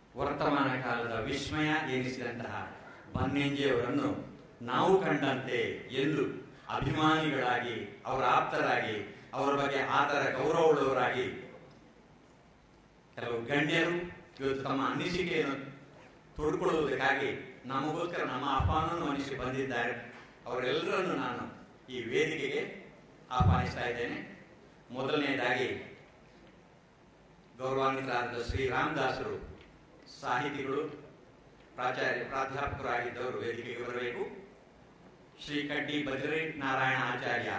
ವರ್ತಮಾನ ಕಾಲದ ವಿಸ್ಮಯ ಎನಿಸಿದಂತಹ ಬನ್ನಂಜಿಯವರನ್ನು ನಾವು ಕಂಡಂತೆ ಎಂದು ಅಭಿಮಾನಿಗಳಾಗಿ ಅವರ ಆಪ್ತರಾಗಿ ಅವರ ಬಗ್ಗೆ ಆತರ ಗೌರವವುಳ್ಳವರಾಗಿ ಕೆಲವು ಗಣ್ಯರು ಇವತ್ತು ತಮ್ಮ ಅನಿಸಿಕೆಯನ್ನು ತೋಡ್ಕೊಳ್ಳುವುದಕ್ಕಾಗಿ ನಮಗೋಸ್ಕರ ನಮ್ಮ ಆಹ್ವಾನವನ್ನು ಮನುಷ್ಯ ಬಂದಿದ್ದಾರೆ ಅವರೆಲ್ಲರನ್ನು ನಾನು ಈ ವೇದಿಕೆಗೆ ಆಹ್ವಾನಿಸ್ತಾ ಇದ್ದೇನೆ ಮೊದಲನೆಯದಾಗಿ ಗೌರವಾನ್ವಿತರಾದ ಶ್ರೀ ರಾಮದಾಸರು ಸಾಹಿತಿಗಳು ಪ್ರಾಚಾರ್ಯ ಪ್ರಾಧ್ಯಾಪಕರಾಗಿದ್ದವರು ವೇದಿಕೆಗೆ ಬರಬೇಕು ಶ್ರೀ ಕಡ್ಡಿ ಬದ್ರಿ ನಾರಾಯಣ ಆಚಾರ್ಯ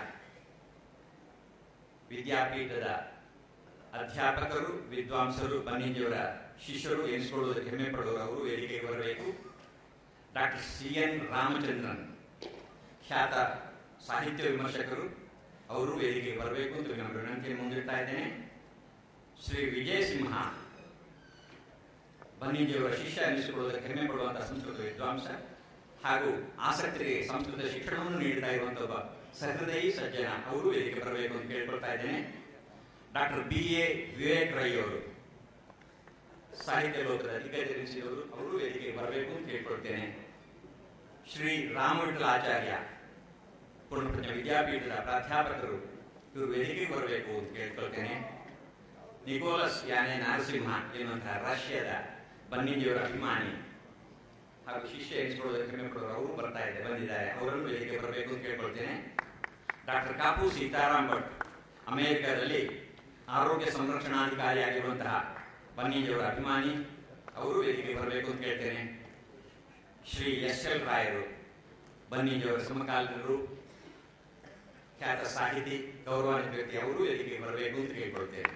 ವಿದ್ಯಾಪೀಠದ ಅಧ್ಯಾಪಕರು ವಿದ್ವಾಂಸರು ಬನ್ನಿಂಜಿಯವರ ಶಿಷ್ಯರು ಎನಿಸಿಕೊಳ್ಳುವುದಕ್ಕೆ ಹೆಮ್ಮೆ ಪಡುವವರು ಅವರು ವೇದಿಕೆಗೆ ಬರಬೇಕು ಡಾಕ್ಟರ್ ಸಿ ಎನ್ ರಾಮಚಂದ್ರನ್ ಖ್ಯಾತ ಸಾಹಿತ್ಯ ವಿಮರ್ಶಕರು ಅವರು ವೇದಿಕೆಗೆ ಬರಬೇಕು ಅಂತ ನಾನು ವಿನಂತಿಯನ್ನು ಮುಂದಿಡ್ತಾ ಇದ್ದೇನೆ ಶ್ರೀ ವಿಜಯ ಸಿಂಹ ಬನ್ನಿಂಜಿಯವರ ಶಿಷ್ಯ ಎನಿಸಿಕೊಳ್ಳುವುದಕ್ಕೆ ಹೆಮ್ಮೆ ಪಡುವಂತಹ ಸಂಸ್ಕೃತ ವಿದ್ವಾಂಸ ಹಾಗೂ ಆಸಕ್ತರಿಗೆ ಸಂಸ್ಕೃತ ಶಿಕ್ಷಣವನ್ನು ನೀಡ್ತಾ ಇರುವಂತಹ ಒಬ್ಬ ಸಹೃದಯಿ ಸಜ್ಜನ ಅವರು ವೇದಿಕೆ ಬರಬೇಕು ಅಂತ ಕೇಳ್ಕೊಳ್ತಾ ಇದ್ದೇನೆ doctor B A Vivek Rai ಅವರು ಸಾಹಿತ್ಯ ಲೋಕದ ದಿಗ್ಗಜರಿಸಿದವರು ಅವರು ವೇದಿಕೆಗೆ ಬರಬೇಕು ಅಂತ ಕೇಳ್ಕೊಳ್ತೇನೆ ಶ್ರೀ ರಾಮವಿಠಲ ಆಚಾರ್ಯ ಪೂರ್ಣಪ್ರಜ್ಞ ವಿದ್ಯಾಪೀಠದ ಪ್ರಾಧ್ಯಾಪಕರು ಇವರು ವೇದಿಕೆಗೆ ಬರಬೇಕು ಅಂತ ಕೇಳ್ಕೊಳ್ತೇನೆ ನಿಕೋಲಸ್ ಯಾನೆ ನರಸಿಂಹ ಎನ್ನುವಂತಹ ರಷ್ಯಾದ ಬನ್ನಿಂಜಿಯವರ ಅಭಿಮಾನಿ ಹಾಗೂ ಶಿಷ್ಯ ಎನಿಸಿಕೊಳ್ಳುವುದಕ್ಕೆ ಹೆಮ್ಮೆ ಪಡುವರು ಅವರು ಬರ್ತಾ ಇದೆ ಬಂದಿದ್ದಾರೆ ಅವರನ್ನು ವೇದಿಕೆ ಬರಬೇಕು ಅಂತ ಕೇಳ್ಕೊಳ್ತೇನೆ ಡಾಕ್ಟರ್ ಕಾಪು ಸೀತಾರಾಮ್ ಭಟ್ ಅಮೆರಿಕದಲ್ಲಿ ಆರೋಗ್ಯ ಸಂರಕ್ಷಣಾಧಿಕಾರಿಯಾಗಿರುವಂತಹ ಬನ್ನಿಂಜಿಯವರ ಅಭಿಮಾನಿ ಅವರು ವೇದಿಕೆ ಬರಬೇಕು ಅಂತ ಕೇಳ್ತೇನೆ ಶ್ರೀ ಎಸ್ ಎಲ್ ರಾಯರು ಬನ್ನಿಂಜಿಯವರ ಸಮಕಾಲೀನರು ಖ್ಯಾತ ಸಾಹಿತಿ ಗೌರವಾನ್ವಿತ ವ್ಯಕ್ತಿ ಅವರು ವೇದಿಕೆಗೆ ಬರಬೇಕು ಅಂತ ಕೇಳ್ಕೊಳ್ತೇನೆ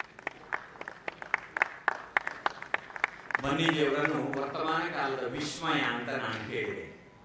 ಬನ್ನಿಜಿಯವರನ್ನು ವರ್ತಮಾನ ಕಾಲದ ವಿಸ್ಮಯ ಅಂತ ನಾನು ಹೇಳಿದೆ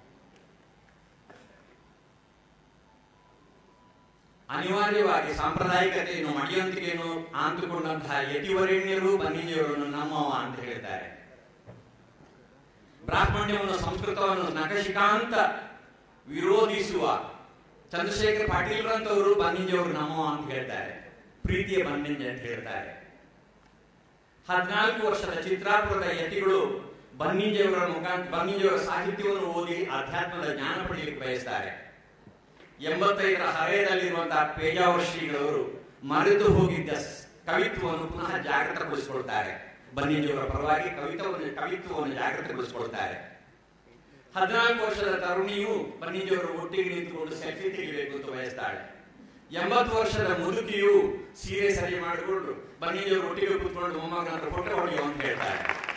ಅನಿವಾರ್ಯವಾಗಿ ಸಾಂಪ್ರದಾಯಿಕತೆಯನ್ನು ಮಡಿಯೊಂದಿಗೆಯನ್ನು ಆಂತುಕೊಂಡಂತಹ ಯತಿವರೇಣ್ಯರು ಬನ್ನಿಜಿಯವರನ್ನು ನಮ್ಮವ ಅಂತ ಹೇಳ್ತಾರೆ ಬ್ರಾಹ್ಮಣ್ಯವನ್ನು ಸಂಸ್ಕೃತವನ್ನು ನಖಶಿಕಾಂತ ವಿರೋಧಿಸುವ ಚಂದ್ರಶೇಖರ್ ಪಾಟೀಲ್ರಂತವರು ಬನ್ನಿಜಿಯವರು ನಮ್ಮವ ಅಂತ ಹೇಳ್ತಾರೆ ಪ್ರೀತಿಯ ಬನ್ನಿಂಜ ಅಂತ ಹೇಳ್ತಾರೆ ಹದಿನಾಲ್ಕು ವರ್ಷದ ಚಿತ್ರಾಪುರದ ಯತಿಗಳು ಬನ್ನಿಂಜಿಯವರ ಮುಖಾಂತರ ಬನ್ನಿಂಜಿಯವರ ಸಾಹಿತ್ಯವನ್ನು ಓದಿ ಅಧ್ಯಾತ್ಮದ ಜ್ಞಾನ ಪಡೆಯಲಿಕ್ಕೆ ಬಯಸ್ತಾರೆ ಎಂಬತ್ತೈದರ ಹರೆಯದಲ್ಲಿರುವಂತಹ ಪೇಜಾವರ ಶ್ರೀಗಳವರು ಮರೆತು ಹೋಗಿದ್ದ ಸ್- ಕವಿತ್ವವನ್ನು ಪುನಃ ಜಾಗೃತಗೊಳಿಸಿಕೊಳ್ತಾರೆ ಬನ್ನಿಂಜಿಯವರ ಪರವಾಗಿ ಕವಿತ್ವವನ್ನು ಕವಿತ್ವವನ್ನು ಜಾಗೃತಗೊಳಿಸಿಕೊಳ್ತಾರೆ ಹದಿನಾಲ್ಕು ವರ್ಷದ ತರುಣಿಯು ಬನ್ನಿಂಜಿಯವರ ಒಟ್ಟಿಗೆ ನಿಂತುಕೊಂಡು ಸೆಲ್ಫಿ ತೆಗಿಬೇಕು ಅಂತ ಬಯಸ್ತಾಳೆ ಎಂಬತ್ತು ವರ್ಷದ ಮುದುಕಿಯು ಸೀರೆ ಸರಿ ಮಾಡಿಕೊಂಡು ಬನ್ನಿಂಜಿಯವರು ಒಟ್ಟಿಗೆ ಕೂತ್ಕೊಂಡು ಮೊಮ್ಮಗನ ಹತ್ರ ಫೋಟೋ ಹೊಡೆಯೋ ಅಂತ ಹೇಳ್ತಾರೆ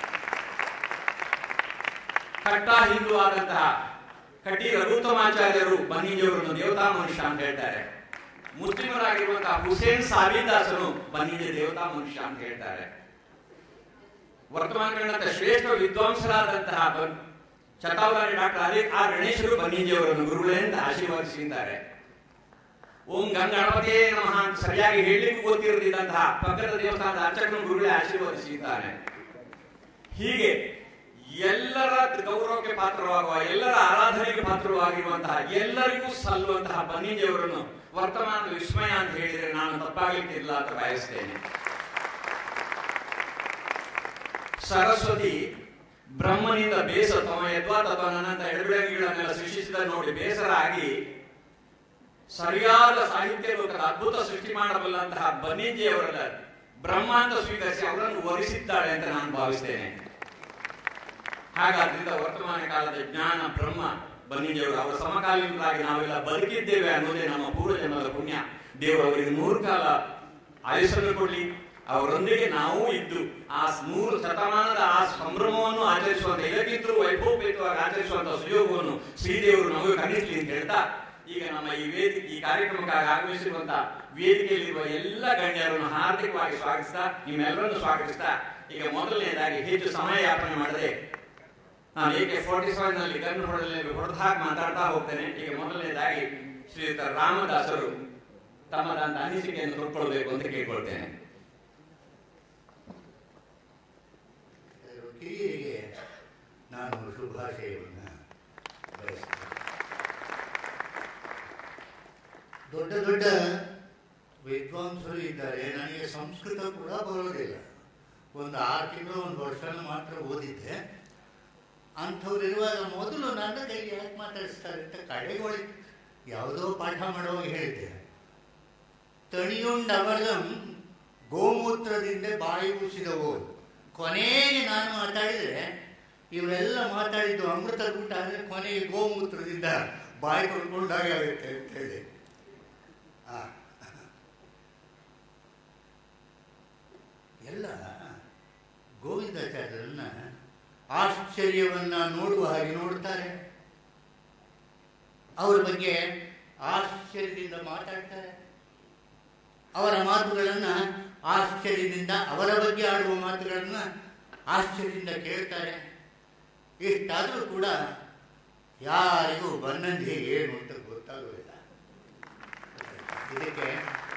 ಕಟ್ಟ ಹಿಂದೂ ಆದಂತಹ ಕಟ್ಟಿ ರಘುತ್ತಮಾಚಾರ್ಯರು ಬನ್ನಿಂಜಿಯವರನ್ನು ದೇವತಾ ಮನುಷ್ಯ ಅಂತ ಹೇಳ್ತಾರೆ ಮುಸ್ಲಿಮರಾಗಿರುವಂತಹ ಹುಸೇನ್ ಸಾಬಿದಾಸನು ಬನ್ನಿಂಜಿ ದೇವತಾ ಮನುಷ್ಯ ಅಂತ ಹೇಳ್ತಾರೆ ವರ್ತಮಾನ ಕಂಡಂತ ಶ್ರೇಷ್ಠ ವಿದ್ವಾಂಸರಾದಂತಹ ಬನ್- ಶತಾವಧಾನಿ ಡಾಕ್ಟರ್ ಅಲಿ ಆರ್ ಗಣೇಶರು ಬನ್ನಿಂಜಿಯವರನ್ನು ಗುರುಗಳೇ ಅಂತ ಆಶೀರ್ವಾದಿಸಿದ್ದಾರೆ ಓಂ ಗಂಗಣಪತಿಯೇ ನಮಃ ಅಂತ ಸರಿಯಾಗಿ ಹೇಳಲಿಕ್ಕೂ ಗೊತ್ತಿರದಿದ್ದಂತಹ ಪಕ್ಕದ ದೇವಸ್ಥಾನದ ಅರ್ಚಕನು ಗುರುಗಳೇ ಆಶೀರ್ವದಿಸಿದ್ದಾರೆ ಹೀಗೆ ಎಲ್ಲರ ಗೌರವಕ್ಕೆ ಪಾತ್ರವಾಗುವ ಎಲ್ಲರ ಆರಾಧನೆಗೆ ಪಾತ್ರವಾಗಿರುವಂತಹ ಎಲ್ಲರಿಗೂ ಸಲ್ಲುವಂತಹ ಬನ್ನಿಂಜಿಯವರನ್ನು ವರ್ತಮಾನದ ವಿಸ್ಮಯ ಅಂತ ಹೇಳಿದರೆ ನಾನು ತಪ್ಪಾಗಲಿಕ್ಕಿಲ್ಲ ಅಂತ ಬಯಸ್ತೇನೆ ಸರಸ್ವತಿ ಬ್ರಹ್ಮನಿಂದ ಬೇಸ ತಮ್ಮ ಯದ್ವಾ ತತ್ವ ನನ್ನಂತ ಎಡಬಿಡಂಗಿಗಳನ್ನೆಲ್ಲ ಸೃಷ್ಟಿಸಿದ ನೋಡಿ ಬೇಸರ ಆಗಿ ಸರಿಯಾದ ಸಾಹಿತ್ಯ ಲೋಕದ ಅದ್ಭುತ ಸೃಷ್ಟಿ ಮಾಡಬಲ್ಲಂತಹ ಬನ್ನಿಂಜಿಯವರ ಬ್ರಹ್ಮ ಅಂತ ಸ್ವೀಕರಿಸಿ ಅವರನ್ನು ವರಿಸಿದ್ದಾಳೆ ಅಂತ ನಾನು ಭಾವಿಸ್ತೇನೆ ಹಾಗಾದ್ರಿಂದ ವರ್ತಮಾನ ಕಾಲದ ಜ್ಞಾನ ಬ್ರಹ್ಮ ಬನ್ನಿಂಜಿಯವರು ಅವರ ಸಮಕಾಲೀನರಾಗಿ ನಾವೆಲ್ಲ ಬದುಕಿದ್ದೇವೆ ಅನ್ನೋದೇ ನಮ್ಮ ಪೂರ್ವಜನ್ಮದ ಪುಣ್ಯ ದೇವರು ಅವರಿಗೆ ನೂರು ಕಾಲ ಆಯುಷನ್ನು ಕೊಡ್ಲಿ ಅವರೊಂದಿಗೆ ನಾವು ಇದ್ದು ಆ ನೂರು ಶತಮಾನದ ಆ ಸಂಭ್ರಮವನ್ನು ಆಚರಿಸುವಂತ ಇದಕ್ಕಿಂತಲೂ ವೈಭವಪೇತವಾಗಿ ಆಚರಿಸುವಂತಹ ಸುಯೋಗವನ್ನು ಶ್ರೀದೇವರು ನಮಗೆ ಕಲಿಸಲಿ ಅಂತ ಹೇಳ್ತಾ ಈಗ ನಮ್ಮ ಈ ವೇದಿಕೆ ಈ ಕಾರ್ಯಕ್ರಮಕ್ಕಾಗಿ ಆಗಮಿಸಿರುವಂತಹ ವೇದಿಕೆಯಲ್ಲಿರುವ ಎಲ್ಲ ಗಣ್ಯರನ್ನು ಹಾರ್ದಿಕವಾಗಿ ಸ್ವಾಗತಿಸ್ತಾ ನಿಮ್ಮೆಲ್ಲರನ್ನು ಸ್ವಾಗತಿಸ್ತಾ ಈಗ ಮೊದಲನೇದಾಗಿ ಹೆಚ್ಚು ಸಮಯ ಯಾಪನೆ ಮಾಡದೆ ನಾನು ಏಕೆ ಫೋರ್ಟಿ ಸೆವೆನ್ ನಲ್ಲಿ ಗನ್ ಹೊಡೆದಲ್ಲಿ ಹೊಡೆದ ಹಾಗೆ ಮಾತಾಡ್ತಾ ಹೋಗ್ತೇನೆ ಈಗ ಮೊದಲನೇದಾಗಿ ಶ್ರೀಯುತ ರಾಮದಾಸರು ತಮ್ಮದಂತ ಅನಿಸಿಕೆಯನ್ನು ತೊಡ್ಕೊಳ್ಬೇಕು ಅಂತ ಕೇಳ್ಕೊಳ್ತೇನೆ ಕೆಲವು ಕಿರಿಯರಿಗೆ ನಾನು ಶುಭಾಶಯವನ್ನು ಬಯಸ್ತೇನೆ ದೊಡ್ಡ ದೊಡ್ಡ ವಿದ್ವಾಂಸರು ಇದ್ದಾರೆ ನನಗೆ ಸಂಸ್ಕೃತ ಕೂಡ ಬರೋದಿಲ್ಲ ಒಂದು ಆರು ತಿಂಗಳು ಒಂದು ವರ್ಷನ ಮಾತ್ರ ಓದಿದ್ದೆ ಅಂಥವ್ರು ಇರುವಾಗ ಮೊದಲು ನನ್ನ ಕೈಗೆ ಯಾಕೆ ಮಾತಾಡಿಸ್ತಾರೆ ಅಂತ ಕಡೆಗೊಳಿ ಯಾವುದೋ ಪಾಠ ಮಾಡುವಾಗ ಹೇಳಿದ್ದೆ ತಣಿಯುಂಡವರಂ ಗೋಮೂತ್ರದಿಂದ ಬಾಯಿ ಉಸಿದವು ಕೊನೆಗೆ ನಾನು ಮಾತಾಡಿದರೆ ಇವರೆಲ್ಲ ಮಾತಾಡಿದ್ದು ಅಮೃತ ಊಟ ಆದರೆ ಕೊನೆಗೆ ಗೋಮೂತ್ರದಿಂದ ಬಾಯಿ ತೊಳ್ಕೊಂಡಾಗ ಆಗುತ್ತೆ ಅಂತ ಹೇಳಿ ಆ. ಎಲ್ಲ ಗೋವಿಂದಾಚಾರ್ಯರನ್ನ ಆಶ್ಚರ್ಯವನ್ನ ನೋಡುವ ಹಾಗೆ ನೋಡ್ತಾರೆ ಅವರ ಬಗ್ಗೆ ಆಶ್ಚರ್ಯದಿಂದ ಮಾತಾಡ್ತಾರೆ ಅವರ ಮಾತುಗಳನ್ನ ಆಶ್ಚರ್ಯದಿಂದ ಅವರ ಬಗ್ಗೆ ಆಡುವ ಮಾತುಗಳನ್ನ ಆಶ್ಚರ್ಯದಿಂದ ಕೇಳ್ತಾರೆ ಇಷ್ಟಾದರೂ ಕೂಡ ಯಾರಿಗೂ ಬನ್ನಂದಿ ಏನು ಅಂತ ಗೊತ್ತಾಗೋದಿಲ್ಲ ಇದಕ್ಕೆ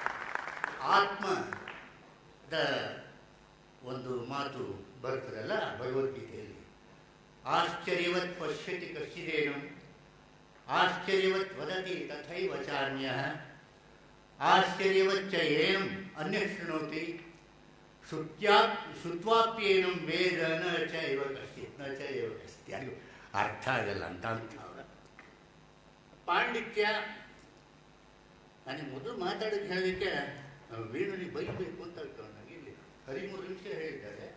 ಆತ್ಮದ ಒಂದು ಮಾತು ಬರ್ತದಲ್ಲ ಭಗವದ್ಗೀತೆಯಲ್ಲಿ ಆಶ್ಚರ್ಯವತ್ ಪಶ್ಯತಿ ಕಶ್ಚಿದೇನು ಆಶ್ಚರ್ಯವತ್ ವದತಿ ತಥೈವ ಚಾನ್ಯ ಆಶ್ಚರ್ಯವಚ್ಚ ಏನಂ ಅನ್ಯ ಶೃಣೋತಿ ಶುತ್ಯಾ ಶುತ್ವಾಪ್ಯೇನಂ ವೇದ ನ ಚ ಇವ ಕಶ್ಚಿತ್ ನ ಚ ಇವ ಕಶ್ಚಿತ್ ಯಾರಿಗೂ ಅರ್ಥ ಆಗಲ್ಲ ಅಂತ ಅಂತ ಅವ್ರ ಪಾಂಡಿತ್ಯ ನನಗೆ ಮೊದಲು ಮಾತಾಡೋಕೆ ಹೇಳಲಿಕ್ಕೆ ವೀಣಲ್ಲಿ ಬೈಬೇಕು ಅಂತ ಆಗ್ತಾವೆ ನನಗೆ ಇಲ್ಲಿ ಹದಿಮೂರು ನಿಮಿಷ ಹೇಳಿದ್ದಾರೆ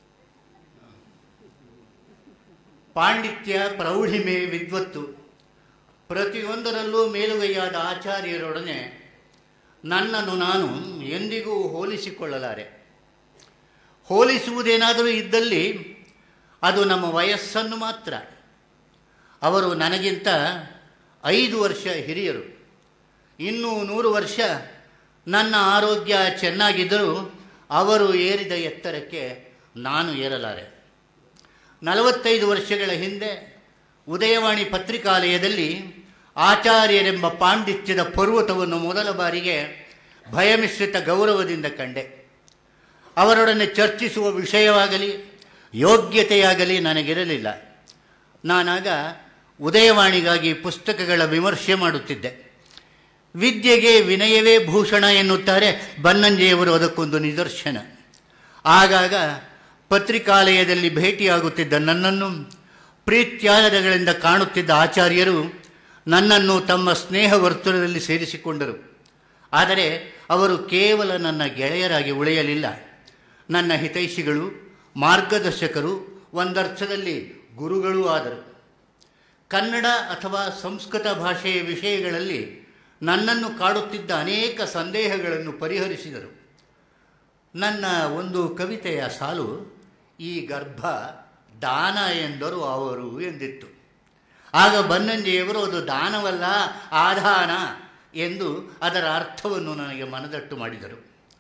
ಪಾಂಡಿತ್ಯ ಪ್ರೌಢಿಮೆ ವಿದ್ವತ್ತು ಪ್ರತಿಯೊಂದರಲ್ಲೂ ಮೇಲುಗೈಯಾದ ಆಚಾರ್ಯರೊಡನೆ ನನ್ನನ್ನು ನಾನು ಎಂದಿಗೂ ಹೋಲಿಸಿಕೊಳ್ಳಲಾರೆ ಹೋಲಿಸುವುದೇನಾದರೂ ಇದ್ದಲ್ಲಿ ಅದು ನಮ್ಮ ವಯಸ್ಸನ್ನು ಮಾತ್ರ ಅವರು ನನಗಿಂತ ಐದು ವರ್ಷ ಹಿರಿಯರು ಇನ್ನೂ ನೂರು ವರ್ಷ ನನ್ನ ಆರೋಗ್ಯ ಚೆನ್ನಾಗಿದ್ದರೂ ಅವರು ಏರಿದ ಎತ್ತರಕ್ಕೆ ನಾನು ಏರಲಾರೆ ನಲವತ್ತೈದು ವರ್ಷಗಳ ಹಿಂದೆ ಉದಯವಾಣಿ ಪತ್ರಿಕಾಲಯದಲ್ಲಿ ಆಚಾರ್ಯರೆಂಬ ಪಾಂಡಿತ್ಯದ ಪರ್ವತವನ್ನು ಮೊದಲ ಬಾರಿಗೆ ಭಯಮಿಶ್ರಿತ ಗೌರವದಿಂದ ಕಂಡೆ ಅವರೊಡನೆ ಚರ್ಚಿಸುವ ವಿಷಯವಾಗಲಿ ಯೋಗ್ಯತೆಯಾಗಲಿ ನನಗಿರಲಿಲ್ಲ ನಾನಾಗ ಉದಯವಾಣಿಗಾಗಿ ಪುಸ್ತಕಗಳ ವಿಮರ್ಶೆ ಮಾಡುತ್ತಿದ್ದೆ ವಿದ್ಯೆಗೆ ವಿನಯವೇ ಭೂಷಣ ಎನ್ನುತ್ತಾರೆ ಬನ್ನಂಜೆಯವರು ಅದಕ್ಕೊಂದು ನಿದರ್ಶನ ಆಗಾಗ ಪತ್ರಿಕಾಲಯದಲ್ಲಿ ಭೇಟಿಯಾಗುತ್ತಿದ್ದ ನನ್ನನ್ನು ಪ್ರೀತ್ಯಾದಗಳಿಂದ ಕಾಣುತ್ತಿದ್ದ ಆಚಾರ್ಯರು ನನ್ನನ್ನು ತಮ್ಮ ಸ್ನೇಹ ವರ್ತುಲದಲ್ಲಿ ಸೇರಿಸಿಕೊಂಡರು ಆದರೆ ಅವರು ಕೇವಲ ನನ್ನ ಗೆಳೆಯರಾಗಿ ಉಳಿಯಲಿಲ್ಲ ನನ್ನ ಹಿತೈಷಿಗಳು ಮಾರ್ಗದರ್ಶಕರು ಒಂದರ್ಥದಲ್ಲಿ ಗುರುಗಳೂ ಆದರು ಕನ್ನಡ ಅಥವಾ ಸಂಸ್ಕೃತ ಭಾಷೆಯ ವಿಷಯಗಳಲ್ಲಿ ನನ್ನನ್ನು ಕಾಡುತ್ತಿದ್ದ ಅನೇಕ ಸಂದೇಹಗಳನ್ನು ಪರಿಹರಿಸಿದರು ನನ್ನ ಒಂದು ಕವಿತೆಯ ಸಾಲು ಈ ಗರ್ಭ ದಾನ ಎಂದರು ಅವರು ಎಂದಿತ್ತು ಆಗ ಬನ್ನಂಜಿಯವರು ಅದು ದಾನವಲ್ಲ ಆಧಾನ ಎಂದು ಅದರ ಅರ್ಥವನ್ನು ನನಗೆ ಮನದಟ್ಟು ಮಾಡಿದರು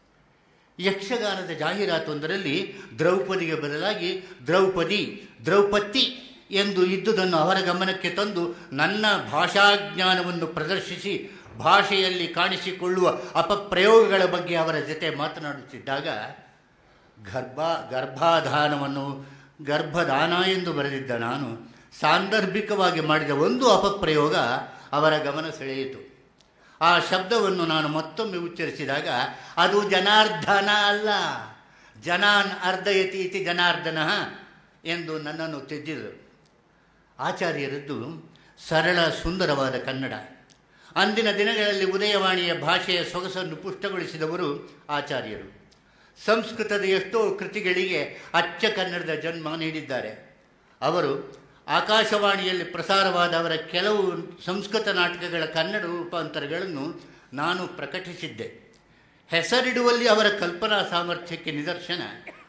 ಯಕ್ಷಗಾನದ ಜಾಹೀರಾತೊಂದರಲ್ಲಿ ದ್ರೌಪದಿಗೆ ಬದಲಾಗಿ ದ್ರೌಪದಿ ದ್ರೌಪದಿ ಎಂದು ಇದ್ದುದನ್ನು ಅವರ ಗಮನಕ್ಕೆ ತಂದು ನನ್ನ ಭಾಷಾಜ್ಞಾನವನ್ನು ಪ್ರದರ್ಶಿಸಿ ಭಾಷೆಯಲ್ಲಿ ಕಾಣಿಸಿಕೊಳ್ಳುವ ಅಪಪ್ರಯೋಗಗಳ ಬಗ್ಗೆ ಅವರ ಜೊತೆ ಮಾತನಾಡುತ್ತಿದ್ದಾಗ ಗರ್ಭ ಗರ್ಭಾಧಾನವನ್ನು ಗರ್ಭದಾನ ಎಂದು ಬರೆದಿದ್ದ ನಾನು ಸಾಂದರ್ಭಿಕವಾಗಿ ಮಾಡಿದ ಒಂದು ಅಪಪ್ರಯೋಗ ಅವರ ಗಮನ ಸೆಳೆಯಿತು ಆ ಶಬ್ದವನ್ನು ನಾನು ಮತ್ತೊಮ್ಮೆ ಉಚ್ಚರಿಸಿದಾಗ ಅದು ಜನಾರ್ದನ ಅಲ್ಲ ಜನಾನ್ ಅರ್ಧಯತಿ ಇತಿ ಜನಾರ್ದನ ಎಂದು ನನ್ನನ್ನು ತೆದ್ದಿದರು ಆಚಾರ್ಯರದ್ದು ಸರಳ ಸುಂದರವಾದ ಕನ್ನಡ ಅಂದಿನ ದಿನಗಳಲ್ಲಿ ಉದಯವಾಣಿಯ ಭಾಷೆಯ ಸೊಗಸನ್ನು ಪುಷ್ಟಗೊಳಿಸಿದವರು ಆಚಾರ್ಯರು ಸಂಸ್ಕೃತದ ಎಷ್ಟೋ ಕೃತಿಗಳಿಗೆ ಅಚ್ಚ ಕನ್ನಡದ ಜನ್ಮ ನೀಡಿದ್ದಾರೆ ಅವರು ಆಕಾಶವಾಣಿಯಲ್ಲಿ ಪ್ರಸಾರವಾದ ಅವರ ಕೆಲವು ಸಂಸ್ಕೃತ ನಾಟಕಗಳ ಕನ್ನಡ ರೂಪಾಂತರಗಳನ್ನು ನಾನು ಪ್ರಕಟಿಸಿದ್ದೆ ಹೆಸರಿಡುವಲ್ಲಿ ಅವರ ಕಲ್ಪನಾ ಸಾಮರ್ಥ್ಯಕ್ಕೆ ನಿದರ್ಶನ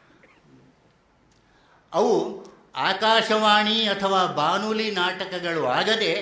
ಅವು ಆಕಾಶವಾಣಿ ಅಥವಾ ಬಾನುಲಿ ನಾಟಕಗಳು ಆಗದೆ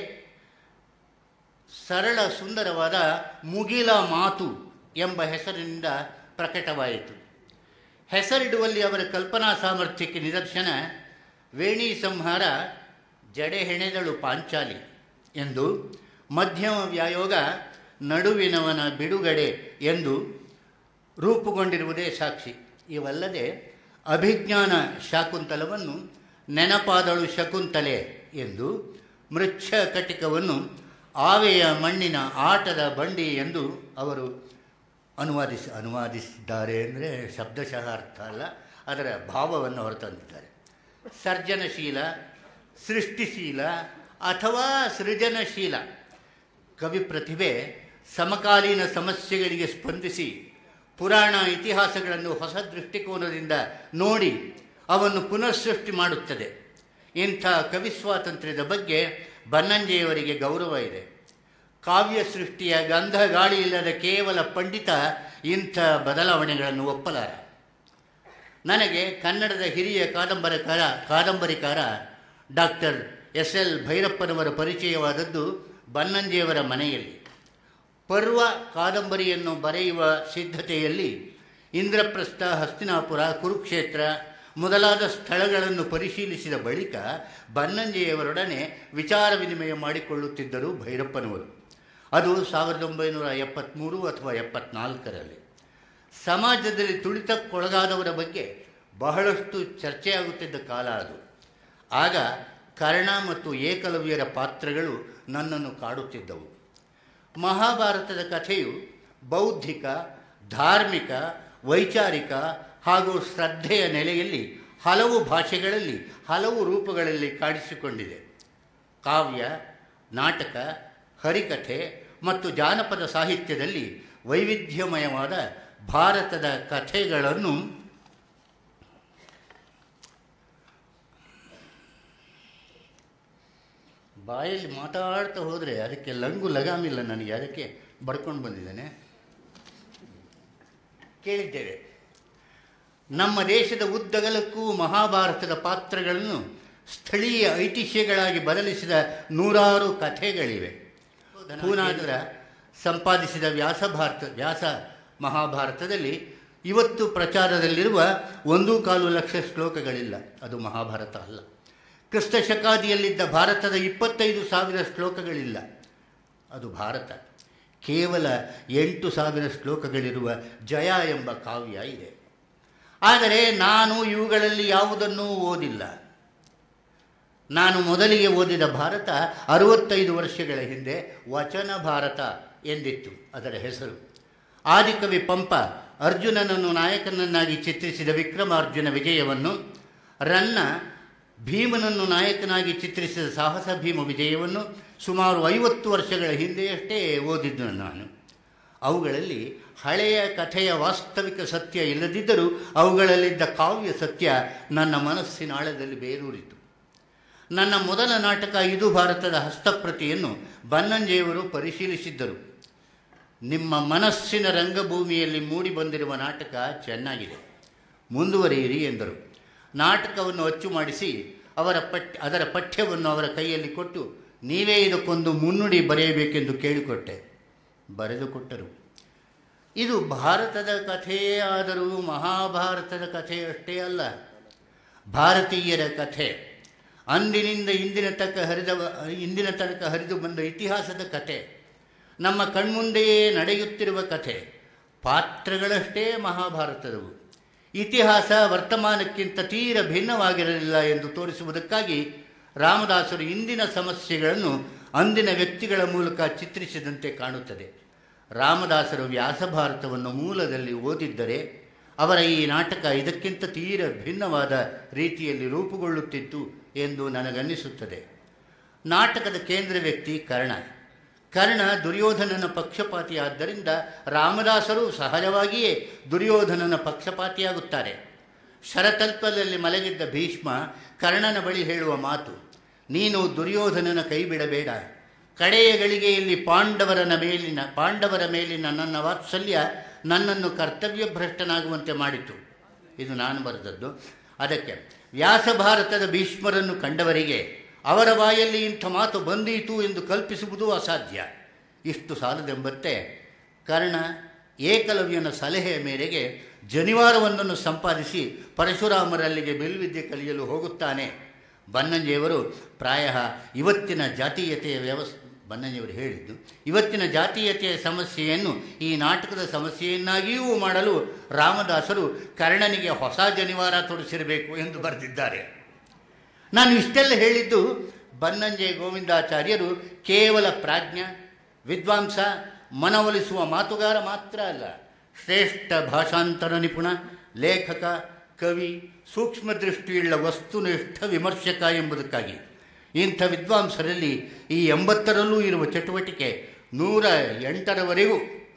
ಸರಳ ಸುಂದರವಾದ ಮುಗಿಲ ಮಾತು ಎಂಬ ಹೆಸರಿನಿಂದ ಪ್ರಕಟವಾಯಿತು ಹೆಸರಿಡುವಲ್ಲಿ ಅವರ ಕಲ್ಪನಾ ಸಾಮರ್ಥ್ಯಕ್ಕೆ ನಿದರ್ಶನ ವೇಣಿ ಸಂಹಾರ ಜಡೆ ಹೆಣೆದಳು ಪಾಂಚಾಲಿ ಎಂದು ಮಧ್ಯಮ ವ್ಯಾಯೋಗ ನಡುವಿನವನ ಬಿಡುಗಡೆ ಎಂದು ರೂಪುಗೊಂಡಿರುವುದೇ ಸಾಕ್ಷಿ ಇವಲ್ಲದೆ ಅಭಿಜ್ಞಾನ ಶಾಕುಂತಲವನ್ನು ನೆನಪಾದಳು ಶಕುಂತಲೆ ಎಂದು ಮೃಚ್ಛ ಕಟಿಕವನ್ನು ಆವೆಯ ಮಣ್ಣಿನ ಆಟದ ಬಂಡಿ ಎಂದು ಅವರು ಅನುವಾದಿಸಿ ಅನುವಾದಿಸಿದ್ದಾರೆ ಅಂದರೆ ಶಬ್ದಶಃ ಅರ್ಥ ಅಲ್ಲ ಅದರ ಭಾವವನ್ನು ಹೊರತಂದಿದ್ದಾರೆ ಸರ್ಜನಶೀಲ ಸೃಷ್ಟಿಶೀಲ ಅಥವಾ ಸೃಜನಶೀಲ ಕವಿ ಪ್ರತಿಭೆ ಸಮಕಾಲೀನ ಸಮಸ್ಯೆಗಳಿಗೆ ಸ್ಪಂದಿಸಿ ಪುರಾಣ ಇತಿಹಾಸಗಳನ್ನು ಹೊಸ ದೃಷ್ಟಿಕೋನದಿಂದ ನೋಡಿ ಅವನ್ನು ಪುನಃಸೃಷ್ಟಿ ಮಾಡುತ್ತದೆ ಇಂಥ ಕವಿ ಸ್ವಾತಂತ್ರ್ಯದ ಬಗ್ಗೆ ಬನ್ನಂಜೆಯವರಿಗೆ ಗೌರವ ಇದೆ ಕಾವ್ಯ ಸೃಷ್ಟಿಯ ಗಂಧ ಗಾಳಿ ಇಲ್ಲದ ಕೇವಲ ಪಂಡಿತ ಇಂಥ ಬದಲಾವಣೆಗಳನ್ನು ಒಪ್ಪಲಾರ ನನಗೆ ಕನ್ನಡದ ಹಿರಿಯ ಕಾದಂಬರಕಾರ ಕಾದಂಬರಿಕಾರ ಡಾಕ್ಟರ್ ಎಸ್ ಎಲ್ ಭೈರಪ್ಪನವರ ಪರಿಚಯವಾದದ್ದು ಬನ್ನಂಜಿಯವರ ಮನೆಯಲ್ಲಿ ಪರ್ವ ಕಾದಂಬರಿಯನ್ನು ಬರೆಯುವ ಸಿದ್ಧತೆಯಲ್ಲಿ ಇಂದ್ರಪ್ರಸ್ಥ ಹಸ್ತಿನಾಪುರ ಕುರುಕ್ಷೇತ್ರ ಮೊದಲಾದ ಸ್ಥಳಗಳನ್ನು ಪರಿಶೀಲಿಸಿದ ಬಳಿಕ ಬನ್ನಂಜಿಯವರೊಡನೆ ವಿಚಾರ ವಿನಿಮಯ ಮಾಡಿಕೊಳ್ಳುತ್ತಿದ್ದರು ಭೈರಪ್ಪನವರು ಅದು ಸಾವಿರದ ಒಂಬೈನೂರ ಎಪ್ಪತ್ತ್ಮೂರು ಅಥವಾ ಎಪ್ಪತ್ನಾಲ್ಕರಲ್ಲಿ ಸಮಾಜದಲ್ಲಿ ತುಳಿತಕ್ಕೊಳಗಾದವರ ಬಗ್ಗೆ ಬಹಳಷ್ಟು ಚರ್ಚೆಯಾಗುತ್ತಿದ್ದ ಕಾಲ ಅದು ಆಗ ಕರ್ಣ ಮತ್ತು ಏಕಲವ್ಯರ ಪಾತ್ರಗಳು ನನ್ನನ್ನು ಕಾಡುತ್ತಿದ್ದವು ಮಹಾಭಾರತದ ಕಥೆಯು ಬೌದ್ಧಿಕ ಧಾರ್ಮಿಕ ವೈಚಾರಿಕ ಹಾಗೂ ಶ್ರದ್ಧೆಯ ನೆಲೆಯಲ್ಲಿ ಹಲವು ಭಾಷೆಗಳಲ್ಲಿ ಹಲವು ರೂಪಗಳಲ್ಲಿ ಕಾಣಿಸಿಕೊಂಡಿದೆ ಕಾವ್ಯ ನಾಟಕ ಹರಿಕಥೆ ಮತ್ತು ಜಾನಪದ ಸಾಹಿತ್ಯದಲ್ಲಿ ವೈವಿಧ್ಯಮಯವಾದ ಭಾರತದ ಕಥೆಗಳನ್ನು ಬಾಯಲ್ಲಿ ಮಾತಾಡ್ತಾ ಹೋದರೆ ಅದಕ್ಕೆ ಲಂಗು ಲಗಾಮಿಲ್ಲ ನನಗೆ ಅದಕ್ಕೆ ಬಡ್ಕೊಂಡು ಬಂದಿದ್ದೇನೆ ಕೇಳಿದ್ದೇವೆ ನಮ್ಮ ದೇಶದ ಉದ್ದಗಲಕ್ಕೂ ಮಹಾಭಾರತದ ಪಾತ್ರಗಳನ್ನು ಸ್ಥಳೀಯ ಐತಿಹ್ಯಗಳಾಗಿ ಬದಲಿಸಿದ ನೂರಾರು ಕಥೆಗಳಿವೆ ಪೂನಾದರ ಸಂಪಾದಿಸಿದ ವ್ಯಾಸ ಭಾರತ ವ್ಯಾಸ ಮಹಾಭಾರತದಲ್ಲಿ ಇವತ್ತು ಪ್ರಚಾರದಲ್ಲಿರುವ ಒಂದೂ ಕಾಲು ಲಕ್ಷ ಶ್ಲೋಕಗಳಿಲ್ಲ ಅದು ಮಹಾಭಾರತ ಅಲ್ಲ ಕ್ರಿಸ್ತ ಶಕಾದಿಯಲ್ಲಿದ್ದ ಭಾರತದ ಇಪ್ಪತ್ತೈದು ಸಾವಿರ ಶ್ಲೋಕಗಳಿಲ್ಲ ಅದು ಭಾರತ ಕೇವಲ ಎಂಟು ಸಾವಿರ ಶ್ಲೋಕಗಳಿರುವ ಜಯ ಎಂಬ ಕಾವ್ಯ ಇದೆ ಆದರೆ ನಾನು ಇವುಗಳಲ್ಲಿ ಯಾವುದನ್ನೂ ಓದಿಲ್ಲ ನಾನು ಮೊದಲಿಗೆ ಓದಿದ ಭಾರತ ಅರುವತ್ತೈದು ವರ್ಷಗಳ ಹಿಂದೆ ವಚನ ಭಾರತ ಎಂದಿತ್ತು ಅದರ ಹೆಸರು ಆದಿಕವಿ ಪಂಪ ಅರ್ಜುನನನ್ನು ನಾಯಕನನ್ನಾಗಿ ಚಿತ್ರಿಸಿದ ವಿಕ್ರಮಾರ್ಜುನ ವಿಜಯವನ್ನು ರನ್ನ ಭೀಮನನ್ನು ನಾಯಕನಾಗಿ ಚಿತ್ರಿಸಿದ ಸಾಹಸ ಭೀಮ ವಿಜಯವನ್ನು ಸುಮಾರು ಐವತ್ತು ವರ್ಷಗಳ ಹಿಂದೆಯಷ್ಟೇ ಓದಿದ್ದು ನಾನು ಅವುಗಳಲ್ಲಿ ಹಳೆಯ ಕಥೆಯ ವಾಸ್ತವಿಕ ಸತ್ಯ ಇಲ್ಲದಿದ್ದರೂ ಅವುಗಳಲ್ಲಿದ್ದ ಕಾವ್ಯ ಸತ್ಯ ನನ್ನ ಮನಸ್ಸಿನ ಆಳದಲ್ಲಿ ಬೇರೂರಿತು ನನ್ನ ಮೊದಲ ನಾಟಕ ಇದು ಭಾರತದ ಹಸ್ತಪ್ರತಿಯನ್ನು ಬನ್ನಂಜೆಯವರು ಪರಿಶೀಲಿಸಿದ್ದರು ನಿಮ್ಮ ಮನಸ್ಸಿನ ರಂಗಭೂಮಿಯಲ್ಲಿ ಮೂಡಿ ಬಂದಿರುವ ನಾಟಕ ಚೆನ್ನಾಗಿದೆ ಮುಂದುವರಿಯಿರಿ ಎಂದರು ನಾಟಕವನ್ನು ಅಚ್ಚು ಮಾಡಿಸಿ ಅವರ ಪಠ್ಯ ಅದರ ಪಠ್ಯವನ್ನು ಅವರ ಕೈಯಲ್ಲಿ ಕೊಟ್ಟು ನೀವೇ ಇದಕ್ಕೊಂದು ಮುನ್ನುಡಿ ಬರೆಯಬೇಕೆಂದು ಕೇಳಿಕೊಟ್ಟೆ ಬರೆದುಕೊಟ್ಟರು ಇದು ಭಾರತದ ಕಥೆಯೇ ಆದರೂ ಮಹಾಭಾರತದ ಕಥೆಯಷ್ಟೇ ಅಲ್ಲ ಭಾರತೀಯರ ಕಥೆ ಅಂದಿನಿಂದ ಇಂದಿನ ತನಕ ಹರಿದ ಇಂದಿನ ತನಕ ಹರಿದು ಬಂದ ಇತಿಹಾಸದ ಕಥೆ ನಮ್ಮ ಕಣ್ಮುಂದೆಯೇ ನಡೆಯುತ್ತಿರುವ ಕಥೆ ಪಾತ್ರಗಳಷ್ಟೇ ಮಹಾಭಾರತದವು ಇತಿಹಾಸ ವರ್ತಮಾನಕ್ಕಿಂತ ತೀರ ಭಿನ್ನವಾಗಿರಲಿಲ್ಲ ಎಂದು ತೋರಿಸುವುದಕ್ಕಾಗಿ ರಾಮದಾಸರು ಇಂದಿನ ಸಮಸ್ಯೆಗಳನ್ನು ಅಂದಿನ ವ್ಯಕ್ತಿಗಳ ಮೂಲಕ ಚಿತ್ರಿಸಿದಂತೆ ಕಾಣುತ್ತದೆ ರಾಮದಾಸರು ವ್ಯಾಸಭಾರತವನ್ನು ಮೂಲದಲ್ಲಿ ಓದಿದ್ದರೆ ಅವರ ಈ ನಾಟಕ ಇದಕ್ಕಿಂತ ತೀರ ಭಿನ್ನವಾದ ರೀತಿಯಲ್ಲಿ ರೂಪುಗೊಳ್ಳುತ್ತಿತ್ತು ಎಂದು ನನಗನ್ನಿಸುತ್ತದೆ ನಾಟಕದ ಕೇಂದ್ರ ವ್ಯಕ್ತಿ ಕರ್ಣ ಕರ್ಣ ದುರ್ಯೋಧನನ ಪಕ್ಷಪಾತಿಯಾದ್ದರಿಂದ ರಾಮದಾಸರು ಸಹಜವಾಗಿಯೇ ದುರ್ಯೋಧನನ ಪಕ್ಷಪಾತಿಯಾಗುತ್ತಾರೆ ಶರತಲ್ಪದಲ್ಲಿ ಮಲಗಿದ್ದ ಭೀಷ್ಮ ಕರ್ಣನ ಬಳಿ ಹೇಳುವ ಮಾತು ನೀನು ದುರ್ಯೋಧನನ ಕೈ ಬಿಡಬೇಡ ಕಡೆಯ ಗಳಿಗೆಯಲ್ಲಿ ಪಾಂಡವರನ ಮೇಲಿನ ಪಾಂಡವರ ಮೇಲಿನ ನನ್ನ ವಾತ್ಸಲ್ಯ ನನ್ನನ್ನು ಕರ್ತವ್ಯ ಭ್ರಷ್ಟನಾಗುವಂತೆ ಮಾಡಿತು ಇದು ನಾನು ಬರೆದದ್ದು ಅದಕ್ಕೆ ವ್ಯಾಸಭಾರತದ ಭೀಷ್ಮರನ್ನು ಕಂಡವರಿಗೆ ಅವರ ಬಾಯಲ್ಲಿ ಇಂಥ ಮಾತು ಬಂದೀತು ಎಂದು ಕಲ್ಪಿಸುವುದು ಅಸಾಧ್ಯ ಇಷ್ಟು ಸಾಲದೆಂಬಂತೆ ಕರ್ಣ ಏಕಲವ್ಯನ ಸಲಹೆಯ ಮೇರೆಗೆ ಜನಿವಾರವೊಂದನ್ನು ಸಂಪಾದಿಸಿ ಪರಶುರಾಮರಲ್ಲಿಗೆ ಬಿಲ್ವಿದ್ಯೆ ಕಲಿಯಲು ಹೋಗುತ್ತಾನೆ ಬನ್ನಂಜಿಯವರು ಪ್ರಾಯ ಇವತ್ತಿನ ಜಾತೀಯತೆಯ ವ್ಯವಸ್ಥೆ ಬನ್ನಂಜಿಯವರು ಹೇಳಿದ್ದು ಇವತ್ತಿನ ಜಾತೀಯತೆಯ ಸಮಸ್ಯೆಯನ್ನು ಈ ನಾಟಕದ ಸಮಸ್ಯೆಯನ್ನಾಗಿಯೂ ಮಾಡಲು ರಾಮದಾಸರು ಕರ್ಣನಿಗೆ ಹೊಸ ಜನಿವಾರ ತೊಡಿಸಿರಬೇಕು ಎಂದು ಬರೆದಿದ್ದಾರೆ ನಾನು ಇಷ್ಟೆಲ್ಲ ಹೇಳಿದ್ದು ಬನ್ನಂಜೆ ಗೋವಿಂದಾಚಾರ್ಯರು ಕೇವಲ ಪ್ರಾಜ್ಞ ವಿದ್ವಾಂಸ ಮನವೊಲಿಸುವ ಮಾತುಗಾರ ಮಾತ್ರ ಅಲ್ಲ ಶ್ರೇಷ್ಠ ಭಾಷಾಂತರ ನಿಪುಣ ಲೇಖಕ ಕವಿ ಸೂಕ್ಷ್ಮ ದೃಷ್ಟಿಯುಳ್ಳ ವಸ್ತುನಿಷ್ಠ ವಿಮರ್ಶಕ ಎಂಬುದಕ್ಕಾಗಿ ಇಂಥ ವಿದ್ವಾಂಸರಲ್ಲಿ ಈ ಎಂಬತ್ತರಲ್ಲೂ ಇರುವ ಚಟುವಟಿಕೆ ನೂರ ಎಂಟರವರೆಗೂ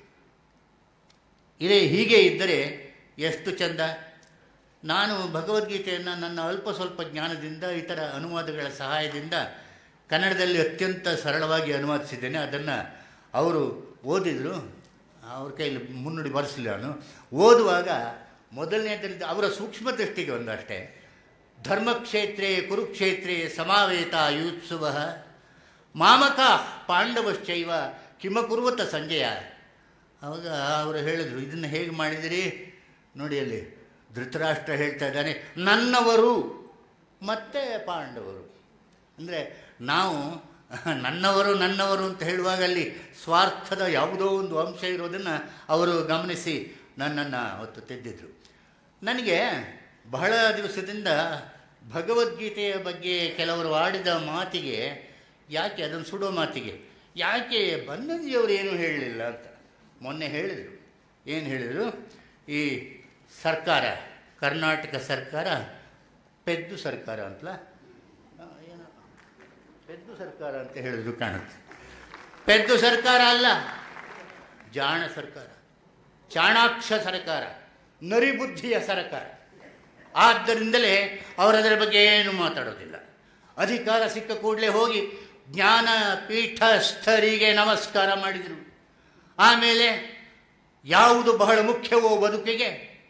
ಇದೇ ಹೀಗೆ ಇದ್ದರೆ ಎಷ್ಟು ಚಂದ ನಾನು ಭಗವದ್ಗೀತೆಯನ್ನು ನನ್ನ ಅಲ್ಪ ಸ್ವಲ್ಪ ಜ್ಞಾನದಿಂದ ಇತರ ಅನುವಾದಗಳ ಸಹಾಯದಿಂದ ಕನ್ನಡದಲ್ಲಿ ಅತ್ಯಂತ ಸರಳವಾಗಿ ಅನುವಾದಿಸಿದ್ದೇನೆ ಅದನ್ನು ಅವರು ಓದಿದರು ಅವ್ರ ಕೈಲಿ ಮುನ್ನುಡಿ ಬರೆಸಲಿಲ್ಲ ನಾನು ಓದುವಾಗ ಮೊದಲನೇದರಿಂದ ಅವರ ಸೂಕ್ಷ್ಮ ದೃಷ್ಟಿಗೆ ಒಂದಷ್ಟೇ ಧರ್ಮಕ್ಷೇತ್ರೇ ಕುರುಕ್ಷೇತ್ರೇ ಸಮಾವೇತ ಯುತ್ಸುವ ಮಾಮಕ ಪಾಂಡವಶ್ಚೈವ ಕಿಮಕುರ್ವತ ಸಂಜಯ ಅವಾಗ ಅವರು ಹೇಳಿದರು ಇದನ್ನು ಹೇಗೆ ಮಾಡಿದಿರಿ ನೋಡಿ ಅಲ್ಲಿ ಧೃತರಾಷ್ಟ್ರ ಹೇಳ್ತಾ ಇದ್ದಾನೆ ನನ್ನವರು ಮತ್ತೆ ಪಾಂಡವರು ಅಂದರೆ ನಾವು ನನ್ನವರು ನನ್ನವರು ಅಂತ ಹೇಳುವಾಗ ಅಲ್ಲಿ ಸ್ವಾರ್ಥದ ಯಾವುದೋ ಒಂದು ಅಂಶ ಇರೋದನ್ನು ಅವರು ಗಮನಿಸಿ ನನ್ನನ್ನು ಅವತ್ತು ತೆದ್ದಿದ್ರು ನನಗೆ ಬಹಳ ದಿವಸದಿಂದ ಭಗವದ್ಗೀತೆಯ ಬಗ್ಗೆ ಕೆಲವರು ಆಡಿದ ಮಾತಿಗೆ ಯಾಕೆ ಅದನ್ನು ಸುಡೋ ಮಾತಿಗೆ ಯಾಕೆ ಬನ್ನಂಜಿಯವರು ಏನೂ ಹೇಳಲಿಲ್ಲ ಅಂತ ಮೊನ್ನೆ ಹೇಳಿದರು ಏನು ಹೇಳಿದರು ಈ ಸರ್ಕಾರ ಕರ್ನಾಟಕ ಸರ್ಕಾರ ಪೆದ್ದು ಸರ್ಕಾರ ಅಂತಲ ಆ, ಏನೋ ಪೆದ್ದು ಸರ್ಕಾರ ಅಂತ ಹೇಳಿದ್ರು ಕಾಣುತ್ತೆ ಪೆದ್ದು ಸರ್ಕಾರ ಅಲ್ಲ ಜಾಣ ಸರ್ಕಾರ ಚಾಣಾಕ್ಷ ಸರ್ಕಾರ ನರಿಬುದ್ಧಿಯ ಸರ್ಕಾರ ಆದ್ದರಿಂದಲೇ ಅವರದರ ಬಗ್ಗೆ ಏನು ಮಾತಾಡೋದಿಲ್ಲ ಅಧಿಕಾರ ಸಿಕ್ಕ ಕೂಡಲೇ ಹೋಗಿ ಜ್ಞಾನ ಪೀಠಸ್ಥರಿಗೆ ನಮಸ್ಕಾರ ಮಾಡಿದರು ಆಮೇಲೆ ಯಾವುದು ಬಹಳ ಮುಖ್ಯವೋ ಬದುಕಿಗೆ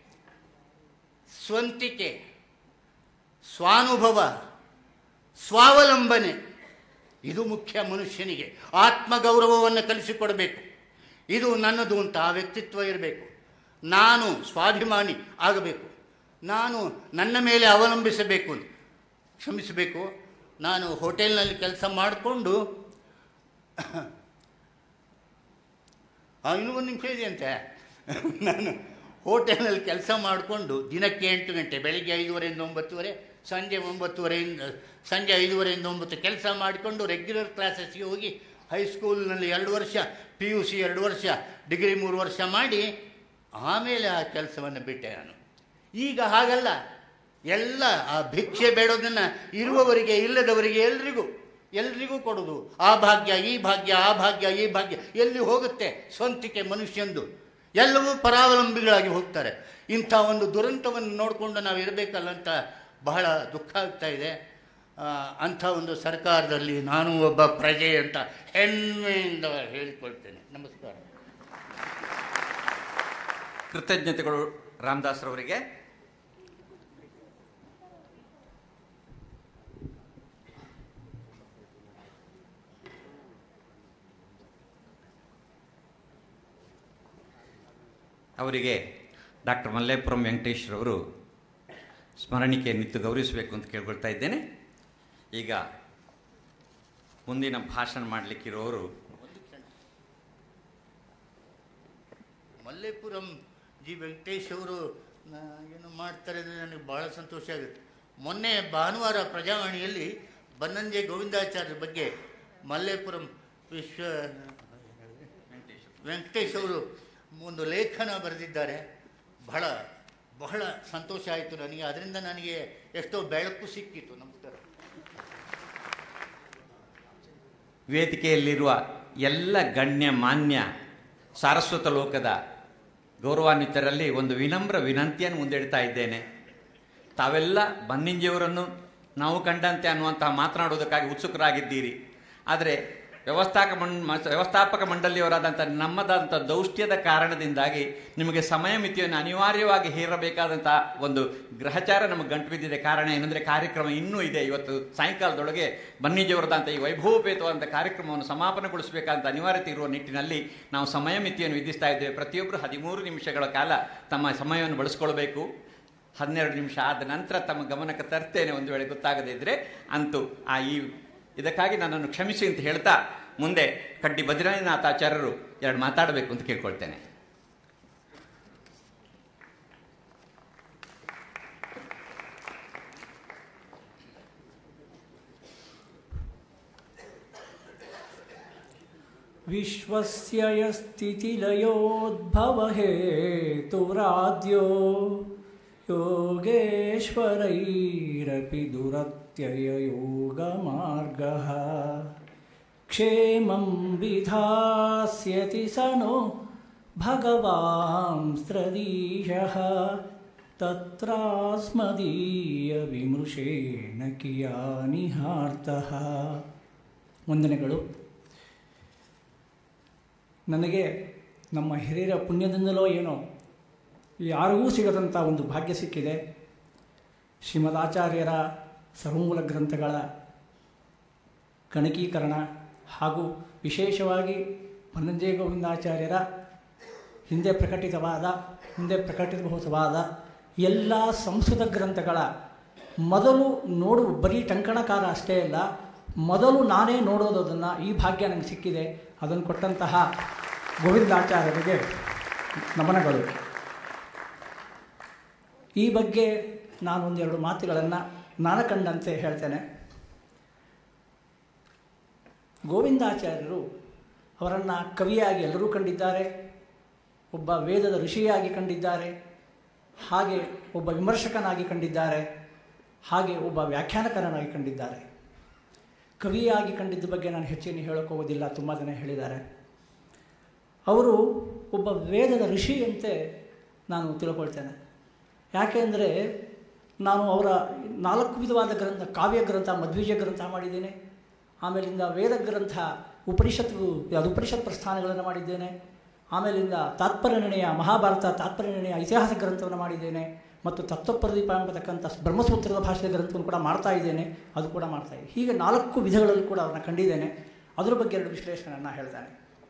ಸ್ವಂತಿಕೆ ಸ್ವಾನುಭವ ಸ್ವಾವಲಂಬನೆ ಇದು ಮುಖ್ಯ ಮನುಷ್ಯನಿಗೆ ಆತ್ಮಗೌರವವನ್ನು ಕಲಿಸಿಕೊಡಬೇಕು ಇದು ನನ್ನದು ಅಂತ ಆ ವ್ಯಕ್ತಿತ್ವ ಇರಬೇಕು ನಾನು ಸ್ವಾಭಿಮಾನಿ ಆಗಬೇಕು ನಾನು ನನ್ನ ಮೇಲೆ ಅವಲಂಬಿಸಬೇಕು ಅಂತ ಕ್ಷಮಿಸಬೇಕು ನಾನು ಹೋಟೆಲ್ನಲ್ಲಿ ಕೆಲಸ ಮಾಡಿಕೊಂಡು ಇನ್ನೂ ಒಂದು ನಿಮಿಷ ಇದೆಯಂತೆ ನಾನು ಹೋಟೆಲ್ನಲ್ಲಿ ಕೆಲಸ ಮಾಡಿಕೊಂಡು ದಿನಕ್ಕೆ ಎಂಟು ಗಂಟೆ ಬೆಳಿಗ್ಗೆ ಐದುವರೆಯಿಂದ ಒಂಬತ್ತುವರೆ ಸಂಜೆ ಒಂಬತ್ತುವರೆಯಿಂದ ಸಂಜೆ ಐದುವರೆಯಿಂದ ಒಂಬತ್ತು ಕೆಲಸ ಮಾಡಿಕೊಂಡು ರೆಗ್ಯುಲರ್ ಕ್ಲಾಸಸ್ಗೆ ಹೋಗಿ ಹೈಸ್ಕೂಲ್ನಲ್ಲಿ ಎರಡು ವರ್ಷ ಪಿ ಯು ಸಿ ಎರಡು ವರ್ಷ ಡಿಗ್ರಿ ಮೂರು ವರ್ಷ ಮಾಡಿ ಆಮೇಲೆ ಆ ಕೆಲಸವನ್ನು ಬಿಟ್ಟೆ ನಾನು ಈಗ ಹಾಗಲ್ಲ ಎಲ್ಲ ಆ ಭಿಕ್ಷೆ ಬೇಡೋದನ್ನು ಇರುವವರಿಗೆ ಇಲ್ಲದವರಿಗೆ ಎಲ್ರಿಗೂ ಎಲ್ರಿಗೂ ಕೊಡೋದು ಆ ಭಾಗ್ಯ ಈ ಭಾಗ್ಯ ಆ ಭಾಗ್ಯ ಈ ಭಾಗ್ಯ ಎಲ್ಲಿ ಹೋಗುತ್ತೆ ಸ್ವಂತಿಕೆ ಮನುಷ್ಯಂದು ಎಲ್ಲವೂ ಪರಾವಲಂಬಿಗಳಾಗಿ ಹೋಗ್ತಾರೆ ಇಂಥ ಒಂದು ದುರಂತವನ್ನು ನೋಡಿಕೊಂಡು ನಾವು ಇರಬೇಕಲ್ಲ ಅಂತ ಬಹಳ ದುಃಖ ಆಗ್ತಾ ಇದೆ ಆ, ಅಂಥ ಒಂದು ಸರ್ಕಾರದಲ್ಲಿ ನಾನು ಒಬ್ಬ ಪ್ರಜೆ ಅಂತ ಹೆಮ್ಮೆಯಿಂದ ಹೇಳಿಕೊಳ್ತೇನೆ ನಮಸ್ಕಾರ ಕೃತಜ್ಞತೆಗಳು ರಾಮದಾಸ್ರವರಿಗೆ ಅವರಿಗೆ ಡಾಕ್ಟರ್ ಮಲ್ಲೇಪುರಂ ವೆಂಕಟೇಶ್ವರವರು ಸ್ಮರಣಿಕೆ ನಿತ್ತು ಗೌರವಿಸಬೇಕು ಅಂತ ಕೇಳ್ಕೊಳ್ತಾ ಇದ್ದೇನೆ ಈಗ ಮುಂದಿನ ಭಾಷಣ ಮಾಡಲಿಕ್ಕಿರೋರು ಮಲ್ಲೇಪುರಂ ಜಿ ವೆಂಕಟೇಶ್ ಅವರು ಆ, ಏನು ಮಾಡ್ತಾರೆ ಅಂದರೆ ನನಗೆ ಭಾಳ ಸಂತೋಷ ಆಗುತ್ತೆ ಮೊನ್ನೆ ಭಾನುವಾರ ಪ್ರಜಾವಾಣಿಯಲ್ಲಿ ಬನ್ನಂಜೆ ಗೋವಿಂದಾಚಾರ್ಯ ಬಗ್ಗೆ ಮಲ್ಲೇಪುರಂ ವಿಶ್ವ ವೆಂಕಟೇಶ್ ಅವರು ಒಂದು ಲೇಖನ ಬರೆದಿದ್ದಾರೆ ಬಹಳ ಬಹಳ ಸಂತೋಷ ಆಯಿತು ನನಗೆ ಅದರಿಂದ ನನಗೆ ಎಷ್ಟೋ ಬೆಳಕು ಸಿಕ್ಕಿತು ನಮಸ್ಕಾರ ವೇದಿಕೆಯಲ್ಲಿರುವ ಎಲ್ಲ ಗಣ್ಯ ಮಾನ್ಯ ಸಾರಸ್ವತ ಲೋಕದ ಗೌರವಾನ್ವಿತರಲ್ಲಿ ಒಂದು ವಿನಮ್ರ ವಿನಂತಿಯನ್ನು ಮುಂದಿಡ್ತಾ ಇದ್ದೇನೆ ತಾವೆಲ್ಲ ಬನ್ನಿಂಜಿಯವರನ್ನು ನಾವು ಕಂಡಂತೆ ಅನ್ನುವಂತಹ ಮಾತನಾಡುವುದಕ್ಕಾಗಿ ಉತ್ಸುಕರಾಗಿದ್ದೀರಿ ಆದರೆ ವ್ಯವಸ್ಥಾಪಕ ಮಂ ಮ- ವ್ಯವಸ್ಥಾಪಕ ಮಂಡಳಿಯವರಾದಂಥ ನಮ್ಮದಾದಂಥ ದೌಷ್ಟ್ಯದ ಕಾರಣದಿಂದಾಗಿ ನಿಮಗೆ ಸಮಯ ಮಿತಿಯನ್ನು ಅನಿವಾರ್ಯವಾಗಿ ಹೇರಬೇಕಾದಂಥ ಒಂದು ಗ್ರಹಚಾರ ನಮಗೆ ಗಂಟು ಬಿದ್ದಿದೆ ಕಾರಣ ಏನಂದರೆ ಕಾರ್ಯಕ್ರಮ ಇನ್ನೂ ಇದೆ ಇವತ್ತು ಸಾಯಂಕಾಲದೊಳಗೆ ಬನ್ನಿಜಿಯವರದಂಥ ಈ ವೈಭವಪೇತವಾದಂಥ ಕಾರ್ಯಕ್ರಮವನ್ನು ಸಮಾಪನಗೊಳಿಸಬೇಕಂತ ಅನಿವಾರ್ಯತೆ ಇರುವ ನಿಟ್ಟಿನಲ್ಲಿ ನಾವು ಸಮಯ ಮಿತಿಯನ್ನು ವಿಧಿಸ್ತಾ ಇದ್ದೇವೆ ಪ್ರತಿಯೊಬ್ಬರು ಹದಿಮೂರು ನಿಮಿಷಗಳ ಕಾಲ ತಮ್ಮ ಸಮಯವನ್ನು ಬಳಸ್ಕೊಳ್ಬೇಕು ಹನ್ನೆರಡು ನಿಮಿಷ ಆದ ನಂತರ ತಮ್ಮ ಗಮನಕ್ಕೆ ತರ್ತೇನೆ ಒಂದು ವೇಳೆ ಗೊತ್ತಾಗದೇ ಇದ್ದರೆ ಅಂತೂ ಆ ಈ ಇದಕ್ಕಾಗಿ ನನ್ನನ್ನು ಕ್ಷಮಿಸಿ ಅಂತ ಹೇಳ್ತಾ ಮುಂದೆ ಕಡ್ಡಿ ಬದ್ರಿನಾಥ ಆಚಾರ್ಯರು ಎರಡು ಮಾತಾಡಬೇಕು ಅಂತ ಕೇಳ್ಕೊಳ್ತೇನೆ विश्वस्य यस्तिथिलयोद्भवहेतुराद्यो योगेश्वरैरपि दुरत्यययोगमार्गः क्षेमं विधास्यति स नो भगवांस्त्रदीशः तत्रास्मदीयविमृशेन कियानिहाರ್ತಃ ವಂದನೆಗಳು ನನಗೆ ನಮ್ಮ ಹಿರಿಯರ ಪುಣ್ಯದಿಂದಲೋ ಏನೋ ಯಾರಿಗೂ ಸಿಗದಂಥ ಒಂದು ಭಾಗ್ಯ ಸಿಕ್ಕಿದೆ ಶ್ರೀಮದಾಚಾರ್ಯರ ಸರ್ವಮೂಲ ಗ್ರಂಥಗಳ ಗಣಕೀಕರಣ ಹಾಗೂ ವಿಶೇಷವಾಗಿ ಬನ್ನಂಜಯ ಗೋವಿಂದಾಚಾರ್ಯರ ಹಿಂದೆ ಪ್ರಕಟಿತವಾದ ಮುಂದೆ ಪ್ರಕಟಿಸಬಹುದಾದ ಎಲ್ಲ ಸಂಸ್ಕೃತ ಗ್ರಂಥಗಳ ಮೊದಲು ನೋಡು ಬರೀ ಟಂಕಣಕಾರ ಅಷ್ಟೇ ಅಲ್ಲ ಮೊದಲು ನಾನೇ ನೋಡೋದು ಅದನ್ನು ಈ ಭಾಗ್ಯ ನನಗೆ ಸಿಕ್ಕಿದೆ ಅದನ್ನು ಕೊಟ್ಟಂತಹ ಗೋವಿಂದಾಚಾರ್ಯರಿಗೆ ನಮನಗಳು ಈ ಬಗ್ಗೆ ನಾನು ಒಂದೆರಡು ಮಾತುಗಳನ್ನು ನಾನು ಕಂಡಂತೆ ಹೇಳ್ತೇನೆ ಗೋವಿಂದಾಚಾರ್ಯರು ಅವರನ್ನು ಕವಿಯಾಗಿ ಎಲ್ಲರೂ ಕಂಡಿದ್ದಾರೆ ಒಬ್ಬ ವೇದದ ಋಷಿಯಾಗಿ ಕಂಡಿದ್ದಾರೆ ಹಾಗೆ ಒಬ್ಬ ವಿಮರ್ಶಕನಾಗಿ ಕಂಡಿದ್ದಾರೆ ಹಾಗೆ ಒಬ್ಬ ವ್ಯಾಖ್ಯಾನಕರನಾಗಿ ಕಂಡಿದ್ದಾರೆ ಕವಿಯಾಗಿ ಕಂಡಿದ್ದ ಬಗ್ಗೆ ನಾನು ಹೆಚ್ಚೇನು ಹೇಳೋಕ್ಕೋಗೋದಿಲ್ಲ ತುಂಬ ಜನ ಹೇಳಿದ್ದಾರೆ ಅವರು ಒಬ್ಬ ವೇದದ ಋಷಿಯಂತೆ ನಾನು ತಿಳ್ಕೊಳ್ತೇನೆ ಯಾಕೆಂದರೆ ನಾನು ಅವರ ನಾಲ್ಕು ವಿಧವಾದ ಗ್ರಂಥ ಕಾವ್ಯ ಗ್ರಂಥ ಮಧ್ವೀಜ ಗ್ರಂಥ ಮಾಡಿದ್ದೇನೆ ಆಮೇಲಿಂದ ವೇದ ಗ್ರಂಥ ಉಪನಿಷತ್ತು ಅದು ಉಪನಿಷತ್ ಪ್ರಸ್ಥಾನಗಳನ್ನು ಮಾಡಿದ್ದೇನೆ ಆಮೇಲಿಂದ ತಾತ್ಪರ್ಯ ನಿರ್ಣಯ ಮಹಾಭಾರತ ತಾತ್ಪರ್ಯ ನಿರ್ಣಯ ಇತಿಹಾಸ ಗ್ರಂಥವನ್ನು ಮಾಡಿದ್ದೇನೆ ಮತ್ತು ತತ್ವಪ್ರದೀಪ ಎಂಬತಕ್ಕಂಥ ಬ್ರಹ್ಮಸೂತ್ರದ ಭಾಷೆಯ ಗ್ರಂಥವನ್ನು ಕೂಡ ಮಾಡ್ತಾ ಇದ್ದೇನೆ ಅದು ಕೂಡ ಮಾಡ್ತಾ ಇದ್ದೀನಿ ಹೀಗೆ ನಾಲ್ಕು ವಿಧಗಳಲ್ಲಿ ಕೂಡ ಅವ್ರನ್ನ ಕಂಡಿದ್ದೇನೆ ಅದ್ರ ಬಗ್ಗೆ ಎರಡು ವಿಶ್ಲೇಷಣೆಯನ್ನು ಹೇಳ್ತಾನೆ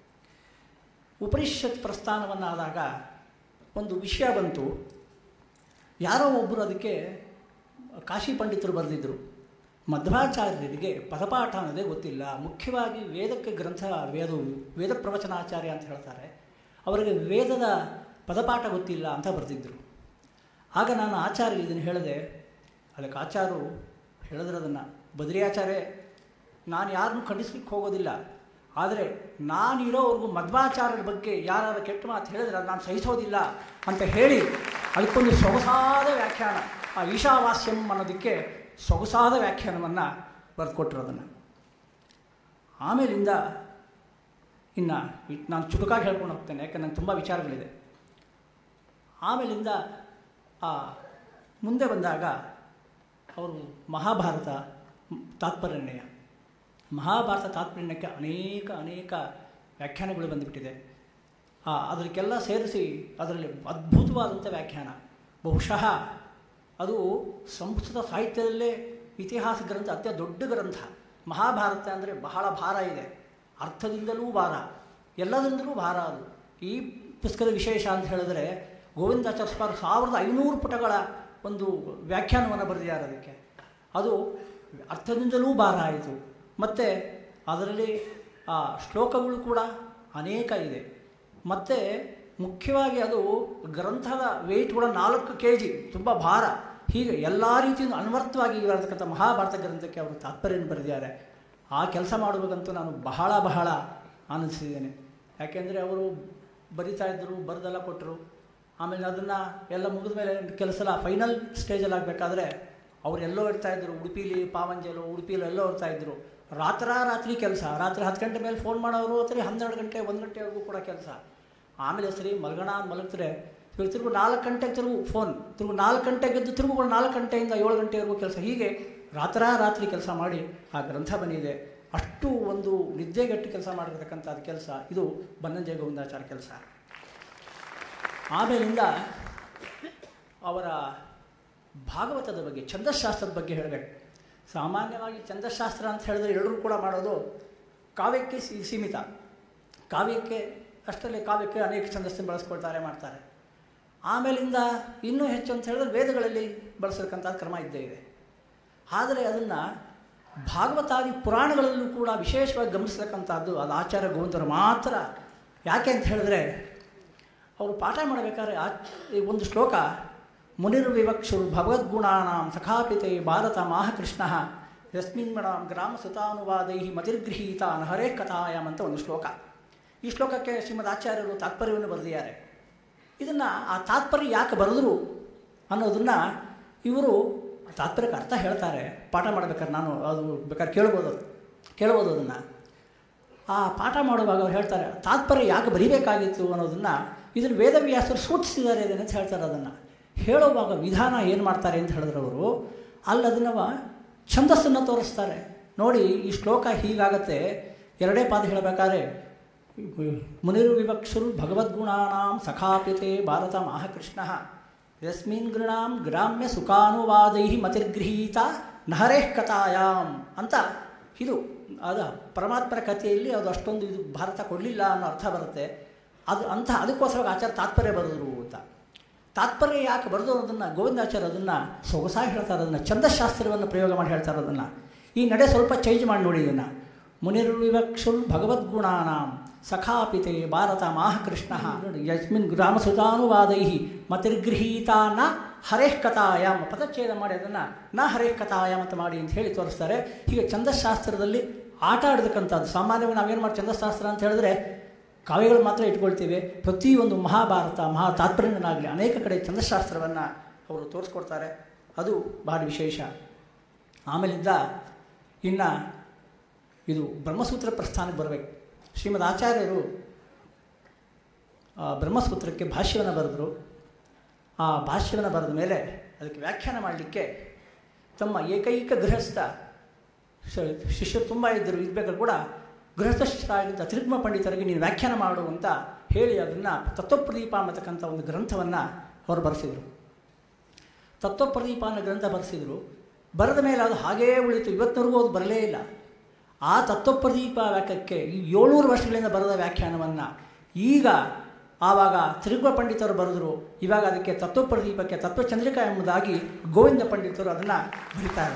ಉಪನಿಷತ್ ಪ್ರಸ್ಥಾನವನ್ನು ಆದಾಗ ಒಂದು ವಿಷಯ ಬಂತು ಯಾರೋ ಒಬ್ಬರು ಅದಕ್ಕೆ ಕಾಶಿ ಪಂಡಿತರು ಬರೆದಿದ್ದರು ಮಧ್ವಾಚಾರ್ಯರಿಗೆ ಪದಪಾಠ ಅನ್ನೋದೇ ಗೊತ್ತಿಲ್ಲ ಮುಖ್ಯವಾಗಿ ವೇದಕ್ಕೆ ಗ್ರಂಥ ವೇದ ವೇದ ಪ್ರವಚನಾಚಾರ್ಯ ಅಂತ ಹೇಳ್ತಾರೆ ಅವರಿಗೆ ವೇದದ ಪದಪಾಠ ಗೊತ್ತಿಲ್ಲ ಅಂತ ಬರೆದಿದ್ದರು ಆಗ ನಾನು ಆಚಾರ್ಯ ಇದನ್ನು ಹೇಳಿದೆ ಅದಕ್ಕೆ ಆಚಾರು ಹೇಳಿದ್ರೆ ಅದನ್ನು ಬದ್ರಿ ಆಚಾರ್ಯ ನಾನು ಯಾರನ್ನೂ ಖಂಡಿಸ್ಲಿಕ್ಕೆ ಹೋಗೋದಿಲ್ಲ ಆದರೆ ನಾನಿರೋವರೆಗೂ ಮಧ್ವಾಚಾರ್ಯರ ಬಗ್ಗೆ ಯಾರಾದ ಕೆಟ್ಟ ಮಾತು ಹೇಳಿದ್ರೆ ಅದು ನಾನು ಸಹಿಸೋದಿಲ್ಲ ಅಂತ ಹೇಳಿ ಅದಕ್ಕೊಂದು ಸೊಗಸಾದ ವ್ಯಾಖ್ಯಾನ ಆ ಈಶಾವಾಸ್ಯಂ ಅನ್ನೋದಕ್ಕೆ ಸೊಗಸಾದ ವ್ಯಾಖ್ಯಾನವನ್ನು ಬರೆದುಕೊಟ್ರು ಅದನ್ನು ಆಮೇಲಿಂದ ಇನ್ನು ನಾನು ಚುಟುಕಾಗಿ ಹೇಳ್ಕೊಂಡು ಹೋಗ್ತೇನೆ ಯಾಕೆ ನಂಗೆ ತುಂಬ ವಿಚಾರಗಳಿದೆ ಆಮೇಲಿಂದ ಆ ಮುಂದೆ ಬಂದಾಗ ಅವರು ಮಹಾಭಾರತ ತಾತ್ಪರ್ಯನ್ವಯ ಮಹಾಭಾರತ ತಾತ್ಪರ್ಯಕ್ಕೆ ಅನೇಕ ಅನೇಕ ವ್ಯಾಖ್ಯಾನಗಳು ಬಂದುಬಿಟ್ಟಿದೆ ಅದಕ್ಕೆಲ್ಲ ಸೇರಿಸಿ ಅದರಲ್ಲಿ ಅದ್ಭುತವಾದಂಥ ವ್ಯಾಖ್ಯಾನ ಬಹುಶಃ ಅದು ಸಂಸ್ಕೃತ ಸಾಹಿತ್ಯದಲ್ಲೇ ಇತಿಹಾಸ ಗ್ರಂಥ ಅತ್ಯ ದೊಡ್ಡ ಗ್ರಂಥ ಮಹಾಭಾರತ ಅಂದರೆ ಬಹಳ ಭಾರ ಇದೆ ಅರ್ಥದಿಂದಲೂ ಭಾರ ಎಲ್ಲದಿಂದಲೂ ಭಾರ ಅದು ಈ ಪುಸ್ತಕದ ವಿಶೇಷ ಅಂತ ಹೇಳಿದ್ರೆ ಗೋವಿಂದಾಚಾರ್ಯ ಸುಮಾರು ಸಾವಿರದ ಐನೂರು ಪುಟಗಳ ಒಂದು ವ್ಯಾಖ್ಯಾನವನ್ನು ಬರೆದಿದ್ದಾರೆ ಅದಕ್ಕೆ ಅದು ಅರ್ಥದಿಂದಲೂ ಭಾರ ಆಯಿತು ಮತ್ತು ಅದರಲ್ಲಿ ಆ ಶ್ಲೋಕಗಳು ಕೂಡ ಅನೇಕ ಇದೆ ಮತ್ತು ಮುಖ್ಯವಾಗಿ ಅದು ಗ್ರಂಥದ ವೆಯ್ಟ್ ಕೂಡ ನಾಲ್ಕು ಕೆ ಜಿ ತುಂಬ ಭಾರ ಹೀಗೆ ಎಲ್ಲ ರೀತಿಯಿಂದ ಅನ್ವರ್ಥವಾಗಿ ಇರತಕ್ಕಂಥ ಮಹಾಭಾರತ ಗ್ರಂಥಕ್ಕೆ ಅವರು ತಾತ್ಪರ್ಯವನ್ನು ಬರೆದಿದ್ದಾರೆ ಆ ಕೆಲಸ ಮಾಡಬೇಕಂತೂ ನಾನು ಬಹಳ ಬಹಳ ಆನಂದಿಸಿದ್ದೇನೆ ಯಾಕೆಂದರೆ ಅವರು ಬರಿತಾ ಇದ್ದರು ಬರೆದೆಲ್ಲ ಕೊಟ್ಟರು ಆಮೇಲೆ ಅದನ್ನು ಎಲ್ಲ ಮುಗಿದ ಮೇಲೆ ಕೆಲಸ ಎಲ್ಲ ಫೈನಲ್ ಸ್ಟೇಜಲ್ಲಿ ಆಗಬೇಕಾದ್ರೆ ಅವ್ರು ಎಲ್ಲೋ ಇರ್ತಾಯಿದ್ರು ಉಡುಪಿಲಿ ಪಾವಂಜಲು ಉಡುಪಿಲಿ ಎಲ್ಲೋ ಇರ್ತಾಯಿದ್ರು ರಾತ್ರಿ ಕೆಲಸ ರಾತ್ರಿ ಹತ್ತು ಗಂಟೆ ಮೇಲೆ ಫೋನ್ ಮಾಡೋರು ಅಥವಾ ಹನ್ನೆರಡು ಗಂಟೆ ಒಂದು ಗಂಟೆವರೆಗೂ ಕೂಡ ಕೆಲಸ ಆಮೇಲೆ ಸರಿ ಮಲಗೋಣ ಮಲಗ್ತಾರೆ ತಿರುಗು ನಾಲ್ಕು ಗಂಟೆಗೆ ತಿರುಗು ಫೋನ್ ತಿರುಗು ನಾಲ್ಕು ಗಂಟೆಗೆ ಎದ್ದು ತಿರುಗು ನಾಲ್ಕು ಗಂಟೆಯಿಂದ ಏಳು ಗಂಟೆವರೆಗೂ ಕೆಲಸ ಹೀಗೆ ರಾತ್ರಿ ಕೆಲಸ ಮಾಡಿ ಆ ಗ್ರಂಥ ಬಂದಿದೆ ಅಷ್ಟು ಒಂದು ನಿದ್ದೆಗಟ್ಟು ಕೆಲಸ ಮಾಡಿರ್ತಕ್ಕಂಥದ್ದು ಕೆಲಸ ಇದು ಬನ್ನಂಜಯ ಗೋವಿಂದಾಚಾರ್ಯ ಕೆಲಸ ಆಮೇಲಿಂದ ಅವರ ಭಾಗವತದ ಬಗ್ಗೆ ಛಂದಶಾಸ್ತ್ರದ ಬಗ್ಗೆ ಹೇಳಬೇಕು ಸಾಮಾನ್ಯವಾಗಿ ಛಂದಶಾಸ್ತ್ರ ಅಂತ ಹೇಳಿದ್ರೆ ಎಲ್ಲರೂ ಕೂಡ ಮಾಡೋದು ಕಾವ್ಯಕ್ಕೆ ಸೀಮಿತ ಕಾವ್ಯಕ್ಕೆ ಅಷ್ಟರಲ್ಲಿ ಕಾವ್ಯಕ್ಕೆ ಅನೇಕ ಛಂದಸ್ಸನ್ನು ಬಳಸ್ಕೊಳ್ತಾರೆ ಮಾಡ್ತಾರೆ ಆಮೇಲಿಂದ ಇನ್ನೂ ಹೆಚ್ಚು ಅಂತ ಹೇಳಿದ್ರೆ ವೇದಗಳಲ್ಲಿ ಬಳಸತಕ್ಕಂಥ ಕ್ರಮ ಇದ್ದೇ ಇದೆ ಆದರೆ ಅದನ್ನು ಭಾಗವತಾದಿ ಪುರಾಣಗಳಲ್ಲೂ ಕೂಡ ವಿಶೇಷವಾಗಿ ಗಮನಿಸ್ತಕ್ಕಂಥದ್ದು ಅದು ಆಚಾರ್ಯ ಗೋವಿಂದರು ಮಾತ್ರ ಯಾಕೆ ಅಂತ ಹೇಳಿದ್ರೆ ಅವರು ಪಾಠ ಮಾಡಬೇಕಾದ್ರೆ ಆ ಒಂದು ಶ್ಲೋಕ ಮುನಿರ್ವಿವಕ್ಷರು ಭಗವದ್ಗುಣಾನಾಂ ಸಖಾಪಿತೆ ಭಾರತ ಮಾಹಕೃಷ್ಣ ಯಸ್ಮಿನ್ ಮೇಡಂ ಗ್ರಾಮ ಸುತಾನುವಾದೈ ಮತಿರ್ಗೃಹೀತ ಹರೇ ಕಥಾಯಾಮ್ ಅಂತ ಒಂದು ಶ್ಲೋಕ ಈ ಶ್ಲೋಕಕ್ಕೆ ಶ್ರೀಮದ್ ಆಚಾರ್ಯರು ತಾತ್ಪರ್ಯವನ್ನು ಬರೆದಿದ್ದಾರೆ ಇದನ್ನು ಆ ತಾತ್ಪರ್ಯ ಯಾಕೆ ಬರೆದರು ಅನ್ನೋದನ್ನು ಇವರು ತಾತ್ಪರ್ಯಕ್ಕೆ ಅರ್ಥ ಹೇಳ್ತಾರೆ ಪಾಠ ಮಾಡ್ಬೇಕಾದ್ರೆ ನಾನು ಅದು ಬೇಕಾದ್ರೆ ಕೇಳ್ಬೋದು ಅದು ಕೇಳ್ಬೋದು ಅದನ್ನು ಆ ಪಾಠ ಮಾಡುವಾಗ ಅವ್ರು ಹೇಳ್ತಾರೆ ತಾತ್ಪರ್ಯ ಯಾಕೆ ಬರೀಬೇಕಾಗಿತ್ತು ಅನ್ನೋದನ್ನು ಇದನ್ನು ವೇದವ್ಯಾಸರು ಸೂಚಿಸಿದ್ದಾರೆ ಇದನ್ನು ಅಂತ ಹೇಳ್ತಾರೆ ಅದನ್ನು ಹೇಳುವಾಗ ವಿಧಾನ ಏನು ಮಾಡ್ತಾರೆ ಅಂತ ಹೇಳಿದ್ರೆ ಅವರು ಅಲ್ಲಿ ಅದನ್ನು ಛಂದಸ್ಸನ್ನು ತೋರಿಸ್ತಾರೆ ನೋಡಿ ಈ ಶ್ಲೋಕ ಹೀಗಾಗತ್ತೆ ಎರಡೇ ಪಾದ ಹೇಳಬೇಕಾದ್ರೆ ಮುನಿರು ವಿವಕ್ಷರು ಭಗವದ್ಗುಣಾನಾಂ ಸಖಾಪ್ಯತೆ ಭಾರತ ಮಹಾಕೃಷ್ಣ ಯಸ್ಮಿನ್ ಗೃಣಾಂ ಗ್ರಾಮ್ಯ ಸುಖಾನುವಾದೈ ಮತಿರ್ಗೃಹೀತ ನಹರೇಃ ಕಥಾಯಾಮ್ ಅಂತ ಇದು ಅದು ಪರಮಾತ್ಮನ ಕಥೆಯಲ್ಲಿ ಅದು ಅಷ್ಟೊಂದು ಇದು ಭಾರತ ಕೊಡಲಿಲ್ಲ ಅನ್ನೋ ಅರ್ಥ ಬರುತ್ತೆ ಅದು ಅಂಥ ಅದಕ್ಕೋಸ್ಕರ ಆಚಾರ ತಾತ್ಪರ್ಯ ಬರೆದರು ಅಂತ ತಾತ್ಪರ್ಯ ಯಾಕೆ ಬರೆದು ಅನ್ನೋದನ್ನು ಗೋವಿಂದಾಚಾರ್ಯ ಅದನ್ನು ಸೊಗಸಾಗಿ ಹೇಳ್ತಾರೆ ಅದನ್ನು ಛಂದಶಾಸ್ತ್ರವನ್ನು ಪ್ರಯೋಗ ಮಾಡಿ ಹೇಳ್ತಾರೆ ಅದನ್ನು ಈ ನಡೆ ಸ್ವಲ್ಪ ಚೇಂಜ್ ಮಾಡಿ ನೋಡಿ ಇದನ್ನು ಮುನಿರ್ವಿವಕ್ಷುಲ್ ಭಗವದ್ಗುಣಾನಾಂ ಸಖಾಪಿತೆ ಭಾರತ ಮಾಹಕೃಷ್ಣ ನೋಡಿ ಯಸ್ಮಿನ್ ಗ್ರಾಮಸುತಾನುವಾದೈ ಮತಿರ್ಗೃಹೀತ ನ ಹರೇಃ ಕಥಾಯಾಮ್ ಪದಚ್ಛೇದ ಮಾಡಿ ಅದನ್ನು ನ ಹರೇಃ ಕಥಾಯಾಮ್ ಅಂತ ಮಾಡಿ ಅಂತ ಹೇಳಿ ತೋರಿಸ್ತಾರೆ ಹೀಗೆ ಛಂದಶಾಸ್ತ್ರದಲ್ಲಿ ಆಟ ಆಡತಕ್ಕಂಥದ್ದು ಸಾಮಾನ್ಯವಾಗಿ ನಾವೇನು ಮಾಡಿ ಛಂದಶಾಸ್ತ್ರ ಅಂತ ಹೇಳಿದ್ರೆ ಕಾವ್ಯಗಳು ಮಾತ್ರ ಇಟ್ಕೊಳ್ತೀವಿ ಪ್ರತಿಯೊಂದು ಮಹಾಭಾರತ ಮಹಾ ತಾತ್ಪರ್ಯನಾಗಲಿ ಅನೇಕ ಕಡೆ ಛಂದಶಾಸ್ತ್ರವನ್ನು ಅವರು ತೋರಿಸ್ಕೊಡ್ತಾರೆ ಅದು ಭಾಳ ವಿಶೇಷ ಆಮೇಲಿಂದ ಇನ್ನು ಇದು ಬ್ರಹ್ಮಸೂತ್ರ ಪ್ರಸ್ಥಾನಕ್ಕೆ ಬರಬೇಕು ಶ್ರೀಮದ್ ಆಚಾರ್ಯರು ಆ ಬ್ರಹ್ಮಸೂತ್ರಕ್ಕೆ ಭಾಷ್ಯವನ್ನು ಬರೆದರು ಆ ಭಾಷ್ಯವನ್ನು ಬರೆದ ಮೇಲೆ ಅದಕ್ಕೆ ವ್ಯಾಖ್ಯಾನ ಮಾಡಲಿಕ್ಕೆ ತಮ್ಮ ಏಕೈಕ ಗೃಹಸ್ಥ ಶ- ಶಿಷ್ಯರು ತುಂಬ ಇದ್ದರು ಇರಬೇಕಾದ್ರೆ ಕೂಡ ಗೃಹಸ್ಥರಾಗಿದ್ದ ತ್ರಿಗ್ಮ ಪಂಡಿತರಿಗೆ ನೀನು ವ್ಯಾಖ್ಯಾನ ಮಾಡು ಅಂತ ಹೇಳಿ ಅದನ್ನು ತತ್ವಪ್ರದೀಪ ಅನ್ನತಕ್ಕಂಥ ಒಂದು ಗ್ರಂಥವನ್ನು ಅವರು ಬರೆಸಿದರು ತತ್ವಪ್ರದೀಪ ಅನ್ನೋ ಗ್ರಂಥ ಬರೆಸಿದರು ಬರೆದ ಮೇಲೆ ಅದು ಹಾಗೇ ಉಳಿತು ಇವತ್ತಿನವರೆಗೂ ಅದು ಬರಲೇ ಇಲ್ಲ ಆ ತತ್ವಪ್ರದೀಪ ವ್ಯಾಖ್ಯಕ್ಕೆ ಈ ಏಳ್ನೂರು ವರ್ಷಗಳಿಂದ ಬರೆದ ವ್ಯಾಖ್ಯಾನವನ್ನು ಈಗ ಆವಾಗ ತ್ರಿಗುವ ಪಂಡಿತರು ಬರೆದರು ಇವಾಗ ಅದಕ್ಕೆ ತತ್ವಪ್ರದೀಪಕ್ಕೆ ತತ್ವಚಂದ್ರಿಕಾ ಎಂಬುದಾಗಿ ಗೋವಿಂದ ಪಂಡಿತರು ಅದನ್ನು ಬರೀತಾರೆ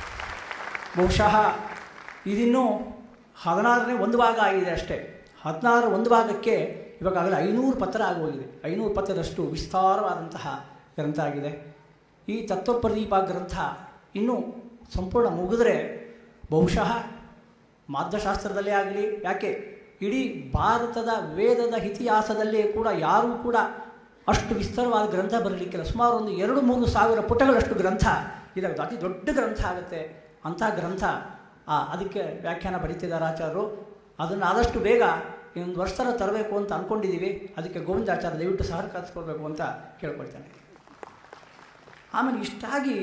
ಬಹುಶಃ ಇದಿನ್ನೂ ಹದಿನಾರನೇ ಒಂದು ಭಾಗ ಆಗಿದೆ ಅಷ್ಟೇ ಹದಿನಾರು ಒಂದು ಭಾಗಕ್ಕೆ ಇವಾಗಲೇ ಐನೂರು ಪತ್ರ ಆಗೋಗಿದೆ ಐನೂರು ಪತ್ರದಷ್ಟು ವಿಸ್ತಾರವಾದಂತಹ ಗ್ರಂಥ ಆಗಿದೆ ಈ ತತ್ವಪ್ರದೀಪ ಗ್ರಂಥ ಇನ್ನೂ ಸಂಪೂರ್ಣ ಮುಗಿದ್ರೆ ಬಹುಶಃ ಮಾಧ್ಯಶಾಸ್ತ್ರದಲ್ಲೇ ಆಗಲಿ ಯಾಕೆ ಇಡೀ ಭಾರತದ ವೇದದ ಇತಿಹಾಸದಲ್ಲೇ ಕೂಡ ಯಾರೂ ಕೂಡ ಅಷ್ಟು ವಿಸ್ತಾರವಾದ ಗ್ರಂಥ ಬರಲಿಕ್ಕಿಲ್ಲ ಸುಮಾರು ಒಂದು ಎರಡು ಮೂರು ಸಾವಿರ ಪುಟಗಳಷ್ಟು ಗ್ರಂಥ ಇದಾಗುತ್ತೆ ಅತಿ ದೊಡ್ಡ ಗ್ರಂಥ ಆಗುತ್ತೆ ಅಂಥ ಗ್ರಂಥ ಆ, ಅದಕ್ಕೆ ವ್ಯಾಖ್ಯಾನ ಬರೀತಿದ್ದಾರೆ ಆಚಾರ್ಯರು ಅದನ್ನು ಆದಷ್ಟು ಬೇಗ ಇನ್ನೊಂದು ವರ್ಷ ತರಬೇಕು ಅಂತ ಅಂದ್ಕೊಂಡಿದ್ದೀವಿ ಅದಕ್ಕೆ ಗೋವಿಂದಾಚಾರ್ಯ ದಯವಿಟ್ಟು ಸಹಕರಿಸ್ಕೊಳ್ಬೇಕು ಅಂತ ಕೇಳ್ಕೊಳ್ತೇನೆ ಆಮೇಲೆ ಇಷ್ಟಾಗಿ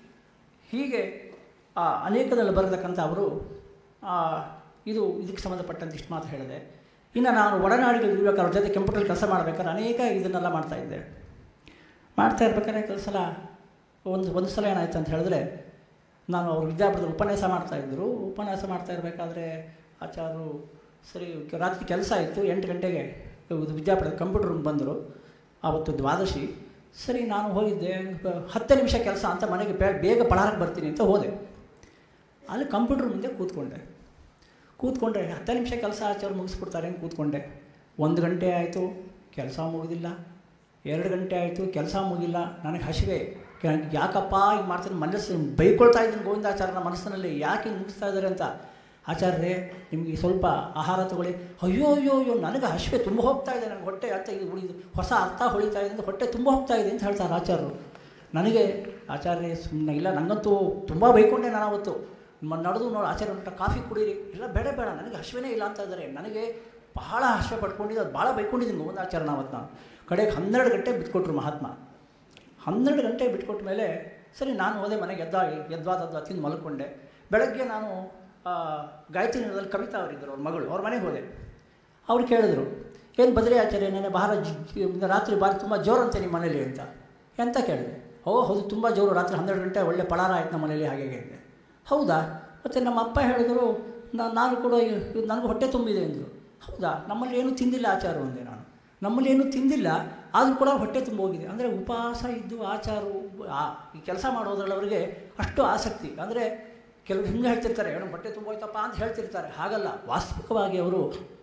ಹೀಗೆ ಆ, ಅನೇಕದಲ್ಲಿ ಬರತಕ್ಕಂಥ ಅವರು ಆ, ಇದು ಇದಕ್ಕೆ ಸಂಬಂಧಪಟ್ಟಂತೆ ಇಷ್ಟು ಮಾತು ಹೇಳಿದೆ ಇನ್ನು ನಾನು ಒಡನಾಡಿಗಳು ಇರಬೇಕಾದ್ರೆ ಅವ್ರ ಜೊತೆ ಕಂಪ್ಯೂಟರ್ ಕೆಲಸ ಮಾಡಬೇಕಾದ್ರೆ ಅನೇಕ ಇದನ್ನೆಲ್ಲ ಮಾಡ್ತಾಯಿದ್ದೆ ಮಾಡ್ತಾ ಇರ್ಬೇಕಾದ್ರೆ ಕೆಲವು ಸಲ ಒಂದು ಒಂದು ಸಲ ಏನಾಯ್ತು ಅಂತ ಹೇಳಿದ್ರೆ ನಾನು ಅವ್ರ ವಿದ್ಯಾಪೀಠದಲ್ಲಿ ಉಪನ್ಯಾಸ ಮಾಡ್ತಾಯಿದ್ರು ಉಪನ್ಯಾಸ ಮಾಡ್ತಾ ಇರಬೇಕಾದ್ರೆ ಆಚಾರ್ಯರು ಸರಿ ಕೆ- ರಾತ್ರಿ ಕೆಲಸ ಇತ್ತು ಎಂಟು ಗಂಟೆಗೆ ಇದು ವಿದ್ಯಾಪೀಠದ ಕಂಪ್ಯೂಟರ್ ರೂಮ್ ಬಂದರು ಆವತ್ತು ದ್ವಾದಶಿ ಸರಿ ನಾನು ಹೋಗಿದ್ದೆ ಬ- ಹತ್ತು ನಿಮಿಷ ಕೆಲಸ ಅಂತ ಮನೆಗೆ ಬೇ ಬೇಗ ಪಳಾರಕ್ಕೆ ಬರ್ತೀನಿ ಅಂತ ಹೋದೆ ಅಲ್ಲಿ ಕಂಪ್ಯೂಟರ್ ಮುಂದೆ ಕೂತ್ಕೊಂಡೆ ಕೂತ್ಕೊಂಡ್ರೆ ಹತ್ತು ನಿಮಿಷ ಕೆಲಸ ಆಚಾರ್ಯ ಮುಗಿಸ್ಬಿಡ್ತಾರೆ ಅಂತ ಕೂತ್ಕೊಂಡೆ ಒಂದು ಗಂಟೆ ಆಯಿತು ಕೆಲಸ ಮುಗಿದಿಲ್ಲ ಎರಡು ಗಂಟೆ ಆಯಿತು ಕೆಲಸ ಮುಗಿಲ್ಲ ನನಗೆ ಹಸಿವೆ ಕೆ- ಯಾಕಪ್ಪ ಈಗ ಮಾಡ್ತೀನಿ ಮನಸ್ಸು ಬೈಕೊಳ್ತಾ ಇದ್ದೀನಿ ಗೋವಿಂದಾಚಾರ್ಯನ ಮನಸ್ಸಿನಲ್ಲಿ ಯಾಕೆ ಹಿಂಗೆ ಮುಗಿಸ್ತಾ ಇದ್ದಾರೆ ಅಂತ ಆಚಾರ್ಯರೇ ನಿಮಗೆ ಸ್ವಲ್ಪ ಆಹಾರ ತಗೊಳ್ಳಿ ಅಯ್ಯೋ ಅಯ್ಯೋ ಅಯ್ಯೋ ನನಗೆ ಹಸಿವೆ ತುಂಬ ಹೋಗ್ತಾ ಇದೆ ನನಗೆ ಹೊಟ್ಟೆ ಅರ್ಥ ಇದು ಉಳಿದು ಹೊಸ ಅರ್ಥ ಹೊಳಿತಾ ಇದೆ ಅಂತ ಹೊಟ್ಟೆ ತುಂಬ ಹೋಗ್ತಾ ಇದೆ ಅಂತ ಹೇಳ್ತಾರೆ ಆಚಾರ್ಯರು ನನಗೆ ಆಚಾರ್ಯ ಸುಮ್ಮನೆ ಇಲ್ಲ ನನಗಂತೂ ತುಂಬ ಬೈಕೊಂಡೆ ನಾನು ಅವತ್ತು ಮ- ನಡೆದು ನೋಡಿ ಆಚಾರ್ಯ ಊಟ ಕಾಫಿ ಕುಡೀರಿ ಇಲ್ಲ ಬೇಡ ಬೇಡ ನನಗೆ ಹಸಿವೆನೇ ಇಲ್ಲ ಅಂತ ಇದ್ದಾರೆ ನನಗೆ ಬಹಳ ಹಸಿವೆ ಪಡ್ಕೊಂಡಿದ್ದು ಅದು ಭಾಳ ಬೈಕೊಂಡಿದ್ದೀನಿ ಗೋವಿಂದ ಆಚಾರ್ಯ ಅವತ್ತು ನಾನು ಕಡೆಗೆ ಹನ್ನೆರಡು ಗಂಟೆ ಬಿಟ್ಕೊಟ್ರು ಮಹಾತ್ಮ ಹನ್ನೆರಡು ಗಂಟೆ ಬಿಟ್ಕೊಟ್ಟ ಮೇಲೆ ಸರಿ ನಾನು ಹೋದೆ ಮನೆಗೆ ಎದ್ದ ಎದ್ವಾ ತದ್ವಾ ತಿಂದು ಮಲ್ಕೊಂಡೆ ಬೆಳಗ್ಗೆ ನಾನು ಆ, ಗಾಯತ್ರಿ ನಗರದಲ್ಲಿ ಕವಿತಾ ಅವರಿದ್ದರು ಅವ್ರ ಮಗಳು ಅವ್ರ ಮನೆಗೆ ಹೋದೆ ಅವ್ರು ಕೇಳಿದ್ರು ಏನು ಬದ್ರಿ ಆಚಾರ್ಯ ನೆನೆ ಬಹಳ ಜ್- ಜ್- ರಾತ್ರಿ ಬಾರಿ ತುಂಬ ಜೋರಂತೆ ನಿಮ್ಮ ಮನೇಲಿ ಅಂತ ಎಂತ ಕೇಳಿದೆ ಓ ಹೌದು ತುಂಬ ಜೋರು ರಾತ್ರಿ ಹನ್ನೆರಡು ಗಂಟೆ ಒಳ್ಳೆ ಪಳಾರ ಆಯ್ತು ನಮ್ಮ ಮನೇಲಿ ಹಾಗೆ ಹೀಗೆ ಅಂದೆ ಹೌದಾ ಮತ್ತು ನಮ್ಮ ಅಪ್ಪ ಹೇಳಿದ್ರು ನಾ- ನಾನು ಕೂಡ ಇ- ಇ- ನನಗೂ ಹೊಟ್ಟೆ ತುಂಬಿದೆ ಅಂದರು ಹೌದಾ ನಮ್ಮಲ್ಲಿ ಏನೂ ತಿಂದಿಲ್ಲ ಆಚಾರ ಅಂದೆ ನಾನು ನಮ್ಮಲ್ಲಿ ಏನೂ ತಿಂದಿಲ್ಲ ಆದರೂ ಕೂಡ ಹೊಟ್ಟೆ ತುಂಬ ಹೋಗಿದೆ ಅಂದರೆ ಉಪವಾಸ ಇದ್ದು ಆಚಾರು ಆ- ಈ ಕೆಲಸ ಮಾಡೋದ್ರಲ್ಲಿ ಅವರಿಗೆ ಅಷ್ಟು ಆಸಕ್ತಿ ಅಂದರೆ ಕೆಲವರು ಹಿಂಗೆ ಹೇಳ್ತಿರ್ತಾರೆ ಏನೋ ಹೊಟ್ಟೆ ತುಂಬ ಹೋಯ್ತಪ್ಪ ಅಂತ ಹೇಳ್ತಿರ್ತಾರೆ ಹಾಗಲ್ಲ ವಾಸ್ತವಿಕವಾಗಿ ಅವರು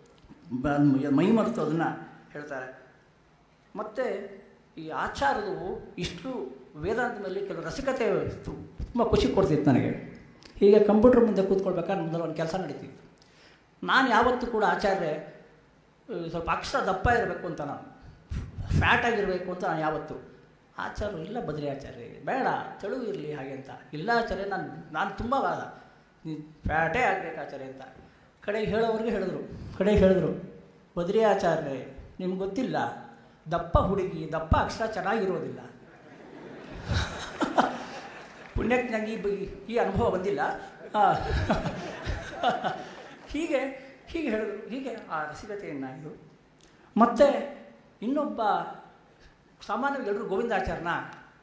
ಬ- ಮೈ ಮರೆತು ಅದನ್ನು ಹೇಳ್ತಾರೆ ಮತ್ತು ಈ ಆಚಾರದು ಇಷ್ಟು ವೇದಾಂತದಲ್ಲಿ ಕೆಲವು ರಸಿಕತೆ ತುಂಬ ಖುಷಿ ಕೊಡ್ತಿತ್ತು ನನಗೆ ಹೀಗೆ ಕಂಪ್ಯೂಟರ್ ಮುಂದೆ ಕೂತ್ಕೊಳ್ಬೇಕಾದ್ರೆ ಮೊದಲು ಒಂದು ಕೆಲಸ ನಡೀತಿತ್ತು ನಾನು ಯಾವತ್ತೂ ಕೂಡ ಆಚಾರ್ಯ ಆ, ಸ್ವಲ್ಪ ಅಕ್ಷರ ದಪ್ಪ ಇರಬೇಕು ಅಂತ ನಾನು ಫ್ಯಾಟ್ ಆಗಿರಬೇಕು ಅಂತ ನಾನು ಯಾವತ್ತು ಆಚಾರ್ಯ ಇಲ್ಲ ಬದ್ರಿ ಆಚಾರ್ಯ ಬೇಡ ತೆಳುವು ಇರಲಿ ಹಾಗೆ ಅಂತ ಇಲ್ಲ ಆಚಾರ್ಯ ನಾನು ನಾನು ತುಂಬ ವಾದ ನೀನು ಫ್ಯಾಟೇ ಆಗಬೇಕು ಆಚಾರ್ಯ ಅಂತ ಕಡೆಗೆ ಹೇಳೋವ್ರಿಗೆ ಹೇಳಿದ್ರು ಕಡೆಗೆ ಹೇಳಿದ್ರು ಬದ್ರಿ ಆಚಾರ್ಯ ನಿಮ್ಗೆ ಗೊತ್ತಿಲ್ಲ ದಪ್ಪ ಹುಡುಗಿ ದಪ್ಪ ಅಕ್ಷರ ಚೆನ್ನಾಗಿರೋದಿಲ್ಲ ಪುಣ್ಯಕ್ಕೆ ನನಗೆ ಈ ಬ- ಈ ಅನುಭವ ಬಂದಿಲ್ಲ ಆ, ಹೀಗೆ ಹೀಗೆ ಹೇಳಿದ್ರು ಹೀಗೆ ಆ ರಸಿಕತೆಯನ್ನು ಇದು ಮತ್ತು ಇನ್ನೊಬ್ಬ ಸಾಮಾನ್ಯವಾಗಿ ಎಲ್ಲರೂ ಗೋವಿಂದಾಚಾರ್ಯನ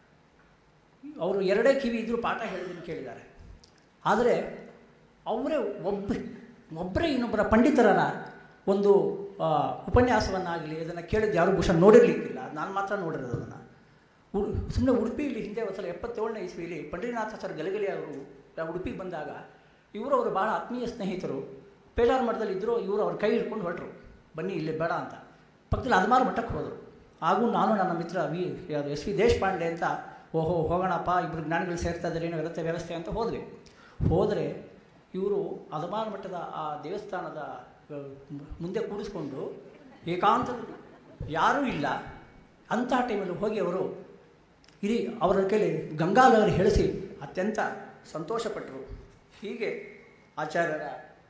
ಅವರು ಎರಡೇ ಕಿವಿ ಇದ್ದರೂ ಪಾಠ ಹೇಳಿದ್ದನ್ನು ಕೇಳಿದ್ದಾರೆ ಆದರೆ ಅವರೇ ಒಬ್ಬ ಒಬ್ಬರೇ ಇನ್ನೊಬ್ಬರ ಪಂಡಿತರರ ಒಂದು ಉಪನ್ಯಾಸವನ್ನಾಗಲಿ ಅದನ್ನು ಕೇಳಿದ್ದು ಯಾರೂ ಬಹುಶಃ ನೋಡಿರಲಿಕ್ಕಿಲ್ಲ ನಾನು ಮಾತ್ರ ನೋಡಿರೋದು ಅದನ್ನು ಸುಮ್ಮನೆ ಉಡುಪಿಯಲ್ಲಿ ಹಿಂದೆ ಒಂದು ಸಲ ಎಪ್ಪತ್ತೇಳನೇ ಇಸ್ವಿಯಲ್ಲಿ ಪಂಡ್ರಿನಾಥಾಚಾರ್ಯ ಗಲಗಲಿ ಅವರು ಉಡುಪಿಗೆ ಬಂದಾಗ ಇವರು ಅವರು ಭಾಳ ಆತ್ಮೀಯ ಸ್ನೇಹಿತರು ಪೇಜಾರ್ ಮಠದಲ್ಲಿ ಇದ್ದರು ಇವರು ಅವ್ರ ಕೈ ಹಿಡ್ಕೊಂಡು ಹೊರಟರು ಬನ್ನಿ ಇಲ್ಲಿ ಬೇಡ ಅಂತ ಪಕ್ಕದಲ್ಲಿ ಅದಮಾರು ಮಠಕ್ಕೆ ಹೋದರು ಹಾಗೂ ನಾನು ನನ್ನ ಮಿತ್ರ ವಿ ಯಾವುದು ಎಸ್ ವಿ ದೇಶಪಾಂಡೆ ಅಂತ ಓಹೋ ಹೋಗೋಣಪ್ಪ ಇಬ್ಬರು ಜ್ಞಾನಿಗಳು ಸೇರ್ತಾ ಇದ್ದಾರೆ ಏನೋ ವ್ಯವಸ್ಥೆ ವ್ಯವಸ್ಥೆ ಅಂತ ಹೋದ್ವಿ ಹೋದರೆ ಇವರು ಅದಮಾರ ಮಠದ ಆ ದೇವಸ್ಥಾನದ ಆ, ಮುಂದೆ ಕೂಡಿಸ್ಕೊಂಡು ಏಕಾಂತದಲ್ಲಿ ಯಾರೂ ಇಲ್ಲ ಅಂತಹ ಟೈಮಲ್ಲಿ ಹೋಗಿ ಅವರು ಇಡೀ ಅವರ ಕೈಲಿ ಗಂಗಾಲಹರಿ ಹೇಳಿಸಿ ಅತ್ಯಂತ ಸಂತೋಷಪಟ್ಟರು ಹೀಗೆ ಆಚಾರ್ಯರ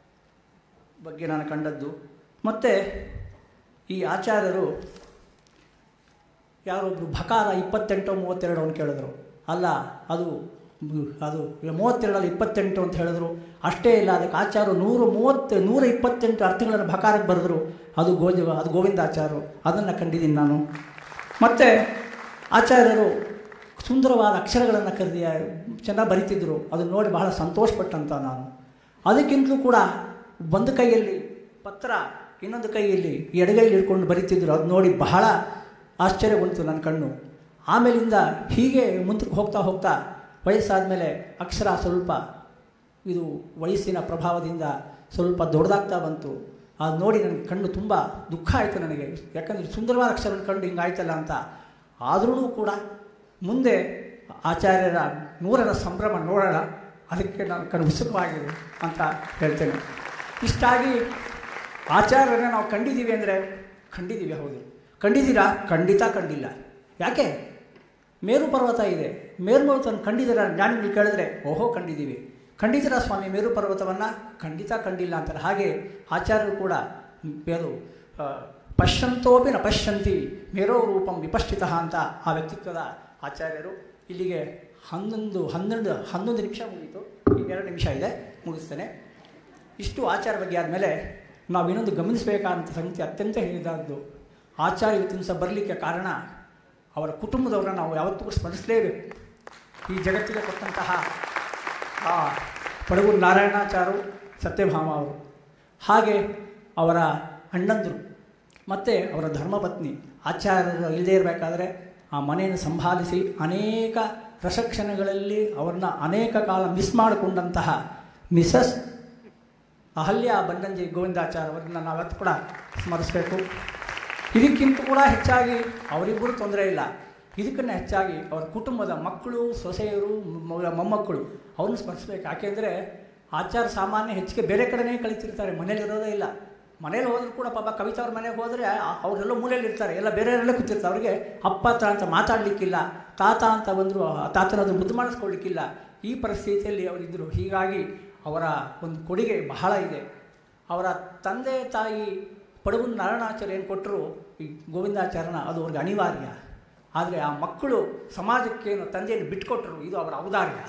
ಬಗ್ಗೆ ನಾನು ಕಂಡದ್ದು ಮತ್ತು ಈ ಆಚಾರ್ಯರು ಯಾರೊಬ್ಬರು ಭಕಾರ ಇಪ್ಪತ್ತೆಂಟು ಮೂವತ್ತೆರಡು ಅಂತ ಕೇಳಿದ್ರು ಅಲ್ಲ ಅದು ಅದು ಮೂವತ್ತೆರಡಲ್ಲಿ ಇಪ್ಪತ್ತೆಂಟು ಅಂತ ಹೇಳಿದ್ರು ಅಷ್ಟೇ ಇಲ್ಲ ಅದಕ್ಕೆ ಆಚಾರ್ಯರು ನೂರು ಮೂವತ್ತು ನೂರ ಇಪ್ಪತ್ತೆಂಟು ಅರ್ಥಗಳನ್ನು ಭಕಾರಕ್ಕೆ ಬರೆದ್ರು ಅದು ಗೋಜ ಅದು ಗೋವಿಂದಾಚಾರ್ಯರು ಅದನ್ನು ಕಂಡಿದ್ದೀನಿ ನಾನು ಮತ್ತು ಆಚಾರ್ಯರು ಸುಂದರವಾದ ಅಕ್ಷರಗಳನ್ನು ಕರೆದಿ ಚೆನ್ನಾಗಿ ಬರಿತಿದ್ರು ಅದನ್ನು ನೋಡಿ ಬಹಳ ಸಂತೋಷಪಟ್ಟಂತ ನಾನು ಅದಕ್ಕಿಂತಲೂ ಕೂಡ ಒಂದು ಕೈಯಲ್ಲಿ ಪತ್ರ ಇನ್ನೊಂದು ಕೈಯಲ್ಲಿ ಎಡಗೈಲಿ ಹಿಡ್ಕೊಂಡು ಬರಿತಿದ್ರು ಅದು ನೋಡಿ ಬಹಳ ಆಶ್ಚರ್ಯಗೊಂತು ನನ್ನ ಕಣ್ಣು ಆಮೇಲಿಂದ ಹೀಗೆ ಮುಂದಕ್ಕೆ ಹೋಗ್ತಾ ಹೋಗ್ತಾ ವಯಸ್ಸಾದ ಮೇಲೆ ಅಕ್ಷರ ಸ್ವಲ್ಪ ಇದು ವಯಸ್ಸಿನ ಪ್ರಭಾವದಿಂದ ಸ್ವಲ್ಪ ದೊಡ್ಡದಾಗ್ತಾ ಬಂತು ಅದು ನೋಡಿ ನನಗೆ ಕಣ್ಣು ತುಂಬ ದುಃಖ ಆಯಿತು ನನಗೆ ಯಾಕಂದರೆ ಸುಂದರವಾದ ಅಕ್ಷರವನ್ನು ಕಂಡು ಹಿಂಗಾಯ್ತಲ್ಲ ಅಂತ ಆದ್ರೂ ಕೂಡ ಮುಂದೆ ಆಚಾರ್ಯರ ನೂರರ ಸಂಭ್ರಮ ನೋಡೋಣ ಅದಕ್ಕೆ ನಾನು ಕಣ್ಣು ಉತ್ಸುಕವಾಗಿದೆ ಅಂತ ಹೇಳ್ತೇನೆ ಇಷ್ಟಾಗಿ ಆಚಾರ್ಯರನ್ನ ನಾವು ಕಂಡಿದ್ದೀವಿ ಅಂದರೆ ಕಂಡಿದ್ದೀವಿ ಹೌದು ಕಂಡಿದ್ದೀರಾ ಖಂಡಿತ ಕಂಡಿಲ್ಲ ಯಾಕೆ ಮೇರು ಪರ್ವತ ಇದೆ ಮೇರು ಪರ್ವತವನ್ನು ಕಂಡಿದ್ದೀರಾ ಜ್ಞಾನಿಗಳು ಕೇಳಿದ್ರೆ ಓಹೋ ಕಂಡಿದ್ದೀವಿ ಖಂಡಿತೀರಾ ಸ್ವಾಮಿ ಮೇರು ಪರ್ವತವನ್ನು ಖಂಡಿತ ಕಂಡಿಲ್ಲ ಅಂತಾರೆ ಹಾಗೆ ಆಚಾರ್ಯರು ಕೂಡ ಅದು ಆ, ಪಶ್ಯಂತೋಪಿ ನ ಪಶ್ಯಂತಿ ಮೇರೋ ರೂಪಂ ವಿಪಶ್ಚಿತ ಅಂತ ಆ ವ್ಯಕ್ತಿತ್ವದ ಆಚಾರ್ಯರು ಇಲ್ಲಿಗೆ ಹನ್ನೊಂದು ಹನ್ನೆರಡು ಹನ್ನೊಂದು ನಿಮಿಷ ಮುಗೀತು ಈಗ ಎರಡು ನಿಮಿಷ ಇದೆ ಮುಗಿಸ್ತೇನೆ ಇಷ್ಟು ಆಚಾರ ಬಗ್ಗೆ ಆದಮೇಲೆ ನಾವು ಇನ್ನೊಂದು ಗಮನಿಸಬೇಕಾದಂಥ ಸಂಗತಿ ಅತ್ಯಂತ ಹೇಳಿದಾದ್ದು ಆಚಾರ್ಯ ಇವತ್ತಿನ ಸಹ ಬರಲಿಕ್ಕೆ ಕಾರಣ ಅವರ ಕುಟುಂಬದವರನ್ನ ನಾವು ಯಾವತ್ತೂ ಕೂಡ ಸ್ಮರಿಸಲೇಬೇಕು ಈ ಜಗತ್ತಿಗೆ ಕೊಟ್ಟಂತಹ ಆ ಪಡಗೂರು ನಾರಾಯಣಾಚಾರು ಸತ್ಯಭಾಮ ಅವರು ಹಾಗೆ ಅವರ ಅಣ್ಣಂದರು ಮತ್ತು ಅವರ ಧರ್ಮಪತ್ನಿ ಆಚಾರ್ಯರು ಇಲ್ಲದೇ ಇರಬೇಕಾದ್ರೆ ಆ ಮನೆಯನ್ನು ಸಂಭಾಲಿಸಿ ಅನೇಕ ರಸಕ್ಷಣಗಳಲ್ಲಿ ಅವ್ರನ್ನ ಅನೇಕ ಕಾಲ ಮಿಸ್ ಮಾಡಿಕೊಂಡಂತಹ ಮಿಸಸ್ ಅಹಲ್ಯ ಬಂಡಂಜಿ ಗೋವಿಂದಾಚಾರ್ಯ ಅವರನ್ನ ನಾವತ್ತು ಕೂಡ ಸ್ಮರಿಸಬೇಕು ಇದಕ್ಕಿಂತ ಕೂಡ ಹೆಚ್ಚಾಗಿ ಅವರಿಬ್ಬರು ತೊಂದರೆ ಇಲ್ಲ ಇದಕ್ಕಿಂತ ಹೆಚ್ಚಾಗಿ ಅವರ ಕುಟುಂಬದ ಮಕ್ಕಳು ಸೊಸೆಯರು ಮ- ಮೊಮ್ಮಕ್ಕಳು ಅವ್ರನ್ನ ಸ್ಮರಿಸ್ಬೇಕು ಯಾಕೆಂದರೆ ಆಚಾರ ಸಾಮಾನ್ಯ ಹೆಚ್ಚಿಗೆ ಬೇರೆ ಕಡೆನೇ ಕಳಿತಿರ್ತಾರೆ ಮನೇಲಿ ಇರೋದೇ ಇಲ್ಲ ಮನೇಲಿ ಹೋದ್ರೂ ಕೂಡ ಪಾಪ ಕವಿತಾ ಅವ್ರ ಮನೆಗೆ ಹೋದರೆ ಅವರೆಲ್ಲ ಮೂಲೆಯಲ್ಲಿ ಇರ್ತಾರೆ ಎಲ್ಲ ಬೇರೆಯವರೆಲ್ಲ ಕೂತಿರ್ತಾರೆ ಅವರಿಗೆ ಅಪ್ಪ ತ ಅಂತ ಮಾತಾಡಲಿಕ್ಕಿಲ್ಲ ತಾತ ಅಂತ ಬಂದರು ತಾತನದು ಮುದ್ದು ಮಾಡಿಸ್ಕೊಳ್ಳಿಕ್ಕಿಲ್ಲ ಈ ಪರಿಸ್ಥಿತಿಯಲ್ಲಿ ಅವರಿದ್ದರು ಹೀಗಾಗಿ ಅವರ ಒಂದು ಕೊಡುಗೆ ಬಹಳ ಇದೆ ಅವರ ತಂದೆ ತಾಯಿ ಪಡಗುನ ನಾರಾಯಣಾಚಾರ್ಯ ಏನು ಕೊಟ್ಟರು ಈ ಗೋವಿಂದಾಚಾರ್ಯನ ಅದು ಅವ್ರಿಗೆ ಅನಿವಾರ್ಯ ಆದರೆ ಆ ಮಕ್ಕಳು ಸಮಾಜಕ್ಕೆ ಏನು ತಂದೆಯನ್ನು ಬಿಟ್ಕೊಟ್ರು ಇದು ಅವರ ಔದಾರ್ಯ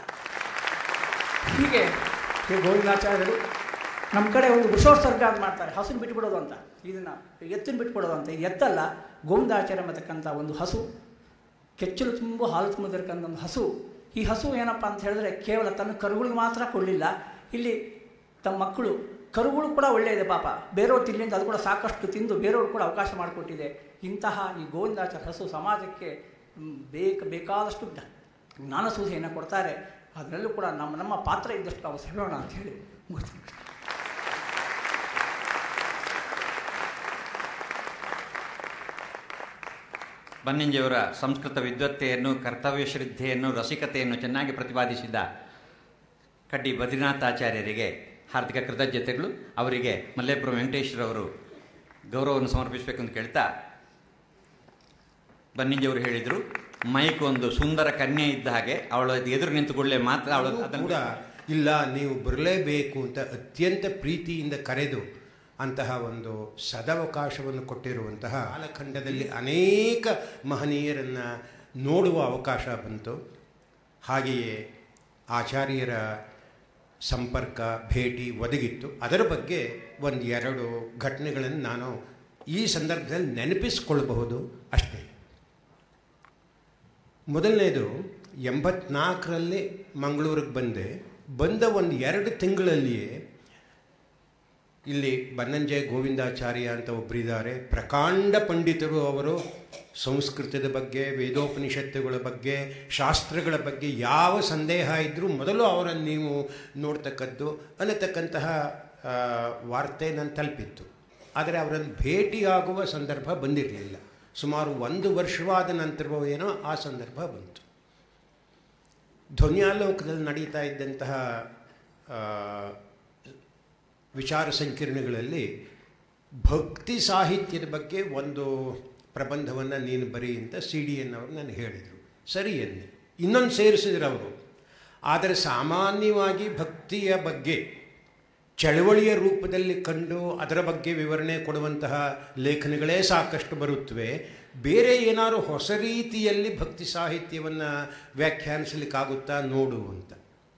ಹೀಗೆ ಈ ಗೋವಿಂದಾಚಾರ್ಯರು ನಮ್ಮ ಕಡೆ ಒಂದು ವಿಶ್ವೋತ್ಸರ್ಗ ಅಂತ ಮಾಡ್ತಾರೆ ಹಸುನ ಬಿಟ್ಬಿಡೋದು ಅಂತ ಇದನ್ನು ಎತ್ತಿನ ಬಿಟ್ಬಿಡೋದು ಅಂತ ಇದು ಎತ್ತಲ್ಲ ಗೋವಿಂದಾಚಾರ್ಯ ಅನ್ನತಕ್ಕಂಥ ಒಂದು ಹಸು ಕೆಚ್ಚಲು ತುಂಬ ಹಾಲು ತುಂಬಿದಿರ್ತಕ್ಕಂಥ ಒಂದು ಹಸು ಈ ಹಸು ಏನಪ್ಪ ಅಂತ ಹೇಳಿದ್ರೆ ಕೇವಲ ತನ್ನ ಕರುಗಳಿಗೆ ಮಾತ್ರ ಕೊಡಲಿಲ್ಲ ಇಲ್ಲಿ ತಮ್ಮ ಮಕ್ಕಳು ಕರುಗಳು ಕೂಡ ಒಳ್ಳೆಯದೆ ಪಾಪ ಬೇರೆಯವ್ರು ತಿನ್ನಿಂದ ಅದು ಕೂಡ ಸಾಕಷ್ಟು ತಿಂದು ಬೇರೆಯವ್ರು ಕೂಡ ಅವಕಾಶ ಮಾಡಿಕೊಟ್ಟಿದೆ ಇಂತಹ ಈ ಗೋವಿಂದಾಚಾರ್ಯ ಹಸು ಸಮಾಜಕ್ಕೆ ಮ್, ಬೇಕ ಬೇಕಾದಷ್ಟು ಜ್ಞ- ಜ್ಞಾನ ಸೂಚನೆಯನ್ನು ಕೊಡ್ತಾರೆ ಅದರಲ್ಲೂ ಕೂಡ ನಮ್ಮ ನಮ್ಮ ಪಾತ್ರ ಇದ್ದಷ್ಟು ನಾವು ಸೆಳೆಯೋಣ ಅಂತ ಹೇಳಿ ಮುಗಿಸ್ತೀನಿ ಬನ್ನಂಜಿಯವರ ಸಂಸ್ಕೃತ ವಿದ್ವತ್ತೆಯನ್ನು ಕರ್ತವ್ಯ ಶ್ರದ್ಧೆಯನ್ನು ರಸಿಕತೆಯನ್ನು ಚೆನ್ನಾಗಿ ಪ್ರತಿಪಾದಿಸಿದ್ದ ಕಡ್ಡಿ ಬದ್ರಿನಾಥಾಚಾರ್ಯರಿಗೆ ಹಾರ್ದಿಕ ಕೃತಜ್ಞತೆಗಳು ಅವರಿಗೆ ಮಲ್ಲೇಪುರ ವೆಂಕಟೇಶ್ವರವರು ಗೌರವವನ್ನು ಸಮರ್ಪಿಸಬೇಕು ಅಂತ ಕೇಳ್ತಾ ಬನ್ನಿಂಜಿಯವರು ಹೇಳಿದರು ಮೈಕ್ ಒಂದು ಸುಂದರ ಕನ್ಯೆ ಇದ್ದ ಹಾಗೆ ಅವಳ ಎದುರು ನಿಂತುಕೊಳ್ಳೆ ಮಾತ್ರ ಅವಳು ಅದು ಅದನ್ನು ಕೂಡ ಇಲ್ಲ ನೀವು ಬರಲೇಬೇಕು ಅಂತ ಅತ್ಯಂತ ಪ್ರೀತಿಯಿಂದ ಕರೆದು ಅಂತಹ ಒಂದು ಸದವಕಾಶವನ್ನು ಕೊಟ್ಟಿರುವಂತಹ ಕಾಲಖಂಡದಲ್ಲಿ ಅನೇಕ ಮಹನೀಯರನ್ನು ನೋಡುವ ಅವಕಾಶ ಬಂತು ಹಾಗೆಯೇ ಆಚಾರ್ಯರ ಸಂಪರ್ಕ ಭೇಟಿ ಒದಗಿತ್ತು ಅದರ ಬಗ್ಗೆ ಒಂದು ಎರಡು ಘಟನೆಗಳನ್ನು ನಾನು ಈ ಸಂದರ್ಭದಲ್ಲಿ ನೆನಪಿಸ್ಕೊಳ್ಬಹುದು ಅಷ್ಟೇ ಮೊದಲನೇದು ಎಂಬತ್ನಾಲ್ಕರಲ್ಲಿ ಮಂಗಳೂರಿಗೆ ಬಂದೆ ಬಂದ ಒಂದು ಎರಡು ತಿಂಗಳಲ್ಲಿಯೇ ಇಲ್ಲಿ ಬನ್ನಂಜೆ ಗೋವಿಂದಾಚಾರ್ಯ ಅಂತ ಒಬ್ಬರಿದ್ದಾರೆ ಪ್ರಕಾಂಡ ಪಂಡಿತರು ಅವರು ಸಂಸ್ಕೃತದ ಬಗ್ಗೆ ವೇದೋಪನಿಷತ್ತುಗಳ ಬಗ್ಗೆ ಶಾಸ್ತ್ರಗಳ ಬಗ್ಗೆ ಯಾವ ಸಂದೇಹ ಇದ್ದರೂ ಮೊದಲು ಅವರನ್ನು ನೀವು ನೋಡ್ತಕ್ಕದ್ದು ಅನ್ನತಕ್ಕಂತಹ ಆ, ವಾರ್ತೆ ನಾನು ತಲುಪಿತ್ತು ಆದರೆ ಅವರನ್ನು ಭೇಟಿಯಾಗುವ ಸಂದರ್ಭ ಬಂದಿರಲಿಲ್ಲ ಸುಮಾರು ಒಂದು ವರ್ಷವಾದ ನಂತರವೋ ಏನೋ ಆ ಸಂದರ್ಭ ಬಂತು ಧ್ವನ್ಯಾಲೋಕದಲ್ಲಿ ನಡೀತಾ ಇದ್ದಂತಹ ಆ, ವಿಚಾರ ಸಂಕಿರಣಗಳಲ್ಲಿ ಭಕ್ತಿ ಸಾಹಿತ್ಯದ ಬಗ್ಗೆ ಒಂದು ಪ್ರಬಂಧವನ್ನು ನೀನು ಬರೀ ಅಂತ ಸಿ ಡಿ ಎನ್ ಅವರು ನನಗೆ ಹೇಳಿದರು ಸರಿ ಎನ್ನಿ ಇನ್ನೊಂದು ಸೇರಿಸಿದ್ರು ಅವರು ಆದರೆ ಸಾಮಾನ್ಯವಾಗಿ ಭಕ್ತಿಯ ಬಗ್ಗೆ ಚಳವಳಿಯ ರೂಪದಲ್ಲಿ ಕಂಡು ಅದರ ಬಗ್ಗೆ ವಿವರಣೆ ಕೊಡುವಂತಹ ಲೇಖನಗಳೇ ಸಾಕಷ್ಟು ಬರುತ್ತವೆ ಬೇರೆ ಏನಾದ್ರು ಹೊಸ ರೀತಿಯಲ್ಲಿ ಭಕ್ತಿ ಸಾಹಿತ್ಯವನ್ನು ವ್ಯಾಖ್ಯಾನಿಸಲಿಕ್ಕಾಗುತ್ತಾ ನೋಡು ಅಂತ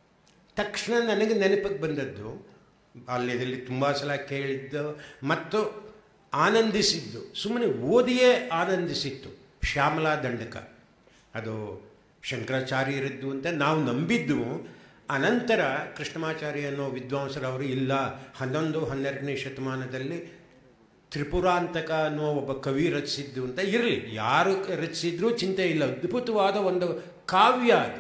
ತಕ್ಷಣ ನನಗೆ ನೆನಪಿಗೆ ಬಂದದ್ದು ಬಾಲ್ಯದಲ್ಲಿ ತುಂಬ ಸಲ ಕೇಳಿದ್ದು ಮತ್ತು ಆನಂದಿಸಿದ್ದು ಸುಮ್ಮನೆ ಓದಿಯೇ ಆನಂದಿಸಿತ್ತು ಶ್ಯಾಮಲಾ ದಂಡಕ ಅದು ಶಂಕರಾಚಾರ್ಯರದ್ದು ಅಂತ ನಾವು ನಂಬಿದ್ದು ಅನಂತರ ಕೃಷ್ಣಮಾಚಾರ್ಯ ಅನ್ನೋ ವಿದ್ವಾಂಸರವರು ಇಲ್ಲ ಹನ್ನೊಂದು ಹನ್ನೆರಡನೇ ಶತಮಾನದಲ್ಲಿ ತ್ರಿಪುರಾಂತಕ ಅನ್ನೋ ಒಬ್ಬ ಕವಿ ರಚಿಸಿದ್ದು ಅಂತ ಇರಲಿ ಯಾರು ರಚಿಸಿದ್ರೂ ಚಿಂತೆ ಇಲ್ಲ ಅದ್ಭುತವಾದ ಒಂದು ಕಾವ್ಯ ಅದು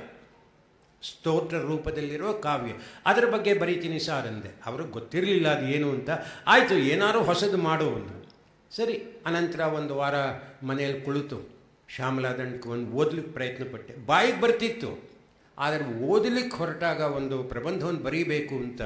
ಸ್ತೋತ್ರ ರೂಪದಲ್ಲಿರುವ ಕಾವ್ಯ ಅದರ ಬಗ್ಗೆ ಬರೀತೀನಿ ಸಾರ್ ಅಂದೆ ಅವ್ರಿಗೆ ಗೊತ್ತಿರಲಿಲ್ಲ ಅದು ಏನು ಅಂತ ಆಯಿತು ಏನಾದ್ರು ಹೊಸದು ಮಾಡು ಅಂದರು ಸರಿ ಅನಂತರ ಒಂದು ವಾರ ಮನೆಯಲ್ಲಿ ಕುಳಿತು ಶ್ಯಾಮಲಾದಂಡಕ್ಕೆ ಒಂದು ಓದ್ಲಿಕ್ಕೆ ಪ್ರಯತ್ನ ಪಟ್ಟೆ ಬಾಯಿಗೆ ಬರ್ತಿತ್ತು ಆದರೆ ಓದಲಿಕ್ಕೆ ಹೊರಟಾಗ ಒಂದು ಪ್ರಬಂಧವನ್ನು ಬರೀಬೇಕು ಅಂತ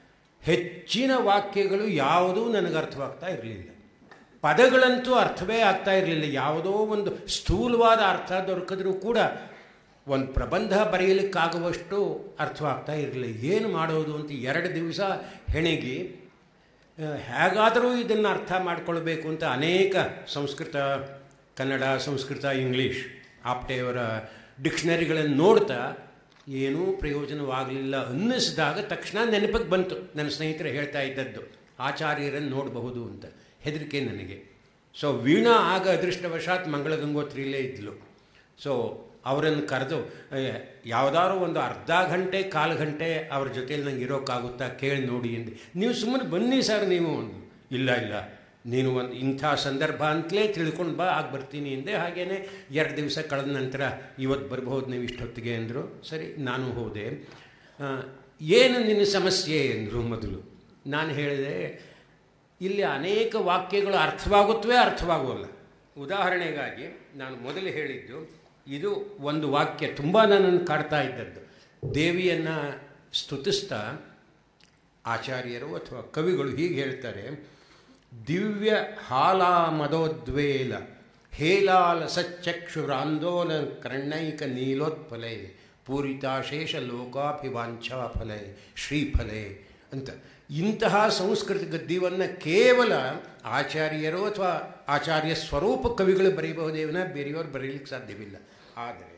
ಹೆಚ್ಚಿನ ವಾಕ್ಯಗಳು ಯಾವುದೂ ನನಗೆ ಅರ್ಥವಾಗ್ತಾ ಇರಲಿಲ್ಲ ಪದಗಳಂತೂ ಅರ್ಥವೇ ಆಗ್ತಾ ಇರಲಿಲ್ಲ ಯಾವುದೋ ಒಂದು ಸ್ಥೂಲವಾದ ಅರ್ಥ ದೊರಕಿದ್ರೂ ಕೂಡ ಒಂದು ಪ್ರಬಂಧ ಬರೆಯಲಿಕ್ಕಾಗುವಷ್ಟು ಅರ್ಥವಾಗ್ತಾ ಇರಲಿಲ್ಲ ಏನು ಮಾಡೋದು ಅಂತ ಎರಡು ದಿವಸ ಹೆಣಗಿ ಆ, ಹೇಗಾದರೂ ಇದನ್ನು ಅರ್ಥ ಮಾಡಿಕೊಳ್ಬೇಕು ಅಂತ ಅನೇಕ ಸಂಸ್ಕೃತ ಕನ್ನಡ ಸಂಸ್ಕೃತ ಇಂಗ್ಲೀಷ್ ಆಪ್ಟೆಯವರ ಡಿಕ್ಷನರಿಗಳನ್ನು ನೋಡ್ತಾ ಏನೂ ಪ್ರಯೋಜನವಾಗಲಿಲ್ಲ ಅನ್ನಿಸಿದಾಗ ತಕ್ಷಣ ನೆನಪಿಗೆ ಬಂತು ನನ್ನ ಸ್ನೇಹಿತರು ಹೇಳ್ತಾ ಇದ್ದದ್ದು ಆಚಾರ್ಯರನ್ನು ನೋಡಬಹುದು ಅಂತ ಹೆದರಿಕೆ ನನಗೆ ಸೊ ವೀಣಾ ಆಗ ಅದೃಷ್ಟವಶಾತ್ ಮಂಗಳ ಗಂಗೋತ್ರಿಲೇ ಇದ್ಲು ಸೊ ಅವರನ್ನು ಕರೆದು ಯಾವುದಾದ್ರು ಒಂದು ಅರ್ಧ ಗಂಟೆ ಕಾಲು ಗಂಟೆ ಅವ್ರ ಜೊತೆಲಿ ನಂಗೆ ಇರೋಕ್ಕಾಗುತ್ತಾ ಕೇಳಿ ನೋಡಿ ಎಂದು ನೀವು ಸುಮ್ಮನೆ ಬನ್ನಿ ಸರ್ ನೀವು ಒಂದು ಇಲ್ಲ ಇಲ್ಲ ನೀನು ಒಂದು ಇಂಥ ಸಂದರ್ಭ ಅಂತಲೇ ತಿಳ್ಕೊಂಡು ಬಾ ಆಗ ಬರ್ತೀನಿ ಎಂದೆ ಹಾಗೇನೆ ಎರಡು ದಿವಸ ಕಳೆದ ನಂತರ ಇವತ್ತು ಬರ್ಬೋದು ನೀವು ಇಷ್ಟೊತ್ತಿಗೆ ಅಂದರು ಸರಿ ನಾನು ಹೋದೆ ಆ, ಏನು ನಿನ್ನ ಸಮಸ್ಯೆ ಎಂದರು ಮೊದಲು ನಾನು ಹೇಳಿದೆ ಇಲ್ಲಿ ಅನೇಕ ವಾಕ್ಯಗಳು ಅರ್ಥವಾಗುತ್ತವೆ ಅರ್ಥವಾಗೋಲ್ಲ ಉದಾಹರಣೆಗಾಗಿ ನಾನು ಮೊದಲು ಹೇಳಿದ್ದು ಇದು ಒಂದು ವಾಕ್ಯ ತುಂಬ ನನ್ನನ್ನು ಕಾಡ್ತಾ ಇದ್ದದ್ದು ದೇವಿಯನ್ನು ಸ್ತುತಿಸ್ತಾ ಆಚಾರ್ಯರು ಅಥವಾ ಕವಿಗಳು ಹೀಗೆ ಹೇಳ್ತಾರೆ ದಿವ್ಯ ಹಾಲ ಮದೋದ್ವೇಲ ಹೇಲಾಲ ಸಚ್ಚಕ್ಷುರಾಂದೋಲ ಕರ್ಣೈಕ ನೀಲೋತ್ಫಲೆ ಪೂರಿತಾಶೇಷ ಲೋಕಾಭಿವಾಂಛಾ ಫಲೆ ಶ್ರೀಫಲೆ ಅಂತ ಇಂತಹ ಸಂಸ್ಕೃತ ಗದ್ಯವನ್ನು ಕೇವಲ ಆಚಾರ್ಯರು ಅಥವಾ ಆಚಾರ್ಯ ಸ್ವರೂಪ ಕವಿಗಳು ಬರೀಬಹುದೇ ವಿನ ಬೇರೆಯವರು ಬರೀಲಿಕ್ಕೆ ಸಾಧ್ಯವಿಲ್ಲ ಆದರೆ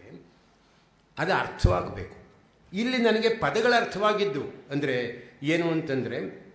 ಅದು ಅರ್ಥವಾಗಬೇಕು ಇಲ್ಲಿ ನನಗೆ ಪದಗಳ ಅರ್ಥವಾಗಿದ್ದು ಅಂದರೆ ಏನು ಅಂತಂದರೆ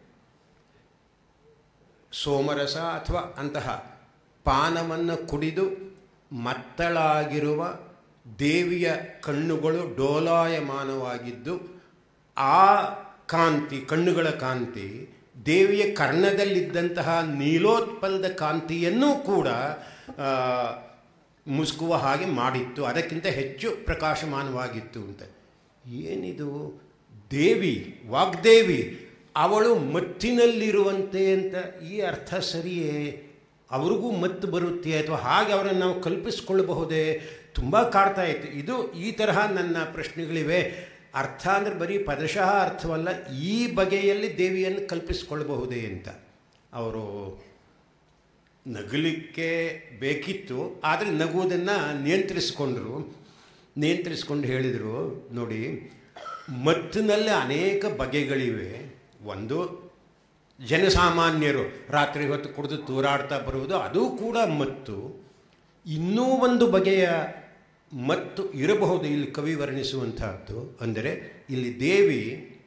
ಸೋಮರಸ ಅಥವಾ ಅಂತಹ ಪಾನವನ್ನು ಕುಡಿದು ಮತ್ತಳಾಗಿರುವ ದೇವಿಯ ಕಣ್ಣುಗಳು ಡೋಲಾಯಮಾನವಾಗಿದ್ದು ಆ ಕಾಂತಿ ಕಣ್ಣುಗಳ ಕಾಂತಿ ದೇವಿಯ ಕರ್ಣದಲ್ಲಿದ್ದಂತಹ ನೀಲೋತ್ಪಲದ ಕಾಂತಿಯನ್ನೂ ಕೂಡ ಆ, ಮುಸುಕುವ ಹಾಗೆ ಮಾಡಿತ್ತು ಅದಕ್ಕಿಂತ ಹೆಚ್ಚು ಪ್ರಕಾಶಮಾನವಾಗಿತ್ತು ಅಂತ ಏನಿದು ದೇವಿ ವಾಗ್ದೇವಿ ಅವಳು ಮತ್ತಿನಲ್ಲಿರುವಂತೆ ಅಂತ ಈ ಅರ್ಥ ಸರಿಯೇ ಅವ್ರಿಗೂ ಮತ್ತು ಬರುತ್ತೆ ಅಥವಾ ಹಾಗೆ ಅವರನ್ನು ನಾವು ಕಲ್ಪಿಸ್ಕೊಳ್ಳಬಹುದೇ ತುಂಬ ಕಾಡ್ತಾ ಇತ್ತು ಇದು ಈ ತರಹ ನನ್ನ ಪ್ರಶ್ನೆಗಳಿವೆ ಅರ್ಥ ಅಂದರೆ ಬರೀ ಪದಶಃ ಅರ್ಥವಲ್ಲ ಈ ಬಗೆಯಲ್ಲಿ ದೇವಿಯನ್ನು ಕಲ್ಪಿಸ್ಕೊಳ್ಬಹುದೇ ಅಂತ ಅವರು ನಗಲಿಕ್ಕೆ ಬೇಕಿತ್ತು ಆದರೆ ನಗುವುದನ್ನು ನಿಯಂತ್ರಿಸಿಕೊಂಡ್ರು ನಿಯಂತ್ರಿಸ್ಕೊಂಡು ಹೇಳಿದರು ನೋಡಿ ಮತ್ತಿನಲ್ಲಿ ಅನೇಕ ಬಗೆಗಳಿವೆ ಒಂದು ಜನಸಾಮಾನ್ಯರು ರಾತ್ರಿ ಹೊತ್ತು ಕುಡಿದು ತೂರಾಡ್ತಾ ಬರುವುದು ಅದು ಕೂಡ ಮತ್ತು ಇನ್ನೂ ಒಂದು ಬಗೆಯ ಮತ್ತು ಇರಬಹುದು ಇಲ್ಲಿ ಕವಿ ವರ್ಣಿಸುವಂತಹದ್ದು ಅಂದರೆ ಇಲ್ಲಿ ದೇವಿ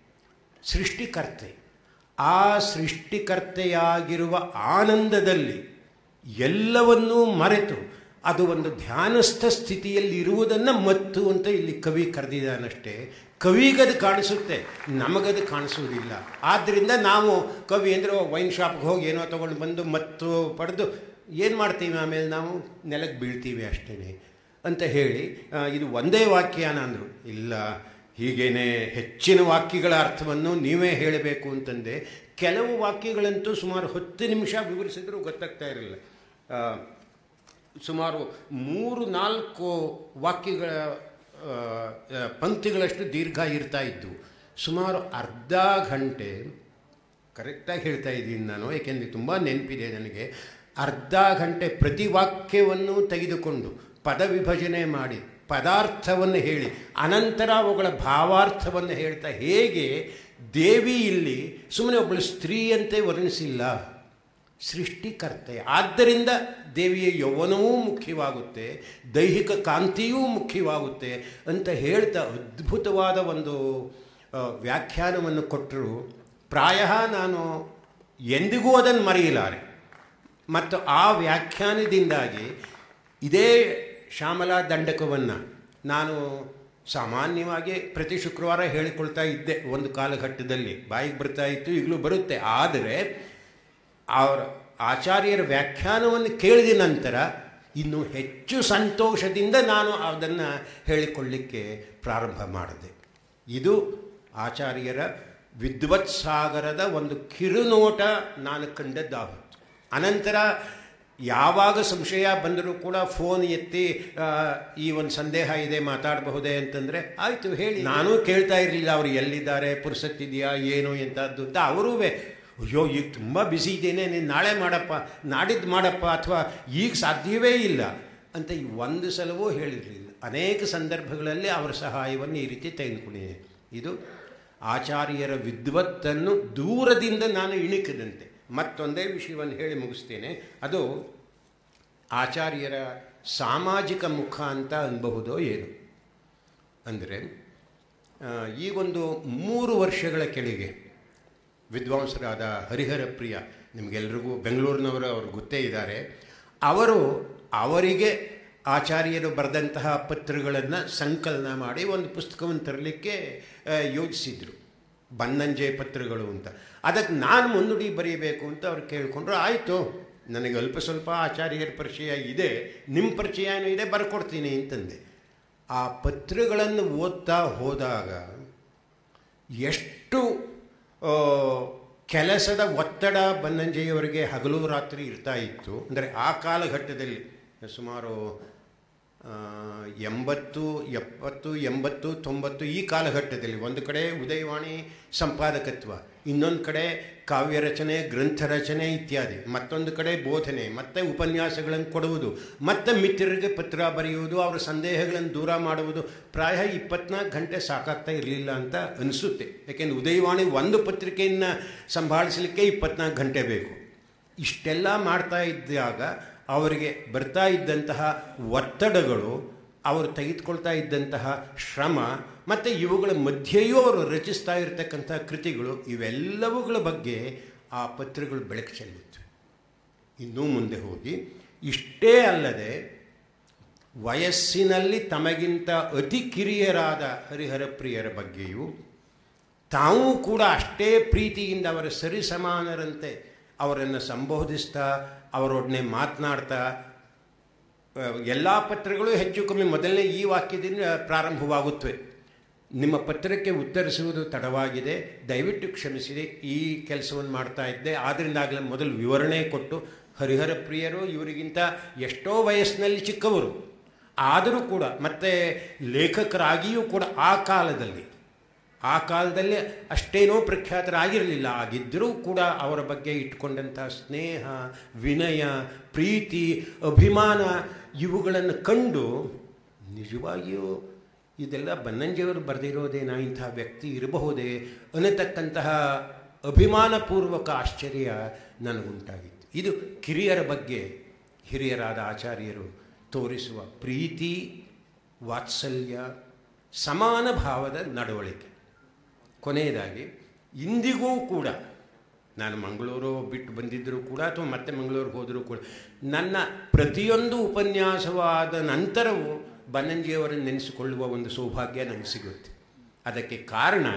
ಸೃಷ್ಟಿಕರ್ತೆ ಆ ಸೃಷ್ಟಿಕರ್ತೆಯಾಗಿರುವ ಆನಂದದಲ್ಲಿ ಎಲ್ಲವನ್ನೂ ಮರೆತು ಅದು ಒಂದು ಧ್ಯಾನಸ್ಥ ಸ್ಥಿತಿಯಲ್ಲಿ ಇರುವುದನ್ನು ಮತ್ತು ಅಂತ ಇಲ್ಲಿ ಕವಿ ಕರೆದಿದ್ದಾನಷ್ಟೇ ಕವಿಗದು ಕಾಣಿಸುತ್ತೆ ನಮಗದು ಕಾಣಿಸುವುದಿಲ್ಲ ಆದ್ದರಿಂದ ನಾವು ಕವಿ ಅಂದರೆ ವೈನ್ ಶಾಪ್ಗೆ ಹೋಗಿ ಏನೋ ತೊಗೊಂಡು ಬಂದು ಮತ್ತು ಪಡೆದು ಏನು ಮಾಡ್ತೀವಿ ಆಮೇಲೆ ನಾವು ನೆಲಕ್ಕೆ ಬೀಳ್ತೀವಿ ಅಷ್ಟೇ ಅಂತ ಹೇಳಿ ಆ, ಇದು ಒಂದೇ ವಾಕ್ಯನ ಅಂದರು ಇಲ್ಲ ಹೀಗೇನೆ ಹೆಚ್ಚಿನ ವಾಕ್ಯಗಳ ಅರ್ಥವನ್ನು ನೀವೇ ಹೇಳಬೇಕು ಅಂತಂದೆ ಕೆಲವು ವಾಕ್ಯಗಳಂತೂ ಸುಮಾರು ಹತ್ತು ನಿಮಿಷ ವಿವರಿಸಿದರೂ ಗೊತ್ತಾಗ್ತಾ ಇರಲಿಲ್ಲ ಆ, ಸುಮಾರು ಮೂರು ನಾಲ್ಕು ವಾಕ್ಯಗಳ ಆ, ಆ, ಪಂಕ್ತಿಗಳಷ್ಟು ದೀರ್ಘ ಇರ್ತಾ ಇದ್ವು ಸುಮಾರು ಅರ್ಧ ಗಂಟೆ ಕರೆಕ್ಟಾಗಿ ಹೇಳ್ತಾ ಇದ್ದೀನಿ ನಾನು ಏಕೆಂದರೆ ತುಂಬ ನೆನಪಿದೆ ನನಗೆ ಅರ್ಧ ಗಂಟೆ ಪ್ರತಿ ವಾಕ್ಯವನ್ನು ತೆಗೆದುಕೊಂಡು ಪದ ವಿಭಜನೆ ಮಾಡಿ ಪದಾರ್ಥವನ್ನು ಹೇಳಿ ಅನಂತರ ಅವುಗಳ ಭಾವಾರ್ಥವನ್ನು ಹೇಳ್ತಾ ಹೇಗೆ ದೇವಿ ಇಲ್ಲಿ ಸುಮ್ಮನೆ ಒಬ್ಬಳು ಸ್ತ್ರೀಯಂತೆ ವರ್ಣಿಸಿಲ್ಲ ಸೃಷ್ಟಿಕರ್ತೆ ಆದ್ದರಿಂದ ದೇವಿಯ ಯೌವನವೂ ಮುಖ್ಯವಾಗುತ್ತೆ ದೈಹಿಕ ಕಾಂತಿಯೂ ಮುಖ್ಯವಾಗುತ್ತೆ ಅಂತ ಹೇಳ್ತಾ ಅದ್ಭುತವಾದ ಒಂದು ಆ, ವ್ಯಾಖ್ಯಾನವನ್ನು ಕೊಟ್ಟರು ಪ್ರಾಯ ನಾನು ಎಂದಿಗೂ ಅದನ್ನು ಮರೆಯಲಾರೆ ಮತ್ತು ಆ ವ್ಯಾಖ್ಯಾನದಿಂದಾಗಿ ಇದೇ ಶ್ಯಾಮಲಾ ದಂಡಕವನ್ನು ನಾನು ಸಾಮಾನ್ಯವಾಗಿ ಪ್ರತಿ ಶುಕ್ರವಾರ ಹೇಳಿಕೊಳ್ತಾ ಇದ್ದೆ ಒಂದು ಕಾಲಘಟ್ಟದಲ್ಲಿ ಬಾಯಿಗೆ ಬರ್ತಾ ಇತ್ತು ಈಗಲೂ ಬರುತ್ತೆ ಆದರೆ ಅವರ ಆಚಾರ್ಯರ ವ್ಯಾಖ್ಯಾನವನ್ನು ಕೇಳಿದ ನಂತರ ಇನ್ನು ಹೆಚ್ಚು ಸಂತೋಷದಿಂದ ನಾನು ಅದನ್ನು ಹೇಳಿಕೊಳ್ಳಿಕ್ಕೆ ಪ್ರಾರಂಭ ಮಾಡಿದೆ ಇದು ಆಚಾರ್ಯರ ವಿದ್ವತ್ ಸಾಗರದ ಒಂದು ಕಿರುನೋಟ ನಾನು ಕಂಡದ್ದಾಗಿತ್ತು ಅನಂತರ ಯಾವಾಗ ಸಂಶಯ ಬಂದರೂ ಕೂಡ ಫೋನ್ ಎತ್ತಿ ಆ, ಈ ಒಂದು ಸಂದೇಹ ಇದೆ ಮಾತಾಡಬಹುದೇ ಅಂತಂದರೆ ಆಯಿತು ಹೇಳಿ ನಾನು ಕೇಳ್ತಾ ಇರಲಿಲ್ಲ ಅವರು ಎಲ್ಲಿದ್ದಾರೆ ಪುರ್ಸತ್ತಿದೆಯಾ ಏನು ಎಂಥದ್ದು ಅಂತ ಅವರೂ ಅಯ್ಯೋ ಈಗ ತುಂಬ ಬ್ಯುಸಿ ಇದ್ದೇನೆ ನೀನು ನಾಳೆ ಮಾಡಪ್ಪ ನಾಡಿದ್ದು ಮಾಡಪ್ಪ ಅಥವಾ ಈಗ ಸಾಧ್ಯವೇ ಇಲ್ಲ ಅಂತ ಈ ಒಂದು ಸಲವೂ ಹೇಳಿರಲಿಲ್ಲ ಅನೇಕ ಸಂದರ್ಭಗಳಲ್ಲಿ ಅವರ ಸಹಾಯವನ್ನು ಈ ರೀತಿ ತೆಗೆದುಕೊಂಡಿದೆ ಇದು ಆಚಾರ್ಯರ ವಿದ್ವತ್ತನ್ನು ದೂರದಿಂದ ನಾನು ಇಣಿಕದಂತೆ ಮತ್ತೊಂದೇ ವಿಷಯವನ್ನು ಹೇಳಿ ಮುಗಿಸ್ತೇನೆ ಅದು ಆಚಾರ್ಯರ ಸಾಮಾಜಿಕ ಮುಖ ಅಂತ ಅನ್ಬಹುದೋ ಏನು ಅಂದರೆ ಆ, ಈಗೊಂದು ಮೂರು ವರ್ಷಗಳ ಕೆಳಗೆ ವಿದ್ವಾಂಸರಾದ ಹರಿಹರ ಪ್ರಿಯ ನಿಮಗೆಲ್ರಿಗೂ ಬೆಂಗಳೂರಿನವರು ಅವರು ಗೊತ್ತೇ ಇದ್ದಾರೆ ಅವರು ಅವರಿಗೆ ಆಚಾರ್ಯರು ಬರೆದಂತಹ ಪತ್ರಗಳನ್ನು ಸಂಕಲನ ಮಾಡಿ ಒಂದು ಪುಸ್ತಕವನ್ನು ತರಲಿಕ್ಕೆ ಆ, ಯೋಜಿಸಿದರು ಬನ್ನಂಜೆ ಪತ್ರಗಳು ಅಂತ ಅದಕ್ಕೆ ನಾನು ಮುನ್ನುಡಿ ಬರೀಬೇಕು ಅಂತ ಅವ್ರು ಕೇಳಿಕೊಂಡ್ರು ಆಯಿತು ನನಗೆ ಅಲ್ಪ ಸ್ವಲ್ಪ ಆಚಾರ್ಯರ ಪರಿಚಯ ಇದೆ ನಿಮ್ಮ ಪರಿಚಯನೂ ಇದೆ ಬರ್ಕೊಡ್ತೀನಿ ಅಂತಂದೆ ಆ ಪತ್ರಗಳನ್ನು ಓದ್ತಾ ಹೋದಾಗ ಎಷ್ಟು ಆ, ಕೆಲಸದ ಒತ್ತಡ ಬನ್ನಂಜೆಯವರಿಗೆ ಹಗಲು ರಾತ್ರಿ ಇರ್ತಾ ಇತ್ತು ಅಂದರೆ ಆ ಕಾಲಘಟ್ಟದಲ್ಲಿ ಸುಮಾರು ಆ, ಎಂಬತ್ತು ಎಪ್ಪತ್ತು ಎಂಬತ್ತು ತೊಂಬತ್ತು ಈ ಕಾಲಘಟ್ಟದಲ್ಲಿ ಒಂದು ಕಡೆ ಉದಯವಾಣಿ ಸಂಪಾದಕತ್ವ ಇನ್ನೊಂದು ಕಡೆ ಕಾವ್ಯ ರಚನೆ ಗ್ರಂಥ ರಚನೆ ಇತ್ಯಾದಿ ಮತ್ತೊಂದು ಕಡೆ ಬೋಧನೆ ಮತ್ತೆ ಉಪನ್ಯಾಸಗಳನ್ನು ಕೊಡುವುದು ಮತ್ತೆ ಮಿತ್ರರಿಗೆ ಪತ್ರ ಬರೆಯುವುದು ಅವರ ಸಂದೇಹಗಳನ್ನು ದೂರ ಮಾಡುವುದು ಪ್ರಾಯ ಇಪ್ಪತ್ನಾಲ್ಕು ಗಂಟೆ ಸಾಕಾಗ್ತಾ ಇರಲಿಲ್ಲ ಅಂತ ಅನಿಸುತ್ತೆ ಯಾಕೆಂದರೆ ಉದಯವಾಣಿ ಒಂದು ಪತ್ರಿಕೆಯನ್ನು ಸಂಭಾಳಿಸಲಿಕ್ಕೆ ಇಪ್ಪತ್ನಾಲ್ಕು ಗಂಟೆ ಬೇಕು ಇಷ್ಟೆಲ್ಲ ಮಾಡ್ತಾ ಇದ್ದಾಗ ಅವರಿಗೆ ಬರ್ತಾ ಇದ್ದಂತಹ ಒತ್ತಡಗಳು ಅವರು ತೆಗೆದುಕೊಳ್ತಾ ಇದ್ದಂತಹ ಶ್ರಮ ಮತ್ತು ಇವುಗಳ ಮಧ್ಯೆಯೂ ಅವರು ರಚಿಸ್ತಾ ಇರತಕ್ಕಂಥ ಕೃತಿಗಳು ಇವೆಲ್ಲವುಗಳ ಬಗ್ಗೆ ಆ ಪತ್ರಗಳು ಬೆಳಕು ಚೆಲ್ಲುತ್ತವೆ ಇನ್ನೂ ಮುಂದೆ ಹೋಗಿ ಇಷ್ಟೇ ಅಲ್ಲದೆ ವಯಸ್ಸಿನಲ್ಲಿ ತಮಗಿಂತ ಅತಿ ಕಿರಿಯರಾದ ಹರಿಹರ ಪ್ರಿಯರ ಬಗ್ಗೆಯೂ ತಾವೂ ಕೂಡ ಅಷ್ಟೇ ಪ್ರೀತಿಯಿಂದ ಅವರ ಸರಿಸಮಾನರಂತೆ ಅವರನ್ನು ಸಂಬೋಧಿಸ್ತಾ ಅವರೊಡನೆ ಮಾತನಾಡ್ತಾ ಎಲ್ಲ ಪತ್ರಗಳು ಹೆಚ್ಚು ಕಮ್ಮಿ ಮೊದಲನೇ ಈ ವಾಕ್ಯದಿಂದ ಪ್ರಾರಂಭವಾಗುತ್ತವೆ ನಿಮ್ಮ ಪತ್ರಕ್ಕೆ ಉತ್ತರಿಸುವುದು ತಡವಾಗಿದೆ ದಯವಿಟ್ಟು ಕ್ಷಮಿಸಿದೆ ಈ ಕೆಲಸವನ್ನು ಮಾಡ್ತಾ ಇದ್ದೆ ಆದ್ದರಿಂದಾಗಲೇ ಮೊದಲು ವಿವರಣೆ ಕೊಟ್ಟು ಹರಿಹರ ಪ್ರಿಯರು ಇವರಿಗಿಂತ ಎಷ್ಟೋ ವಯಸ್ಸಿನಲ್ಲಿ ಚಿಕ್ಕವರು ಆದರೂ ಕೂಡ ಮತ್ತೆ ಲೇಖಕರಾಗಿಯೂ ಕೂಡ ಆ ಕಾಲದಲ್ಲಿ ಆ ಕಾಲದಲ್ಲಿ ಅಷ್ಟೇನೋ ಪ್ರಖ್ಯಾತರಾಗಿರಲಿಲ್ಲ ಆಗಿದ್ದರೂ ಕೂಡ ಅವರ ಬಗ್ಗೆ ಇಟ್ಕೊಂಡಂಥ ಸ್ನೇಹ ವಿನಯ ಪ್ರೀತಿ ಅಭಿಮಾನ ಇವುಗಳನ್ನು ಕಂಡು ನಿಜವಾಗಿಯೂ ಇದೆಲ್ಲ ಬನ್ನಂಜಿಯವರು ಬರೆದಿರೋದೇನಾ ಇಂಥ ವ್ಯಕ್ತಿ ಇರಬಹುದೇ ಅನ್ನತಕ್ಕಂತಹ ಅಭಿಮಾನಪೂರ್ವಕ ಆಶ್ಚರ್ಯ ನನಗುಂಟಾಗಿತ್ತು ಇದು ಕಿರಿಯರ ಬಗ್ಗೆ ಹಿರಿಯರಾದ ಆಚಾರ್ಯರು ತೋರಿಸುವ ಪ್ರೀತಿ ವಾತ್ಸಲ್ಯ ಸಮಾನ ಭಾವದ ನಡವಳಿಕೆ ಕೊನೆಯದಾಗಿ ಇಂದಿಗೂ ಕೂಡ ನಾನು ಮಂಗಳೂರು ಬಿಟ್ಟು ಬಂದಿದ್ದರೂ ಕೂಡ ಅಥವಾ ಮತ್ತೆ ಮಂಗಳೂರಿಗೆ ಹೋದರೂ ಕೂಡ ನನ್ನ ಪ್ರತಿಯೊಂದು ಉಪನ್ಯಾಸವಾದ ನಂತರವೂ ಬನ್ನಂಜಿಯವರನ್ನು ನೆನೆಸಿಕೊಳ್ಳುವ ಒಂದು ಸೌಭಾಗ್ಯ ನನಗೆ ಸಿಗುತ್ತೆ ಅದಕ್ಕೆ ಕಾರಣ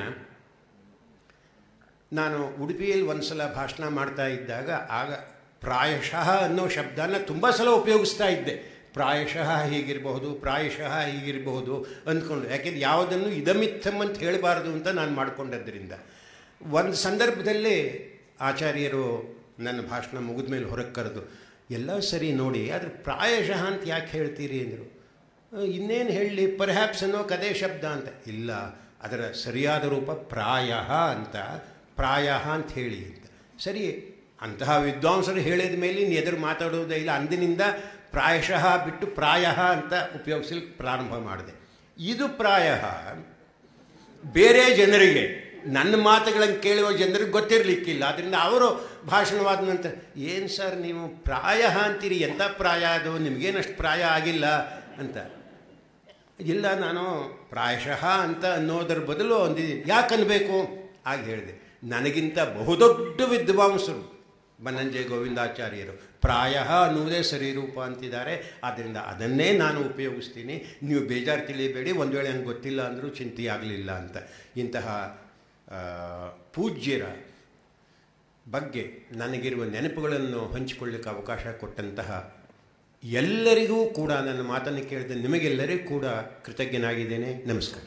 ನಾನು ಉಡುಪಿಯಲ್ಲಿ ಒಂದು ಸಲ ಭಾಷಣ ಮಾಡ್ತಾ ಇದ್ದಾಗ ಆಗ ಪ್ರಾಯಶಃ ಅನ್ನೋ ಶಬ್ದನ ತುಂಬ ಸಲ ಉಪಯೋಗಿಸ್ತಾ ಇದ್ದೆ ಪ್ರಾಯಶಃ ಹೀಗಿರಬಹುದು ಪ್ರಾಯಶಃ ಹೀಗಿರಬಹುದು ಅಂದ್ಕೊಂಡು ಯಾಕೆಂದ್ರೆ ಯಾವುದನ್ನು ಇದಮಿತ್ತಮ್ ಅಂತ ಹೇಳಬಾರ್ದು ಅಂತ ನಾನು ಮಾಡಿಕೊಂಡದ್ರಿಂದ ಒಂದು ಸಂದರ್ಭದಲ್ಲೇ ಆಚಾರ್ಯರು ನನ್ನ ಭಾಷಣ ಮುಗಿದ ಮೇಲೆ ಹೊರಗೆ ಕರೆದು ಎಲ್ಲ ಸರಿ ನೋಡಿ ಆದರೆ ಪ್ರಾಯಶಃ ಅಂತ ಯಾಕೆ ಹೇಳ್ತೀರಿ ಅಂದರು ಇನ್ನೇನು ಹೇಳಲಿ ಪರ್ಹ್ಯಾಪ್ಸ್ ಅನ್ನೋ ಕದೇ ಶಬ್ದ ಅಂತ ಇಲ್ಲ ಅದರ ಸರಿಯಾದ ರೂಪ ಪ್ರಾಯ ಅಂತ ಪ್ರಾಯ ಅಂತ ಹೇಳಿ ಅಂತ ಸರಿ ಅಂತಹ ವಿದ್ವಾಂಸರು ಹೇಳಿದ ಮೇಲೆ ಇನ್ನು ಎದುರು ಮಾತಾಡೋದೇ ಇಲ್ಲ ಅಂದಿನಿಂದ ಪ್ರಾಯಶಃ ಬಿಟ್ಟು ಪ್ರಾಯ ಅಂತ ಉಪಯೋಗಿಸಲಿಕ್ಕೆ ಪ್ರಾರಂಭ ಮಾಡಿದೆ ಇದು ಪ್ರಾಯ ಬೇರೆ ಜನರಿಗೆ ನನ್ನ ಮಾತುಗಳನ್ನು ಕೇಳುವ ಜನರಿಗೆ ಗೊತ್ತಿರಲಿಕ್ಕಿಲ್ಲ ಅದರಿಂದ ಅವರು ಭಾಷಣವಾದ ನಂತರ ಏನು ಸರ್ ನೀವು ಪ್ರಾಯ ಅಂತೀರಿ ಎಂಥ ಪ್ರಾಯ ಅದು ನಿಮಗೇನಷ್ಟು ಪ್ರಾಯ ಆಗಿಲ್ಲ ಅಂತ ಇಲ್ಲ ನಾನು ಪ್ರಾಯಶಃ ಅಂತ ಅನ್ನೋದರ ಬದಲು ಅಂದಿದ್ದೀನಿ ಯಾಕೆ ಅನ್ಬೇಕು ಆಗ ಹೇಳಿದೆ ನನಗಿಂತ ಬಹುದೊಡ್ಡ ವಿದ್ವಾಂಸರು ಬನ್ನಂಜೆ ಗೋವಿಂದಾಚಾರ್ಯರು ಪ್ರಾಯ ಅನ್ನುವುದೇ ಸರಿ ರೂಪ ಅಂತಿದ್ದಾರೆ ಆದ್ದರಿಂದ ಅದನ್ನೇ ನಾನು ಉಪಯೋಗಿಸ್ತೀನಿ ನೀವು ಬೇಜಾರು ತಿಳಿಯಬೇಡಿ ಒಂದು ವೇಳೆ ನನಗೆ ಗೊತ್ತಿಲ್ಲ ಅಂದರೂ ಚಿಂತೆ ಆಗಲಿಲ್ಲ ಅಂತ ಇಂತಹ ಪೂಜ್ಯರ ಬಗ್ಗೆ ನನಗಿರುವ ನೆನಪುಗಳನ್ನು ಹಂಚಿಕೊಳ್ಳಿಕ್ಕೆ ಅವಕಾಶ ಕೊಟ್ಟಂತಹ ಎಲ್ಲರಿಗೂ ಕೂಡ ನನ್ನ ಮಾತನ್ನು ಕೇಳಿದ ನಿಮಗೆಲ್ಲರಿಗೂ ಕೂಡ ಕೃತಜ್ಞನಾಗಿದ್ದೇನೆ ನಮಸ್ಕಾರ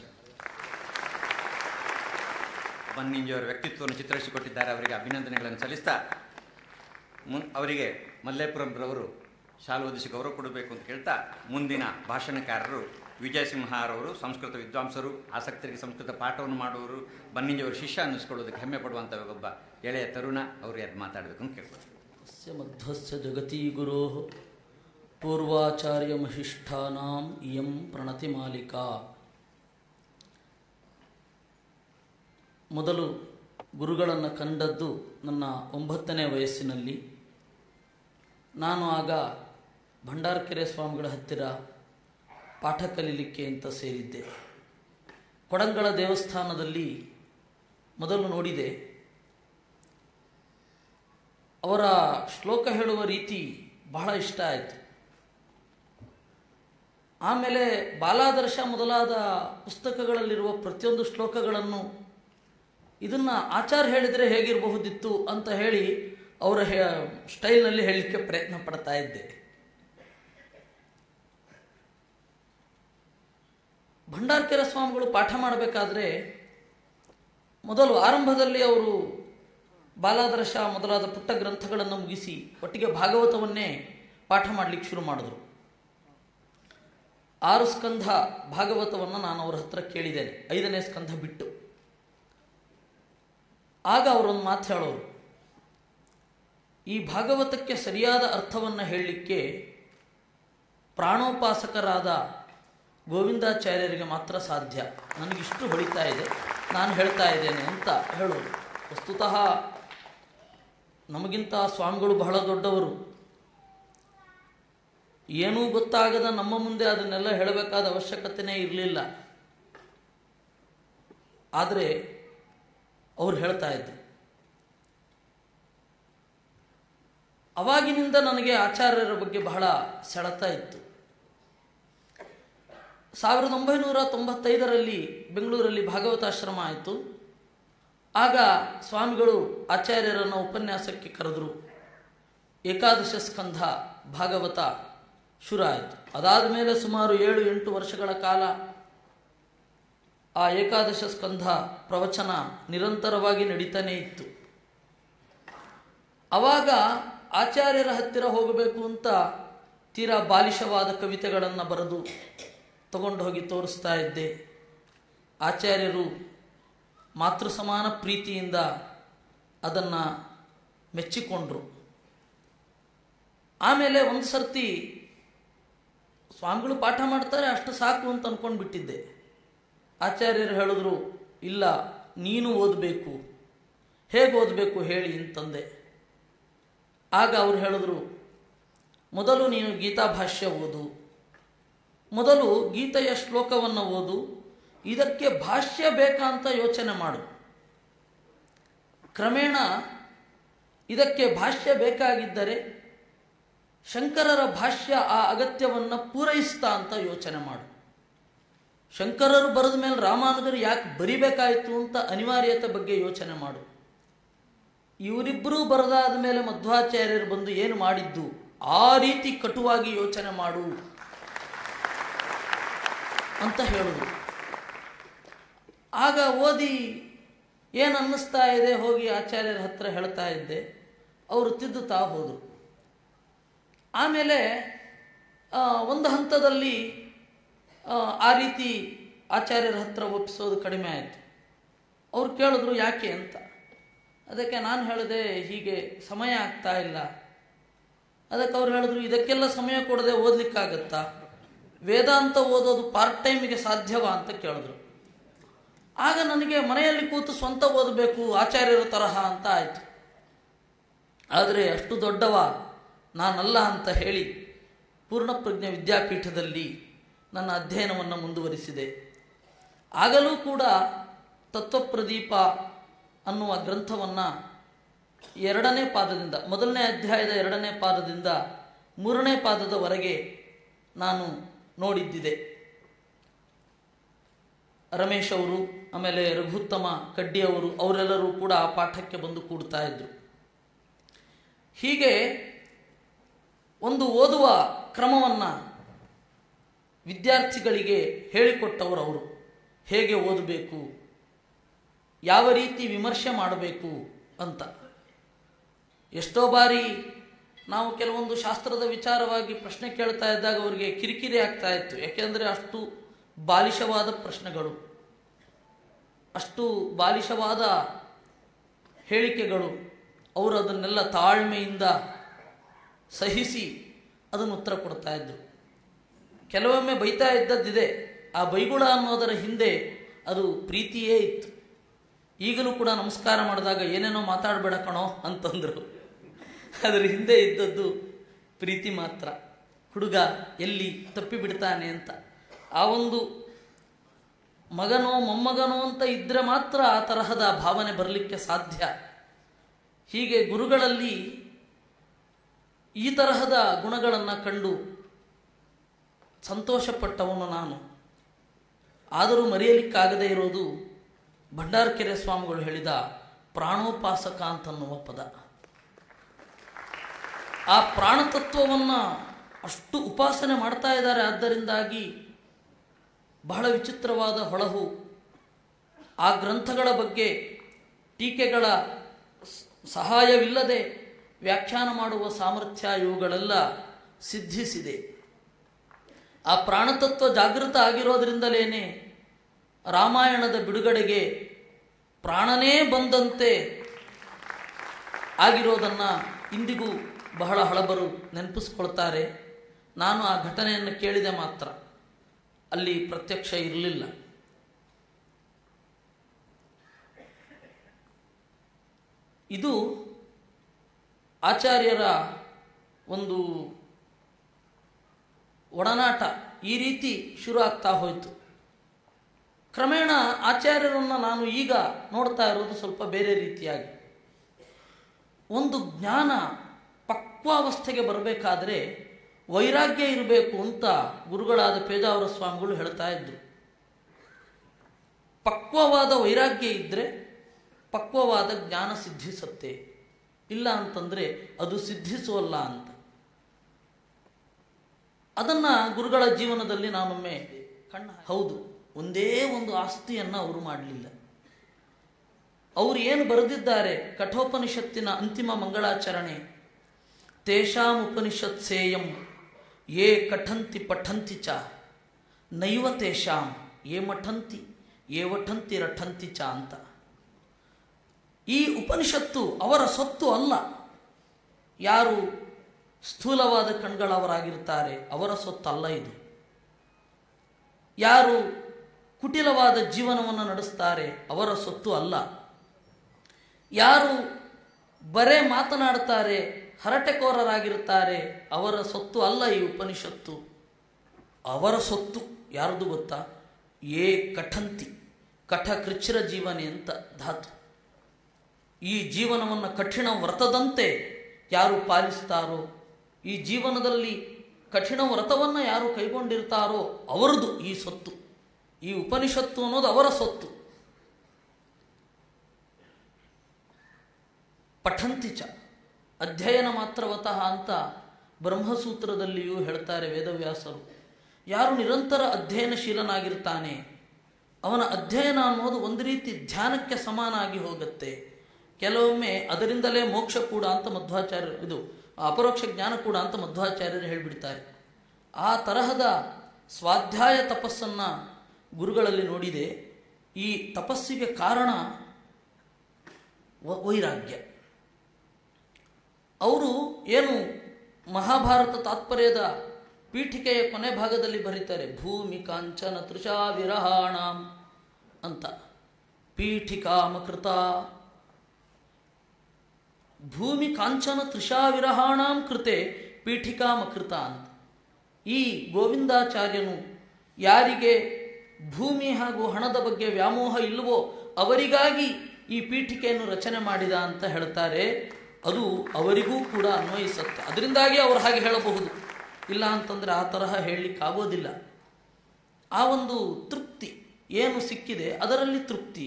ಬನ್ನಿಂಜಿಯವರ ವ್ಯಕ್ತಿತ್ವವನ್ನು ಚಿತ್ರಿಸಿಕೊಟ್ಟಿದ್ದಾರೆ ಅವರಿಗೆ ಅಭಿನಂದನೆಗಳನ್ನು ಸಲ್ಲಿಸ್ತಾ ಮುನ್ ಅವರಿಗೆ ಮಲ್ಲೇಪುರಂರವರು ಶಾಲು ಓದಿಸಿ ಗೌರವ ಕೊಡಬೇಕು ಅಂತ ಕೇಳ್ತಾ ಮುಂದಿನ ಭಾಷಣಕಾರರು ವಿಜಯಸಿಂಹರವರು ಸಂಸ್ಕೃತ ವಿದ್ವಾಂಸರು ಆಸಕ್ತರಿಗೆ ಸಂಸ್ಕೃತ ಪಾಠವನ್ನು ಮಾಡುವವರು ಬನ್ನಿಂಜಿಯವರ ಶಿಷ್ಯ ಅನ್ನಿಸ್ಕೊಳ್ಳೋದಕ್ಕೆ ಹೆಮ್ಮೆ ಪಡುವಂಥ ಒಬ್ಬ ಎಳೆಯ ತರುಣ ಅವರು ಯಾರು ಮಾತಾಡಬೇಕು ಅಂತ ಕೇಳ್ಬೋದು तस्य मध्वस्य जगती गुरोः पूर्वाचार्यमहिष्ठानाम् इयं प्रणतिमालिका ಮೊದಲು ಗುರುಗಳನ್ನು ಕಂಡದ್ದು ನನ್ನ ಒಂಬತ್ತನೇ ವಯಸ್ಸಿನಲ್ಲಿ ನಾನು ಆಗ ಭಂಡಾರಕೆರೆ ಸ್ವಾಮಿಗಳ ಹತ್ತಿರ ಪಾಠ ಕಲೀಲಿಕ್ಕೆ ಅಂತ ಸೇರಿದ್ದೆ ಕೊಡಂಗಳ ದೇವಸ್ಥಾನದಲ್ಲಿ ಮೊದಲು ನೋಡಿದೆ ಅವರ ಶ್ಲೋಕ ಹೇಳುವ ರೀತಿ ಬಹಳ ಇಷ್ಟ ಆಯಿತು ಆಮೇಲೆ ಬಾಲಾದರ್ಶ ಮೊದಲಾದ ಪುಸ್ತಕಗಳಲ್ಲಿರುವ ಪ್ರತಿಯೊಂದು ಶ್ಲೋಕಗಳನ್ನು ಇದನ್ನು ಆಚಾರ ಹೇಳಿದರೆ ಹೇಗಿರಬಹುದಿತ್ತು ಅಂತ ಹೇಳಿ ಅವರ ಹೇ ಸ್ಟೈಲ್ನಲ್ಲಿ ಹೇಳಲಿಕ್ಕೆ ಪ್ರಯತ್ನ ಪಡ್ತಾ ಇದ್ದೆ ಭಂಡಾರ್ಕೆರೆ ಸ್ವಾಮಿಗಳು ಪಾಠ ಮಾಡಬೇಕಾದ್ರೆ ಮೊದಲು ಆರಂಭದಲ್ಲಿ ಅವರು ಬಾಲಾದರ್ಶ ಮೊದಲಾದ ಪುಟ್ಟ ಗ್ರಂಥಗಳನ್ನು ಮುಗಿಸಿ ಒಟ್ಟಿಗೆ ಭಾಗವತವನ್ನೇ ಪಾಠ ಮಾಡಲಿಕ್ಕೆ ಶುರು ಮಾಡಿದ್ರು ಆರು ಸ್ಕಂಧ ಭಾಗವತವನ್ನು ನಾನು ಅವರ ಹತ್ರ ಕೇಳಿದ್ದೇನೆ ಐದನೇ ಸ್ಕಂಧ ಬಿಟ್ಟು ಆಗ ಅವರೊಂದು ಮಾತು ಹೇಳೋರು ಈ ಭಾಗವತಕ್ಕೆ ಸರಿಯಾದ ಅರ್ಥವನ್ನು ಹೇಳಲಿಕ್ಕೆ ಪ್ರಾಣೋಪಾಸಕರಾದ ಗೋವಿಂದಾಚಾರ್ಯರಿಗೆ ಮಾತ್ರ ಸಾಧ್ಯ ನನಗಿಷ್ಟು ಹೊಳಿತಾ ಇದೆ ನಾನು ಹೇಳ್ತಾ ಇದ್ದೇನೆ ಅಂತ ಹೇಳೋರು ವಸ್ತುತಃ ನಮಗಿಂತ ಸ್ವಾಮಿಗಳು ಬಹಳ ದೊಡ್ಡವರು ಏನೂ ಗೊತ್ತಾಗದ ನಮ್ಮ ಮುಂದೆ ಅದನ್ನೆಲ್ಲ ಹೇಳಬೇಕಾದ ಅವಶ್ಯಕತೆಯೇ ಇರಲಿಲ್ಲ ಆದರೆ ಅವ್ರು ಹೇಳ್ತಾ ಇದ್ರು ಅವಾಗಿನಿಂದ ನನಗೆ ಆಚಾರ್ಯರ ಬಗ್ಗೆ ಬಹಳ ಸೆಳೆತ ಇತ್ತು ಸಾವಿರದ ಒಂಬೈನೂರ ತೊಂಬತ್ತೈದರಲ್ಲಿ ಬೆಂಗಳೂರಲ್ಲಿ ಭಾಗವತಾಶ್ರಮ ಆಯಿತು ಆಗ ಸ್ವಾಮಿಗಳು ಆಚಾರ್ಯರನ್ನು ಉಪನ್ಯಾಸಕ್ಕೆ ಕರೆದರು ಏಕಾದಶ ಸ್ಕಂಧ ಭಾಗವತ ಶುರು ಆಯಿತು ಅದಾದ ಮೇಲೆ ಸುಮಾರು ಏಳು ಎಂಟು ವರ್ಷಗಳ ಕಾಲ ಆ ಏಕಾದಶ ಸ್ಕಂಧ ಪ್ರವಚನ ನಿರಂತರವಾಗಿ ನಡೀತಾನೇ ಇತ್ತು ಅವಾಗ ಆಚಾರ್ಯರ ಹತ್ತಿರ ಹೋಗಬೇಕು ಅಂತ ತೀರಾ ಬಾಲಿಶವಾದ ಕವಿತೆಗಳನ್ನು ಬರೆದು ತಗೊಂಡು ಹೋಗಿ ತೋರಿಸ್ತಾ ಇದ್ದೆ ಆಚಾರ್ಯರು ಮಾತೃ ಸಮಾನ ಪ್ರೀತಿಯಿಂದ ಅದನ್ನು ಮೆಚ್ಚಿಕೊಂಡ್ರು ಆಮೇಲೆ ಒಂದು ಸರ್ತಿ ಸ್ವಾಮಿಗಳು ಪಾಠ ಮಾಡ್ತಾರೆ ಅಷ್ಟು ಸಾಕು ಅಂತ ಅಂದ್ಕೊಂಡು ಬಿಟ್ಟಿದ್ದೆ ಆಚಾರ್ಯರು ಹೇಳಿದ್ರು ಇಲ್ಲ ನೀನು ಓದಬೇಕು ಹೇಗೆ ಓದಬೇಕು ಹೇಳಿ ಅಂತಂದೆ ಆಗ ಅವ್ರು ಹೇಳಿದ್ರು ಮೊದಲು ನೀನು ಗೀತಾ ಭಾಷ್ಯ ಓದು ಮೊದಲು ಗೀತೆಯ ಶ್ಲೋಕವನ್ನು ಓದು ಇದಕ್ಕೆ ಭಾಷ್ಯ ಬೇಕಾ ಅಂತ ಯೋಚನೆ ಮಾಡು ಕ್ರಮೇಣ ಇದಕ್ಕೆ ಭಾಷ್ಯ ಬೇಕಾಗಿದ್ದರೆ ಶಂಕರರ ಭಾಷ್ಯ ಆ ಅಗತ್ಯವನ್ನು ಪೂರೈಸ್ತಾ ಅಂತ ಯೋಚನೆ ಮಾಡು ಶಂಕರರು ಬರೆದ ಮೇಲೆ ರಾಮಾನುಜರು ಯಾಕೆ ಬರಿಬೇಕಾಯಿತು ಅಂತ ಅನಿವಾರ್ಯತೆ ಬಗ್ಗೆ ಯೋಚನೆ ಮಾಡು ಇವರಿಬ್ಬರೂ ಬರದಾದ ಮೇಲೆ ಮಧ್ವಾಚಾರ್ಯರು ಬಂದು ಏನು ಮಾಡಿದ್ದು ಆ ರೀತಿ ಕಟುವಾಗಿ ಯೋಚನೆ ಮಾಡು ಅಂತ ಹೇಳಿದ್ರು ಆಗ ಓದಿ ಏನು ಅನ್ನಿಸ್ತಾ ಇದೆ ಹೋಗಿ ಆಚಾರ್ಯರ ಹತ್ರ ಹೇಳ್ತಾ ಇದ್ದೆ ಅವರು ತಿದ್ದುತ್ತಾ ಹೋದರು ಆಮೇಲೆ ಆ, ಒಂದು ಹಂತದಲ್ಲಿ ಆ, ಆ ರೀತಿ ಆಚಾರ್ಯರ ಹತ್ರ ಒಪ್ಪಿಸೋದು ಕಡಿಮೆ ಆಯಿತು ಅವ್ರು ಕೇಳಿದ್ರು ಯಾಕೆ ಅಂತ ಅದಕ್ಕೆ ನಾನು ಹೇಳಿದೆ ಹೀಗೆ ಸಮಯ ಆಗ್ತಾ ಇಲ್ಲ ಅದಕ್ಕೆ ಅವ್ರು ಹೇಳಿದ್ರು ಇದಕ್ಕೆಲ್ಲ ಸಮಯ ಕೊಡದೆ ಓದಲಿಕ್ಕಾಗತ್ತಾ ವೇದಾಂತ ಓದೋದು ಪಾರ್ಟ್ ಟೈಮಿಗೆ ಸಾಧ್ಯವಾ ಅಂತ ಕೇಳಿದ್ರು ಆಗ ನನಗೆ ಮನೆಯಲ್ಲಿ ಕೂತು ಸ್ವಂತ ಓದಬೇಕು ಆಚಾರ್ಯರ ತರಹ ಅಂತ ಆಯಿತು ಆದರೆ ಅಷ್ಟು ದೊಡ್ಡವ ನಾನಲ್ಲ ಅಂತ ಹೇಳಿ ಪೂರ್ಣಪ್ರಜ್ಞ ವಿದ್ಯಾಪೀಠದಲ್ಲಿ ನನ್ನ ಅಧ್ಯಯನವನ್ನು ಮುಂದುವರಿಸಿದೆ ಆಗಲೂ ಕೂಡ ತತ್ವಪ್ರದೀಪ ಅನ್ನುವ ಗ್ರಂಥವನ್ನು ಎರಡನೇ ಪಾದದಿಂದ ಮೊದಲನೇ ಅಧ್ಯಾಯದ ಎರಡನೇ ಪಾದದಿಂದ ಮೂರನೇ ಪಾದದವರೆಗೆ ನಾನು ನೋಡಿದ್ದಿದೆ ರಮೇಶ್ ಅವರು ಆಮೇಲೆ ರಘುತ್ತಮ ಕಡ್ಡಿ ಅವರು ಅವರೆಲ್ಲರೂ ಕೂಡ ಆ ಪಾಠಕ್ಕೆ ಬಂದು ಕೂಡ್ತಾ ಇದ್ರು ಹೀಗೆ ಒಂದು ಓದುವ ಕ್ರಮವನ್ನು ವಿದ್ಯಾರ್ಥಿಗಳಿಗೆ ಹೇಳಿಕೊಟ್ಟವರು ಅವರು ಹೇಗೆ ಓದಬೇಕು ಯಾವ ರೀತಿ ವಿಮರ್ಶೆ ಮಾಡಬೇಕು ಅಂತ ಎಷ್ಟೋ ಬಾರಿ ನಾವು ಕೆಲವೊಂದು ಶಾಸ್ತ್ರದ ವಿಚಾರವಾಗಿ ಪ್ರಶ್ನೆ ಕೇಳ್ತಾ ಇದ್ದಾಗ ಅವರಿಗೆ ಕಿರಿಕಿರಿ ಆಗ್ತಾ ಇತ್ತು ಯಾಕೆಂದರೆ ಅಷ್ಟು ಬಾಲಿಶವಾದ ಪ್ರಶ್ನೆಗಳು ಅಷ್ಟು ಬಾಲಿಶವಾದ ಹೇಳಿಕೆಗಳು ಅವರು ಅದನ್ನೆಲ್ಲ ತಾಳ್ಮೆಯಿಂದ ಸಹಿಸಿ ಅದನ್ನು ಉತ್ತರ ಕೊಡ್ತಾ ಇದ್ರು ಕೆಲವೊಮ್ಮೆ ಬೈತಾ ಇದ್ದದ್ದಿದೆ ಆ ಬೈಗುಳ ಅನ್ನೋದರ ಹಿಂದೆ ಅದು ಪ್ರೀತಿಯೇ ಇತ್ತು ಈಗಲೂ ಕೂಡ ನಮಸ್ಕಾರ ಮಾಡಿದಾಗ ಏನೇನೋ ಮಾತಾಡಬೇಡ ಕಣೋ ಅಂತಂದರು ಅದರ ಹಿಂದೆ ಇದ್ದದ್ದು ಪ್ರೀತಿ ಮಾತ್ರ ಹುಡುಗ ಎಲ್ಲಿ ತಪ್ಪಿ ಬಿಡ್ತಾನೆ ಅಂತ ಆ ಒಂದು ಮಗನೋ ಮೊಮ್ಮಗನೋ ಅಂತ ಇದ್ದರೆ ಮಾತ್ರ ಆ ತರಹದ ಭಾವನೆ ಬರಲಿಕ್ಕೆ ಸಾಧ್ಯ ಹೀಗೆ ಗುರುಗಳಲ್ಲಿ ಈ ತರಹದ ಗುಣಗಳನ್ನು ಕಂಡು ಸಂತೋಷಪಟ್ಟವನು ನಾನು ಆದರೂ ಮರೆಯಲಿಕ್ಕಾಗದೇ ಇರೋದು ಭಂಡಾರಕೆರೆ ಸ್ವಾಮಿಗಳು ಹೇಳಿದ ಪ್ರಾಣೋಪಾಸಕ ಅಂತನ್ನುವ ಪದ ಆ ಪ್ರಾಣತತ್ವವನ್ನು ಅಷ್ಟು ಉಪಾಸನೆ ಮಾಡ್ತಾ ಇದ್ದಾರೆ ಆದ್ದರಿಂದಾಗಿ ಬಹಳ ವಿಚಿತ್ರವಾದ ಹೊಳಹು ಆ ಗ್ರಂಥಗಳ ಬಗ್ಗೆ ಟೀಕೆಗಳ ಸ- ಸಹಾಯವಿಲ್ಲದೆ ವ್ಯಾಖ್ಯಾನ ಮಾಡುವ ಸಾಮರ್ಥ್ಯ ಇವುಗಳೆಲ್ಲ ಸಿದ್ಧಿಸಿದೆ ಆ ಪ್ರಾಣತತ್ವ ಜಾಗೃತ ಆಗಿರೋದ್ರಿಂದಲೇ ರಾಮಾಯಣದ ಬಿಡುಗಡೆಗೆ ಪ್ರಾಣನೇ ಬಂದಂತೆ ಆಗಿರೋದನ್ನು ಇಂದಿಗೂ ಬಹಳ ಹಳಬರು ನೆನಪಿಸ್ಕೊಳ್ತಾರೆ ನಾನು ಆ ಘಟನೆಯನ್ನು ಕೇಳಿದೆ ಮಾತ್ರ ಅಲ್ಲಿ ಪ್ರತ್ಯಕ್ಷ ಇರಲಿಲ್ಲ ಇದು ಆಚಾರ್ಯರ ಒಂದು ಒಡನಾಟ ಈ ರೀತಿ ಶುರು ಆಗ್ತಾ ಹೋಯಿತು ಕ್ರಮೇಣ ಆಚಾರ್ಯರನ್ನು ನಾನು ಈಗ ನೋಡ್ತಾ ಇರೋದು ಸ್ವಲ್ಪ ಬೇರೆ ರೀತಿಯಾಗಿ ಒಂದು ಜ್ಞಾನ ಪಕ್ವಾವಸ್ಥೆಗೆ ಬರಬೇಕಾದ್ರೆ ವೈರಾಗ್ಯ ಇರಬೇಕು ಅಂತ ಗುರುಗಳಾದ ಪೇಜಾವರ ಸ್ವಾಮಿಗಳು ಹೇಳ್ತಾ ಇದ್ರು ಪಕ್ವವಾದ ವೈರಾಗ್ಯ ಇದ್ದರೆ ಪಕ್ವವಾದ ಜ್ಞಾನ ಸಿದ್ಧಿಸುತ್ತೆ ಇಲ್ಲ ಅಂತಂದರೆ ಅದು ಸಿದ್ಧಿಸುವಲ್ಲ ಅಂತ ಅದನ್ನು ಗುರುಗಳ ಜೀವನದಲ್ಲಿ ನಾನೊಮ್ಮೆ ಕಣ್ಣ ಹೌದು ಒಂದೇ ಒಂದು ಆಸ್ತಿಯನ್ನು ಅವರು ಮಾಡಲಿಲ್ಲ ಅವರು ಏನು ಬರೆದಿದ್ದಾರೆ ಕಠೋಪನಿಷತ್ತಿನ ಅಂತಿಮ ಮಂಗಳಾಚರಣೆ ತೇಷಾಂ ಉಪನಿಷತ್ ಸೇಯಂ ಯೇ ಕಠಂತಿ ಪಠಂತಿ ಚ ನೈವ ತೇಷಾಂ ಯೇ ಮಠಂತಿ ಯೇ ವಠಂತಿ ರಠಂತಿ ಚ ಅಂತ ಈ ಉಪನಿಷತ್ತು ಅವರ ಸೊತ್ತು ಅಲ್ಲ ಯಾರು ಸ್ಥೂಲವಾದ ಕಣ್ಗಳವರಾಗಿರ್ತಾರೆ ಅವರ ಸೊತ್ತಲ್ಲ ಇದು ಯಾರು ಕುಟಿಲವಾದ ಜೀವನವನ್ನು ನಡೆಸ್ತಾರೆ ಅವರ ಸೊತ್ತು ಅಲ್ಲ ಯಾರು ಬರೇ ಮಾತನಾಡ್ತಾರೆ ಹರಟೆಕೋರರಾಗಿರ್ತಾರೆ ಅವರ ಸೊತ್ತು ಅಲ್ಲ ಈ ಉಪನಿಷತ್ತು ಅವರ ಸೊತ್ತು ಯಾರ್ದು ಗೊತ್ತಾ ಏ ಕಠಂತಿ ಕಠ ಕೃಚ್ಛ್ರ ಜೀವನೆ ಅಂತ ಧಾತು ಈ ಜೀವನವನ್ನು ಕಠಿಣ ವ್ರತದಂತೆ ಯಾರು ಪಾಲಿಸ್ತಾರೋ ಈ ಜೀವನದಲ್ಲಿ ಕಠಿಣ ವ್ರತವನ್ನು ಯಾರು ಕೈಗೊಂಡಿರ್ತಾರೋ ಅವರದು ಈ ಸೊತ್ತು ಈ ಉಪನಿಷತ್ತು ಅನ್ನೋದು ಅವರ ಸೊತ್ತು ಪಠಂತಿ ಚ ಅಧ್ಯಯನ ಮಾತ್ರವತಃ ಅಂತ ಬ್ರಹ್ಮಸೂತ್ರದಲ್ಲಿಯೂ ಹೇಳ್ತಾರೆ ವೇದವ್ಯಾಸರು ಯಾರು ನಿರಂತರ ಅಧ್ಯಯನಶೀಲನಾಗಿರ್ತಾನೆ ಅವನ ಅಧ್ಯಯನ ಅನ್ನೋದು ಒಂದು ರೀತಿ ಧ್ಯಾನಕ್ಕೆ ಸಮಾನ ಆಗಿ ಹೋಗುತ್ತೆ ಕೆಲವೊಮ್ಮೆ ಅದರಿಂದಲೇ ಮೋಕ್ಷ ಕೂಡ ಅಂತ ಮಧ್ವಾಚಾರ್ಯ ಇದು ಅಪರೋಕ್ಷ ಜ್ಞಾನ ಕೂಡ ಅಂತ ಮಧ್ವಾಚಾರ್ಯರು ಹೇಳಿಬಿಡ್ತಾರೆ ಆ ತರಹದ ಸ್ವಾಧ್ಯಾಯ ತಪಸ್ಸನ್ನು ಗುರುಗಳಲ್ಲಿ ನೋಡಿದೆ ಈ ತಪಸ್ಸಿಗೆ ಕಾರಣ ವ- ವೈರಾಗ್ಯ ಅವರು ಏನು ಮಹಾಭಾರತ ತಾತ್ಪರ್ಯದ ಪೀಠಿಕೆಯ ಕೊನೆ ಭಾಗದಲ್ಲಿ ಬರೀತಾರೆ ಭೂಮಿ ಕಾಂಚನ ತೃಷಾ ವಿರಹಾಣಾಂ ಅಂತ ಪೀಠಿಕಾಮಕೃತ ಭೂಮಿ ಕಾಂಚನ ತೃಷಾ ವಿರಹಾಣಾಂ ಕೃತೆ ಪೀಠಿಕಾಮಕೃತ ಅಂತ ಈ ಗೋವಿಂದಾಚಾರ್ಯನು ಯಾರಿಗೆ ಭೂಮಿ ಹಾಗೂ ಹಣದ ಬಗ್ಗೆ ವ್ಯಾಮೋಹ ಇಲ್ಲವೋ ಅವರಿಗಾಗಿ ಈ ಪೀಠಿಕೆಯನ್ನು ರಚನೆ ಮಾಡಿದ ಅಂತ ಹೇಳ್ತಾರೆ ಅದು ಅವರಿಗೂ ಕೂಡ ಅನ್ವಯಿಸುತ್ತೆ ಅದರಿಂದಾಗಿ ಅವರು ಹಾಗೆ ಹೇಳಬಹುದು ಇಲ್ಲ ಅಂತಂದರೆ ಆ ತರಹ ಹೇಳಲಿಕ್ಕಾಗೋದಿಲ್ಲ ಆ ಒಂದು ತೃಪ್ತಿ ಏನು ಸಿಕ್ಕಿದೆ ಅದರಲ್ಲಿ ತೃಪ್ತಿ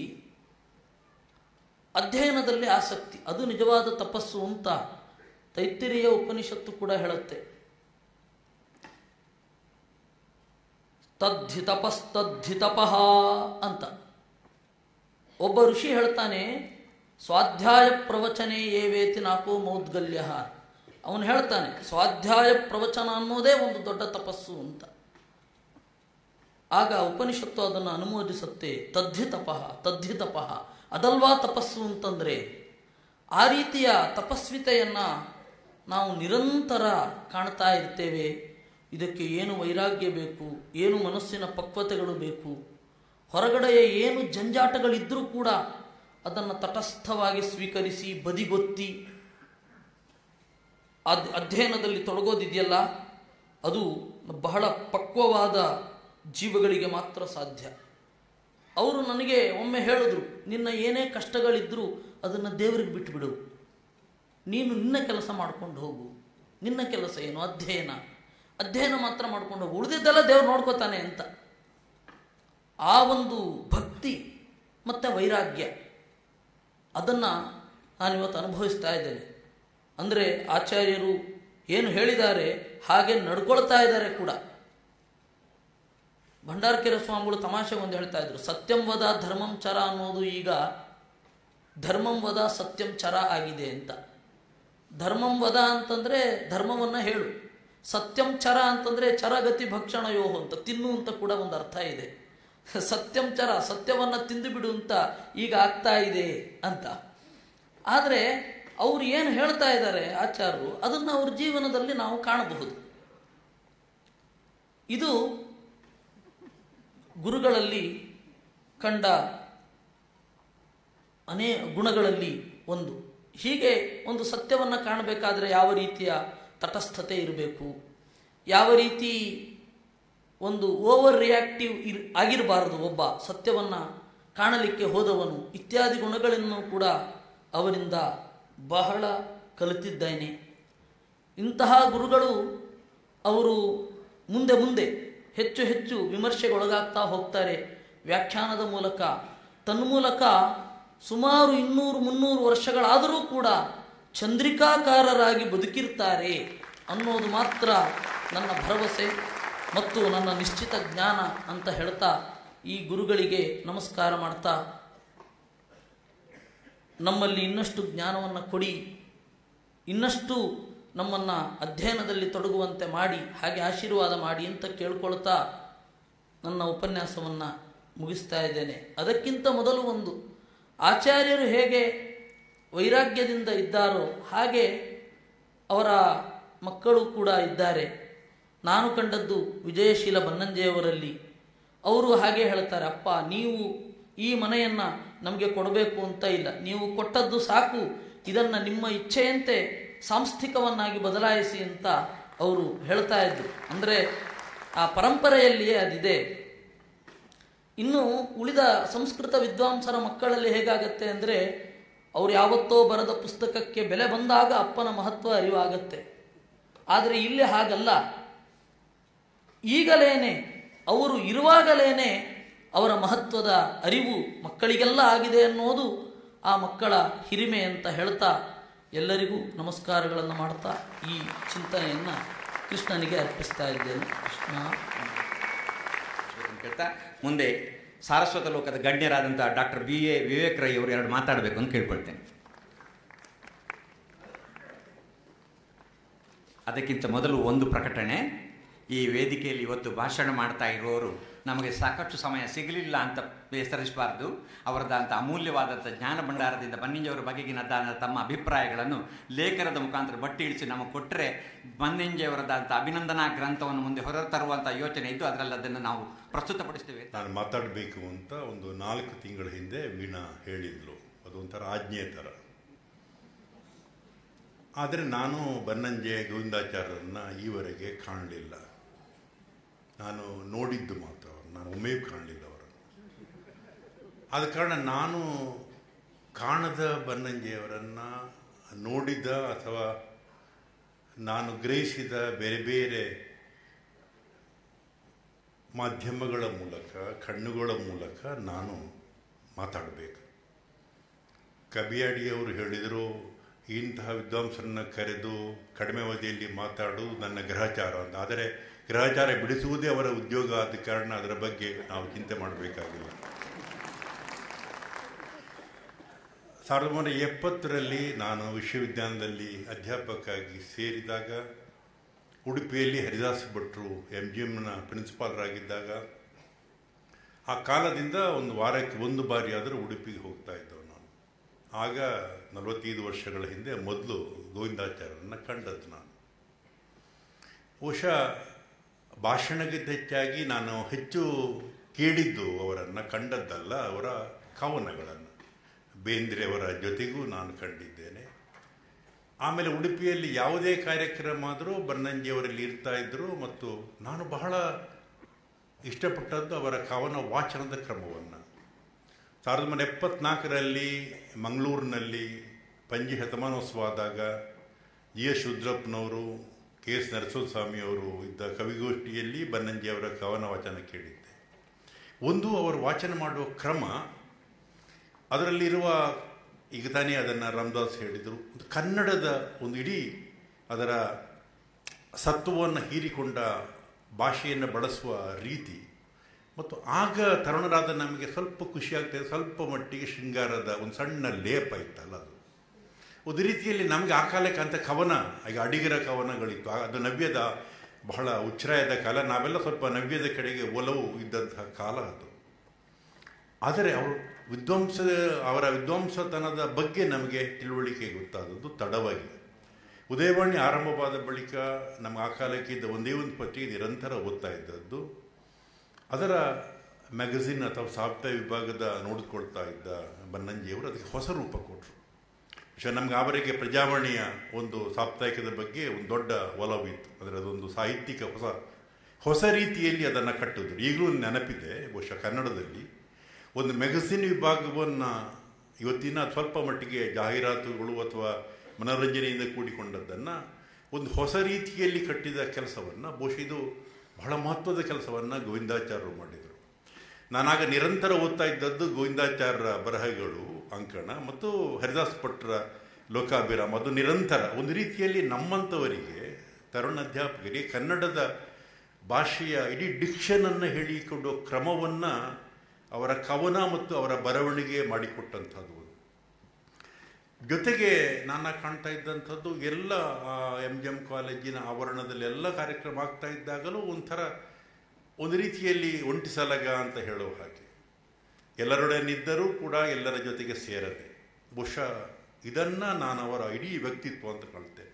ಅಧ್ಯಯನದಲ್ಲಿ ಆಸಕ್ತಿ ಅದು ನಿಜವಾದ ತಪಸ್ಸು ಅಂತ ತೈತ್ತಿರಿಯ ಉಪನಿಷತ್ತು ಕೂಡ ಹೇಳುತ್ತೆ ತದ್ಧಿ ತಪಸ್ತದ್ಧಿ ತಪಃ ಅಂತ ಒಬ್ಬ ಋಷಿ ಹೇಳ್ತಾನೆ ಸ್ವಾಧ್ಯಾಯ ಪ್ರವಚನೆ ಏವೇತಿ ನಾಕೋ ಮೌದ್ಗಲ್ಯ ಅವನು ಹೇಳ್ತಾನೆ ಸ್ವಾಧ್ಯಾಯ ಪ್ರವಚನ ಅನ್ನೋದೇ ಒಂದು ದೊಡ್ಡ ತಪಸ್ಸು ಅಂತ ಆಗ ಉಪನಿಷತ್ತು ಅದನ್ನು ಅನುಮೋದಿಸುತ್ತೆ ತದ್ಧಿ ತಪಃ ತದ್ಧಿ ತಪಃ ಅದಲ್ವಾ ತಪಸ್ಸು ಅಂತಂದರೆ ಆ ರೀತಿಯ ತಪಸ್ವಿತೆಯನ್ನು ನಾವು ನಿರಂತರ ಕಾಣ್ತಾ ಇರ್ತೇವೆ ಇದಕ್ಕೆ ಏನು ವೈರಾಗ್ಯ ಬೇಕು ಏನು ಮನಸ್ಸಿನ ಪಕ್ವತೆಗಳು ಬೇಕು ಹೊರಗಡೆಯ ಏನು ಜಂಜಾಟಗಳಿದ್ದರೂ ಕೂಡ ಅದನ್ನು ತಟಸ್ಥವಾಗಿ ಸ್ವೀಕರಿಸಿ ಬದಿಗೊತ್ತಿ ಅದ್ ಅಧ್ಯಯನದಲ್ಲಿ ತೊಡಗೋದಿದೆಯಲ್ಲ ಅದು ಬಹಳ ಪಕ್ವವಾದ ಜೀವಗಳಿಗೆ ಮಾತ್ರ ಸಾಧ್ಯ ಅವರು ನನಗೆ ಒಮ್ಮೆ ಹೇಳಿದ್ರು ನಿನ್ನ ಏನೇ ಕಷ್ಟಗಳಿದ್ದರೂ ಅದನ್ನು ದೇವರಿಗೆ ಬಿಟ್ಟುಬಿಡು ನೀನು ನಿನ್ನ ಕೆಲಸ ಮಾಡ್ಕೊಂಡು ಹೋಗು ನಿನ್ನ ಕೆಲಸ ಏನು ಅಧ್ಯಯನ ಅಧ್ಯಯನ ಮಾತ್ರ ಮಾಡ್ಕೊಂಡು ಹೋಗು ಉಳಿದಿದ್ದೆಲ್ಲ ದೇವ್ರು ನೋಡ್ಕೋತಾನೆ ಅಂತ ಆ ಒಂದು ಭಕ್ತಿ ಮತ್ತು ವೈರಾಗ್ಯ ಅದನ್ನು ನಾನಿವತ್ತು ಅನುಭವಿಸ್ತಾ ಇದ್ದೇನೆ ಅಂದರೆ ಆಚಾರ್ಯರು ಏನು ಹೇಳಿದ್ದಾರೆ ಹಾಗೆ ನಡ್ಕೊಳ್ತಾ ಇದ್ದಾರೆ ಕೂಡ ಭಂಡಾರಕೆರೆ ಸ್ವಾಮಿಗಳು ತಮಾಷೆ ಒಂದು ಹೇಳ್ತಾ ಇದ್ರು ಸತ್ಯಂ ವದ ಧರ್ಮಂ ಚರ ಅನ್ನೋದು ಈಗ ಧರ್ಮಂ ವದ ಸತ್ಯಂ ಚರ ಆಗಿದೆ ಅಂತ ಧರ್ಮಂ ವದ ಅಂತಂದರೆ ಧರ್ಮವನ್ನು ಹೇಳು ಸತ್ಯಂ ಚರ ಅಂತಂದರೆ ಚರಗತಿ ಭಕ್ಷಣ ಯೋಹು ಅಂತ ತಿನ್ನು ಅಂತ ಕೂಡ ಒಂದು ಅರ್ಥ ಇದೆ ಸತ್ಯಂ ಚರ ಸತ್ಯವನ್ನು ತಿಂದು ಬಿಡು ಅಂತ ಈಗ ಆಗ್ತಾ ಇದೆ ಅಂತ ಆದರೆ ಅವ್ರು ಏನು ಹೇಳ್ತಾ ಇದ್ದಾರೆ ಆಚಾರ್ಯರು ಅದನ್ನು ಅವ್ರ ಜೀವನದಲ್ಲಿ ನಾವು ಕಾಣಬಹುದು ಇದು ಗುರುಗಳಲ್ಲಿ ಕಂಡ ಅನೇ ಗುಣಗಳಲ್ಲಿ ಒಂದು ಹೀಗೆ ಒಂದು ಸತ್ಯವನ್ನು ಕಾಣಬೇಕಾದ್ರೆ ಯಾವ ರೀತಿಯ ತಟಸ್ಥತೆ ಇರಬೇಕು ಯಾವ ರೀತಿ ಒಂದು ಓವರ್ ರಿಯಾಕ್ಟಿವ್ ಇರ್ ಆಗಿರಬಾರದು ಒಬ್ಬ ಸತ್ಯವನ್ನು ಕಾಣಲಿಕ್ಕೆ ಹೋದವನು ಇತ್ಯಾದಿ ಗುಣಗಳನ್ನು ಕೂಡ ಅವರಿಂದ ಬಹಳ ಕಲಿತಿದ್ದೇನೆ ಇಂತಹ ಗುರುಗಳು ಅವರು ಮುಂದೆ ಮುಂದೆ ಹೆಚ್ಚು ಹೆಚ್ಚು ವಿಮರ್ಶೆಗೊಳಗಾಗ್ತಾ ಹೋಗ್ತಾರೆ ವ್ಯಾಖ್ಯಾನದ ಮೂಲಕ ತನ್ಮೂಲಕ ಸುಮಾರು ಇನ್ನೂರು ಮುನ್ನೂರು ವರ್ಷಗಳಾದರೂ ಕೂಡ ಚಂದ್ರಿಕಾಕಾರರಾಗಿ ಬದುಕಿರ್ತಾರೆ ಅನ್ನೋದು ಮಾತ್ರ ನನ್ನ ಭರವಸೆ ಮತ್ತು ನನ್ನ ನಿಶ್ಚಿತ ಜ್ಞಾನ ಅಂತ ಹೇಳ್ತಾ ಈ ಗುರುಗಳಿಗೆ ನಮಸ್ಕಾರ ಮಾಡ್ತಾ ನಮ್ಮಲ್ಲಿ ಇನ್ನಷ್ಟು ಜ್ಞಾನವನ್ನು ಕೊಡಿ ಇನ್ನಷ್ಟು ನಮ್ಮನ್ನು ಅಧ್ಯಯನದಲ್ಲಿ ತೊಡಗುವಂತೆ ಮಾಡಿ ಹಾಗೆ ಆಶೀರ್ವಾದ ಮಾಡಿ ಅಂತ ಕೇಳ್ಕೊಳ್ತಾ ನನ್ನ ಉಪನ್ಯಾಸವನ್ನು ಮುಗಿಸ್ತಾ ಇದ್ದೇನೆ ಅದಕ್ಕಿಂತ ಮೊದಲು ಒಂದು ಆಚಾರ್ಯರು ಹೇಗೆ ವೈರಾಗ್ಯದಿಂದ ಇದ್ದಾರೋ ಹಾಗೆ ಅವರ ಮಕ್ಕಳು ಕೂಡ ಇದ್ದಾರೆ ನಾನು ಕಂಡದ್ದು ವಿಜಯಶೀಲ ಬನ್ನಂಜೆಯವರಲ್ಲಿ ಅವರು ಹಾಗೆ ಹೇಳ್ತಾರೆ ಅಪ್ಪ ನೀವು ಈ ಮನೆಯನ್ನು ನಮಗೆ ಕೊಡಬೇಕು ಅಂತ ಇಲ್ಲ ನೀವು ಕೊಟ್ಟದ್ದು ಸಾಕು ಇದನ್ನು ನಿಮ್ಮ ಇಚ್ಛೆಯಂತೆ ಸಾಂಸ್ಥಿಕವನ್ನಾಗಿ ಬದಲಾಯಿಸಿ ಅಂತ ಅವರು ಹೇಳ್ತಾ ಇದ್ರು ಅಂದರೆ ಆ ಪರಂಪರೆಯಲ್ಲಿಯೇ ಅದಿದೆ ಇನ್ನು ಉಳಿದ ಸಂಸ್ಕೃತ ವಿದ್ವಾಂಸರ ಮಕ್ಕಳಲ್ಲಿ ಹೇಗಾಗತ್ತೆ ಅಂದರೆ ಅವ್ರು ಯಾವತ್ತೋ ಬರೆದ ಪುಸ್ತಕಕ್ಕೆ ಬೆಲೆ ಬಂದಾಗ ಅಪ್ಪನ ಮಹತ್ವ ಅರಿವಾಗತ್ತೆ ಆದರೆ ಇಲ್ಲಿ ಹಾಗಲ್ಲ ಈಗಲೇನೆ ಅವರು ಇರುವಾಗಲೇನೆ ಅವರ ಮಹತ್ವದ ಅರಿವು ಮಕ್ಕಳಿಗೆಲ್ಲ ಆಗಿದೆ ಅನ್ನೋದು ಆ ಮಕ್ಕಳ ಹಿರಿಮೆ ಅಂತ ಹೇಳ್ತಾ ಎಲ್ಲರಿಗೂ ನಮಸ್ಕಾರಗಳನ್ನು ಮಾಡ್ತಾ ಈ ಚಿಂತನೆಯನ್ನು ಕೃಷ್ಣನಿಗೆ ಅರ್ಪಿಸ್ತಾ ಇದ್ದೇನೆ ಕೃಷ್ಣ ಅಂತ ಹೇಳ್ತಾ ಮುಂದೆ ಸಾರಸ್ವತ ಲೋಕದ ಗಣ್ಯರಾದಂಥ doctor B A Vivek Rai ಅವರು ಎರಡು ಮಾತಾಡಬೇಕು ಅಂತ ಕೇಳ್ಕೊಳ್ತೇನೆ ಅದಕ್ಕಿಂತ ಮೊದಲು ಒಂದು ಪ್ರಕಟಣೆ ಈ ವೇದಿಕೆಯಲ್ಲಿ ಇವತ್ತು ಭಾಷಣ ಮಾಡ್ತಾ ಇರುವವರು ನಮಗೆ ಸಾಕಷ್ಟು ಸಮಯ ಸಿಗಲಿಲ್ಲ ಅಂತ ಬೇಸರಿಸಬಾರ್ದು ಅವರದಂಥ ಅಮೂಲ್ಯವಾದಂಥ ಜ್ಞಾನ ಭಂಡಾರದಿಂದ ಬನ್ನಿಂಜವರ ಬಗೆಗಿನದಾದ ತಮ್ಮ ಅಭಿಪ್ರಾಯಗಳನ್ನು ಲೇಖನದ ಮುಖಾಂತರ ಬಟ್ಟಿ ಇಳಿಸಿ ನಮಗೆ ಕೊಟ್ಟರೆ ಬನ್ನಿಂಜೆಯವರದಂಥ ಅಭಿನಂದನಾ ಗ್ರಂಥವನ್ನು ಮುಂದೆ ಹೊರತರುವಂಥ ಯೋಚನೆ ಇದ್ದು ಅದರಲ್ಲಿ ಅದನ್ನು ನಾವು ಪ್ರಸ್ತುತಪಡಿಸ್ತೇವೆ ನಾನು ಮಾತಾಡಬೇಕು ಅಂತ ಒಂದು ನಾಲ್ಕು ತಿಂಗಳ ಹಿಂದೆ ವೀಣಾ ಹೇಳಿದ್ಲು ಅದೊಂಥರ ಆಜ್ಞೆ ಥರ ಆದರೆ ನಾನು ಬನ್ನಂಜೆ ಗೋವಿಂದಾಚಾರ್ಯರನ್ನ ಈವರೆಗೆ ಕಾಣಲಿಲ್ಲ ನಾನು ನೋಡಿದ್ದು ಮಾತ್ರ ಅವ್ರನ್ನ ನಾನು ಒಮ್ಮೆ ಕಾಣಲಿಲ್ಲ ಅವರನ್ನು ಆದ ಕಾರಣ ನಾನು ಕಾಣದ ಬನ್ನಂಜೆಯವರನ್ನು ನೋಡಿದ ಅಥವಾ ನಾನು ಗ್ರಹಿಸಿದ ಬೇರೆ ಬೇರೆ ಮಾಧ್ಯಮಗಳ ಮೂಲಕ ಕಣ್ಣುಗಳ ಮೂಲಕ ನಾನು ಮಾತಾಡಬೇಕು ಕಬಿಯಾಡಿಯವರು ಹೇಳಿದರು ಇಂತಹ ವಿದ್ವಾಂಸರನ್ನು ಕರೆದು ಕಡಿಮೆ ಅವಧಿಯಲ್ಲಿ ಮಾತಾಡು ನನ್ನ ಗ್ರಹಚಾರ ಅಂತ ಆದರೆ ಗ್ರಹಚಾರ ಬಿಡಿಸುವುದೇ ಅವರ ಉದ್ಯೋಗ ಆದ ಕಾರಣ ಅದರ ಬಗ್ಗೆ ನಾವು ಚಿಂತೆ ಮಾಡಬೇಕಾಗಿಲ್ಲ ಸಾವಿರದ ಒಂಬೈನೂರ ಎಪ್ಪತ್ತರಲ್ಲಿ ನಾನು ವಿಶ್ವವಿದ್ಯಾಲಯದಲ್ಲಿ ಅಧ್ಯಾಪಕಾಗಿ ಸೇರಿದಾಗ ಉಡುಪಿಯಲ್ಲಿ ಹರಿದಾಸ್ ಭಟ್ರು ಎಂ ಜಿ ಎಮ್ನ ಪ್ರಿನ್ಸಿಪಾಲರಾಗಿದ್ದಾಗ ಆ ಕಾಲದಿಂದ ಒಂದು ವಾರಕ್ಕೆ ಒಂದು ಬಾರಿ ಆದರೂ ಉಡುಪಿಗೆ ಹೋಗ್ತಾ ಇದ್ದವು ನಾನು ಆಗ ನಲವತ್ತೈದು ವರ್ಷಗಳ ಹಿಂದೆ ಮೊದಲು ಗೋವಿಂದಾಚಾರ್ಯರನ್ನು ಕಂಡದ್ದು ನಾನು ಬಹುಶಃ ಭಾಷಣಕ್ಕಿಂತ ಹೆಚ್ಚಾಗಿ ನಾನು ಹೆಚ್ಚು ಕೇಳಿದ್ದು ಅವರನ್ನು ಕಂಡದ್ದಲ್ಲ ಅವರ ಕವನಗಳನ್ನು ಬೇಂದ್ರೆಯವರ ಜೊತೆಗೂ ನಾನು ಕಂಡಿದ್ದೇನೆ ಆಮೇಲೆ ಉಡುಪಿಯಲ್ಲಿ ಯಾವುದೇ ಕಾರ್ಯಕ್ರಮ ಆದರೂ ಬನ್ನಂಜಿಯವರಲ್ಲಿ ಇರ್ತಾ ಇದ್ದರು ಮತ್ತು ನಾನು ಬಹಳ ಇಷ್ಟಪಟ್ಟದ್ದು ಅವರ ಕವನ ವಾಚನದ ಕ್ರಮವನ್ನು ಸಾವಿರದ ಒಂಬೈನೂರ ಎಪ್ಪತ್ನಾಲ್ಕರಲ್ಲಿ ಮಂಗಳೂರಿನಲ್ಲಿ ಪಂಜಿ ಶತಮಾನೋತ್ಸವ ಆದಾಗ ಜಿ ಎಸ್ ಶುದ್ರಪ್ಪನವರು ಕೆ ಎಸ್ ನರಸಿಂಹಸ್ವಾಮಿಯವರು ಇದ್ದ ಕವಿಗೋಷ್ಠಿಯಲ್ಲಿ ಬನ್ನಂಜಿಯವರ ಕವನ ವಾಚನ ಕೇಳಿದ್ದೆ ಒಂದು ಅವರು ವಾಚನ ಮಾಡುವ ಕ್ರಮ ಅದರಲ್ಲಿರುವ ಈಗ ತಾನೇ ಅದನ್ನು ರಾಮದಾಸ್ ಹೇಳಿದರು ಒಂದು ಕನ್ನಡದ ಒಂದು ಇಡೀ ಅದರ ಸತ್ವವನ್ನು ಹೀರಿಕೊಂಡ ಭಾಷೆಯನ್ನು ಬಳಸುವ ರೀತಿ ಮತ್ತು ಆಗ ತರುಣರಾದ ನಮಗೆ ಸ್ವಲ್ಪ ಖುಷಿಯಾಗ್ತದೆ ಸ್ವಲ್ಪ ಮಟ್ಟಿಗೆ ಶೃಂಗಾರದ ಒಂದು ಸಣ್ಣ ಲೇಪ ಇತ್ತಲ್ಲ ಅದು ಒಂದು ರೀತಿಯಲ್ಲಿ ನಮಗೆ ಆ ಕಾಲಕ್ಕೆ ಅಂತ ಕವನ ಈಗ ಅಡಿಗರ ಕವನಗಳಿತ್ತು ಆ- ಅದು ನವ್ಯದ ಬಹಳ ಉಚ್ಛ್ರಾಯದ ಕಾಲ ನಾವೆಲ್ಲ ಸ್ವಲ್ಪ ನವ್ಯದ ಕಡೆಗೆ ಒಲವು ಇದ್ದಂತಹ ಕಾಲ ಅದು ಆದರೆ ಅವರು ವಿದ್ವಾಂಸ ಅವರ ವಿದ್ವಾಂಸತನದ ಬಗ್ಗೆ ನಮಗೆ ತಿಳುವಳಿಕೆ ಗೊತ್ತಾದದ್ದು ತಡವಾಗಿ ಉದಯವಾಣಿ ಆರಂಭವಾದ ಬಳಿಕ ನಮ್ಮ ಆ ಕಾಲಕ್ಕೆ ಇದ್ದ ಒಂದೇ ಒಂದು ಪತ್ರಿಕೆ ನಿರಂತರ ಓದ್ತಾ ಇದ್ದದ್ದು ಅದರ ಮ್ಯಾಗಝಿನ್ ಅಥವಾ ಸಾಹಿತ್ಯ ವಿಭಾಗದ ನೋಡಿಕೊಳ್ತಾ ಇದ್ದ ಬನ್ನಂಜಿಯವರು ಅದಕ್ಕೆ ಹೊಸ ರೂಪ ಕೊಟ್ಟರು ವಿಷಯ ನಮ್ಗೆ ಆವರೆಗೆ ಪ್ರಜಾವಾಣಿಯ ಒಂದು ಸಾಪ್ತಾಹಿಕದ ಬಗ್ಗೆ ಒಂದು ದೊಡ್ಡ ಒಲವಿತ್ತು ಅಂದರೆ ಅದೊಂದು ಸಾಹಿತ್ಯಿಕ ಹೊಸ ಹೊಸ ರೀತಿಯಲ್ಲಿ ಅದನ್ನು ಕಟ್ಟಿದ್ರು ಈಗಲೂ ನೆನಪಿದೆ ಬಹುಶಃ ಕನ್ನಡದಲ್ಲಿ ಒಂದು ಮೆಗಸಿನ್ ವಿಭಾಗವನ್ನು ಇವತ್ತಿನ ಸ್ವಲ್ಪ ಮಟ್ಟಿಗೆ ಜಾಹೀರಾತುಗಳು ಅಥವಾ ಮನೋರಂಜನೆಯಿಂದ ಕೂಡಿಕೊಂಡದ್ದನ್ನು ಒಂದು ಹೊಸ ರೀತಿಯಲ್ಲಿ ಕಟ್ಟಿದ ಕೆಲಸವನ್ನು ಬಹುಶಃ ಇದು ಬಹಳ ಮಹತ್ವದ ಕೆಲಸವನ್ನು ಗೋವಿಂದಾಚಾರ್ಯರು ಮಾಡಿದರು ನಾನಾಗ ನಿರಂತರ ಓದ್ತಾ ಇದ್ದದ್ದು ಗೋವಿಂದಾಚಾರ್ಯರ ಬರಹಗಳು ಅಂಕಣ ಮತ್ತು ಹರಿದಾಸ್ ಭಟ್ರ ಲೋಕಾಭಿರಾಮ ಅದು ನಿರಂತರ ಒಂದು ರೀತಿಯಲ್ಲಿ ನಮ್ಮಂಥವರಿಗೆ ತರುಣ ಅಧ್ಯಾಪಕರಿಗೆ ಕನ್ನಡದ ಭಾಷೆಯ ಇಡೀ ಡಿಕ್ಷನನ್ನು ಹೇಳಿಕೊಡೋ ಕ್ರಮವನ್ನು ಅವರ ಕವನ ಮತ್ತು ಅವರ ಬರವಣಿಗೆ ಮಾಡಿಕೊಟ್ಟಂಥದ್ದು ಒಂದು. ಜೊತೆಗೆ ನಾನು ಕಾಣ್ತಾ ಇದ್ದಂಥದ್ದು ಎಲ್ಲ ಎಂ ಜಿ ಎಂ ಕಾಲೇಜಿನ ಆವರಣದಲ್ಲಿ ಎಲ್ಲ ಕಾರ್ಯಕ್ರಮ ಆಗ್ತಾ ಇದ್ದಾಗಲೂ ಒಂಥರ ಒಂದು ರೀತಿಯಲ್ಲಿ ಒಂಟಿ ಸಲಗ ಅಂತ ಹೇಳೋ ಹಾಗೆ ಎಲ್ಲರೊಡನಿದ್ದರೂ ಕೂಡ ಎಲ್ಲರ ಜೊತೆಗೆ ಸೇರದೆ ಬಹುಶಃ ಇದನ್ನು ನಾನು ಅವರ ಇಡೀ ವ್ಯಕ್ತಿತ್ವ ಅಂತ ಕಾಣ್ತೇನೆ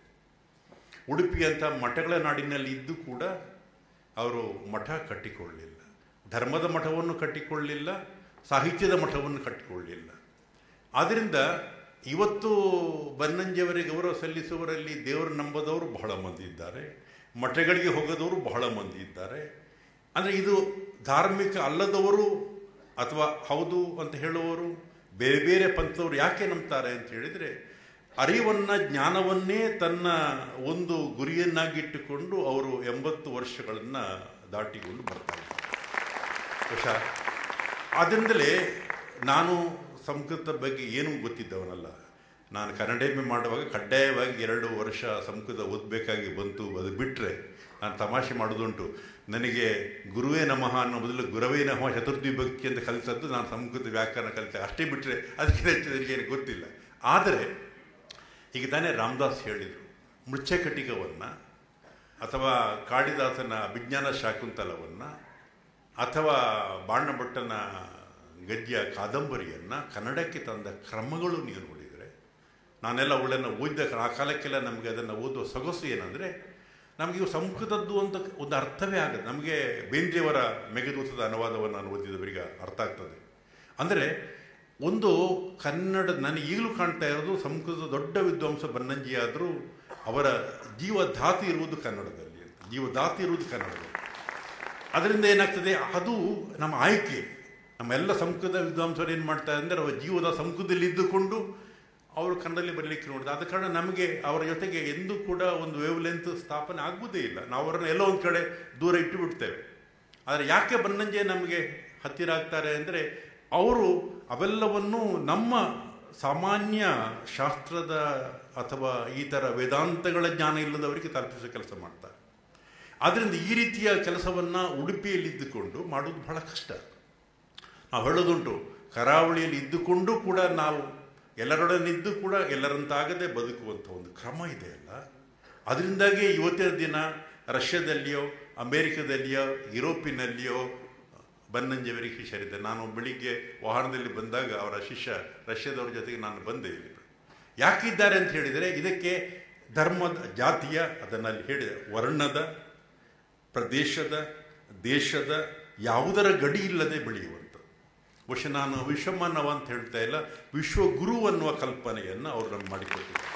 ಉಡುಪಿಯಂಥ ಮಠಗಳ ನಾಡಿನಲ್ಲಿ ಇದ್ದು ಕೂಡ ಅವರು ಮಠ ಕಟ್ಟಿಕೊಳ್ಳಲಿಲ್ಲ ಧರ್ಮದ ಮಠವನ್ನು ಕಟ್ಟಿಕೊಳ್ಳಲಿಲ್ಲ ಸಾಹಿತ್ಯದ ಮಠವನ್ನು ಕಟ್ಟಿಕೊಳ್ಳಲಿಲ್ಲ ಆದ್ದರಿಂದ ಇವತ್ತು ಬನ್ನಂಜಿಯವರಿಗೆ ಗೌರವ ಸಲ್ಲಿಸುವವರಲ್ಲಿ ದೇವರು ನಂಬದವರು ಬಹಳ ಮಂದಿ ಇದ್ದಾರೆ ಮಠಗಳಿಗೆ ಹೋಗದವರು ಬಹಳ ಮಂದಿ ಇದ್ದಾರೆ ಅಂದರೆ ಇದು ಧಾರ್ಮಿಕ ಅಲ್ಲದವರು ಅಥವಾ ಹೌದು ಅಂತ ಹೇಳುವವರು ಬೇರೆ ಬೇರೆ ಪಂಥದವರು ಯಾಕೆ ನಂಬ್ತಾರೆ ಅಂತ ಹೇಳಿದರೆ ಅರಿವನ್ನು ಜ್ಞಾನವನ್ನೇ ತನ್ನ ಒಂದು ಗುರಿಯನ್ನಾಗಿಟ್ಟುಕೊಂಡು ಅವರು ಎಂಬತ್ತು ವರ್ಷಗಳನ್ನು ದಾಟಿಕೊಂಡು ಬರ್ತಾರೆ ಬಹುಶಃ ಆದ್ದರಿಂದಲೇ ನಾನು ಸಂಸ್ಕೃತದ ಬಗ್ಗೆ ಏನೂ ಗೊತ್ತಿದ್ದವನಲ್ಲ ನಾನು ಕನ್ನಡ ಎಮ್ ಎ ಮಾಡುವಾಗ ಕಡ್ಡಾಯವಾಗಿ ಎರಡು ವರ್ಷ ಸಂಸ್ಕೃತ ಓದಬೇಕಾಗಿ ಬಂತು ಅದು ಬಿಟ್ಟರೆ ನಾನು ತಮಾಷೆ ಮಾಡೋದುಂಟು ನನಗೆ ಗುರುವೇ ನಮಃ ಅನ್ನೋ ಬದಲು ಗುರವೇ ನಮಃ ಚತುರ್ಥಿ ಭಕ್ತಿ ಅಂತ ಕಲಿತದ್ದು ನಾನು ಸಂಸ್ಕೃತ ವ್ಯಾಕರಣ ಕಲಿತೆ ಅಷ್ಟೇ ಬಿಟ್ಟರೆ ಅದಕ್ಕೆ ಹೆಚ್ಚು ನನಗೇನು ಗೊತ್ತಿಲ್ಲ ಆದರೆ ಈಗ ತಾನೇ ರಾಮದಾಸ್ ಹೇಳಿದರು ಮೃಚ್ಛಕಟಿಕವನ್ನು ಅಥವಾ ಕಾಳಿದಾಸನ ಅಭಿಜ್ಞಾನ ಶಾಕುಂತಲವನ್ನು ಅಥವಾ ಬಾಣಭಟ್ಟನ ಗದ್ಯ ಕಾದಂಬರಿಯನ್ನು ಕನ್ನಡಕ್ಕೆ ತಂದ ಕ್ರಮಗಳು ನೀವು ನೋಡಿದರೆ ನಾನೆಲ್ಲ ಅವಳನ್ನು ಓದಿದ ಆ ಕಾಲಕ್ಕೆಲ್ಲ ನಮಗೆ ಅದನ್ನು ಓದುವ ಸೊಗಸು ಏನಂದರೆ ನಮಗೆ ಇವು ಸಂಸ್ಕೃತದ್ದು ಅಂತ ಒಂದು ಅರ್ಥವೇ ಆಗುತ್ತೆ ನಮಗೆ ಬೇಂದ್ರೆಯವರ ಮೆಘದೂತದ ಅನುವಾದವನ್ನು ನಾನು ಓದಿದವರಿಗೆ ಅರ್ಥ ಆಗ್ತದೆ ಅಂದರೆ ಒಂದು ಕನ್ನಡ ನನಗೆ ಈಗಲೂ ಕಾಣ್ತಾ ಇರೋದು ಸಂಸ್ಕೃತದ ದೊಡ್ಡ ವಿದ್ವಾಂಸ ಬನ್ನಂಜಿ ಆದರೂ ಅವರ ಜೀವಧಾತು ಇರುವುದು ಕನ್ನಡದಲ್ಲಿ ಅಂತ ಜೀವಧಾತು ಇರುವುದು ಕನ್ನಡದಲ್ಲಿ ಅದರಿಂದ ಏನಾಗ್ತದೆ ಅದು ನಮ್ಮ ಆಯ್ಕೆ ನಮ್ಮೆಲ್ಲ ಸಂಸ್ಕೃತ ವಿದ್ವಾಂಸರು ಏನು ಮಾಡ್ತಾರೆ ಅಂದರೆ ಅವರ ಜೀವದ ಸಂಸ್ಕೃತದಲ್ಲಿ ಇದ್ದುಕೊಂಡು ಅವರು ಕನ್ನಡದಲ್ಲಿ ಬರಲಿಕ್ಕೆ ನೋಡಿದ ಆದ ಕಾರಣ ನಮಗೆ ಅವರ ಜೊತೆಗೆ ಎಂದೂ ಕೂಡ ಒಂದು ವೇವ್ ಲೆಂತ್ ಸ್ಥಾಪನೆ ಆಗುವುದೇ ಇಲ್ಲ ನಾವು ಅವರನ್ನು ಎಲ್ಲೋ ಒಂದು ಕಡೆ ದೂರ ಇಟ್ಟು ಬಿಡ್ತೇವೆ ಆದರೆ ಯಾಕೆ ಬನ್ನಂಜೆ ನಮಗೆ ಹತ್ತಿರ ಆಗ್ತಾರೆ ಅಂದರೆ ಅವರು ಅವೆಲ್ಲವನ್ನು ನಮ್ಮ ಸಾಮಾನ್ಯ ಶಾಸ್ತ್ರದ ಅಥವಾ ಈ ಥರ ವೇದಾಂತಗಳ ಜ್ಞಾನ ಇಲ್ಲದವರಿಗೆ ತಲುಪಿಸೋ ಕೆಲಸ ಮಾಡ್ತಾರೆ ಆದ್ದರಿಂದ ಈ ರೀತಿಯ ಕೆಲಸವನ್ನು ಉಡುಪಿಯಲ್ಲಿ ಇದ್ದುಕೊಂಡು ಮಾಡೋದು ಬಹಳ ಕಷ್ಟ ನಾವು ಹೇಳೋದುಂಟು ಕರಾವಳಿಯಲ್ಲಿ ಇದ್ದುಕೊಂಡು ಕೂಡ ನಾವು ಎಲ್ಲರೊಡನಿದ್ದು ಕೂಡ ಎಲ್ಲರಂತಾಗದೆ ಬದುಕುವಂಥ ಒಂದು ಕ್ರಮ ಇದೆ ಅಲ್ಲ ಅದರಿಂದಾಗಿ ಇವತ್ತಿನ ದಿನ ರಷ್ಯಾದಲ್ಲಿಯೋ ಅಮೇರಿಕದಲ್ಲಿಯೋ ಯುರೋಪಿನಲ್ಲಿಯೋ ಬನ್ನಂಜಿಯವರಿಗೆ ಶಿಷ್ಯರಿದ್ದೆ ನಾನು ಬೆಳಿಗ್ಗೆ ವಾಹನದಲ್ಲಿ ಬಂದಾಗ ಅವರ ಶಿಷ್ಯ ರಷ್ಯಾದವ್ರ ಜೊತೆಗೆ ನಾನು ಬಂದೆ ಇಲ್ಲಿ ಯಾಕಿದ್ದಾರೆ ಅಂತ ಹೇಳಿದರೆ ಇದಕ್ಕೆ ಧರ್ಮದ ಜಾತಿಯ ಅದನ್ನು ಅಲ್ಲಿ ಹೇಳಿದೆ ವರ್ಣದ ಪ್ರದೇಶದ ದೇಶದ ಯಾವುದರ ಗಡಿ ಇಲ್ಲದೆ ಬೆಳೆಯುವಂಥ ಬಹುಶಃ ನಾನು ವಿಶ್ವಮಾನವ ಅಂತ ಹೇಳ್ತಾ ಇಲ್ಲ ವಿಶ್ವಗುರು ಅನ್ನುವ ಕಲ್ಪನೆಯನ್ನು ಅವರು ನಮ್ಗೆ ಮಾಡಿಕೊಟ್ಟಿದ್ದಾರೆ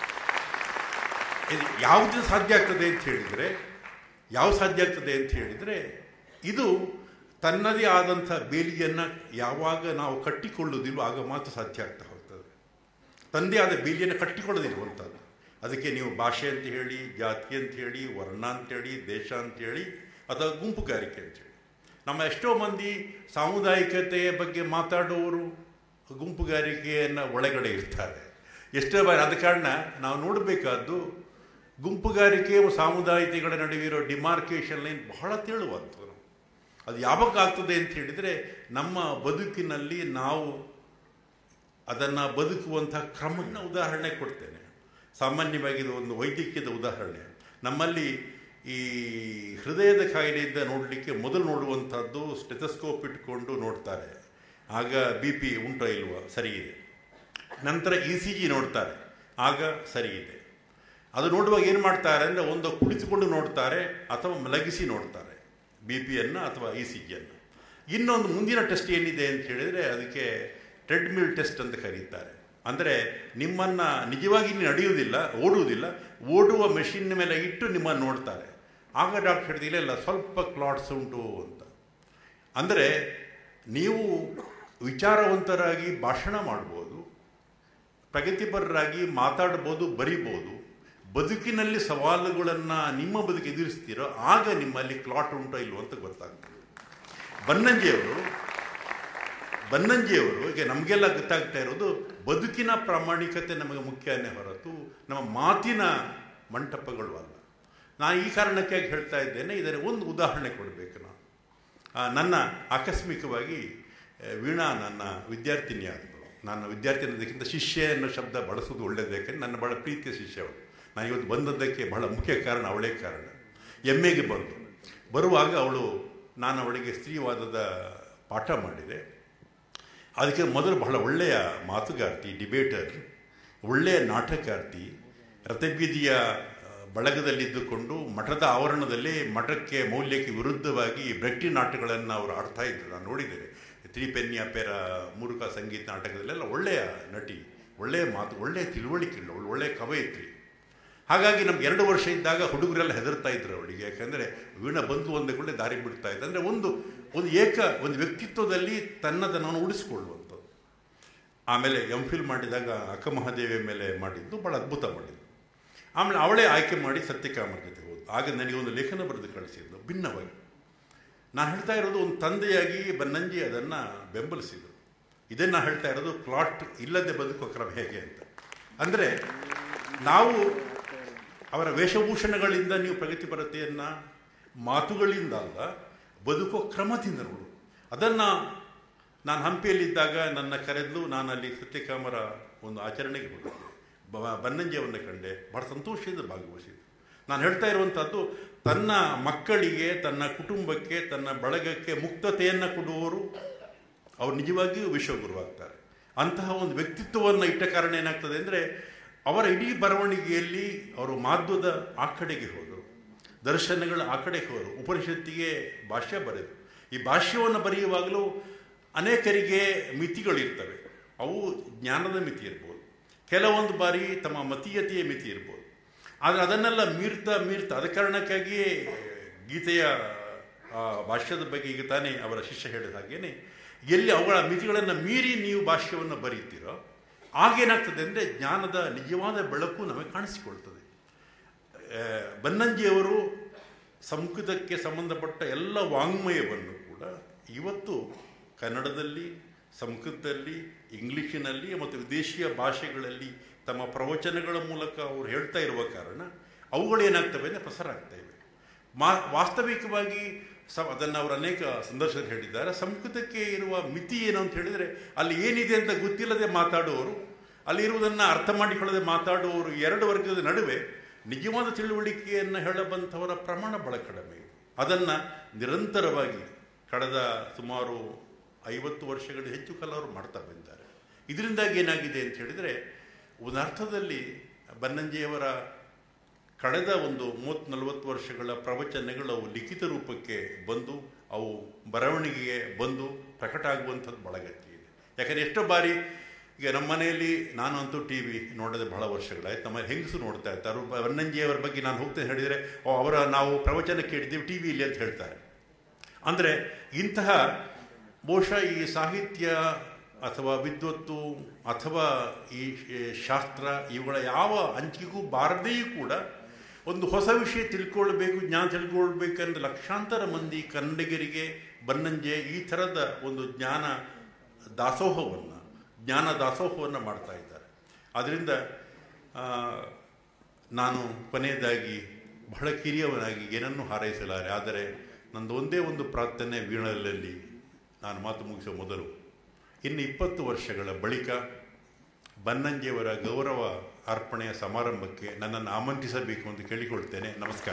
ಇದು ಯಾವುದು ಸಾಧ್ಯ ಆಗ್ತದೆ ಅಂತ ಹೇಳಿದರೆ ಯಾವ ಸಾಧ್ಯ ಆಗ್ತದೆ ಅಂತ ಹೇಳಿದರೆ ಇದು ತನ್ನದೇ ಆದಂಥ ಬೇಲಿಯನ್ನು ಯಾವಾಗ ನಾವು ಕಟ್ಟಿಕೊಳ್ಳುವುದಿಲ್ಲೋ ಆಗ ಮಾತ್ರ ಸಾಧ್ಯ ಆಗ್ತಾ ಹೋಗ್ತದೆ ತಂದೆ ಆದ ಬೇಲಿಯನ್ನು ಕಟ್ಟಿಕೊಳ್ಳೋದಿರುವಂಥದ್ದು ಅದಕ್ಕೆ ನೀವು ಭಾಷೆ ಅಂತ ಹೇಳಿ ಜಾತಿ ಅಂತ ಹೇಳಿ ವರ್ಣ ಅಂತೇಳಿ ದೇಶ ಅಂತೇಳಿ ಅಥವಾ ಗುಂಪುಗಾರಿಕೆ ಅಂತೇಳಿ ನಮ್ಮ ಎಷ್ಟೋ ಮಂದಿ ಸಾಮುದಾಯಿಕತೆಯ ಬಗ್ಗೆ ಮಾತಾಡುವವರು ಗುಂಪುಗಾರಿಕೆಯನ್ನು ಒಳಗಡೆ ಇರ್ತಾರೆ ಎಷ್ಟೋ ಬಾರಿ ಆದ ಕಾರಣ ನಾವು ನೋಡಬೇಕಾದ್ದು ಗುಂಪುಗಾರಿಕೆ ಸಾಮುದಾಯಿಕಗಳ ನಡುವೆ ಇರೋ ಡಿಮಾರ್ಕೇಶನ್ ಲೈನ್ ಬಹಳ ತೇಳುವಂಥದ್ದು ಅದು ಯಾವಾಗ ಆಗ್ತದೆ ಅಂತ ಹೇಳಿದರೆ ನಮ್ಮ ಬದುಕಿನಲ್ಲಿ ನಾವು ಅದನ್ನು ಬದುಕುವಂಥ ಕ್ರಮನ ಉದಾಹರಣೆ ಕೊಡ್ತೇನೆ ಸಾಮಾನ್ಯವಾಗಿ ಇದು ಒಂದು ವೈದ್ಯಕೀಯದ ಉದಾಹರಣೆ ನಮ್ಮಲ್ಲಿ ಈ ಹೃದಯದ ಕಾಯಿಲೆಯಿಂದ ನೋಡಲಿಕ್ಕೆ ಮೊದಲು ನೋಡುವಂಥದ್ದು ಸ್ಟೆಥಸ್ಕೋಪ್ ಇಟ್ಕೊಂಡು ನೋಡ್ತಾರೆ ಆಗ ಬಿ ಪಿ ಉಂಟೋ ಇಲ್ವೋ ಸರಿ ಇದೆ ನಂತರ ಇ ಸಿ ಜಿ ನೋಡ್ತಾರೆ ಆಗ ಸರಿ ಇದೆ ಅದು ನೋಡುವಾಗ ಏನು ಮಾಡ್ತಾರೆ ಅಂದರೆ ಒಂದು ಕುಳಿತುಕೊಂಡು ನೋಡ್ತಾರೆ ಅಥವಾ ಮಲಗಿಸಿ ನೋಡ್ತಾರೆ ಬಿ ಪಿಯನ್ನು ಅಥವಾ ಇ ಸಿ ಜಿಯನ್ನು ಇನ್ನೊಂದು ಮುಂದಿನ ಟೆಸ್ಟ್ ಏನಿದೆ ಅಂತ ಹೇಳಿದರೆ ಅದಕ್ಕೆ ಟ್ರೆಡ್ಮಿಲ್ ಟೆಸ್ಟ್ ಅಂತ ಕರೀತಾರೆ ಅಂದರೆ ನಿಮ್ಮನ್ನು ನಿಜವಾಗಿ ನೀವು ನಡೆಯುವುದಿಲ್ಲ ಓಡುವುದಿಲ್ಲ ಓಡುವ ಮೆಷಿನ್ ಮೇಲೆ ಇಟ್ಟು ನಿಮ್ಮನ್ನು ನೋಡ್ತಾರೆ ಆಗ ಡಾಕ್ಟರ್ ಹೇಳಿದಿಲ್ಲ ಇಲ್ಲ ಸ್ವಲ್ಪ ಕ್ಲಾಟ್ಸ್ ಉಂಟು ಅಂತ ಅಂದರೆ ನೀವು ವಿಚಾರವಂತರಾಗಿ ಭಾಷಣ ಮಾಡ್ಬೋದು ಪ್ರಗತಿಪರರಾಗಿ ಮಾತಾಡ್ಬೋದು ಬರಿಬೋದು ಬದುಕಿನಲ್ಲಿ ಸವಾಲುಗಳನ್ನು ನಿಮ್ಮ ಬದುಕು ಎದುರಿಸ್ತೀರೋ ಆಗ ನಿಮ್ಮಲ್ಲಿ ಕ್ಲಾಟ್ ಉಂಟೋ ಇಲ್ವೋ ಅಂತ ಗೊತ್ತಾಗ್ತದೆ ಬನ್ನಂಜಿಯವರು ಬನ್ನಂಜಿಯವರು ಈಗ ನಮಗೆಲ್ಲ ಗೊತ್ತಾಗ್ತಾ ಇರೋದು ಬದುಕಿನ ಪ್ರಾಮಾಣಿಕತೆ ನಮಗೆ ಮುಖ್ಯನೇ ಹೊರತು ನಮ್ಮ ಮಾತಿನ ಮಂಟಪಗಳು ಅಲ್ಲ ನಾನು ಈ ಕಾರಣಕ್ಕಾಗಿ ಹೇಳ್ತಾ ಇದ್ದೇನೆ ಇದರ ಒಂದು ಉದಾಹರಣೆ ಕೊಡಬೇಕು ನಾನು ನನ್ನ ಆಕಸ್ಮಿಕವಾಗಿ ವೀಣಾ ನನ್ನ ವಿದ್ಯಾರ್ಥಿನಿ ಆದಳು ನನ್ನ ವಿದ್ಯಾರ್ಥಿ ಅನ್ನೋದಕ್ಕಿಂತ ಶಿಷ್ಯ ಅನ್ನೋ ಶಬ್ದ ಬಳಸೋದು ಒಳ್ಳೆಯದು ಯಾಕೆಂದರೆ ನನ್ನ ಬಹಳ ಪ್ರೀತಿಯ ಶಿಷ್ಯ ಅವಳು ನಾನು ಇವತ್ತು ಬಂದದ್ದಕ್ಕೆ ಬಹಳ ಮುಖ್ಯ ಕಾರಣ ಅವಳೇ ಕಾರಣ ಎಮ್ ಎಗೆ ಬಂದು ಬರುವಾಗ ಅವಳು ನಾನು ಅವಳಿಗೆ ಸ್ತ್ರೀವಾದದ ಪಾಠ ಮಾಡಿದೆ ಅದಕ್ಕೆ ಮೊದಲು ಬಹಳ ಒಳ್ಳೆಯ ಮಾತುಗಾರ್ತಿ ಡಿಬೇಟರ್ ಒಳ್ಳೆಯ ನಾಟಕಾರ್ತಿ ರಥಬೀದಿಯ ಆ, ಬಳಗದಲ್ಲಿದ್ದುಕೊಂಡು ಮಠದ ಆವರಣದಲ್ಲಿ ಮಠಕ್ಕೆ ಮೌಲ್ಯಕ್ಕೆ ವಿರುದ್ಧವಾಗಿ ಬ್ರಟ್ಟಿ ನಾಟಕಗಳನ್ನು ಅವರು ಆಡ್ತಾ ಇದ್ರು ನಾನು ನೋಡಿದ್ದೇನೆ ತ್ರಿಪೆನ್ನಿ ಅಪೇರ ಮುರುಕ ಸಂಗೀತ ನಾಟಕದಲ್ಲೆಲ್ಲ ಒಳ್ಳೆಯ ನಟಿ ಒಳ್ಳೆಯ ಮಾತು ಒಳ್ಳೆಯ ತಿಳುವಳಿಕೆ ಉಳ್ಳ ಒಳ್ಳೆಯ ಕವಯಿತ್ರಿ ಹಾಗಾಗಿ ನಮ್ಗೆ ಎರಡು ವರ್ಷ ಇದ್ದಾಗ ಹುಡುಗರೆಲ್ಲ ಹೆದರ್ತಾ ಇದ್ರು ಅವಳಿಗೆ ಯಾಕಂದರೆ ವೀಣ ಬಂದು ಒಂದೇ ಕೂಡಲೇ ದಾರಿ ಬಿಡ್ತಾ ಇದ್ದ ಅಂದರೆ ಒಂದು ಒಂದು ಏಕ ಒಂದು ವ್ಯಕ್ತಿತ್ವದಲ್ಲಿ ತನ್ನದನ್ನು ಉಳಿಸ್ಕೊಳ್ಳುವಂಥದ್ದು ಆಮೇಲೆ ಎಂ ಫಿಲ್ ಮಾಡಿದಾಗ ಅಕ್ಕ ಮಹಾದೇವಿಯ ಮೇಲೆ ಮಾಡಿದ್ದು ಭಾಳ ಅದ್ಭುತ ಮಾಡಿದ್ದು ಆಮೇಲೆ ಅವಳೇ ಆಯ್ಕೆ ಮಾಡಿ ಸತ್ಯಕಾಮರ ಜೊತೆ ಹೋದ್ದು ಆಗ ನನಗೆ ಒಂದು ಲೇಖನ ಬರೆದು ಕಳಿಸಿದ್ದು ಭಿನ್ನವಾಗಿ ನಾನು ಹೇಳ್ತಾ ಇರೋದು ಒಂದು ತಂದೆಯಾಗಿ ಬನ್ನಂಜಿ ಅದನ್ನು ಬೆಂಬಲಿಸಿದರು ಇದನ್ನು ನಾನು ಹೇಳ್ತಾ ಇರೋದು ಪ್ಲಾಟ್ ಇಲ್ಲದೆ ಬದುಕೋ ಕ್ರಮ ಹೇಗೆ ಅಂತ ಅಂದರೆ ನಾವು ಅವರ ವೇಷಭೂಷಣಗಳಿಂದ ನೀವು ಪ್ರಗತಿಪರತೆಯನ್ನು ಮಾತುಗಳಿಂದ ಅಲ್ಲ ಬದುಕೋ ಕ್ರಮದಿಂದ ನೋಡು ಅದನ್ನು ನಾನು ಹಂಪಿಯಲ್ಲಿದ್ದಾಗ ನನ್ನ ಕರೆದು ನಾನು ಅಲ್ಲಿ ಸತ್ಯಕಾಮರ ಒಂದು ಆಚರಣೆಗೆ ಹೋಗಿದ್ದೆ ಬ ಬನ್ನಂಜಿಯವನ್ನ ಕಂಡೆ ಬಹಳ ಸಂತೋಷದಿಂದ ಭಾಗವಹಿಸಿದೆ ನಾನು ಹೇಳ್ತಾ ಇರುವಂಥದ್ದು ತನ್ನ ಮಕ್ಕಳಿಗೆ ತನ್ನ ಕುಟುಂಬಕ್ಕೆ ತನ್ನ ಬಳಗಕ್ಕೆ ಮುಕ್ತತೆಯನ್ನು ಕೊಡುವವರು ಅವ್ರು ನಿಜವಾಗಿಯೂ ವಿಶ್ವಗುರುವಾಗ್ತಾರೆ ಅಂತಹ ಒಂದು ವ್ಯಕ್ತಿತ್ವವನ್ನು ಇಟ್ಟ ಕಾರಣ ಏನಾಗ್ತದೆ ಅಂದರೆ ಅವರ ಇಡೀ ಬರವಣಿಗೆಯಲ್ಲಿ ಅವರು ಮಾಧ್ವದ ಆ ಕಡೆಗೆ ಹೋದರು ದರ್ಶನಗಳ ಆ ಕಡೆಗೆ ಹೋದರು ಉಪನಿಷತ್ತಿಗೆ ಭಾಷ್ಯ ಬರೆದರು ಈ ಭಾಷ್ಯವನ್ನು ಬರೆಯುವಾಗಲೂ ಅನೇಕರಿಗೆ ಮಿತಿಗಳಿರ್ತವೆ ಅವು ಜ್ಞಾನದ ಮಿತಿ ಇರ್ಬೋದು ಕೆಲವೊಂದು ಬಾರಿ ತಮ್ಮ ಮತೀಯತೆಯ ಮಿತಿ ಇರ್ಬೋದು ಆದರೆ ಅದನ್ನೆಲ್ಲ ಮೀರ್ತಾ ಮೀರ್ತಾ ಅದ ಕಾರಣಕ್ಕಾಗಿಯೇ ಗೀತೆಯ ಆ ಭಾಷ್ಯದ ಬಗ್ಗೆ ಈಗ ತಾನೇ ಅವರ ಶಿಷ್ಯ ಹೇಳಿದ ಹಾಗೇನೆ ಎಲ್ಲಿ ಅವುಗಳ ಮಿತಿಗಳನ್ನು ಮೀರಿ ನೀವು ಭಾಷ್ಯವನ್ನು ಬರೀತೀರೋ ಆಗೇನಾಗ್ತದೆ ಅಂದರೆ ಜ್ಞಾನದ ನಿಜವಾದ ಬೆಳಕು ನಮಗೆ ಕಾಣಿಸಿಕೊಳ್ತದೆ ಆ, ಬನ್ನಂಜಿಯವರು ಸಂಸ್ಕೃತಕ್ಕೆ ಸಂಬಂಧಪಟ್ಟ ಎಲ್ಲ ವಾಂಗ್ಮಯವನ್ನು ಕೂಡ ಇವತ್ತು ಕನ್ನಡದಲ್ಲಿ ಸಂಸ್ಕೃತದಲ್ಲಿ ಇಂಗ್ಲಿಷಿನಲ್ಲಿ ಮತ್ತು ವಿದೇಶಿಯ ಭಾಷೆಗಳಲ್ಲಿ ತಮ್ಮ ಪ್ರವಚನಗಳ ಮೂಲಕ ಅವರು ಹೇಳ್ತಾ ಇರುವ ಕಾರಣ ಅವುಗಳೇನಾಗ್ತವೆ ಅಂದರೆ ಪ್ರಸಾರ ಆಗ್ತಾ ಇವೆ ಮಾ ವಾಸ್ತವಿಕವಾಗಿ ಸ ಅದನ್ನು ಅವರು ಅನೇಕ ಸಂದರ್ಶಕರು ಹೇಳಿದ್ದಾರೆ ಸಂಸ್ಕೃತಕ್ಕೆ ಇರುವ ಮಿತಿ ಏನು ಅಂತ ಹೇಳಿದರೆ ಅಲ್ಲಿ ಏನಿದೆ ಅಂತ ಗೊತ್ತಿಲ್ಲದೆ ಮಾತಾಡುವವರು ಅಲ್ಲಿರುವುದನ್ನು ಅರ್ಥ ಮಾಡಿಕೊಳ್ಳದೆ ಮಾತಾಡುವವರು ಎರಡು ವರ್ಗದ ನಡುವೆ ನಿಜವಾದ ತಿಳುವಳಿಕೆಯನ್ನು ಹೇಳಬಂಥವರ ಪ್ರಮಾಣ ಬಹಳ ಕಡಿಮೆ ಇದೆ ಅದನ್ನು ನಿರಂತರವಾಗಿ ಕಳೆದ ಸುಮಾರು ಐವತ್ತು ವರ್ಷಗಳ ಹೆಚ್ಚು ಕಾಲ ಅವರು ಮಾಡ್ತಾ ಬಂದಿದ್ದಾರೆ ಇದರಿಂದಾಗಿ ಏನಾಗಿದೆ ಅಂತ ಹೇಳಿದರೆ ಒಂದು ಅರ್ಥದಲ್ಲಿ ಬನ್ನಂಜಿಯವರ ಕಳೆದ ಒಂದು ಮೂವತ್ತು ನಲವತ್ತು ವರ್ಷಗಳ ಪ್ರವಚನಗಳು ಅವು ಲಿಖಿತ ರೂಪಕ್ಕೆ ಬಂದು ಅವು ಬರವಣಿಗೆಗೆ ಬಂದು ಪ್ರಕಟ ಆಗುವಂಥದ್ದು ಬಹಳ ಅಗತ್ಯ ಇದೆ ಯಾಕಂದರೆ ಎಷ್ಟೋ ಬಾರಿ ಈಗ ನಮ್ಮ ಮನೆಯಲ್ಲಿ ನಾನು ಅಂತೂ ಟಿ ವಿ ನೋಡದೆ ಬಹಳ ವರ್ಷಗಳಾಯ್ತು ನಮ್ಮ ಹೆಂಗಸು ನೋಡ್ತಾ ಇರ್ತಾರೆ ಅವರು ಬನ್ನಂಜಿಯವರ ಬಗ್ಗೆ ನಾನು ಹೋಗ್ತೇನೆ ಹೇಳಿದರೆ ಓ ಅವರ ನಾವು ಪ್ರವಚನ ಕೇಳಿದ್ದೀವಿ ಟಿ ವಿಯಲ್ಲಿ ಅಂತ ಹೇಳ್ತಾರೆ ಅಂದರೆ ಇಂತಹ ಬಹುಶಃ ಈ ಸಾಹಿತ್ಯ ಅಥವಾ ವಿದ್ವತ್ತು ಅಥವಾ ಈ ಶಾಸ್ತ್ರ ಇವುಗಳ ಯಾವ ಅಂಚಿಗೂ ಬಾರದೆಯೂ ಕೂಡ ಒಂದು ಹೊಸ ವಿಷಯ ತಿಳ್ಕೊಳ್ಬೇಕು ಜ್ಞಾನ ತಿಳ್ಕೊಳ್ಬೇಕಂದ್ರೆ ಲಕ್ಷಾಂತರ ಮಂದಿ ಕನ್ನಡಿಗರಿಗೆ ಬನ್ನಂಜೆ ಈ ಥರದ ಒಂದು ಜ್ಞಾನ ದಾಸೋಹವನ್ನು ಜ್ಞಾನ ದಾಸೋಹವನ್ನು ಮಾಡ್ತಾ ಇದ್ದಾರೆ ಅದರಿಂದ ಆ, ನಾನು ಕೊನೆಯದಾಗಿ ಬಹಳ ಕಿರಿಯವನಾಗಿ ಏನನ್ನೂ ಹಾರೈಸಲಾರೆ ಆದರೆ ನಂದು ಒಂದೇ ಒಂದು ಪ್ರಾರ್ಥನೆ ವೀಣದಲ್ಲಿ ನಾನು ಮಾತು ಮುಗಿಸುವ ಮೊದಲು ಇನ್ನು ಇಪ್ಪತ್ತು ವರ್ಷಗಳ ಬಳಿಕ ಬನ್ನಂಜಿಯವರ ಗೌರವ ಅರ್ಪಣೆಯ ಸಮಾರಂಭಕ್ಕೆ ನನ್ನನ್ನು ಆಮಂತ್ರಿಸಬೇಕು ಅಂತ ಕೇಳಿಕೊಳ್ತೇನೆ ನಮಸ್ಕಾರ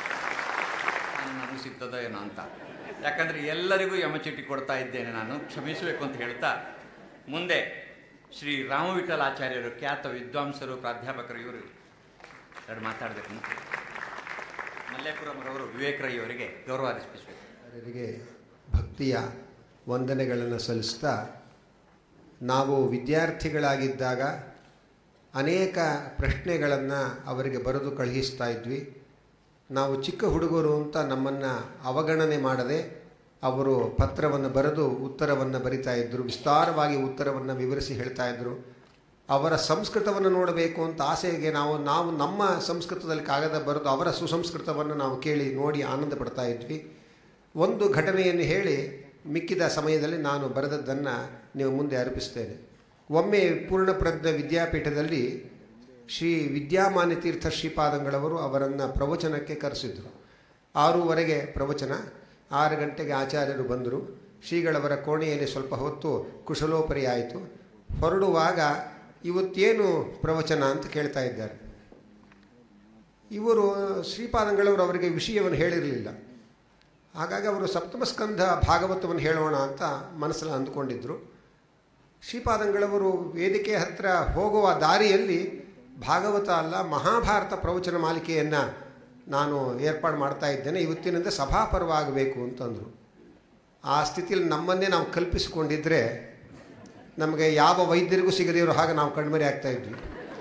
ನನಗೆ ಸಿಗ್ತದೋ ಏನೋ ಅಂತ ಯಾಕಂದರೆ ಎಲ್ಲರಿಗೂ ಯಮಚೀಟಿ ಕೊಡ್ತಾ ಇದ್ದೇನೆ ನಾನು ಕ್ಷಮಿಸಬೇಕು ಅಂತ ಹೇಳ್ತಾ ಮುಂದೆ ಶ್ರೀ ರಾಮವಿಠಲ ಆಚಾರ್ಯರು ಖ್ಯಾತ ವಿದ್ವಾಂಸರು ಪ್ರಾಧ್ಯಾಪಕರು ಇವರು ಎರಡು ಮಾತಾಡಬೇಕು ಅಂತ ಮಲ್ಲೇಪುರಮರವರು ವಿವೇಕ್ ರೈ ಅವರಿಗೆ ಗೌರವ ಅರ್ಪಿಸಬೇಕು ಅವರಿಗೆ ಭಕ್ತಿಯ ವಂದನೆಗಳನ್ನು ಸಲ್ಲಿಸ್ತಾ ನಾವು ವಿದ್ಯಾರ್ಥಿಗಳಾಗಿದ್ದಾಗ ಅನೇಕ ಪ್ರಶ್ನೆಗಳನ್ನು ಅವರಿಗೆ ಬರೆದು ಕಳುಹಿಸ್ತಾ ಇದ್ವಿ ನಾವು ಚಿಕ್ಕ ಹುಡುಗರು ಅಂತ ನಮ್ಮನ್ನು ಅವಗಣನೆ ಮಾಡದೆ ಅವರು ಪತ್ರವನ್ನು ಬರೆದು ಉತ್ತರವನ್ನು ಬರಿತಾ ಇದ್ದರು ವಿಸ್ತಾರವಾಗಿ ಉತ್ತರವನ್ನು ವಿವರಿಸಿ ಹೇಳ್ತಾ ಇದ್ದರು ಅವರ ಸಂಸ್ಕೃತವನ್ನು ನೋಡಬೇಕು ಅಂತ ಆಸೆಗೆ ನಾವು ನಾವು ನಮ್ಮ ಸಂಸ್ಕೃತದಲ್ಲಿ ಕಾಗದ ಬರೆದು ಅವರ ಸುಸಂಸ್ಕೃತವನ್ನು ನಾವು ಕೇಳಿ ನೋಡಿ ಆನಂದ ಪಡ್ತಾ ಇದ್ವಿ ಒಂದು ಘಟನೆಯನ್ನು ಹೇಳಿ ಮಿಕ್ಕಿದ ಸಮಯದಲ್ಲಿ ನಾನು ಬರೆದದ್ದನ್ನು ನೀವು ಮುಂದೆ ಅರ್ಪಿಸ್ತೇನೆ ಒಮ್ಮೆ ಪೂರ್ಣಪ್ರಜ್ಞ ವಿದ್ಯಾಪೀಠದಲ್ಲಿ ಶ್ರೀ ವಿದ್ಯಾಮಾನ್ಯ ತೀರ್ಥ ಶ್ರೀಪಾದಂಗಳವರು ಅವರನ್ನು ಪ್ರವಚನಕ್ಕೆ ಕರೆಸಿದರು ಆರೂವರೆಗೆ ಪ್ರವಚನ ಆರು ಗಂಟೆಗೆ ಆಚಾರ್ಯರು ಬಂದರು ಶ್ರೀಗಳವರ ಕೋಣೆಯಲ್ಲಿ ಸ್ವಲ್ಪ ಹೊತ್ತು ಕುಶಲೋಪರಿ ಆಯಿತು ಹೊರಡುವಾಗ ಇವತ್ತೇನು ಪ್ರವಚನ ಅಂತ ಕೇಳ್ತಾ ಇದ್ದಾರೆ ಇವರು ಶ್ರೀಪಾದಂಗಳವರು ಅವರಿಗೆ ವಿಷಯವನ್ನು ಹೇಳಿರಲಿಲ್ಲ ಹಾಗಾಗಿ ಅವರು ಸಪ್ತಮ ಸ್ಕಂಧ ಭಾಗವತವನ್ನು ಹೇಳೋಣ ಅಂತ ಮನಸ್ಸಲ್ಲಿ ಅಂದುಕೊಂಡಿದ್ದರು ಶ್ರೀಪಾದಂಗಳವರು ವೇದಿಕೆ ಹತ್ರ ಹೋಗುವ ದಾರಿಯಲ್ಲಿ ಭಾಗವತ ಅಲ್ಲ ಮಹಾಭಾರತ ಪ್ರವಚನ ಮಾಲಿಕೆಯನ್ನು ನಾನು ಏರ್ಪಾಡು ಮಾಡ್ತಾ ಇದ್ದೇನೆ ಇವತ್ತಿನಿಂದ ಸಭಾಪರವಾಗಬೇಕು ಅಂತಂದರು ಆ ಸ್ಥಿತಿಯಲ್ಲಿ ನಮ್ಮನ್ನೇ ನಾವು ಕಲ್ಪಿಸಿಕೊಂಡಿದ್ದರೆ ನಮಗೆ ಯಾವ ವೈದ್ಯರಿಗೂ ಸಿಗದೇ ಇರೋ ಹಾಗೆ ನಾವು ಕಣ್ಮರೆ ಆಗ್ತಾ ಇದ್ವಿ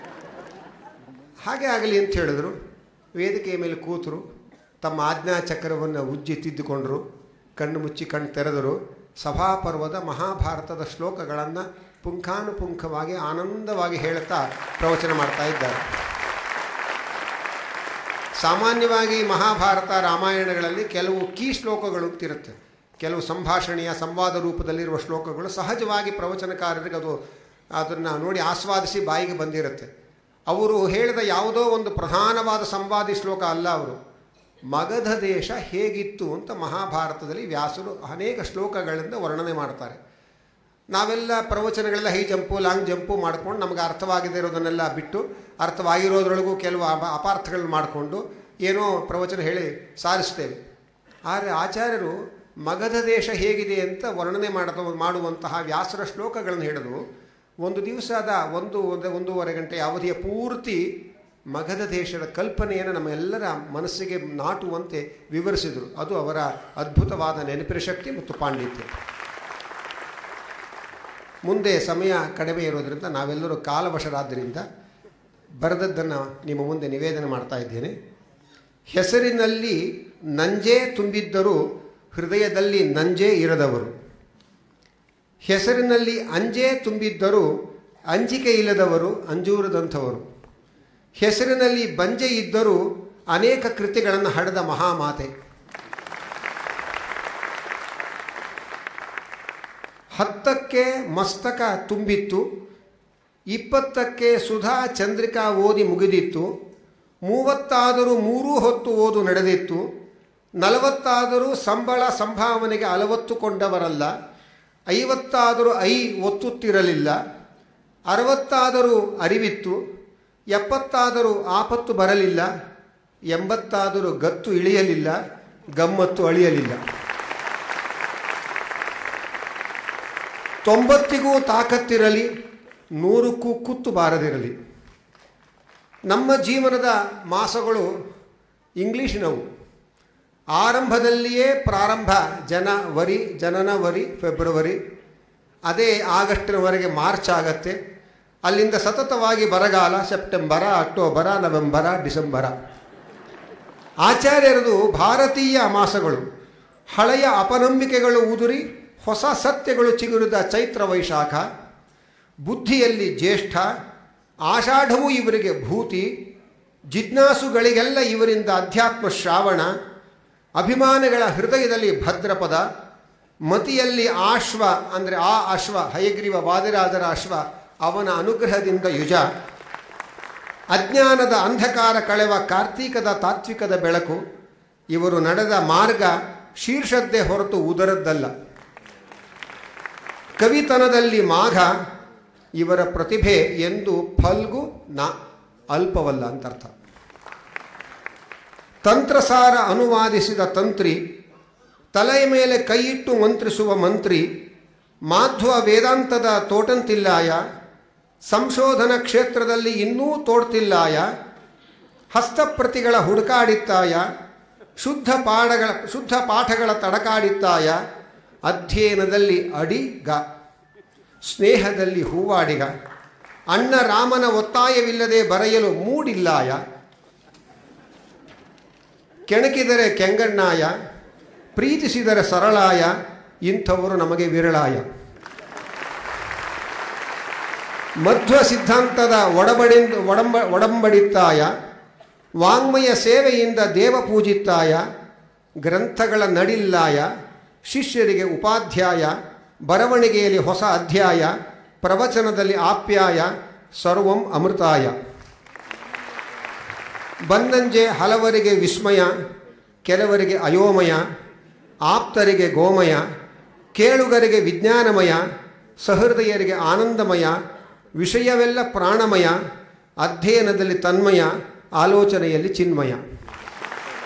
ಹಾಗೆ ಆಗಲಿ ಅಂತ ಹೇಳಿದ್ರು ವೇದಿಕೆಯ ಮೇಲೆ ಕೂತರು ತಮ್ಮ ಆಜ್ಞಾ ಚಕ್ರವನ್ನು ಉಜ್ಜಿ ತಿದ್ದುಕೊಂಡರು ಕಣ್ಣು ಮುಚ್ಚಿ ಕಣ್ಣು ತೆರೆದರು ಸಭಾಪರ್ವದ ಮಹಾಭಾರತದ ಶ್ಲೋಕಗಳನ್ನು ಪುಂಖಾನುಪುಂಖವಾಗಿ ಆನಂದವಾಗಿ ಹೇಳುತ್ತಾ ಪ್ರವಚನ ಮಾಡ್ತಾ ಇದ್ದಾರೆ ಸಾಮಾನ್ಯವಾಗಿ ಮಹಾಭಾರತ ರಾಮಾಯಣಗಳಲ್ಲಿ ಕೆಲವು ಕೀ ಶ್ಲೋಕಗಳು ಅಂತಿರುತ್ತೆ ಕೆಲವು ಸಂಭಾಷಣೆಯ ಸಂವಾದ ರೂಪದಲ್ಲಿರುವ ಶ್ಲೋಕಗಳು ಸಹಜವಾಗಿ ಪ್ರವಚನಕಾರರಿಗೆ ಅದು ಅದನ್ನು ನೋಡಿ ಆಸ್ವಾದಿಸಿ ಬಾಯಿಗೆ ಬಂದಿರುತ್ತೆ ಅವರು ಹೇಳಿದ ಯಾವುದೋ ಒಂದು ಪ್ರಧಾನವಾದ ಸಂವಾದಿ ಶ್ಲೋಕ ಅಲ್ಲ ಅವರು ಮಗಧ ದೇಶ ಹೇಗಿತ್ತು ಅಂತ ಮಹಾಭಾರತದಲ್ಲಿ ವ್ಯಾಸರು ಅನೇಕ ಶ್ಲೋಕಗಳಿಂದ ವರ್ಣನೆ ಮಾಡ್ತಾರೆ ನಾವೆಲ್ಲ ಪ್ರವಚನಗಳೆಲ್ಲ ಹೈ ಜಂಪು ಲಾಂಗ್ ಜಂಪು ಮಾಡ್ಕೊಂಡು ನಮಗೆ ಅರ್ಥವಾಗದೇ ಇರೋದನ್ನೆಲ್ಲ ಬಿಟ್ಟು ಅರ್ಥವಾಗಿರೋದ್ರೊಳಗೂ ಕೆಲವು ಅಪ ಅಪಾರ್ಥಗಳನ್ನ ಮಾಡಿಕೊಂಡು ಏನೋ ಪ್ರವಚನ ಹೇಳಿ ಸಾರಿಸ್ತೇವೆ ಆದರೆ ಆಚಾರ್ಯರು ಮಗಧ ದೇಶ ಹೇಗಿದೆ ಅಂತ ವರ್ಣನೆ ಮಾಡದ ಮಾಡುವಂತಹ ವ್ಯಾಸರ ಶ್ಲೋಕಗಳನ್ನು ಹಿಡಿದು ಒಂದು ದಿವಸದ ಒಂದು ಒಂದು ಒಂದೂವರೆ ಗಂಟೆ ಅವಧಿಯ ಪೂರ್ತಿ ಮಗಧ ದೇಶದ ಕಲ್ಪನೆಯನ್ನು ನಮ್ಮೆಲ್ಲರ ಮನಸ್ಸಿಗೆ ನಾಟುವಂತೆ ವಿವರಿಸಿದರು ಅದು ಅವರ ಅದ್ಭುತವಾದ ನೆನಪಿನ ಶಕ್ತಿ ಮತ್ತು ಪಾಂಡಿತ್ಯ ಮುಂದೆ ಸಮಯ ಕಡಿಮೆ ಇರೋದರಿಂದ ನಾವೆಲ್ಲರೂ ಕಾಲವಶರಾದ್ದರಿಂದ ಬರೆದದ್ದನ್ನು ನಿಮ್ಮ ಮುಂದೆ ನಿವೇದನೆ ಮಾಡ್ತಾ ಇದ್ದೇನೆ ಹೆಸರಿನಲ್ಲಿ ನಂಜೇ ತುಂಬಿದ್ದರೂ ಹೃದಯದಲ್ಲಿ ನಂಜೇ ಇರದವರು ಹೆಸರಿನಲ್ಲಿ ಅಂಜೇ ತುಂಬಿದ್ದರೂ ಅಂಜಿಕೆ ಇಲ್ಲದವರು ಅಂಜೂರದಂಥವರು ಹೆಸರಿನಲ್ಲಿ ಬಂಜೆ ಇದ್ದರೂ ಅನೇಕ ಕೃತಿಗಳನ್ನು ಹಡೆದ ಮಹಾಮಾತೆ ಹತ್ತಕ್ಕೆ ಮಸ್ತಕ ತುಂಬಿತ್ತು ಇಪ್ಪತ್ತಕ್ಕೆ ಸುಧಾ ಚಂದ್ರಿಕಾ ಓದಿ ಮುಗಿದಿತ್ತು ಮೂವತ್ತಾದರೂ ಮೂರೂ ಹೊತ್ತು ಓದು ನಡೆದಿತ್ತು ನಲವತ್ತಾದರೂ ಸಂಬಳ ಸಂಭಾವನೆಗೆ ಅಲವತ್ತುಕೊಂಡವರಲ್ಲ ಐವತ್ತಾದರೂ ಐ ಒತ್ತುತ್ತಿರಲಿಲ್ಲ ಅರವತ್ತಾದರೂ ಅರಿವಿತ್ತು ಎಪ್ಪತ್ತಾದರೂ ಆಪತ್ತು ಬರಲಿಲ್ಲ ಎಂಬತ್ತಾದರೂ ಗತ್ತು ಇಳಿಯಲಿಲ್ಲ ಗಮ್ಮತ್ತು ಅಳಿಯಲಿಲ್ಲ ತೊಂಬತ್ತಿಗೂ ತಾಕತ್ತಿರಲಿ ನೂರಕ್ಕೂ ಕುತ್ತು ಬಾರದಿರಲಿ ನಮ್ಮ ಜೀವನದ ಮಾಸಗಳು ಇಂಗ್ಲೀಷಿನವು ಆರಂಭದಲ್ಲಿಯೇ ಪ್ರಾರಂಭ ಜನವರಿ ಜನನವರಿ ಫೆಬ್ರವರಿ ಅದೇ ಆಗಸ್ಟಿನವರೆಗೆ ಮಾರ್ಚ್ ಆಗತ್ತೆ ಅಲ್ಲಿಂದ ಸತತವಾಗಿ ಬರಗಾಲ ಸೆಪ್ಟೆಂಬರ ಅಕ್ಟೋಬರ ನವೆಂಬರ ಡಿಸೆಂಬರ ಆಚಾರ್ಯರದು ಭಾರತೀಯ ಮಾಸಗಳು ಹಳೆಯ ಅಪನಂಬಿಕೆಗಳು ಉದುರಿ ಹೊಸ ಸತ್ಯಗಳು ಚಿಗುರಿದ ಚೈತ್ರ ವೈಶಾಖ ಬುದ್ಧಿಯಲ್ಲಿ ಜ್ಯೇಷ್ಠ ಆಷಾಢವೂ ಇವರಿಗೆ ಭೂತಿ ಜಿಜ್ಞಾಸುಗಳಿಗೆಲ್ಲ ಇವರಿಂದ ಅಧ್ಯಾತ್ಮ ಶ್ರಾವಣ ಅಭಿಮಾನಿಗಳ ಹೃದಯದಲ್ಲಿ ಭದ್ರಪದ ಮತಿಯಲ್ಲಿ ಆಶ್ವ ಅಂದರೆ ಆ ಅಶ್ವ ಹಯಗ್ರೀವ ವಾದಿರಾಜರ ಅಶ್ವ ಅವನ ಅನುಗ್ರಹದಿಂದ ಯುಜ ಅಜ್ಞಾನದ ಅಂಧಕಾರ ಕಳೆವ ಕಾರ್ತೀಕದ ತಾತ್ವಿಕದ ಬೆಳಕು ಇವರು ನಡೆದ ಮಾರ್ಗ ಶೀರ್ಷದ್ದೇ ಹೊರತು ಉದರದ್ದಲ್ಲ ಕವಿತನದಲ್ಲಿ ಮಾಘ ಇವರ ಪ್ರತಿಭೆ ಎಂದು ಫಲ್ಗು ನ ಅಲ್ಪವಲ್ಲ ಅಂತರ್ಥ ತಂತ್ರಸಾರ ಅನುವಾದಿಸಿದ ತಂತ್ರಿ ತಲೆಯ ಮೇಲೆ ಕೈಯಿಟ್ಟು ಮಂತ್ರಿಸುವ ಮಂತ್ರಿ ಮಾಧ್ವ ವೇದಾಂತದ ತೋಟಂತಿಲ್ಲಾಯ ಸಂಶೋಧನಾ ಕ್ಷೇತ್ರದಲ್ಲಿ ಇನ್ನೂ ತೋಡ್ತಿಲ್ಲಾಯ ಹಸ್ತಪ್ರತಿಗಳ ಹುಡುಕಾಡಿತ್ತಾಯ ಶುದ್ಧ ಪಾಠಗಳ ಶುದ್ಧ ಪಾಠಗಳ ತಡಕಾಡಿತ್ತಾಯ ಅಧ್ಯಯನದಲ್ಲಿ ಅಡಿಗ ಸ್ನೇಹದಲ್ಲಿ ಹೂವಾಡಿಗ ಅಣ್ಣ ರಾಮನ ಒತ್ತಾಯವಿಲ್ಲದೆ ಬರೆಯಲು ಮೂಡಿಲ್ಲಾಯ ಕೆಣಕಿದರೆ ಕೆಂಗಣ್ಣಾಯ ಪ್ರೀತಿಸಿದರೆ ಸರಳಾಯ ಇಂಥವರು ನಮಗೆ ವಿರಳಾಯ ಮಧ್ವ ಸಿದ್ಧಾಂತದ ಒಡಬಡಿಂದ ಒಡಂಬ ಒಡಂಬಡಿತ್ತಾಯ ವಾಂಗ್ಮಯ ಸೇವೆಯಿಂದ ದೇವ ಪೂಜಿತ್ತಾಯ ಗ್ರಂಥಗಳ ನಡಿಲ್ಲಾಯ ಶಿಷ್ಯರಿಗೆ ಉಪಾಧ್ಯಾಯ ಬರವಣಿಗೆಯಲ್ಲಿ ಹೊಸ ಅಧ್ಯಾಯ ಪ್ರವಚನದಲ್ಲಿ ಆಪ್ಯಾಯ ಸರ್ವಂ ಅಮೃತಾಯ ಬಂದಂಜೆ ಹಲವರಿಗೆ ವಿಸ್ಮಯ ಕೆಲವರಿಗೆ ಅಯೋಮಯ ಆಪ್ತರಿಗೆ ಗೋಮಯ ಕೇಳುಗರಿಗೆ ವಿಜ್ಞಾನಮಯ ಸಹೃದಯರಿಗೆ ಆನಂದಮಯ ವಿಷಯವೆಲ್ಲ ಪ್ರಾಣಮಯ ಅಧ್ಯಯನದಲ್ಲಿ ತನ್ಮಯ ಆಲೋಚನೆಯಲ್ಲಿ ಚಿನ್ಮಯ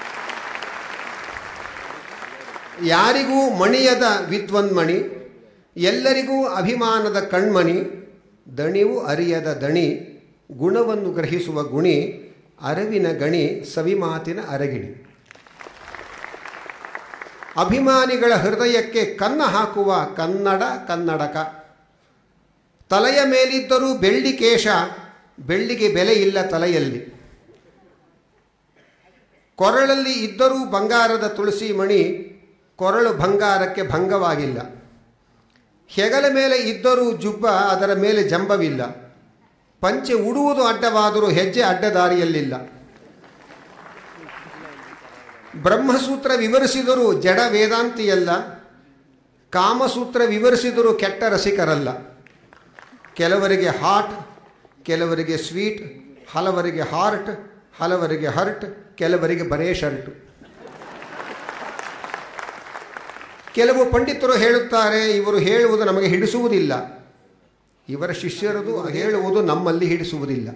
ಯಾರಿಗೂ ಮಣಿಯದ ವಿದ್ವನ್ಮಣಿ ಎಲ್ಲರಿಗೂ ಅಭಿಮಾನದ ಕಣ್ಮಣಿ ದಣಿವು ಅರಿಯದ ದಣಿ ಗುಣವನ್ನು ಗ್ರಹಿಸುವ ಗುಣಿ ಅರಿವಿನ ಗಣಿ ಸವಿಮಾತಿನ ಅರಗಿಣಿ ಅಭಿಮಾನಿಗಳ ಹೃದಯಕ್ಕೆ ಕನ್ನ ಹಾಕುವ ಕನ್ನಡ ಕನ್ನಡಕ ತಲೆಯ ಮೇಲಿದ್ದರೂ ಬೆಳ್ಳಿ ಕೇಶ ಬೆಳ್ಳಿಗೆ ಬೆಲೆ ಇಲ್ಲ ತಲೆಯಲ್ಲಿ ಕೊರಳಲ್ಲಿ ಇದ್ದರೂ ಬಂಗಾರದ ತುಳಸಿ ಮಣಿ ಕೊರಳು ಬಂಗಾರಕ್ಕೆ ಭಂಗವಾಗಿಲ್ಲ ಹೆಗಲ ಮೇಲೆ ಇದ್ದರೂ ಜುಬ್ಬ ಅದರ ಮೇಲೆ ಜಂಬವಿಲ್ಲ ಪಂಚೆ ಉಡುವುದು ಅಡ್ಡವಾದರೂ ಹೆಜ್ಜೆ ಅಡ್ಡದಾರಿಯಲ್ಲಿಲ್ಲ ಬ್ರಹ್ಮಸೂತ್ರ ವಿವರಿಸಿದರೂ ಜಡ ವೇದಾಂತಿಯಲ್ಲ ಕಾಮಸೂತ್ರ ವಿವರಿಸಿದರೂ ಕೆಟ್ಟ ರಸಿಕರಲ್ಲ ಕೆಲವರಿಗೆ ಹಾಟ್ ಕೆಲವರಿಗೆ ಸ್ವೀಟ್ ಹಲವರಿಗೆ ಹಾರ್ಟ್ ಹಲವರಿಗೆ ಹರ್ಟ್ ಕೆಲವರಿಗೆ ಬರೇ ಶರ್ಟ್ ಕೆಲವು ಪಂಡಿತರು ಹೇಳುತ್ತಾರೆ ಇವರು ಹೇಳುವುದು ನಮಗೆ ಹಿಡಿಸುವುದಿಲ್ಲ ಇವರ ಶಿಷ್ಯರದು ಹೇಳುವುದು ನಮ್ಮಲ್ಲಿ ಹಿಡಿಸುವುದಿಲ್ಲ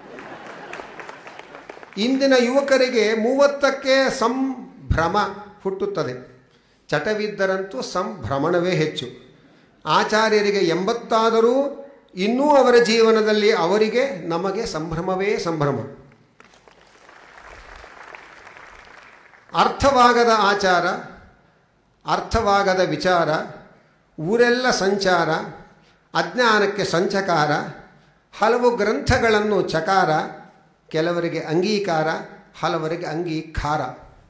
ಇಂದಿನ ಯುವಕರಿಗೆ ಮೂವತ್ತಕ್ಕೆ ಸಂಭ್ರಮ ಹುಟ್ಟುತ್ತದೆ ಚಟವಿದ್ದರಂತೂ ಸಂಭ್ರಮಣವೇ ಹೆಚ್ಚು ಆಚಾರ್ಯರಿಗೆ ಎಂಬತ್ತಾದರೂ ಇನ್ನೂ ಅವರ ಜೀವನದಲ್ಲಿ ಅವರಿಗೆ ನಮಗೆ ಸಂಭ್ರಮವೇ ಸಂಭ್ರಮ ಅರ್ಥವಾಗದ ಆಚಾರ ಅರ್ಥವಾಗದ ವಿಚಾರ ಊರೆಲ್ಲ ಸಂಚಾರ ಅಜ್ಞಾನಕ್ಕೆ ಸಂಚಕಾರ ಹಲವು ಗ್ರಂಥಗಳನ್ನು ಚಕಾರ ಕೆಲವರಿಗೆ ಅಂಗೀಕಾರ ಹಲವರಿಗೆ ಅಂಗೀಕಾರ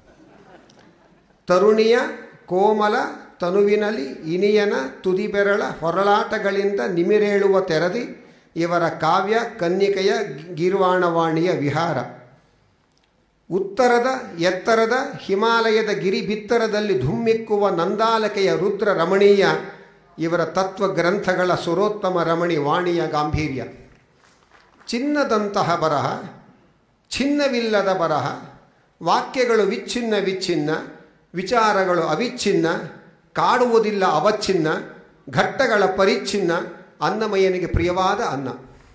ತರುಣಿಯ ಕೋಮಲ ತನುವಿನಲಿ ಇನಿಯನ ತುದಿಬೆರಳ ಹೊರಳಾಟಗಳಿಂದ ನಿಮಿರೇಳುವ ತೆರದಿ ಇವರ ಕಾವ್ಯ ಕನ್ನಿಕೆಯ ಗೀರ್ವಾಣವಾಣಿಯ ವಿಹಾರ ಉತ್ತರದ ಎತ್ತರದ ಹಿಮಾಲಯದ ಗಿರಿ ಬಿತ್ತರದಲ್ಲಿ ಧುಮ್ಮಿಕ್ಕುವ ನಂದಾಲಕೆಯ ರುದ್ರ ರಮಣೀಯ ಇವರ ತತ್ವ ಗ್ರಂಥಗಳ ಸುರೋತ್ತಮ ರಮಣಿ ವಾಣಿಯ ಗಾಂಭೀರ್ಯ ಚಿನ್ನದಂತಹ ಬರಹ ಛಿನ್ನವಿಲ್ಲದ ಬರಹ ವಾಕ್ಯಗಳು ವಿಚ್ಛಿನ್ನ ವಿಚ್ಛಿನ್ನ ವಿಚಾರಗಳು ಅವಿಚ್ಛಿನ್ನ ಕಾಡುವುದಿಲ್ಲ ಅವಚ್ಛಿನ್ನ ಘಟ್ಟಗಳ ಪರಿಚ್ಛಿನ್ನ ಅನ್ನಮಯ್ಯನಿಗೆ ಪ್ರಿಯವಾದ ಅನ್ನ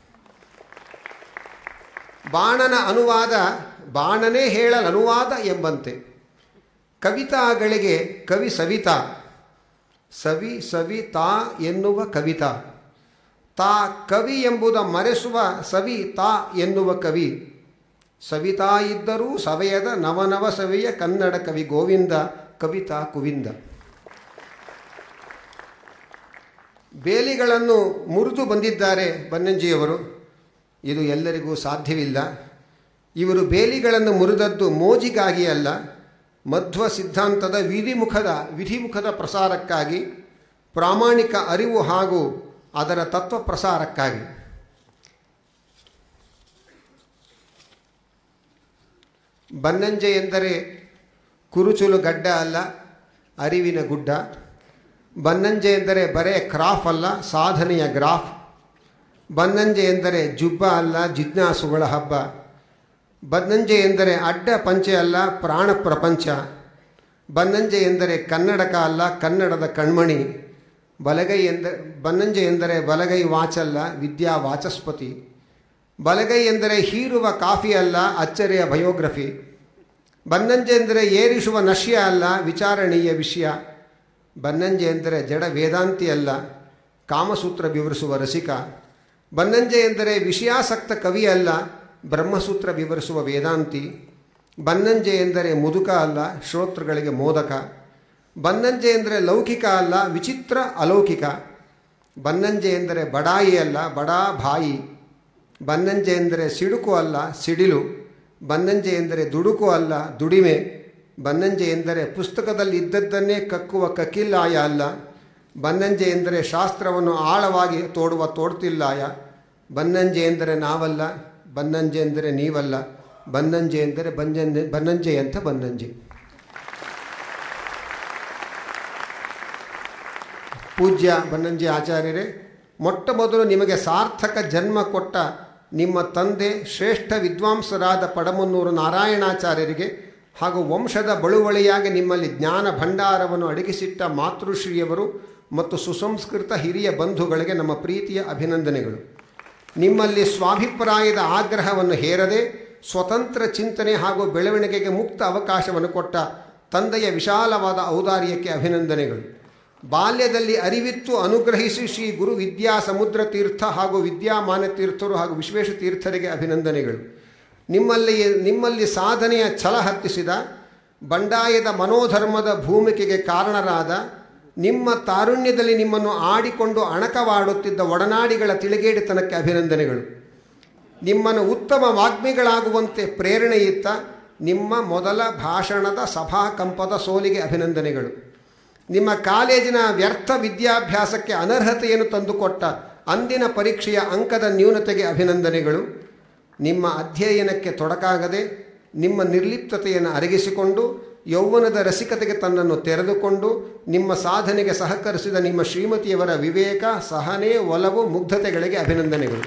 ಬಾಣನ ಅನುವಾದ ಬಾಣನೇ ಹೇಳಲು ಅನುವಾದ ಎಂಬಂತೆ ಕವಿತಾಗಳಿಗೆ ಕವಿ ಸವಿತಾ ಸವಿ ಸವಿತಾ ಎನ್ನುವ ಕವಿತಾ ತಾ ಕವಿ ಎಂಬುದ ಮರೆಸುವ ಸವಿ ತಾ ಎನ್ನುವ ಕವಿ ಸವಿತಾ ಇದ್ದರೂ ಸವೆಯದ ನವನವ ಸವಿಯ ಕನ್ನಡ ಕವಿ ಗೋವಿಂದ ಕವಿತಾ ಕುವಿಂದ ಬೇಲಿಗಳನ್ನು ಮುರಿದು ಬಂದಿದ್ದಾರೆ ಬನ್ನಂಜಿಯವರು ಇದು ಎಲ್ಲರಿಗೂ ಸಾಧ್ಯವಿಲ್ಲ ಇವರು ಬೇಲಿಗಳನ್ನು ಮುರಿದದ್ದು ಮೋಜಿಗಾಗಿ ಅಲ್ಲ ಮಧ್ವ ಸಿದ್ಧಾಂತದ ವಿಧಿಮುಖದ ವಿಧಿಮುಖದ ಪ್ರಸಾರಕ್ಕಾಗಿ ಪ್ರಾಮಾಣಿಕ ಅರಿವು ಹಾಗೂ ಅದರ ತತ್ವ ಪ್ರಸಾರಕ್ಕಾಗಿ ಬನ್ನಂಜೆ ಎಂದರೆ ಕುರುಚುಲು ಗಡ್ಡ ಅಲ್ಲ ಅರಿವಿನ ಗುಡ್ಡ ಬನ್ನಂಜೆ ಎಂದರೆ ಬರೇ ಕ್ರಾಫ್ ಅಲ್ಲ ಸಾಧನೆಯ ಗ್ರಾಫ್ ಬನ್ನಂಜೆ ಎಂದರೆ ಜುಬ್ಬ ಅಲ್ಲ ಜಿಜ್ಞಾಸುಗಳ ಹಬ್ಬ ಬನ್ನಂಜೆ ಎಂದರೆ ಅಡ್ಡ ಪಂಚೆ ಅಲ್ಲ ಪ್ರಾಣ ಪ್ರಪಂಚ ಬನ್ನಂಜೆ ಎಂದರೆ ಕನ್ನಡಕ ಅಲ್ಲ ಕನ್ನಡದ ಕಣ್ಮಣಿ ಬಲಗೈ ಎಂದ ಬನ್ನಂಜೆ ಎಂದರೆ ಬಲಗೈ ವಾಚಲ್ಲ ವಿದ್ಯಾ ವಾಚಸ್ಪತಿ ಬಲಗೈ ಎಂದರೆ ಹೀರುವ ಕಾಫಿ ಅಲ್ಲ ಅಚ್ಚರಿಯ ಬಯೋಗ್ರಫಿ ಬನ್ನಂಜೆ ಎಂದರೆ ಏರಿಸುವ ನಶ್ಯ ಅಲ್ಲ ವಿಚಾರಣೀಯ ವಿಷಯ ಬನ್ನಂಜೆ ಎಂದರೆ ಜಡ ವೇದಾಂತಿ ಅಲ್ಲ ಕಾಮಸೂತ್ರ ವಿವರಿಸುವ ರಸಿಕ ಬನ್ನಂಜೆ ಎಂದರೆ ವಿಷಯಾಸಕ್ತ ಕವಿ ಅಲ್ಲ ಬ್ರಹ್ಮಸೂತ್ರ ವಿವರಿಸುವ ವೇದಾಂತಿ ಬನ್ನಂಜೆ ಎಂದರೆ ಮುದುಕ ಅಲ್ಲ ಶ್ರೋತೃಗಳಿಗೆ ಮೋದಕ ಬನ್ನಂಜೆ ಎಂದರೆ ಲೌಕಿಕ ಅಲ್ಲ ವಿಚಿತ್ರ ಅಲೌಕಿಕ ಬನ್ನಂಜೆ ಎಂದರೆ ಬಡಾಯಿ ಅಲ್ಲ ಬಡಾ ಬಾಯಿ ಬನ್ನಂಜೆ ಎಂದರೆ ಸಿಡುಕು ಅಲ್ಲ ಸಿಡಿಲು ಬನ್ನಂಜೆ ಎಂದರೆ ದುಡುಕು ಅಲ್ಲ ದುಡಿಮೆ ಬನ್ನಂಜೆ ಎಂದರೆ ಪುಸ್ತಕದಲ್ಲಿ ಇದ್ದದ್ದನ್ನೇ ಕಕ್ಕುವ ಕಕ್ಕಿಲ್ಲಾಯ ಅಲ್ಲ ಬನ್ನಂಜೆ ಎಂದರೆ ಶಾಸ್ತ್ರವನ್ನು ಆಳವಾಗಿ ತೋಡುವ ತೋಡ್ತಿಲ್ಲಾಯ ಬನ್ನಂಜೆ ಎಂದರೆ ನಾವಲ್ಲ ಬನ್ನಂಜೆ ಎಂದರೆ ನೀವಲ್ಲ ಬನ್ನಂಜೆ ಎಂದರೆ ಬಂಜಂಜೆ ಬನ್ನಂಜೆ ಅಂತ ಬನ್ನಂಜೆ ಪೂಜ್ಯ ಬನ್ನಂಜೆ ಆಚಾರ್ಯರೇ ಮೊಟ್ಟ ಮೊದಲು ನಿಮಗೆ ಸಾರ್ಥಕ ಜನ್ಮ ಕೊಟ್ಟ ನಿಮ್ಮ ತಂದೆ ಶ್ರೇಷ್ಠ ವಿದ್ವಾಂಸರಾದ ಪಡಮನ್ನೂರು ನಾರಾಯಣಾಚಾರ್ಯರಿಗೆ ಹಾಗೂ ವಂಶದ ಬಳುವಳಿಯಾಗಿ ನಿಮ್ಮಲ್ಲಿ ಜ್ಞಾನ ಭಂಡಾರವನ್ನು ಅಡಗಿಸಿಟ್ಟ ಮಾತೃಶ್ರೀಯವರು ಮತ್ತು ಸುಸಂಸ್ಕೃತ ಹಿರಿಯ ಬಂಧುಗಳಿಗೆ ನಮ್ಮ ಪ್ರೀತಿಯ ಅಭಿನಂದನೆಗಳು ನಿಮ್ಮಲ್ಲಿ ಸ್ವಾಭಿಪ್ರಾಯದ ಆಗ್ರಹವನ್ನು ಹೇರದೆ ಸ್ವತಂತ್ರ ಚಿಂತನೆ ಹಾಗೂ ಬೆಳವಣಿಗೆಗೆ ಮುಕ್ತ ಅವಕಾಶವನ್ನು ಕೊಟ್ಟ ತಂದೆಯ ವಿಶಾಲವಾದ ಔದಾರ್ಯಕ್ಕೆ ಅಭಿನಂದನೆಗಳು ಬಾಲ್ಯದಲ್ಲಿ ಅರಿವಿತ್ತು ಅನುಗ್ರಹಿಸಿ ಶ್ರೀ ಗುರು ವಿದ್ಯಾ ಸಮುದ್ರ ತೀರ್ಥ ಹಾಗೂ ವಿದ್ಯಾಮಾನ ತೀರ್ಥರು ಹಾಗೂ ವಿಶ್ವೇಶ ತೀರ್ಥರಿಗೆ ಅಭಿನಂದನೆಗಳು ನಿಮ್ಮಲ್ಲಿ ನಿಮ್ಮಲ್ಲಿ ಸಾಧನೆಯ ಛಲ ಹತ್ತಿಸಿದ ಬಂಡಾಯದ ಮನೋಧರ್ಮದ ಭೂಮಿಕೆಗೆ ಕಾರಣರಾದ ನಿಮ್ಮ ತಾರುಣ್ಯದಲ್ಲಿ ನಿಮ್ಮನ್ನು ಆಡಿಕೊಂಡು ಅಣಕವಾಡುತ್ತಿದ್ದ ಒಡನಾಡಿಗಳ ತಿಳಿಗೇಡಿತನಕ್ಕೆ ಅಭಿನಂದನೆಗಳು ನಿಮ್ಮನ್ನು ಉತ್ತಮ ವಾಗ್ಮಿಗಳಾಗುವಂತೆ ಪ್ರೇರಣೆಯಿತ್ತ ನಿಮ್ಮ ಮೊದಲ ಭಾಷಣದ ಸಭಾಕಂಪದ ಸೋಲಿಗೆ ಅಭಿನಂದನೆಗಳು ನಿಮ್ಮ ಕಾಲೇಜಿನ ವ್ಯರ್ಥ ವಿದ್ಯಾಭ್ಯಾಸಕ್ಕೆ ಅನರ್ಹತೆಯನ್ನು ತಂದುಕೊಟ್ಟ ಅಂದಿನ ಪರೀಕ್ಷೆಯ ಅಂಕದ ನ್ಯೂನತೆಗೆ ಅಭಿನಂದನೆಗಳು ನಿಮ್ಮ ಅಧ್ಯಯನಕ್ಕೆ ತೊಡಕಾಗದೆ ನಿಮ್ಮ ನಿರ್ಲಿಪ್ತತೆಯನ್ನು ಅರಗಿಸಿಕೊಂಡು ಯೌವನದ ರಸಿಕತೆಗೆ ತನ್ನನ್ನು ತೆರೆದುಕೊಂಡು ನಿಮ್ಮ ಸಾಧನೆಗೆ ಸಹಕರಿಸಿದ ನಿಮ್ಮ ಶ್ರೀಮತಿಯವರ ವಿವೇಕ ಸಹನೆ ಒಲವು ಮುಗ್ಧತೆಗಳಿಗೆ ಅಭಿನಂದನೆಗಳು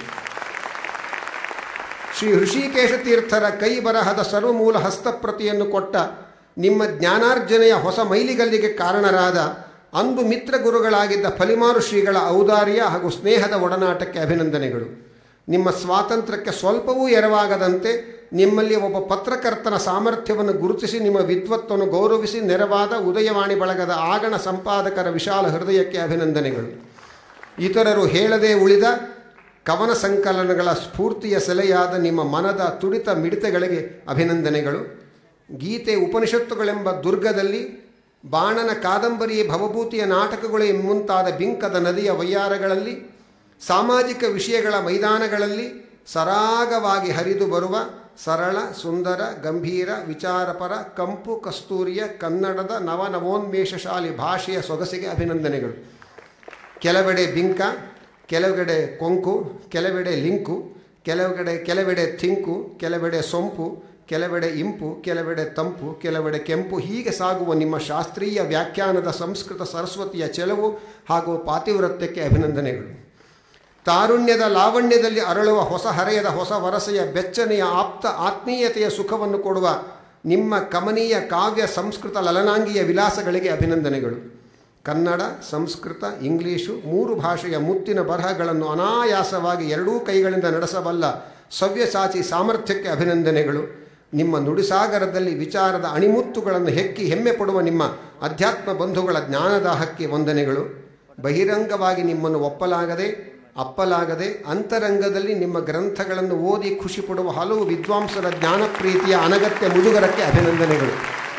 ಶ್ರೀ ಋಷಿಕೇಶ ತೀರ್ಥರ ಕೈ ಬರಹದ ಸರ್ವಮೂಲ ಹಸ್ತಪ್ರತಿಯನ್ನು ಕೊಟ್ಟ ನಿಮ್ಮ ಜ್ಞಾನಾರ್ಜನೆಯ ಹೊಸ ಮೈಲಿಗಲ್ಲಿಗೆ ಕಾರಣರಾದ ಅಂದು ಮಿತ್ರ ಗುರುಗಳಾಗಿದ್ದ ಫಲಿಮಾರು ಶ್ರೀಗಳ ಔದಾರ್ಯ ಹಾಗೂ ಸ್ನೇಹದ ಒಡನಾಟಕ್ಕೆ ಅಭಿನಂದನೆಗಳು ನಿಮ್ಮ ಸ್ವಾತಂತ್ರ್ಯಕ್ಕೆ ಸ್ವಲ್ಪವೂ ಎರವಾಗದಂತೆ ನಿಮ್ಮಲ್ಲಿ ಒಬ್ಬ ಪತ್ರಕರ್ತನ ಸಾಮರ್ಥ್ಯವನ್ನು ಗುರುತಿಸಿ ನಿಮ್ಮ ವಿದ್ವತ್ತನ್ನು ಗೌರವಿಸಿ ನೆರವಾದ ಉದಯವಾಣಿ ಬಳಗದ ಆಗಣ ಸಂಪಾದಕರ ವಿಶಾಲ ಹೃದಯಕ್ಕೆ ಅಭಿನಂದನೆಗಳು ಇತರರು ಹೇಳದೇ ಉಳಿದ ಕವನ ಸಂಕಲನಗಳ ಸ್ಫೂರ್ತಿಯ ಸೆಲೆಯಾದ ನಿಮ್ಮ ಮನದ ತುಡಿತ ಮಿಡಿತಗಳಿಗೆ ಅಭಿನಂದನೆಗಳು ಗೀತೆ ಉಪನಿಷತ್ತುಗಳೆಂಬ ದುರ್ಗದಲ್ಲಿ ಬಾಣನ ಕಾದಂಬರಿ ಭವಭೂತಿಯ ನಾಟಕಗಳು ಮುಂತಾದ ಬಿಂಕದ ನದಿಯ ವಯ್ಯಾರಗಳಲ್ಲಿ ಸಾಮಾಜಿಕ ವಿಷಯಗಳ ಮೈದಾನಗಳಲ್ಲಿ ಸರಾಗವಾಗಿ ಹರಿದು ಬರುವ ಸರಳ ಸುಂದರ ಗಂಭೀರ ವಿಚಾರಪರ ಕಂಪು ಕಸ್ತೂರಿಯ ಕನ್ನಡದ ನವನವೋನ್ಮೇಷಶಾಲಿ ಭಾಷೆಯ ಸೊಗಸಿಗೆ ಅಭಿನಂದನೆಗಳು ಕೆಲವೆಡೆ ಬಿಂಕ ಕೆಲವೆಡೆ ಕೊಂಕು ಕೆಲವೆಡೆ ಲಿಂಕು ಕೆಲವೆಡೆ ಕೆಲವೆಡೆ ಥಿಂಕು ಕೆಲವೆಡೆ ಸೊಂಪು ಕೆಲವೆಡೆ ಇಂಪು ಕೆಲವೆಡೆ ತಂಪು ಕೆಲವೆಡೆ ಕೆಂಪು ಹೀಗೆ ಸಾಗುವ ನಿಮ್ಮ ಶಾಸ್ತ್ರೀಯ ವ್ಯಾಖ್ಯಾನದ ಸಂಸ್ಕೃತ ಸರಸ್ವತಿಯ ಚೆಲವು ಹಾಗೂ ಪಾತಿವ್ರತ್ಯಕ್ಕೆ ಅಭಿನಂದನೆಗಳು ತಾರುಣ್ಯದ ಲಾವಣ್ಯದಲ್ಲಿ ಅರಳುವ ಹೊಸ ಹರೆಯದ ಹೊಸ ವರಸೆಯ ಬೆಚ್ಚನೆಯ ಆಪ್ತ ಆತ್ಮೀಯತೆಯ ಸುಖವನ್ನು ಕೊಡುವ ನಿಮ್ಮ ಕಮನೀಯ ಕಾವ್ಯ ಸಂಸ್ಕೃತ ಲಲನಾಂಗಿಯ ವಿಲಾಸಗಳಿಗೆ ಅಭಿನಂದನೆಗಳು ಕನ್ನಡ ಸಂಸ್ಕೃತ ಇಂಗ್ಲೀಷು ಮೂರು ಭಾಷೆಯ ಮುತ್ತಿನ ಬರಹಗಳನ್ನು ಅನಾಯಾಸವಾಗಿ ಎರಡೂ ಕೈಗಳಿಂದ ನಡೆಸಬಲ್ಲ ಸವ್ಯಸಾಚಿ ಸಾಮರ್ಥ್ಯಕ್ಕೆ ಅಭಿನಂದನೆಗಳು ನಿಮ್ಮ ನುಡಿಸಾಗರದಲ್ಲಿ ವಿಚಾರದ ಅಣಿಮುತ್ತುಗಳನ್ನು ಹೆಕ್ಕಿ ಹೆಮ್ಮೆ ಪಡುವ ನಿಮ್ಮ ಅಧ್ಯಾತ್ಮ ಬಂಧುಗಳ ಜ್ಞಾನದಾಹಕ್ಕೆ ವಂದನೆಗಳು ಬಹಿರಂಗವಾಗಿ ನಿಮ್ಮನ್ನು ಒಪ್ಪಲಾಗದೆ ಅಪ್ಪಲಾಗದೆ ಅಂತರಂಗದಲ್ಲಿ ನಿಮ್ಮ ಗ್ರಂಥಗಳನ್ನು ಓದಿ ಖುಷಿ ಪಡುವ ಹಲವು ವಿದ್ವಾಂಸರ ಜ್ಞಾನಪ್ರೀತಿಯ ಅನಗತ್ಯ ಮುಜುಗರಕ್ಕೆ ಅಭಿನಂದನೆಗಳು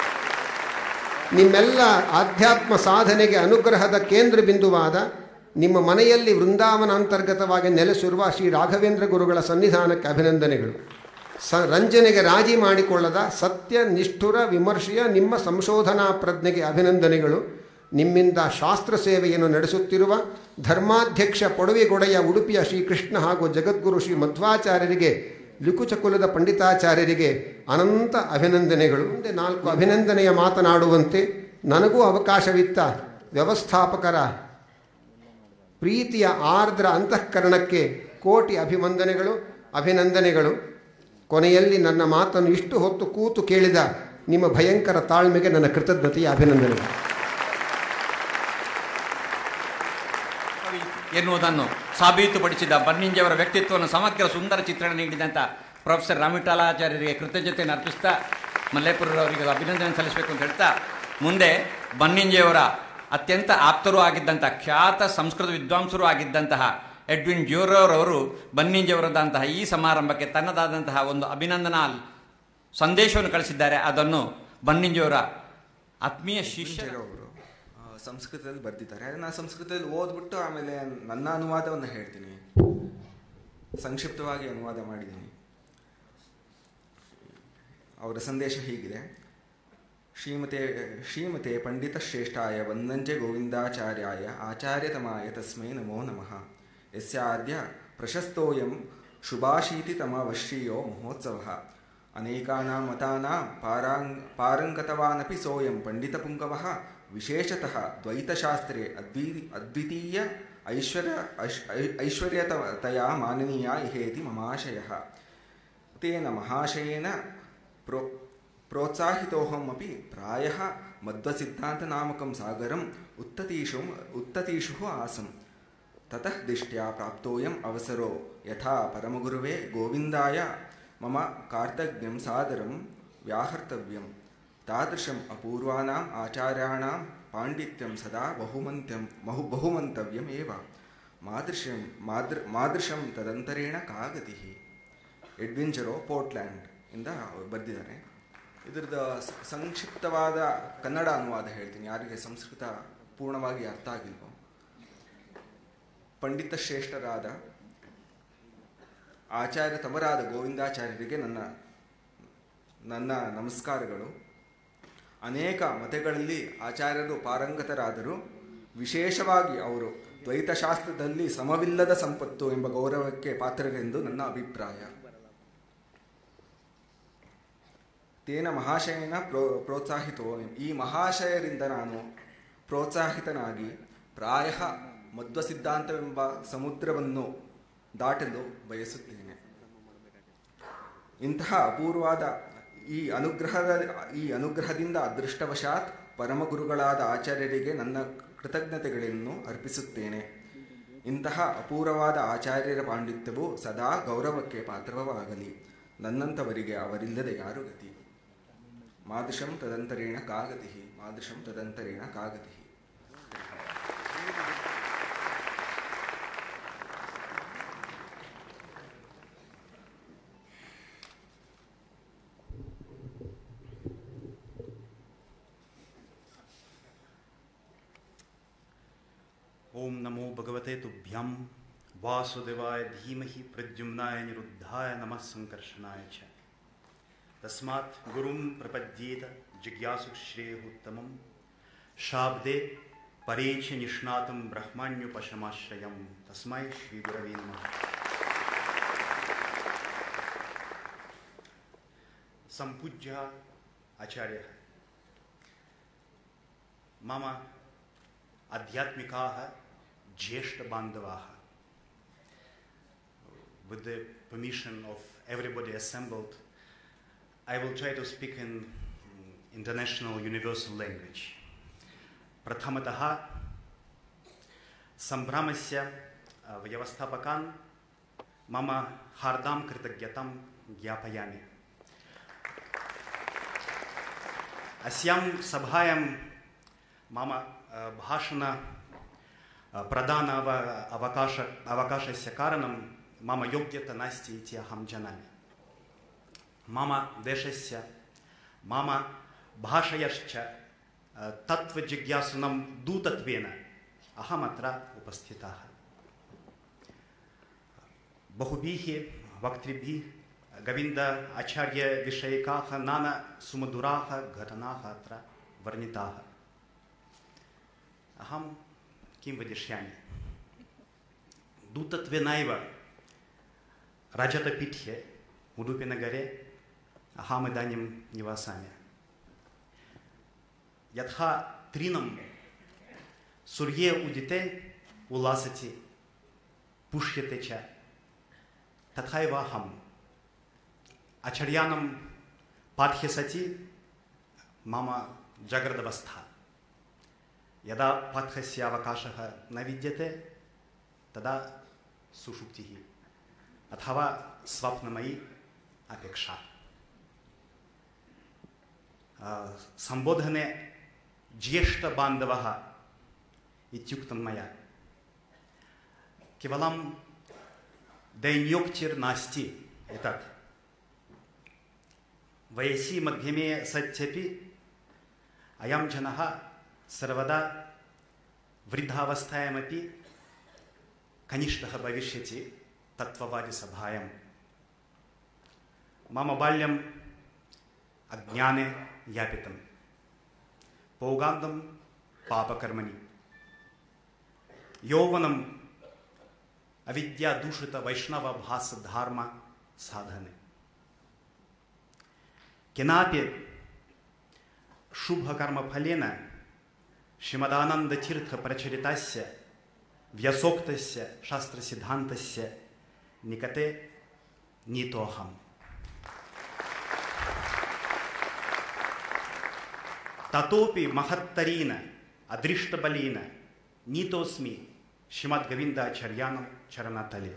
ನಿಮ್ಮೆಲ್ಲ ಆಧ್ಯಾತ್ಮ ಸಾಧನೆಗೆ ಅನುಗ್ರಹದ ಕೇಂದ್ರ ಬಿಂದುವಾದ ನಿಮ್ಮ ಮನೆಯಲ್ಲಿ ವೃಂದಾವನಾಂತರ್ಗತವಾಗಿ ನೆಲೆಸಿರುವ ಶ್ರೀ ರಾಘವೇಂದ್ರ ಗುರುಗಳ ಸನ್ನಿಧಾನಕ್ಕೆ ಅಭಿನಂದನೆಗಳು ಸ ರಂಜನೆಗೆ ರಾಜಿ ಮಾಡಿಕೊಳ್ಳದ ಸತ್ಯ ನಿಷ್ಠುರ ವಿಮರ್ಶೆಯ ನಿಮ್ಮ ಸಂಶೋಧನಾ ಪ್ರಜ್ಞೆಗೆ ಅಭಿನಂದನೆಗಳು ನಿಮ್ಮಿಂದ ಶಾಸ್ತ್ರ ಸೇವೆಯನ್ನು ನಡೆಸುತ್ತಿರುವ ಧರ್ಮಾಧ್ಯಕ್ಷ ಪೊಡವೆಗೊಡೆಯ ಉಡುಪಿಯ ಶ್ರೀಕೃಷ್ಣ ಹಾಗೂ ಜಗದ್ಗುರು ಶ್ರೀ ಮಧ್ವಾಚಾರ್ಯರಿಗೆ ಲಿಕುಚಕುಲದ ಪಂಡಿತಾಚಾರ್ಯರಿಗೆ ಅನಂತ ಅಭಿನಂದನೆಗಳು ಮುಂದೆ ನಾಲ್ಕು ಅಭಿನಂದನೆಯ ಮಾತನಾಡುವಂತೆ ನನಗೂ ಅವಕಾಶವಿತ್ತ ವ್ಯವಸ್ಥಾಪಕರ ಪ್ರೀತಿಯ ಆರ್ದ್ರ ಅಂತಃಕರಣಕ್ಕೆ ಕೋಟಿ ಅಭಿವಂದನೆಗಳು ಅಭಿನಂದನೆಗಳು ಕೊನೆಯಲ್ಲಿ ನನ್ನ ಮಾತನ್ನು ಇಷ್ಟು ಹೊತ್ತು ಕೂತು ಕೇಳಿದ ನಿಮ್ಮ ಭಯಂಕರ ತಾಳ್ಮೆಗೆ ನನ್ನ ಕೃತಜ್ಞತೆಯ ಅಭಿನಂದನೆಗಳು ಎನ್ನುವುದನ್ನು ಸಾಬೀತುಪಡಿಸಿದ ಬನ್ನಿಂಜಿಯವರ ವ್ಯಕ್ತಿತ್ವವನ್ನು ಸಮಗ್ರ ಸುಂದರ ಚಿತ್ರಣ ನೀಡಿದಂಥ ಪ್ರೊಫೆಸರ್ ರಾಮಿಟಾಲಾಚಾರ್ಯರಿಗೆ ಕೃತಜ್ಞತೆಯನ್ನು ಅರ್ಪಿಸ್ತಾ ಮಲ್ಲೇಪುರವರಿಗೆ ಅಭಿನಂದನೆ ಸಲ್ಲಿಸಬೇಕು ಅಂತ ಹೇಳ್ತಾ ಮುಂದೆ ಬನ್ನಿಂಜಿಯವರ ಅತ್ಯಂತ ಆಪ್ತರೂ ಆಗಿದ್ದಂಥ ಖ್ಯಾತ ಸಂಸ್ಕೃತ ವಿದ್ವಾಂಸರೂ ಆಗಿದ್ದಂತಹ ಎಡ್ವಿನ್ ಜ್ಯೂರೋರವರು ಬನ್ನಿಂಜಿಯವರದಂತಹ ಈ ಸಮಾರಂಭಕ್ಕೆ ತನ್ನದಾದಂತಹ ಒಂದು ಅಭಿನಂದನಾ ಸಂದೇಶವನ್ನು ಕಳಿಸಿದ್ದಾರೆ ಅದನ್ನು ಬನ್ನಿಂಜಿಯವರ ಆತ್ಮೀಯ ಶಿಷ್ಯ ಅವರು ಸಂಸ್ಕೃತದಲ್ಲಿ ಬರ್ದಿದ್ದಾರೆ ನಾನು ಸಂಸ್ಕೃತದಲ್ಲಿ ಓದ್ಬಿಟ್ಟು ಆಮೇಲೆ ನನ್ನ ಅನುವಾದವನ್ನು ಹೇಳ್ತೀನಿ ಸಂಕ್ಷಿಪ್ತವಾಗಿ ಅನುವಾದ ಮಾಡಿದ್ದೀನಿ ಅವರ ಸಂದೇಶ ಹೀಗಿದೆ ಶ್ರೀಮತೆ ಶ್ರೀಮತೆ ಪಂಡಿತ ಶ್ರೇಷ್ಠಾಯ ವಂದಂಜೆ ಗೋವಿಂದಾಚಾರ್ಯಾಯ ಆಚಾರ್ಯತಮಾಯ ತಸ್ಮೈ ನಮೋ ನಮಃ ಯಸ್ಯಾದ್ಯ ಪ್ರಶಸ್ತೋಯಂ ಶುಭಾಶೀತಿತಮವಶ್ರೀಯೋ ಮಹೋತ್ಸವः ಅನೇಕಾನಾಂ ಮತಾನಾಂ ಪಾರಾಂಗ್ ಪಾರಂಗತವಾನಪಿ ಸೋಯಂ ಪಂಡಿತಪುಂಗವಃ ವಿಶೇಷತಃ ದ್ವೈತಶಾಸ್ತ್ರೆ ಅದ್ವಿ ಅದ್ವಿತೀಯ ಐಶ್ವರ್ಯ ಐಶ್ ಐ- ಐಶ್ವರ್ಯತया ಮಾನನೀಯ ಇಹೇತಿ ಮಮಾಶಯः तेन महाशयेन प्रो प्रोत्साहितोऽहमपि प्रायः मध्वसिद्धान्तनामकं सागरम् उत्ततीषु उत्ततीषुः आसम् ततः दिष्ट्या प्राप्तोऽयम् अवसरो यथा परमगुरुवे गोविन्दाय मम कार्तज्ञं सादरं व्याहर्तव्यं तादृशम् अपूर्वानाम् आचार्याणां पाण्डित्यं सदा बहुमन्त्यं बहु बहुमन्तव्यमेव मादृशं मादृ ಮಾದೃಶಂ ತದಂತರೇಣ ಕಾಗತಿಃ ಎಡ್ವಿಂಚರೋ ಪೋರ್ಟ್ಲ್ಯಾಂಡ್ ಇಂದ ಬರೆದಿದ್ದಾರೆ ಇದ್ರದ್ದು ಸ- ಸಂಕ್ಷಿಪ್ತವಾದ ಕನ್ನಡ ಅನುವಾದ ಹೇಳ್ತೀನಿ ಯಾರಿಗೆ ಸಂಸ್ಕೃತ ಪೂರ್ಣವಾಗಿ ಅರ್ಥ ಆಗಿಲ್ವೋ ಪಂಡಿತ ಶ್ರೇಷ್ಠರಾದ ಆಚಾರ್ಯ ತಮರಾದ ಗೋವಿಂದಾಚಾರ್ಯರಿಗೆ ನನ್ನ ನನ್ನ ನಮಸ್ಕಾರಗಳು ಅನೇಕ ಮತಗಳಲ್ಲಿ ಆಚಾರ್ಯರು ಪಾರಂಗತರಾದರೂ ವಿಶೇಷವಾಗಿ ಅವರು ದ್ವೈತಶಾಸ್ತ್ರದಲ್ಲಿ ಸಮವಿಲ್ಲದ ಸಂಪತ್ತು ಎಂಬ ಗೌರವಕ್ಕೆ ಪಾತ್ರರೆಂದು ನನ್ನ ಅಭಿಪ್ರಾಯ ತೇನ ಮಹಾಶಯನ ಪ್ರೋ ಪ್ರೋತ್ಸಾಹಿತೋ ಈ ಮಹಾಶಯರಿಂದ ನಾನು ಪ್ರೋತ್ಸಾಹಿತನಾಗಿ ಪ್ರಾಯ ಮಧ್ವ ಸಿದ್ಧಾಂತವೆಂಬ ಸಮುದ್ರವನ್ನು ದಾಟಲು ಬಯಸುತ್ತೇನೆ ಇಂತಹ ಅಪೂರ್ವವಾದ ಈ ಅನುಗ್ರಹದ ಈ ಅನುಗ್ರಹದಿಂದ ಅದೃಷ್ಟವಶಾತ್ ಪರಮಗುರುಗಳಾದ ಆಚಾರ್ಯರಿಗೆ ನನ್ನ ಕೃತಜ್ಞತೆಗಳನ್ನು ಅರ್ಪಿಸುತ್ತೇನೆ ಇಂತಹ ಅಪೂರ್ವವಾದ ಆಚಾರ್ಯರ ಪಾಂಡಿತ್ಯವು ಸದಾ ಗೌರವಕ್ಕೆ ಪಾತ್ರವಾಗಲಿ ನನ್ನಂಥವರಿಗೆ ಅವರಿಲ್ಲದೆ ಯಾರು ಗತಿ ಮಾದೃಶಂ ತದಂತರೇಣ ಕಾಗತಿ ಮಾದೃಶಂ ತದಂತರೇಣ ಕಾಗತಿ ओम नमो भगवते तुभ्यं वासुदेवाय धीमहि प्रद्युम्नाय निरुद्धाय नमः संकर्षणाय च तस्मात् गुरुं प्रपद्येत जिज्ञासु श्रेयोत्तमं शाब्दे परे च निष्णातं ब्रह्माण्युपशमाश्रयं तस्मै श्रीगुरवे नमः सम्पूज्य आचार्यः मम आध्यात्मिकाः ज्येष्ठबान्धवाः with the permission of everybody assembled, I will try to speak in mm, international universal language. प्रथमतः सम्भ्रमस्य अ, व्यवस्थापकान् मम हार्दां कृतज्ञतां ज्ञापयामि अस्यां सभायां मम अ, भाषण अ, प्रदान अव अवकाश अवकाशस्य कारणं मम योग्यता नास्ति इति अहं जानामि मम देशस्य मम भाषयश्च अ, तत्त्वजिज्ञासुनं दूतत्वेन अहमत्र उपस्थितः बहुभिः वक्तृभिः गोविन्द आचार्यविषयकाः नानासुमधुराः घटनाः अत्र वर्णिताः अहं किं वदिष्यामि दूतत्वेनैव रजतपीठे उडुपिनगरे अहमिदानीं निवसामि यथा तृणं सूर्ये उदिते उल्लासति पुष्यते च तथैव अहम् आचर्यानं पाठ्य सति मम जाग्रदवस्था यदा पाठस्य अवकाशः न विद्यते तदा सुषुप्तिः अथवा स्वप्नमयी अपेक्षा आ, सम्बोधने ज्येष्ठबान्धवः इत्युक्तं मया केवलं दैन्योक्तिर्नास्ति एतत् वयसि मध्यमे सत्यपि अयं जनः सर्वदा वृद्धावस्थायामपि कनिष्ठः भविष्यति तत्त्ववादिसभायां मम बाल्यम् अज्ञाने यापितं पौगान्तं पापकर्मणि यौवनम् अविद्यादूषितवैष्णवभासधर्मसाधने केनापि शुभकर्मफलेन श्रीमदानन्दतीर्थप्रचलितस्य व्यसोक्तस्य शास्त्रसिद्धान्तस्य निकटे नीतोऽहम् ततोपि महत्तरेण अदृष्टबलेन नीतोऽस्मि श्रीमद्गोविन्दाचार्याणां चरणतले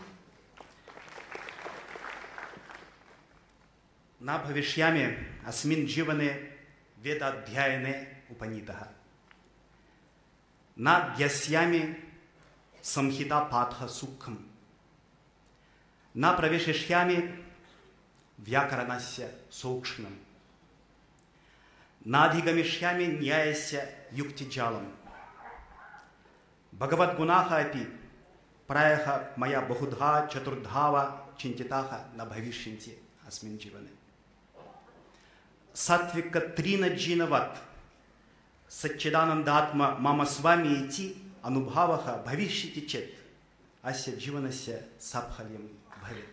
न भविष्यामि अस्मिन् जीवने वेदाध्यायने उपनीतः न ज्ञस्यामि संहितापाठः सूक्ष्मं न प्रवेशिष्यामि व्याकरणस्य सूक्ष्मं नाधिगमिष्यामि न्यायस्य युक्तिजालं भगवद्गुणाः अपि प्रायः मया बहुधा चतुर्धा वा चिन्तिताः न भविष्यन्ति अस्मिन् जीवने सात्विकत्रीनजीनवत् सच्चिदानन्दात्म मम स्वामी इति अनुभवः भविष्यति चेत् अस्य जीवनस्य साफल्यं भवेत्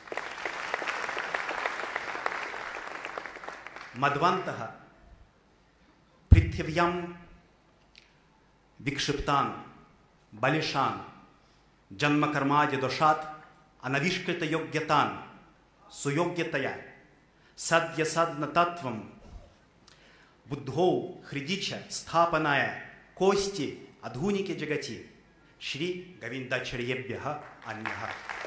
मध्वन्तः पृथिव्यां विक्षिप्तान् बलिशान् जन्मकर्मादिदोषात् अनविष्कृतयोग्यतान् सुयोग्यतया सद्यसद्नतत्वं बुद्धौ हृदि च स्थापनाय कोस्ति आधुनिके जगति श्रीगविन्दाचार्येभ्यः अन्यः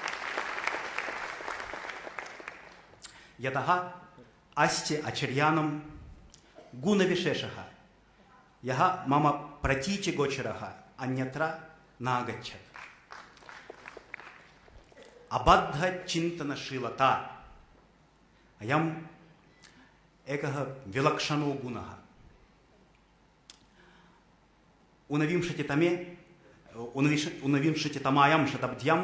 यतः अस्य आचार्याणां गुणविशेषः यः मम प्रतीचिगोचरः अन्यत्र नागच्छत् अबद्धचिन्तनशीलता अयम् एकः विलक्षणो गुणः ऊनविंशतितमे ऊनविंश ऊनविंशतितमायां शताब्द्याम्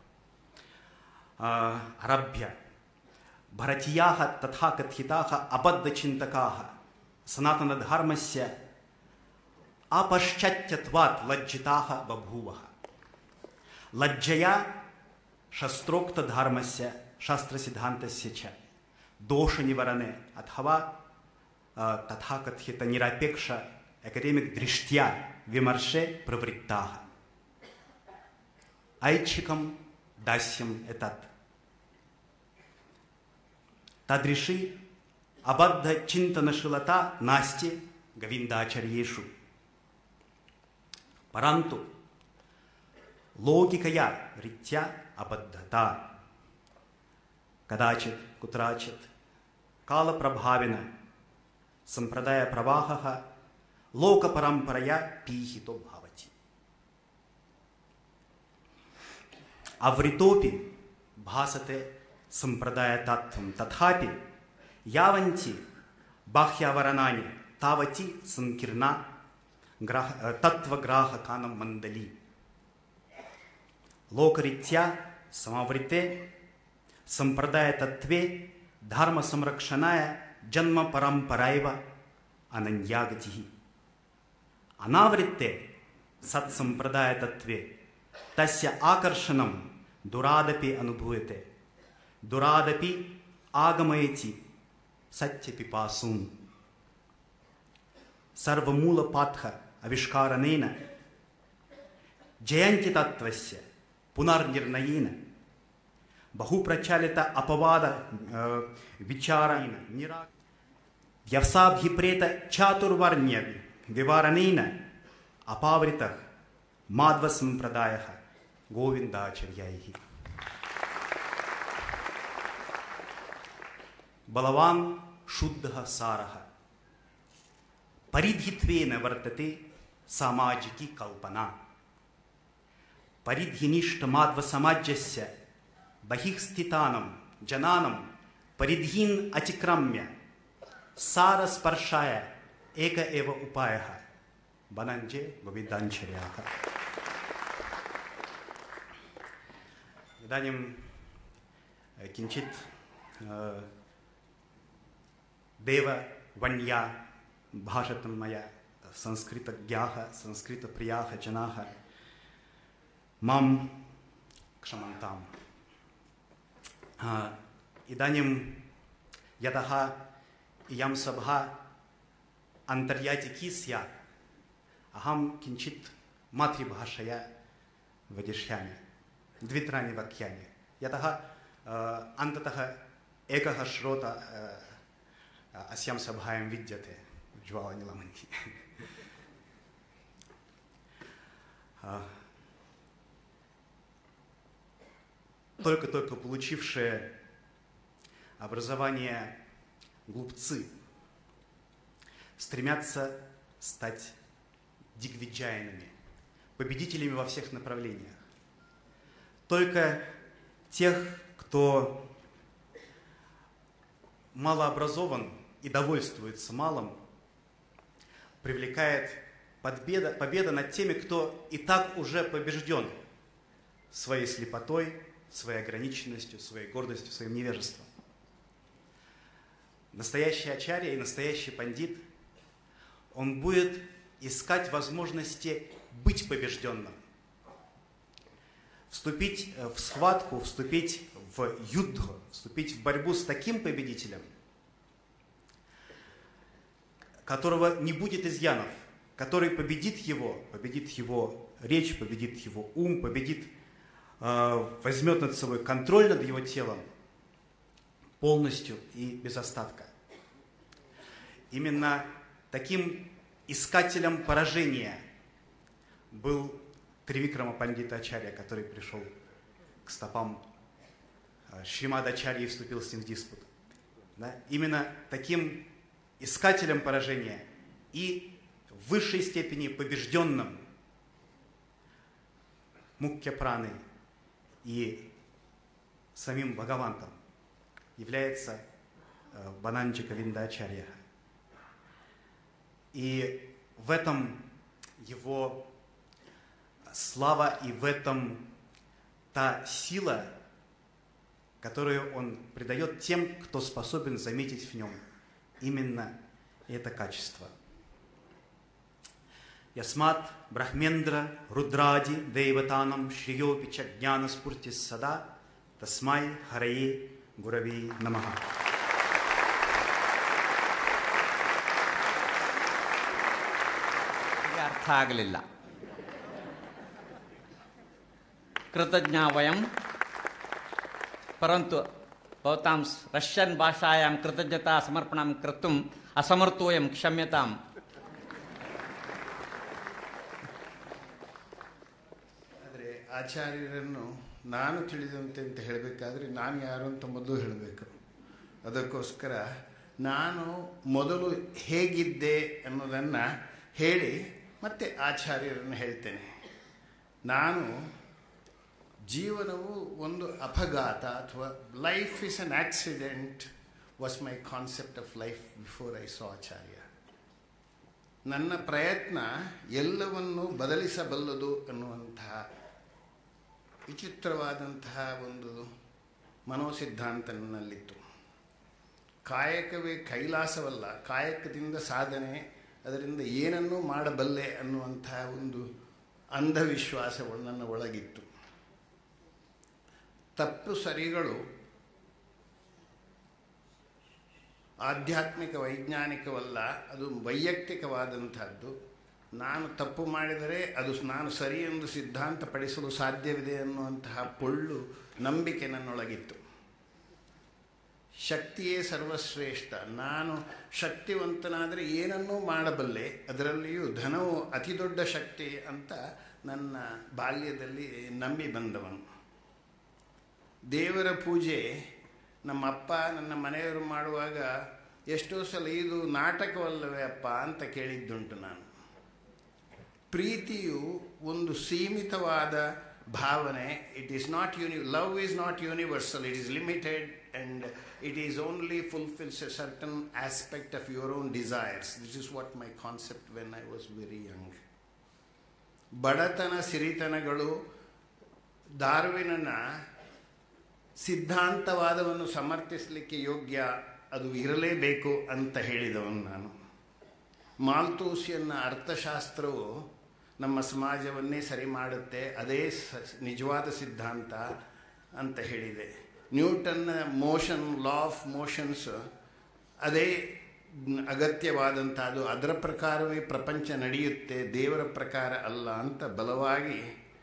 आरभ्य भारतीयाः तथा कथिताः अबद्धचिन्तकाः सनातनधर्मस्य अपश्चात्यत्वात् लज्जिताः बभूवः लज्जया शस्त्रोक्तधर्मस्य शास्त्रसिद्धान्तस्य च दोषनिवारणे अथवा तथाकथितनिरपेक्ष एकेडेमिक् दृष्ट्या विमर्शे प्रवृत्ताः ऐच्छिकं दास्यम् एतत् तादृशी अबद्धचिन्तनशीलता नास्ति गोविन्दाचार्येषु परन्तु लौकिकया रीत्या अबद्धता कदाचित् कुत्रचित् कालप्रभावेन सम्प्रदायप्रवाहः लोकपरम्परया पीहितो भवति आवृतोपि भासते सम्प्रदायतत्त्वं तथापि यावन्ति बाह्यावरणानि तावती सङ्कीर्णा ग्राह तत्त्वग्राहकानं मण्डली लोकरीत्या समावृते सम्प्रदायतत्त्वे धर्मसंरक्षणाय जन्मपरम्परा एव अनन्यागतिः अनावृत्ते सत्सम्प्रदायतत्त्वे तस्य आकर्षणं दुरादपि अनुभूयते दुरादपि आगमयति सत्यपिपासून् सर्वमूलपाठः आविष्कारणेन जयन्तितत्त्वस्य पुनर्निर्णयेन बहुप्रचलित अपवाद विचारेण निरा व्यवसाभिप्रेत चातुर्वर्ण्य विवरणेन अपावृतः माध्वसम्प्रदायः गोविन्दाचार्यैः बलवान् शुद्धः सारः परिधित्वेन वर्तते सामाजिकी कल्पना परिधिनिष्ठमाध्वसमाजस्य बहिः स्थितानां जनानां परिधीन् अतिक्रम्य सारस्पर्शाय एक एव उपायः बनञ्जे गोविन्दाञ्चर्याः इदानीं किञ्चित् देववण्या भाषतं मया संस्कृतज्ञाः संस्कृतप्रियाः जनाः मां क्षमन्ताम् इदानीं यतः इयं सभा अन्तर्यातिकी स्यात् अहं किञ्चित् मातृभाषया वदिष्यामि द्वित्राणि वाक्यानि यतः अन्ततः एकः श्रोता अस्यां सभायां विद्यते ज्वालनिलमन्ति только-только получившие образование глупцы стремятся стать дигвиджаянами, победителями во всех направлениях. Только тех, кто малообразован и довольствуется малым, привлекает победа, победа над теми, кто и так уже побежден своей слепотой, своей ограниченностью, своей гордостью, своим невежеством. Настоящий ачарья и настоящий пандит, он будет искать возможности быть побежденным, вступить в схватку, вступить в юдху, вступить в борьбу с таким победителем, которого не будет изъянов, который победит его, победит его речь, победит его ум, победит, э, возьмет над собой контроль над его телом полностью и без остатка. Именно таким искателем поражения был Тривикрама Пандита Ачарья, который пришел к стопам Шримада Ачарьи и вступил с ним в диспут. Да? Именно таким искателем поражения и в высшей степени побежденным Мукья Праной и самим Бхагавантом является Бананджика Виндачарья. И в этом его слава и в этом та сила, которую он придает тем, кто способен заметить в нем именно это качество. Ясмат Брахмендра Рудради Деватанам Шриёпи Чагняна Спурти Сада Тасмай Харае Гурави Намаха. ಅರ್ಥ ಆಗಲಿಲ್ಲ ಕೃತಜ್ಞ ವಯಂ ಪರಂತು ಭವತಾಂ ರಷ್ಯನ್ ಭಾಷಾಯಾಂ ಕೃತಜ್ಞತಾ ಸಮರ್ಪಣಂ ಕರ್ತುಂ ಅಸಮರ್ಥೋಯಂ ಕ್ಷಮ್ಯತಾಂ ಆದರೆ ಆಚಾರ್ಯರನ್ನು ನಾನು ತಿಳಿದಂತೆ ಅಂತ ಹೇಳಬೇಕಾದ್ರೆ ನಾನು ಯಾರು ಅಂತ ಮೊದಲು ಹೇಳಬೇಕು ಅದಕ್ಕೋಸ್ಕರ ನಾನು ಮೊದಲು ಹೇಗಿದ್ದೆ ಅನ್ನೋದನ್ನು ಹೇಳಿ ಮತ್ತೆ ಆಚಾರ್ಯರನ್ನು ಹೇಳ್ತೇನೆ ನಾನು ಜೀವನವು ಒಂದು ಅಪಘಾತ ಅಥವಾ life is an accident was my concept of life before I saw Acharya ನನ್ನ ಪ್ರಯತ್ನ ಎಲ್ಲವನ್ನು ಬದಲಿಸಬಲ್ಲದು ಅನ್ನುವಂತಹ ವಿಚಿತ್ರವಾದಂತಹ ಒಂದು ಮನೋಸಿದ್ಧಾಂತ ನನ್ನಲ್ಲಿತ್ತು ಕಾಯಕವೇ ಕೈಲಾಸವಲ್ಲ ಕಾಯಕದಿಂದ ಸಾಧನೆ ಅದರಿಂದ ಏನನ್ನೂ ಮಾಡಬಲ್ಲೆ ಅನ್ನುವಂತಹ ಒಂದು ಅಂಧವಿಶ್ವಾಸವು ನನ್ನ ಒಳಗಿತ್ತು ತಪ್ಪು ಸರಿಗಳು ಆಧ್ಯಾತ್ಮಿಕ ವೈಜ್ಞಾನಿಕವಲ್ಲ ಅದು ವೈಯಕ್ತಿಕವಾದಂಥದ್ದು ನಾನು ತಪ್ಪು ಮಾಡಿದರೆ ಅದು ನಾನು ಸರಿ ಎಂದು ಸಿದ್ಧಾಂತಪಡಿಸಲು ಸಾಧ್ಯವಿದೆ ಅನ್ನುವಂತಹ ಪೊಳ್ಳು ನಂಬಿಕೆ ನನ್ನೊಳಗಿತ್ತು ಶಕ್ತಿಯೇ ಸರ್ವಶ್ರೇಷ್ಠ ನಾನು ಶಕ್ತಿವಂತನಾದರೆ ಏನನ್ನೂ ಮಾಡಬಲ್ಲೆ ಅದರಲ್ಲಿಯೂ ಧನವು ಅತಿ ದೊಡ್ಡ ಶಕ್ತಿ ಅಂತ ನನ್ನ ಬಾಲ್ಯದಲ್ಲಿ ನಂಬಿ ಬಂದವನು ದೇವರ ಪೂಜೆ ನಮ್ಮ ಅಪ್ಪ ನನ್ನ ಮನೆಯವರು ಮಾಡುವಾಗ ಎಷ್ಟೋ ಸಲ ಇದು ನಾಟಕವಲ್ಲವೇ ಅಪ್ಪ ಅಂತ ಕೇಳಿದ್ದುಂಟು ನಾನು ಪ್ರೀತಿಯು ಒಂದು ಸೀಮಿತವಾದ ಭಾವನೆ ಇಟ್ ಈಸ್ ನಾಟ್ ಯೂನಿ love is not universal it is limited and it is only fulfils a certain aspect of your own desires this is what my concept when I was very young ಬಡತನ ಸಿರಿತನಗಳು ದಾರ್ವಿನನ ಸಿದ್ಧಾಂತವಾದವನ್ನು ಸಮರ್ಥಿಸಲಿಕ್ಕೆ ಯೋಗ್ಯ ಅದು ಇರಲೇಬೇಕು ಅಂತ ಹೇಳಿದವನು ನಾನು ಮಾಲ್ತೂಸಿಯನ್ನ ಅರ್ಥಶಾಸ್ತ್ರವು ನಮ್ಮ ಸಮಾಜವನ್ನೇ ಸರಿ ಮಾಡುತ್ತೆ ಅದೇ ಸ ನಿಜವಾದ ಸಿದ್ಧಾಂತ ಅಂತ ಹೇಳಿದೆ ನ್ಯೂಟನ್ನ ಮೋಷನ್ ಲಾ ಆಫ್ ಮೋಷನ್ಸ್ ಅದೇ ಅಗತ್ಯವಾದಂಥದ್ದು ಅದರ ಪ್ರಕಾರವೇ ಪ್ರಪಂಚ ನಡೆಯುತ್ತೆ ದೇವರ ಪ್ರಕಾರ ಅಲ್ಲ ಅಂತ ಬಲವಾಗಿ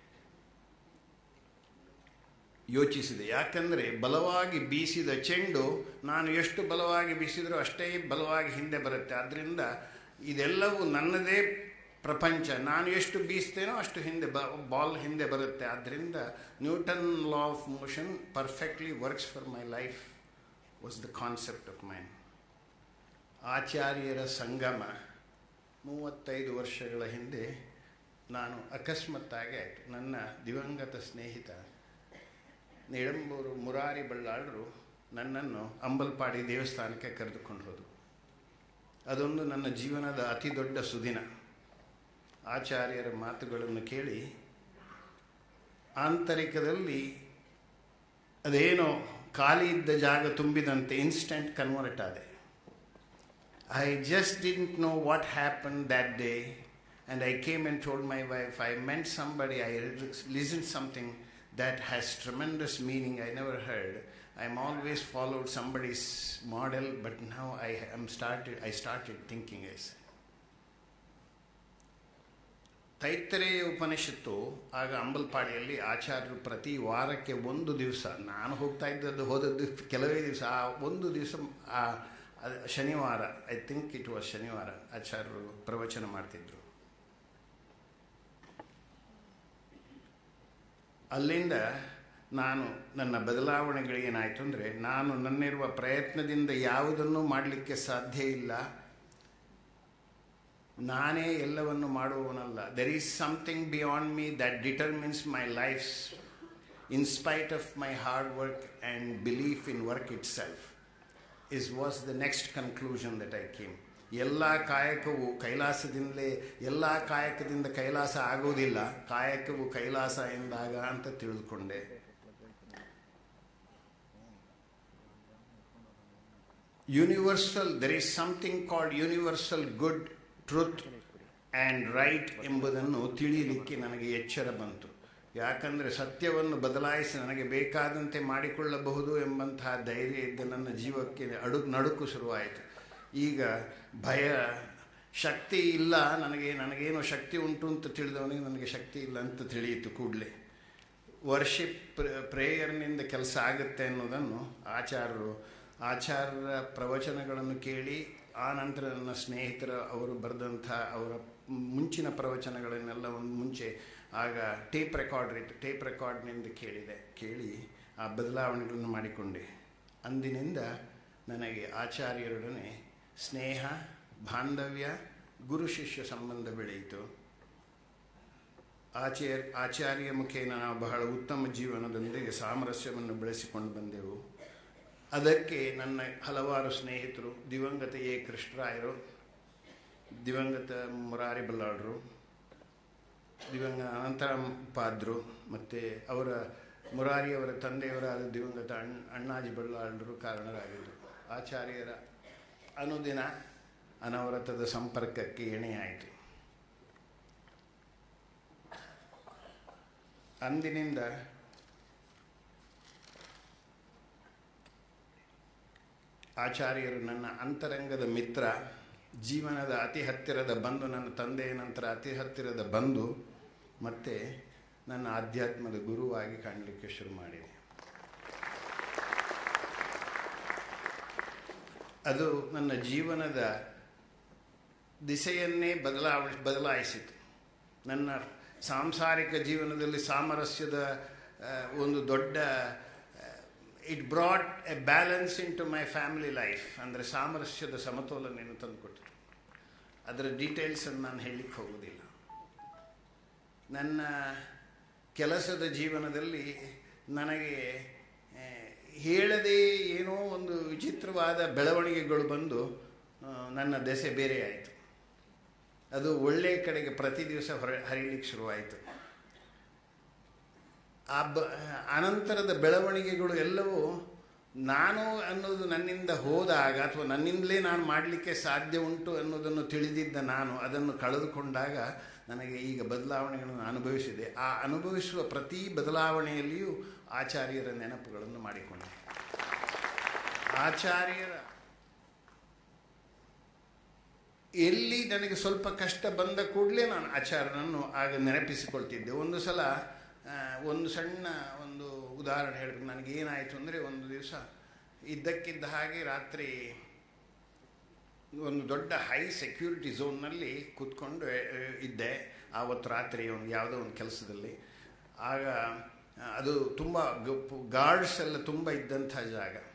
ಯೋಚಿಸಿದೆ ಯಾಕಂದರೆ ಬಲವಾಗಿ ಬೀಸಿದ ಚೆಂಡು ನಾನು ಎಷ್ಟು ಬಲವಾಗಿ ಬೀಸಿದರೂ ಅಷ್ಟೇ ಬಲವಾಗಿ ಹಿಂದೆ ಬರುತ್ತೆ ಆದ್ದರಿಂದ ಇದೆಲ್ಲವೂ ನನ್ನದೇ ಪ್ರಪಂಚ ನಾನು ಎಷ್ಟು ಬೀಸ್ತೇನೋ ಅಷ್ಟು ಹಿಂದೆ ಬ ಬಾಲ್ ಹಿಂದೆ ಬರುತ್ತೆ ಆದ್ದರಿಂದ Newton law of motion perfectly works for my life was the concept of mine ಆಚಾರ್ಯರ ಸಂಗಮ ಮೂವತ್ತೈದು ವರ್ಷಗಳ ಹಿಂದೆ ನಾನು ಅಕಸ್ಮಾತ್ತಾಗಿ ಆಯಿತು ನನ್ನ ದಿವಂಗತ ಸ್ನೇಹಿತ ನಿಡಂಬೂರು ಮುರಾರಿ ಬಳ್ಳಾಳರು ನನ್ನನ್ನು ಅಂಬಲ್ಪಾಡಿ ದೇವಸ್ಥಾನಕ್ಕೆ ಕರೆದುಕೊಂಡು ಹೋದರು ಅದೊಂದು ನನ್ನ ಜೀವನದ ಅತಿ ದೊಡ್ಡ ಸುದಿನ ಆಚಾರ್ಯರ ಮಾತುಗಳನ್ನು ಕೇಳಿ ಆಂತರಿಕದಲ್ಲಿ ಅದೇನೋ ಖಾಲಿ ಇದ್ದ ಜಾಗ ತುಂಬಿದಂತೆ ಇನ್ಸ್ಟೆಂಟ್ ಕನ್ವರ್ಟ್ ಆದೆ I just didn't know what happen that day and I came and told my wife I met somebody I listen something that has tremendous meaning I never heard I am always followed somebody's model but now I am started I started thinking ಐಸ್ ತೈತ್ತರೇಯ ಉಪನಿಷತ್ತು ಆಗ ಅಂಬಲ್ಪಾಡಿಯಲ್ಲಿ ಆಚಾರ್ಯರು ಪ್ರತಿ ವಾರಕ್ಕೆ ಒಂದು ದಿವಸ ನಾನು ಹೋಗ್ತಾ ಇದ್ದದ್ದು ಹೋದದ್ದು ಕೆಲವೇ ದಿವಸ ಆ ಒಂದು ದಿವಸ ಆ ಅದು ಶನಿವಾರ ಐ ಥಿಂಕ್ ಇಟ್ ವಾಸ್ ಶನಿವಾರ ಆಚಾರ್ಯರು ಪ್ರವಚನ ಮಾಡ್ತಿದ್ರು ಅಲ್ಲಿಂದ ನಾನು ನನ್ನ ಬದಲಾವಣೆಗಳೇನಾಯಿತು ಅಂದರೆ ನಾನು ನನ್ನಿರುವ ಪ್ರಯತ್ನದಿಂದ ಯಾವುದನ್ನು ಮಾಡಲಿಕ್ಕೆ ಸಾಧ್ಯ ಇಲ್ಲ ನಾನೇ ಎಲ್ಲವನ್ನು ಮಾಡುವವನಲ್ಲ there is something beyond me that determines my life's in spite of my hard work and belief in work itself is was the next conclusion that I came ಎಲ್ಲ ಕಾಯಕವು ಕೈಲಾಸದಿಂದಲೇ ಎಲ್ಲ ಕಾಯಕದಿಂದ ಕೈಲಾಸ ಆಗುವುದಿಲ್ಲ ಕಾಯಕವು ಕೈಲಾಸ ಎಂದಾಗ ಅಂತ ತಿಳಿದುಕೊಂಡೆ universal there is something called universal good truth and right ಎಂಬುದನ್ನು ತಿಳಿಯಲಿಕ್ಕೆ ನನಗೆ ಎಚ್ಚರ ಬಂತು ಯಾಕಂದರೆ ಸತ್ಯವನ್ನು ಬದಲಾಯಿಸಿ ನನಗೆ ಬೇಕಾದಂತೆ ಮಾಡಿಕೊಳ್ಳಬಹುದು ಎಂಬಂತಹ ಧೈರ್ಯ ಇದ್ದ ನನ್ನ ಜೀವಕ್ಕೆ ಅಡು ನಡುಕು ಶುರುವಾಯಿತು ಈಗ ಭಯ ಶಕ್ತಿ ಇಲ್ಲ ನನಗೆ ನನಗೇನೋ ಶಕ್ತಿ ಉಂಟು ಅಂತ ತಿಳಿದವನಿಗೆ ನನಗೆ ಶಕ್ತಿ ಇಲ್ಲ ಅಂತ ತಿಳಿಯಿತು ಕೂಡಲೇ ವರ್ಷಿಪ್ ಪ್ರೇಯರ್ನಿಂದ ಕೆಲಸ ಆಗುತ್ತೆ ಅನ್ನೋದನ್ನು ಆಚಾರ್ಯರು ಆಚಾರ್ಯರ ಪ್ರವಚನಗಳನ್ನು ಕೇಳಿ ಆ ನಂತರ ನನ್ನ ಸ್ನೇಹಿತರ ಅವರು ಬರೆದಂಥ ಅವರ ಮುಂಚಿನ ಪ್ರವಚನಗಳನ್ನೆಲ್ಲ ಒಂದು ಮುಂಚೆ ಆಗ ಟೇಪ್ ರೆಕಾರ್ಡ್ ಇತ್ತು ಟೇಪ್ ರೆಕಾರ್ಡ್ನಿಂದ ಕೇಳಿದೆ ಕೇಳಿ ಆ ಬದಲಾವಣೆಗಳನ್ನು ಮಾಡಿಕೊಂಡೆ ಅಂದಿನಿಂದ ನನಗೆ ಆಚಾರ್ಯರೊಡನೆ ಸ್ನೇಹ ಬಾಂಧವ್ಯ ಗುರು ಶಿಷ್ಯ ಸಂಬಂಧ ಬೆಳೆಯಿತು ಆಚಾರ್ಯ ಆಚಾರ್ಯ ಮುಖೇನ ನಾವು ಬಹಳ ಉತ್ತಮ ಜೀವನದೊಂದಿಗೆ ಸಾಮರಸ್ಯವನ್ನು ಬೆಳೆಸಿಕೊಂಡು ಬಂದೆವು ಅದಕ್ಕೆ ನನ್ನ ಹಲವಾರು ಸ್ನೇಹಿತರು ದಿವಂಗತ ಎ ಕೃಷ್ಣರಾಯರು ದಿವಂಗತ ಮುರಾರಿ ಬಲ್ಲಾಳರು ದಿವಂಗ ಅನಂತರ ಪಾದ್ರು ಮತ್ತು ಅವರ ಮುರಾರಿಯವರ ತಂದೆಯವರಾದ ದಿವಂಗತ ಅಣ್ಣ ಅಣ್ಣಾಜಿ ಬಳ್ಳಾಳರು ಕಾರಣರಾಗಿದ್ದರು ಆಚಾರ್ಯರ ಅನುದಿನ ಅನವರತದ ಸಂಪರ್ಕಕ್ಕೆ ಎಣೆಯಾಯಿತು ಅಂದಿನಿಂದ ಆಚಾರ್ಯರು ನನ್ನ ಅಂತರಂಗದ ಮಿತ್ರ ಜೀವನದ ಅತಿ ಹತ್ತಿರದ ಬಂಧು ನನ್ನ ತಂದೆಯ ನಂತರ ಅತಿ ಹತ್ತಿರದ ಬಂಧು ಮತ್ತು ನನ್ನ ಆಧ್ಯಾತ್ಮದ ಗುರುವಾಗಿ ಕಾಣಲಿಕ್ಕೆ ಶುರು ಮಾಡಿದೆ ಅದು ನನ್ನ ಜೀವನದ ದಿಸೆಯನ್ನೇ ಬದಲಾವ ಬದಲಾಯಿಸಿತು ನನ್ನ ಸಾಂಸಾರಿಕ ಜೀವನದಲ್ಲಿ ಸಾಮರಸ್ಯದ ಒಂದು ದೊಡ್ಡ it brought a balance into my family life ಅಂದರೆ ಸಾಮರಸ್ಯದ ಸಮತೋಲನೆಯನ್ನು ತಂದುಕೊಟ್ಟಿತು ಅದರ ಡೀಟೇಲ್ಸನ್ನು ನಾನು ಹೇಳಲಿಕ್ಕೆ ಹೋಗೋದಿಲ್ಲ ನನ್ನ ಕೆಲಸದ ಜೀವನದಲ್ಲಿ ನನಗೆ ಹೇಳದೇ ಏನೋ ಒಂದು ವಿಚಿತ್ರವಾದ ಬೆಳವಣಿಗೆಗಳು ಬಂದು ನನ್ನ ದೆಸೆ ಬೇರೆ ಆಯಿತು ಅದು ಒಳ್ಳೆಯ ಕಡೆಗೆ ಪ್ರತಿ ದಿವಸ ಹೊರ ಹರಿಲಿಕ್ಕೆ ಶುರುವಾಯಿತು ಆ ಬ ಅನಂತರದ ಬೆಳವಣಿಗೆಗಳು ಎಲ್ಲವೂ ನಾನು ಅನ್ನೋದು ನನ್ನಿಂದ ಹೋದಾಗ ಅಥವಾ ನನ್ನಿಂದಲೇ ನಾನು ಮಾಡಲಿಕ್ಕೆ ಸಾಧ್ಯ ಉಂಟು ಅನ್ನೋದನ್ನು ತಿಳಿದಿದ್ದ ನಾನು ಅದನ್ನು ಕಳೆದುಕೊಂಡಾಗ ನನಗೆ ಈಗ ಬದಲಾವಣೆಗಳನ್ನು ಅನುಭವಿಸಿದೆ ಆ ಅನುಭವಿಸುವ ಪ್ರತಿ ಬದಲಾವಣೆಯಲ್ಲಿಯೂ ಆಚಾರ್ಯರ ನೆನಪುಗಳನ್ನು ಮಾಡಿಕೊಂಡೆ ಆಚಾರ್ಯರ ಎಲ್ಲಿ ನನಗೆ ಸ್ವಲ್ಪ ಕಷ್ಟ ಬಂದ ಕೂಡಲೇ ನಾನು ಆಚಾರ್ಯನನ್ನು ಆಗ ನೆನಪಿಸಿಕೊಳ್ತಿದ್ದೆ ಒಂದು ಸಲ ಒಂದು ಸಣ್ಣ ಒಂದು ಉದಾಹರಣೆ ಹೇಳಬೇಕು ನನಗೇನಾಯಿತು ಅಂದರೆ ಒಂದು ದಿವಸ ಇದ್ದಕ್ಕಿದ್ದ ಹಾಗೆ ರಾತ್ರಿ ಒಂದು ದೊಡ್ಡ ಹೈ ಸೆಕ್ಯೂರಿಟಿ ಝೋನ್ನಲ್ಲಿ ಕೂತ್ಕೊಂಡು ಇದ್ದೆ ಆವತ್ತು ರಾತ್ರಿ ಒಂದು ಯಾವುದೋ ಒಂದು ಕೆಲಸದಲ್ಲಿ ಆಗ ಅದು ತುಂಬ ಗಾರ್ಡ್ಸ್ ಎಲ್ಲ ತುಂಬ ಇದ್ದಂಥ ಜಾಗ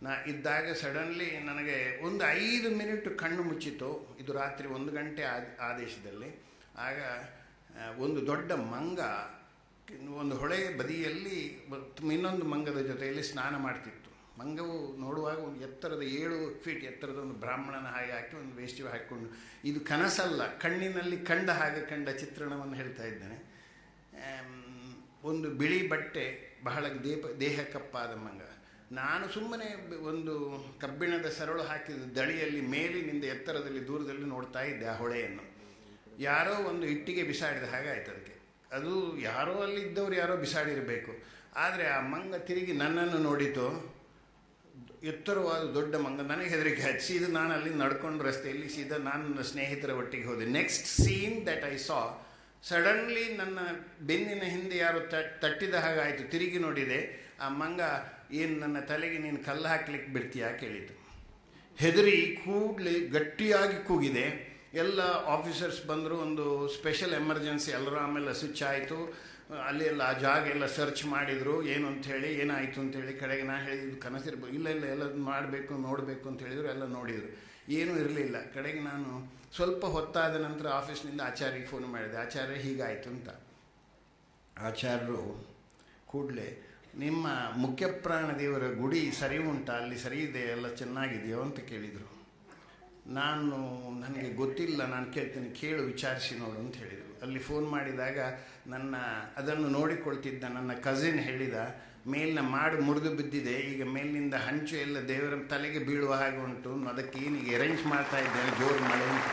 ನಾ ಇದ್ದಾಗ ಸಡನ್ಲಿ ನನಗೆ ಒಂದು ಐದು ಮಿನಿಟ್ ಕಣ್ಣು ಮುಚ್ಚಿತು ಇದು ರಾತ್ರಿ ಒಂದು ಗಂಟೆ ಆ- ಆದೇಶದಲ್ಲಿ ಆಗ ಆ, ಒಂದು ದೊಡ್ಡ ಮಂಗ ಒಂದು ಹೊಳೆ ಬದಿಯಲ್ಲಿ ಬ- ಇನ್ನೊಂದು ಮಂಗದ ಜೊತೆಯಲ್ಲಿ ಸ್ನಾನ ಮಾಡ್ತಿತ್ತು ಮಂಗವು ನೋಡುವಾಗ ಒಂದು ಎತ್ತರದ ಏಳು ಫೀಟ್ ಎತ್ತರದ ಒಂದು ಬ್ರಾಹ್ಮಣನ ಹಾಗೆ ಹಾಕಿ ಒಂದು ವೇಷ್ಟಿ ಹಾಕಿಕೊಂಡು ಇದು ಕನಸಲ್ಲ ಕಣ್ಣಿನಲ್ಲಿ ಕಂಡ ಹಾಗೆ ಕಂಡ ಚಿತ್ರಣವನ್ನು ಹೇಳ್ತಾ ಇದ್ದೇನೆ ಆಮ್, ಒಂದು ಬಿಳಿ ಬಟ್ಟೆ ಬಹಳ ದೇಪ ದೇಹ ಕಪ್ಪಾದ ಮಂಗ ನಾನು ಸುಮ್ಮನೆ ಬ- ಒಂದು ಕಬ್ಬಿಣದ ಸರಳು ಹಾಕಿದ ದಳಿಯಲ್ಲಿ ಮೇಲಿನಿಂದ ಎತ್ತರದಲ್ಲಿ ದೂರದಲ್ಲಿ ನೋಡ್ತಾ ಇದ್ದೆ ಆ ಹೊಳೆಯನ್ನು ಯಾರೋ ಒಂದು ಇಟ್ಟಿಗೆ ಬಿಸಾಡಿದ ಹಾಗೆ ಆಯ್ತು ಅದಕ್ಕೆ ಅದು ಯಾರೋ ಅಲ್ಲಿ ಇದ್ದವ್ರು ಯಾರೋ ಬಿಸಾಡಿರಬೇಕು ಆದರೆ ಆ ಮಂಗ ತಿರುಗಿ ನನ್ನನ್ನು ನೋಡಿತು ಎತ್ತರವಾದ ದೊಡ್ಡ ಮಂಗ ನನಗೆ ಹೆದರಿಕೆ ಆಯ್ತು ಸೀದಾ ನಾನು ಅಲ್ಲಿ ನಡ್ಕೊಂಡು ರಸ್ತೆಯಲ್ಲಿ ಸೀದಾ ನಾನು ನನ್ನ ಸ್ನೇಹಿತರ ಒಟ್ಟಿಗೆ ಹೋದೆ next scene that I saw suddenly ನನ್ನ ಬೆನ್ನಿನ ಹಿಂದೆ ಯಾರು ತ- ತಟ್ಟಿದ ಹಾಗಾಯಿತು ತಿರುಗಿ ನೋಡಿದೆ ಆ ಮಂಗ ಏನು ನನ್ನ ತಲೆಗೆ ನೀನು ಕಲ್ಲು ಹಾಕ್ಲಿಕ್ಕೆ ಬಿಡ್ತೀಯಾ ಕೇಳಿತು ಹೆದರಿ ಕೂಡಲೇ ಗಟ್ಟಿಯಾಗಿ ಕೂಗಿದೆ ಎಲ್ಲ ಆಫೀಸರ್ಸ್ ಬಂದರು ಒಂದು ಸ್ಪೆಷಲ್ ಎಮರ್ಜೆನ್ಸಿ ಎಲ್ಲರೂ ಆಮೇಲೆ ಸ್ವಿಚ್ ಆಯಿತು ಅಲ್ಲಿ ಎಲ್ಲ ಆ ಜಾಗ ಎಲ್ಲ ಸರ್ಚ್ ಮಾಡಿದರು ಏನು ಅಂತ ಹೇಳಿ ಏನಾಯಿತು ಅಂತೇಳಿ ಕಡೆಗೆ ನಾ ಹೇಳಿದ್ದು ಕನಸಿರ್ಬೋದು ಇಲ್ಲ ಇಲ್ಲ ಎಲ್ಲ ಮಾಡಬೇಕು ನೋಡಬೇಕು ಅಂತ ಹೇಳಿದ್ರು ಎಲ್ಲ ನೋಡಿದರು ಏನೂ ಇರಲಿಲ್ಲ ಕಡೆಗೆ ನಾನು ಸ್ವಲ್ಪ ಹೊತ್ತಾದ ನಂತರ ಆಫೀಸ್ನಿಂದ ಆಚಾರ್ಯಗೆ ಫೋನ್ ಮಾಡಿದೆ ಆಚಾರ್ಯ ಹೀಗಾಯಿತು ಅಂತ ಆಚಾರ್ಯರು ಕೂಡಲೇ ನಿಮ್ಮ ಮುಖ್ಯಪ್ರಾಣ ದೇವರ ಗುಡಿ ಸರಿ ಉಂಟಾ ಅಲ್ಲಿ ಸರಿ ಇದೆ ಎಲ್ಲ ಚೆನ್ನಾಗಿದೆಯೋ ಅಂತ ಕೇಳಿದರು ನಾನು ನನಗೆ ಗೊತ್ತಿಲ್ಲ ನಾನು ಕೇಳ್ತೀನಿ ಕೇಳು ವಿಚಾರಿಸಿ ನೋಡು ಅಂತ ಹೇಳಿದರು ಅಲ್ಲಿ ಫೋನ್ ಮಾಡಿದಾಗ ನನ್ನ ಅದನ್ನು ನೋಡಿಕೊಳ್ತಿದ್ದ ನನ್ನ ಕಸಿನ್ ಹೇಳಿದ ಮೇಲಿನ ಮಾಡು ಮುರಿದು ಬಿದ್ದಿದೆ ಈಗ ಮೇಲಿನಿಂದ ಹಂಚು ಎಲ್ಲ ದೇವರ ತಲೆಗೆ ಬೀಳುವ ಹಾಗೆ ಉಂಟು ಅದಕ್ಕೆ ಏನೀಗ ಅರೇಂಜ್ ಮಾಡ್ತಾ ಇದ್ದೇನೆ ಜೋರು ಮಳೆ ಅಂತ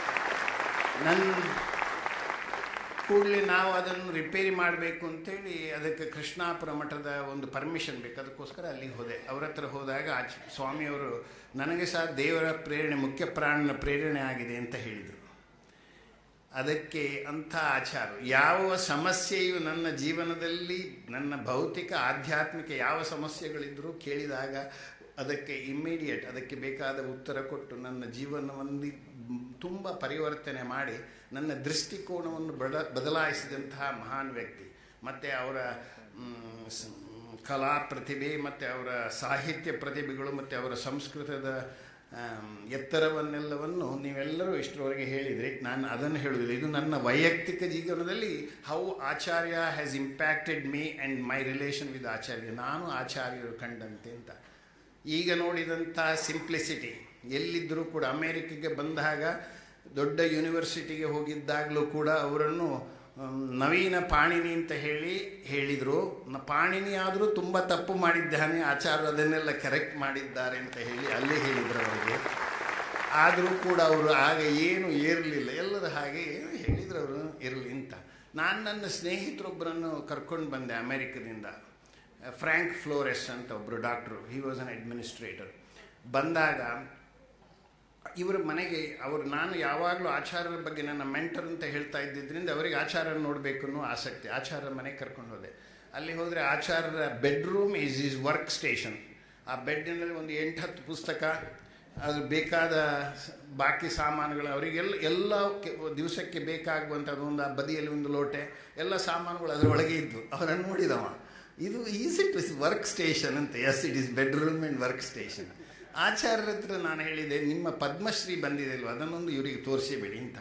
ನನ್ನ ಕೂಡಲೇ ನಾವು ಅದನ್ನು ರಿಪೇರಿ ಮಾಡಬೇಕು ಅಂತೇಳಿ ಅದಕ್ಕೆ ಕೃಷ್ಣಾಪುರ ಮಠದ ಒಂದು ಪರ್ಮಿಷನ್ ಬೇಕು ಅದಕ್ಕೋಸ್ಕರ ಅಲ್ಲಿಗೆ ಹೋದೆ ಅವ್ರ ಹತ್ರ ಹೋದಾಗ ಆಚ ಸ್ವಾಮಿಯವರು ನನಗೆ ಸಹ ದೇವರ ಪ್ರೇರಣೆ ಮುಖ್ಯ ಪ್ರಾಣನ ಪ್ರೇರಣೆ ಆಗಿದೆ ಅಂತ ಹೇಳಿದರು ಅದಕ್ಕೆ ಅಂಥ ಆಚಾರ ಯಾವ ಸಮಸ್ಯೆಯು ನನ್ನ ಜೀವನದಲ್ಲಿ ನನ್ನ ಭೌತಿಕ ಆಧ್ಯಾತ್ಮಿಕ ಯಾವ ಸಮಸ್ಯೆಗಳಿದ್ದರೂ ಕೇಳಿದಾಗ ಅದಕ್ಕೆ ಇಮ್ಮಿಡಿಯೇಟ್ ಅದಕ್ಕೆ ಬೇಕಾದ ಉತ್ತರ ಕೊಟ್ಟು ನನ್ನ ಜೀವನವನ್ನು ತುಂಬ ಪರಿವರ್ತನೆ ಮಾಡಿ ನನ್ನ ದೃಷ್ಟಿಕೋನವನ್ನು ಬದ ಬದಲಾಯಿಸಿದಂತಹ ಮಹಾನ್ ವ್ಯಕ್ತಿ ಮತ್ತು ಅವರ ಮ್, ಸ್- ಕಲಾ ಪ್ರತಿಭೆ ಮತ್ತು ಅವರ ಸಾಹಿತ್ಯ ಪ್ರತಿಭೆಗಳು ಮತ್ತು ಅವರ ಸಂಸ್ಕೃತದ ಆಮ್, ಎತ್ತರವನ್ನೆಲ್ಲವನ್ನು ನೀವೆಲ್ಲರೂ ಇಷ್ಟರವರೆಗೆ ಹೇಳಿದ್ರಿ ನಾನು ಅದನ್ನು ಹೇಳುವುದಿಲ್ಲ ಇದು ನನ್ನ ವೈಯಕ್ತಿಕ ಜೀವನದಲ್ಲಿ how Acharya has impacted me and my relation with Acharya ನಾನು ಆಚಾರ್ಯರು ಕಂಡಂತೆ ಅಂತ ಈಗ ನೋಡಿದಂಥ ಸಿಂಪ್ಲಿಸಿಟಿ ಎಲ್ಲಿದ್ದರೂ ಕೂಡ ಅಮೇರಿಕೆಗೆ ಬಂದಾಗ ದೊಡ್ಡ ಯೂನಿವರ್ಸಿಟಿಗೆ ಹೋಗಿದ್ದಾಗಲೂ ಕೂಡ ಅವರನ್ನು ಆಮ್, ನವೀನ ಪಾಣಿನಿ ಅಂತ ಹೇಳಿ ಹೇಳಿದರು ನ ಪಾಣಿನಿ ಆದರೂ ತುಂಬ ತಪ್ಪು ಮಾಡಿದ್ದಾನೆ ಆಚಾರ್ಯರು ಅದನ್ನೆಲ್ಲ ಕರೆಕ್ಟ್ ಮಾಡಿದ್ದಾರೆ ಅಂತ ಹೇಳಿ ಅಲ್ಲೇ ಹೇಳಿದರು ಅವರಿಗೆ ಆದರೂ ಕೂಡ ಅವರು ಆಗ ಏನು ಏರಲಿಲ್ಲ ಎಲ್ಲರ ಹಾಗೆ ಏನು ಹೇಳಿದ್ರು ಅವರು ಇರಲಿ ಅಂತ ನಾನು ನನ್ನ ಸ್ನೇಹಿತರೊಬ್ಬರನ್ನು ಕರ್ಕೊಂಡು ಬಂದೆ ಅಮೆರಿಕದಿಂದ ಫ್ರ್ಯಾಂಕ್ ಫ್ಲೋರೆಸ್ ಅಂತ ಒಬ್ಬರು doctor he was an administrator ಬಂದಾಗ ಇವರ ಮನೆಗೆ ಅವರು ನಾನು ಯಾವಾಗಲೂ ಆಚಾರ್ಯರ ಬಗ್ಗೆ ನನ್ನ ಮೆಂಟರ್ ಅಂತ ಹೇಳ್ತಾ ಇದ್ದಿದ್ದರಿಂದ ಅವರಿಗೆ ಆಚಾರ್ಯ ನೋಡಬೇಕು ಅನ್ನೋ ಆಸಕ್ತಿ ಆಚಾರ್ಯರ ಮನೆಗೆ ಕರ್ಕೊಂಡು ಹೋದೆ ಅಲ್ಲಿ ಹೋದರೆ ಆಚಾರ್ಯರ bedroom is is work station ಆ ಬೆಡ್ಡಿನಲ್ಲಿ ಒಂದು ಎಂಟು ಹತ್ತು ಪುಸ್ತಕ ಅದು ಬೇಕಾದ ಸ- ಬಾಕಿ ಸಾಮಾನುಗಳು ಅವರಿಗೆಲ್ಲ ಎಲ್ಲ ಕೆ- ದಿವಸಕ್ಕೆ ಬೇಕಾಗುವಂಥದ್ದು ಒಂದು ಆ ಬದಿಯಲ್ಲಿ ಒಂದು ಲೋಟೆ ಎಲ್ಲ ಸಾಮಾನುಗಳು ಅದರೊಳಗೆ ಇದ್ವು ಅವರನ್ನು ನೋಡಿದವ ಇದು is it is work station ಅಂತ yes it is bedroom and work station ಆಚಾರ್ಯರ ಹತ್ರ ನಾನು ಹೇಳಿದೆ ನಿಮ್ಮ ಪದ್ಮಶ್ರೀ ಬಂದಿದೆ ಅಲ್ವ ಅದನ್ನೊಂದು ಇವರಿಗೆ ತೋರಿಸಿಬಿಡಿ ಅಂತ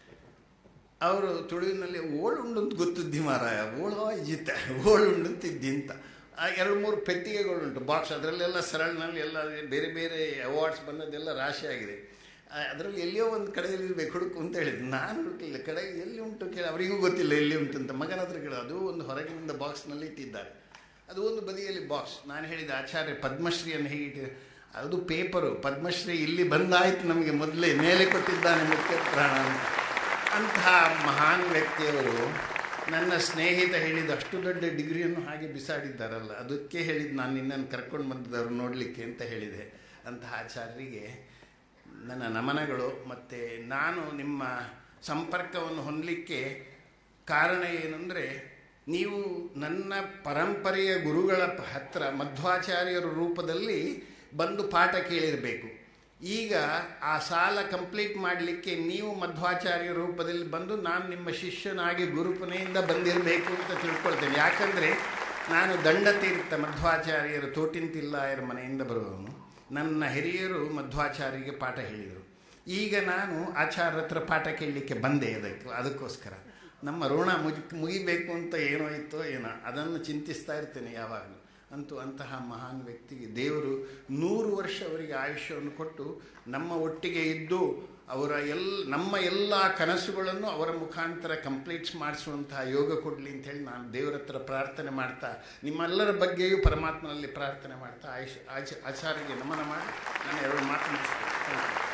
ಅವರು ತುಳುವಿನಲ್ಲಿ ಓಳುಂಡು ಅಂತ ಗೊತ್ತಿದ್ದಿ ಮಾರಾಯ ಓಳೋ ಇಜಿತ್ತೆ ಓಳುಂಡು ಅಂತ ಇದ್ದಿ ಅಂತ ಆ ಎರಡು ಮೂರು ಪೆಟ್ಟಿಗೆಗಳುಂಟು ಬಾಕ್ಸ್ ಅದರಲ್ಲೆಲ್ಲ ಸರಳಿನಲ್ಲಿ ಎಲ್ಲ ಬೇರೆ ಬೇರೆ ಅವಾರ್ಡ್ಸ್ ಬಂದದ್ದೆಲ್ಲ ರಾಶಿ ಆಗಿದೆ ಅದರಲ್ಲಿ ಎಲ್ಲಿಯೋ ಒಂದು ಕಡೆಯಲ್ಲಿ ಇರಬೇಕು ಹುಡುಕು ಅಂತ ಹೇಳಿದ್ದು ನಾನು ಹುಡುಕಲಿಲ್ಲ ಕಡೆ ಎಲ್ಲಿ ಉಂಟು ಕೇಳಿ ಅವರಿಗೂ ಗೊತ್ತಿಲ್ಲ ಎಲ್ಲಿ ಉಂಟು ಅಂತ ಮಗನ ಹತ್ರ ಕೇಳ ಅದು ಒಂದು ಹೊರಗಿನಿಂದ ಬಾಕ್ಸ್ನಲ್ಲಿ ಇಟ್ಟಿದ್ದಾರೆ ಅದು ಒಂದು ಬದಿಯಲ್ಲಿ ಬಾಕ್ಸ್ ನಾನು ಹೇಳಿದ ಆಚಾರ್ಯ ಪದ್ಮಶ್ರೀಯನ್ನು ಹೇಗೆ ಅದು ಪೇಪರು ಪದ್ಮಶ್ರೀ ಇಲ್ಲಿ ಬಂದಾಯ್ತು ನಮಗೆ ಮೊದಲೇ ಮೇಲೆ ಕೊಟ್ಟಿದ್ದಾನೆ ಮುಖ್ಯ ಪ್ರಾಣ ಅಂತ ಅಂತಹ ಮಹಾನ್ ವ್ಯಕ್ತಿಯವರು ನನ್ನ ಸ್ನೇಹಿತ ಹೇಳಿದ ಅಷ್ಟು ದೊಡ್ಡ ಡಿಗ್ರಿಯನ್ನು ಹಾಗೆ ಬಿಸಾಡಿದ್ದಾರಲ್ಲ ಅದಕ್ಕೆ ಹೇಳಿದ್ದು ನಾನು ನಿನ್ನನ್ನು ಕರ್ಕೊಂಡು ಬಂದಿದ್ದವರು ನೋಡಲಿಕ್ಕೆ ಅಂತ ಹೇಳಿದೆ ಅಂತಹ ಆಚಾರ್ಯರಿಗೆ ನನ್ನ ನಮನಗಳು ಮತ್ತು ನಾನು ನಿಮ್ಮ ಸಂಪರ್ಕವನ್ನು ಹೊಂದಲಿಕ್ಕೆ ಕಾರಣ ಏನಂದರೆ ನೀವು ನನ್ನ ಪರಂಪರೆಯ ಗುರುಗಳ ಪ- ಹತ್ರ ಮಧ್ವಾಚಾರ್ಯರ ರೂಪದಲ್ಲಿ ಬಂದು ಪಾಠ ಕೇಳಿರಬೇಕು ಈಗ ಆ ಸಾಲ ಕಂಪ್ಲೀಟ್ ಮಾಡಲಿಕ್ಕೆ ನೀವು ಮಧ್ವಾಚಾರ್ಯ ರೂಪದಲ್ಲಿ ಬಂದು ನಾನು ನಿಮ್ಮ ಶಿಷ್ಯನಾಗಿ ಗುರುಪನೆಯಿಂದ ಬಂದಿರಬೇಕು ಅಂತ ತಿಳ್ಕೊಳ್ತೇನೆ ಯಾಕಂದರೆ ನಾನು ದಂಡತೀರ್ಥ ಮಧ್ವಾಚಾರ್ಯರು ತೋಟಿಂತಿಲ್ಲಾಯರ ಮನೆಯಿಂದ ಬರುವವನು ನನ್ನ ಹಿರಿಯರು ಮಧ್ವಾಚಾರ್ಯರಿಗೆ ಪಾಠ ಹೇಳಿದರು ಈಗ ನಾನು ಆಚಾರ್ಯ ಹತ್ರ ಪಾಠ ಕೇಳಲಿಕ್ಕೆ ಬಂದೆ ಅದಕ್ಕೆ ಅದಕ್ಕೋಸ್ಕರ ನಮ್ಮ ಋಣ ಮುಗಿ ಮುಗಿಬೇಕು ಅಂತ ಏನೋ ಇತ್ತೋ ಏನೋ ಅದನ್ನು ಚಿಂತಿಸ್ತಾ ಇರ್ತೇನೆ ಯಾವಾಗಲೂ ಅಂತೂ ಅಂತಹ ಮಹಾನ್ ವ್ಯಕ್ತಿಗೆ ದೇವರು ನೂರು ವರ್ಷ ಅವರಿಗೆ ಆಯುಷ್ಯವನ್ನು ಕೊಟ್ಟು ನಮ್ಮ ಒಟ್ಟಿಗೆ ಇದ್ದು ಅವರ ಎಲ್ ನಮ್ಮ ಎಲ್ಲ ಕನಸುಗಳನ್ನು ಅವರ ಮುಖಾಂತರ ಕಂಪ್ಲೀಟ್ಸ್ ಮಾಡಿಸುವಂತಹ ಯೋಗ ಕೊಡಲಿ ಅಂತೇಳಿ ನಾನು ದೇವರ ಹತ್ರ ಪ್ರಾರ್ಥನೆ ಮಾಡ್ತಾ ನಿಮ್ಮೆಲ್ಲರ ಬಗ್ಗೆಯೂ ಪರಮಾತ್ಮನಲ್ಲಿ ಪ್ರಾರ್ಥನೆ ಮಾಡ್ತಾ ಆಯುಷ್ ಆಚ ಆಚಾರ್ಯಗೆ ನಮನ ಮಾಡಿ ನಾನು ಎರಡು ಮಾತು ಮುಗಿಸ್ತೇನೆ Thank you.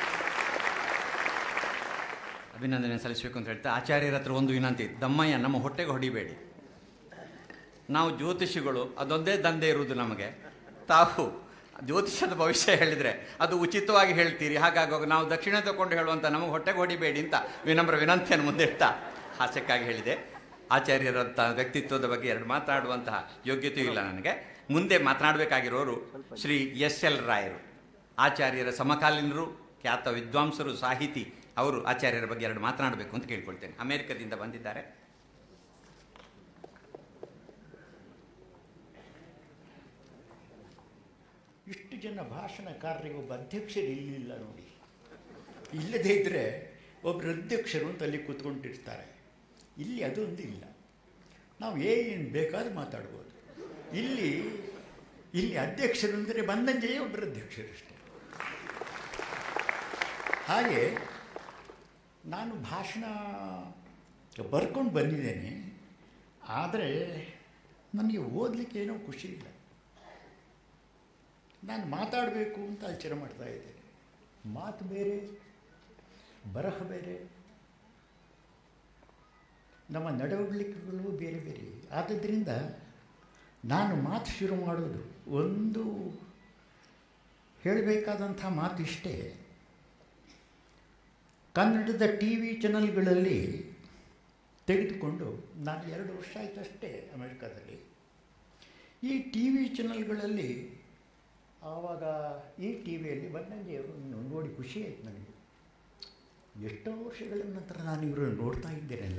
ಅಭಿನಂದನೆ ಸಲ್ಲಿಸಬೇಕು ಅಂತ ಹೇಳ್ತಾ ಆಚಾರ್ಯರ ಹತ್ರ ಒಂದು ವಿನಂತಿ ದಮ್ಮಯ್ಯ ನಮ್ಮ ಹೊಟ್ಟೆಗೆ ಹೊಡಿಬೇಡಿ ನಾವು ಜ್ಯೋತಿಷಿಗಳು ಅದೊಂದೇ ದಂಧೆ ಇರುವುದು ನಮಗೆ ತಾವು ಜ್ಯೋತಿಷದ ಭವಿಷ್ಯ ಹೇಳಿದರೆ ಅದು ಉಚಿತವಾಗಿ ಹೇಳ್ತೀರಿ ಹಾಗಾಗಿ ನಾವು ದಕ್ಷಿಣ ತಗೊಂಡು ಹೇಳುವಂಥ ನಮಗೆ ಹೊಟ್ಟೆಗೆ ಹೊಡಿಬೇಡಿ ಅಂತ ವಿನಮ್ರ ವಿನಂತಿಯನ್ನು ಮುಂದಿಡ್ತಾ ಹಾಸ್ಯಕ್ಕಾಗಿ ಹೇಳಿದೆ ಆಚಾರ್ಯರಂಥ ವ್ಯಕ್ತಿತ್ವದ ಬಗ್ಗೆ ಎರಡು ಮಾತನಾಡುವಂತಹ ಯೋಗ್ಯತೆಯೂ ಇಲ್ಲ ನನಗೆ ಮುಂದೆ ಮಾತನಾಡಬೇಕಾಗಿರೋರು ಶ್ರೀ ಎಸ್ ಎಲ್ ರಾಯರು ಆಚಾರ್ಯರ ಸಮಕಾಲೀನರು ಖ್ಯಾತ ವಿದ್ವಾಂಸರು ಸಾಹಿತಿ ಅವರು ಆಚಾರ್ಯರ ಬಗ್ಗೆ ಎರಡು ಮಾತನಾಡಬೇಕು ಅಂತ ಕೇಳ್ಕೊಳ್ತೇನೆ ಅಮೆರಿಕದಿಂದ ಬಂದಿದ್ದಾರೆ ಇಷ್ಟು ಜನ ಭಾಷಣಕಾರರಿಗೆ ಒಬ್ಬ ಅಧ್ಯಕ್ಷರು ಇಲ್ಲಿಲ್ಲ ನೋಡಿ ಇಲ್ಲದೇ ಇದ್ದರೆ ಒಬ್ಬರು ಅಧ್ಯಕ್ಷರು ಅಂತ ಅಲ್ಲಿ ಕೂತ್ಕೊಂಡಿರ್ತಾರೆ ಇಲ್ಲಿ ಅದೊಂದು ಇಲ್ಲ ನಾವು ಏನು ಬೇಕಾದ್ರೂ ಮಾತಾಡ್ಬೋದು ಇಲ್ಲಿ ಇಲ್ಲಿ ಅಧ್ಯಕ್ಷರು ಅಂದರೆ ಬಂದಂಜೆಯೇ ಒಬ್ಬರು ಅಧ್ಯಕ್ಷರು ಅಷ್ಟೇ ಹಾಗೆ ನಾನು ಭಾಷಣ ಬರ್ಕೊಂಡು ಬಂದಿದ್ದೇನೆ ಆದರೆ ನನಗೆ ಓದಲಿಕ್ಕೆ ಏನೋ ಖುಷಿ ಇಲ್ಲ ನಾನು ಮಾತಾಡಬೇಕು ಅಂತ ಆಲೋಚನೆ ಮಾಡ್ತಾ ಇದ್ದೇನೆ ಮಾತು ಬೇರೆ ಬರಹ ಬೇರೆ ನಮ್ಮ ನಡವಳಿಕೆಗಳು ಬೇರೆ ಬೇರೆ ಆದ್ದರಿಂದ ನಾನು ಮಾತು ಶುರು ಮಾಡೋದು ಒಂದು ಹೇಳಬೇಕಾದಂಥ ಮಾತು ಇಷ್ಟೇ ಕನ್ನಡದ ಟಿ ವಿ ಚಾನಲ್ಗಳಲ್ಲಿ ತೆಗೆದುಕೊಂಡು ನಾನು ಎರಡು ವರ್ಷ ಆಯಿತು ಅಷ್ಟೇ ಅಮೆರಿಕಾದಲ್ಲಿ ಈ ಟಿ ವಿ ಚಾನಲ್ಗಳಲ್ಲಿ ಆವಾಗ ಈ ಟಿ ವಿಯಲ್ಲಿ ಬನ್ನಂಜಿಯವರನ್ನು ನೋಡಿ ಖುಷಿ ಆಯಿತು ನನಗೆ ಎಷ್ಟೋ ವರ್ಷಗಳ ನಂತರ ನಾನು ಇವರನ್ನು ನೋಡ್ತಾ ಇದ್ದೇನಲ್ಲ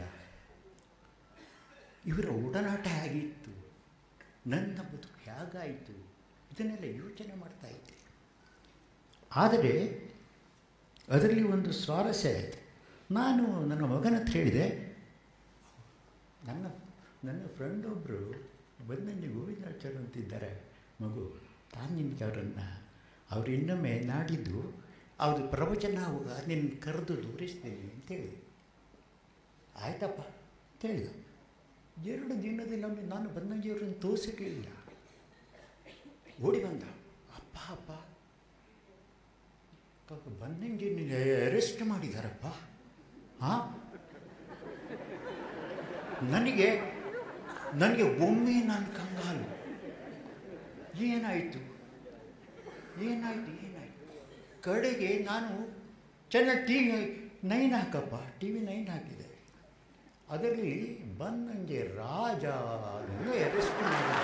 ಇವರ ಒಡನಾಟ ಹೇಗಿತ್ತು ನನ್ನ ಬದುಕು ಹೇಗಾಯಿತು ಇದನ್ನೆಲ್ಲ ಯೋಚನೆ ಮಾಡ್ತಾ ಇದ್ದೆ ಆದರೆ ಅದರಲ್ಲಿ ಒಂದು ಸ್ವಾರಸ್ಯ ಆಯಿತು ನಾನು ನನ್ನ ಮಗನ ಹತ್ರ ಹೇಳಿದೆ ನನ್ನ ನನ್ನ ಫ್ರೆಂಡ್ ಒಬ್ಬರು ಬಂದಂಜಿ ಗೋವಿಂದಾಚಾರ್ಯ ಅಂತಿದ್ದಾರೆ ಮಗು ತಾನು ನಿನಗೆ ಅವರನ್ನು ಅವ್ರು ಇನ್ನೊಮ್ಮೆ ನಾಡಿದ್ದು ಅವ್ರದ್ದು ಪ್ರವಚನ ಆಗುವಾಗ ನಿನ್ನ ಕರೆದು ತೋರಿಸ್ತೀನಿ ಅಂತೇಳಿ ಆಯ್ತಪ್ಪ ಅಂತ ಹೇಳಿದ ಎರಡು ದಿನದಲ್ಲೊಮ್ಮೆ ನಾನು ಬಂದಂಜಿಯವರನ್ನು ತೋರಿಸಿರಲಿಲ್ಲ ಓಡಿ ಬಂದ ಅಪ್ಪ ಅಪ್ಪ ಪಾಪ ಬಂದಂಗೆ ಅರೆಸ್ಟ್ ಮಾಡಿದಾರಪ್ಪ ಹಾಂ ನನಗೆ ನನಗೆ ಒಮ್ಮೆ ನಾನು ಕಂಗಾಲು ಏನಾಯಿತು ಏನಾಯಿತು ಏನಾಯಿತು ಕಡೆಗೆ ನಾನು ಚೆನ್ನಾಗಿ ಟಿ ವಿ ನೈನ್ ಹಾಕಪ್ಪ ಟಿ ವಿ ನೈನ್ ಹಾಕಿದೆ ಅದರಲ್ಲಿ ಬಂದಂಗೆ ರಾಜ ಅರೆಸ್ಟ್ ಮಾಡಿದ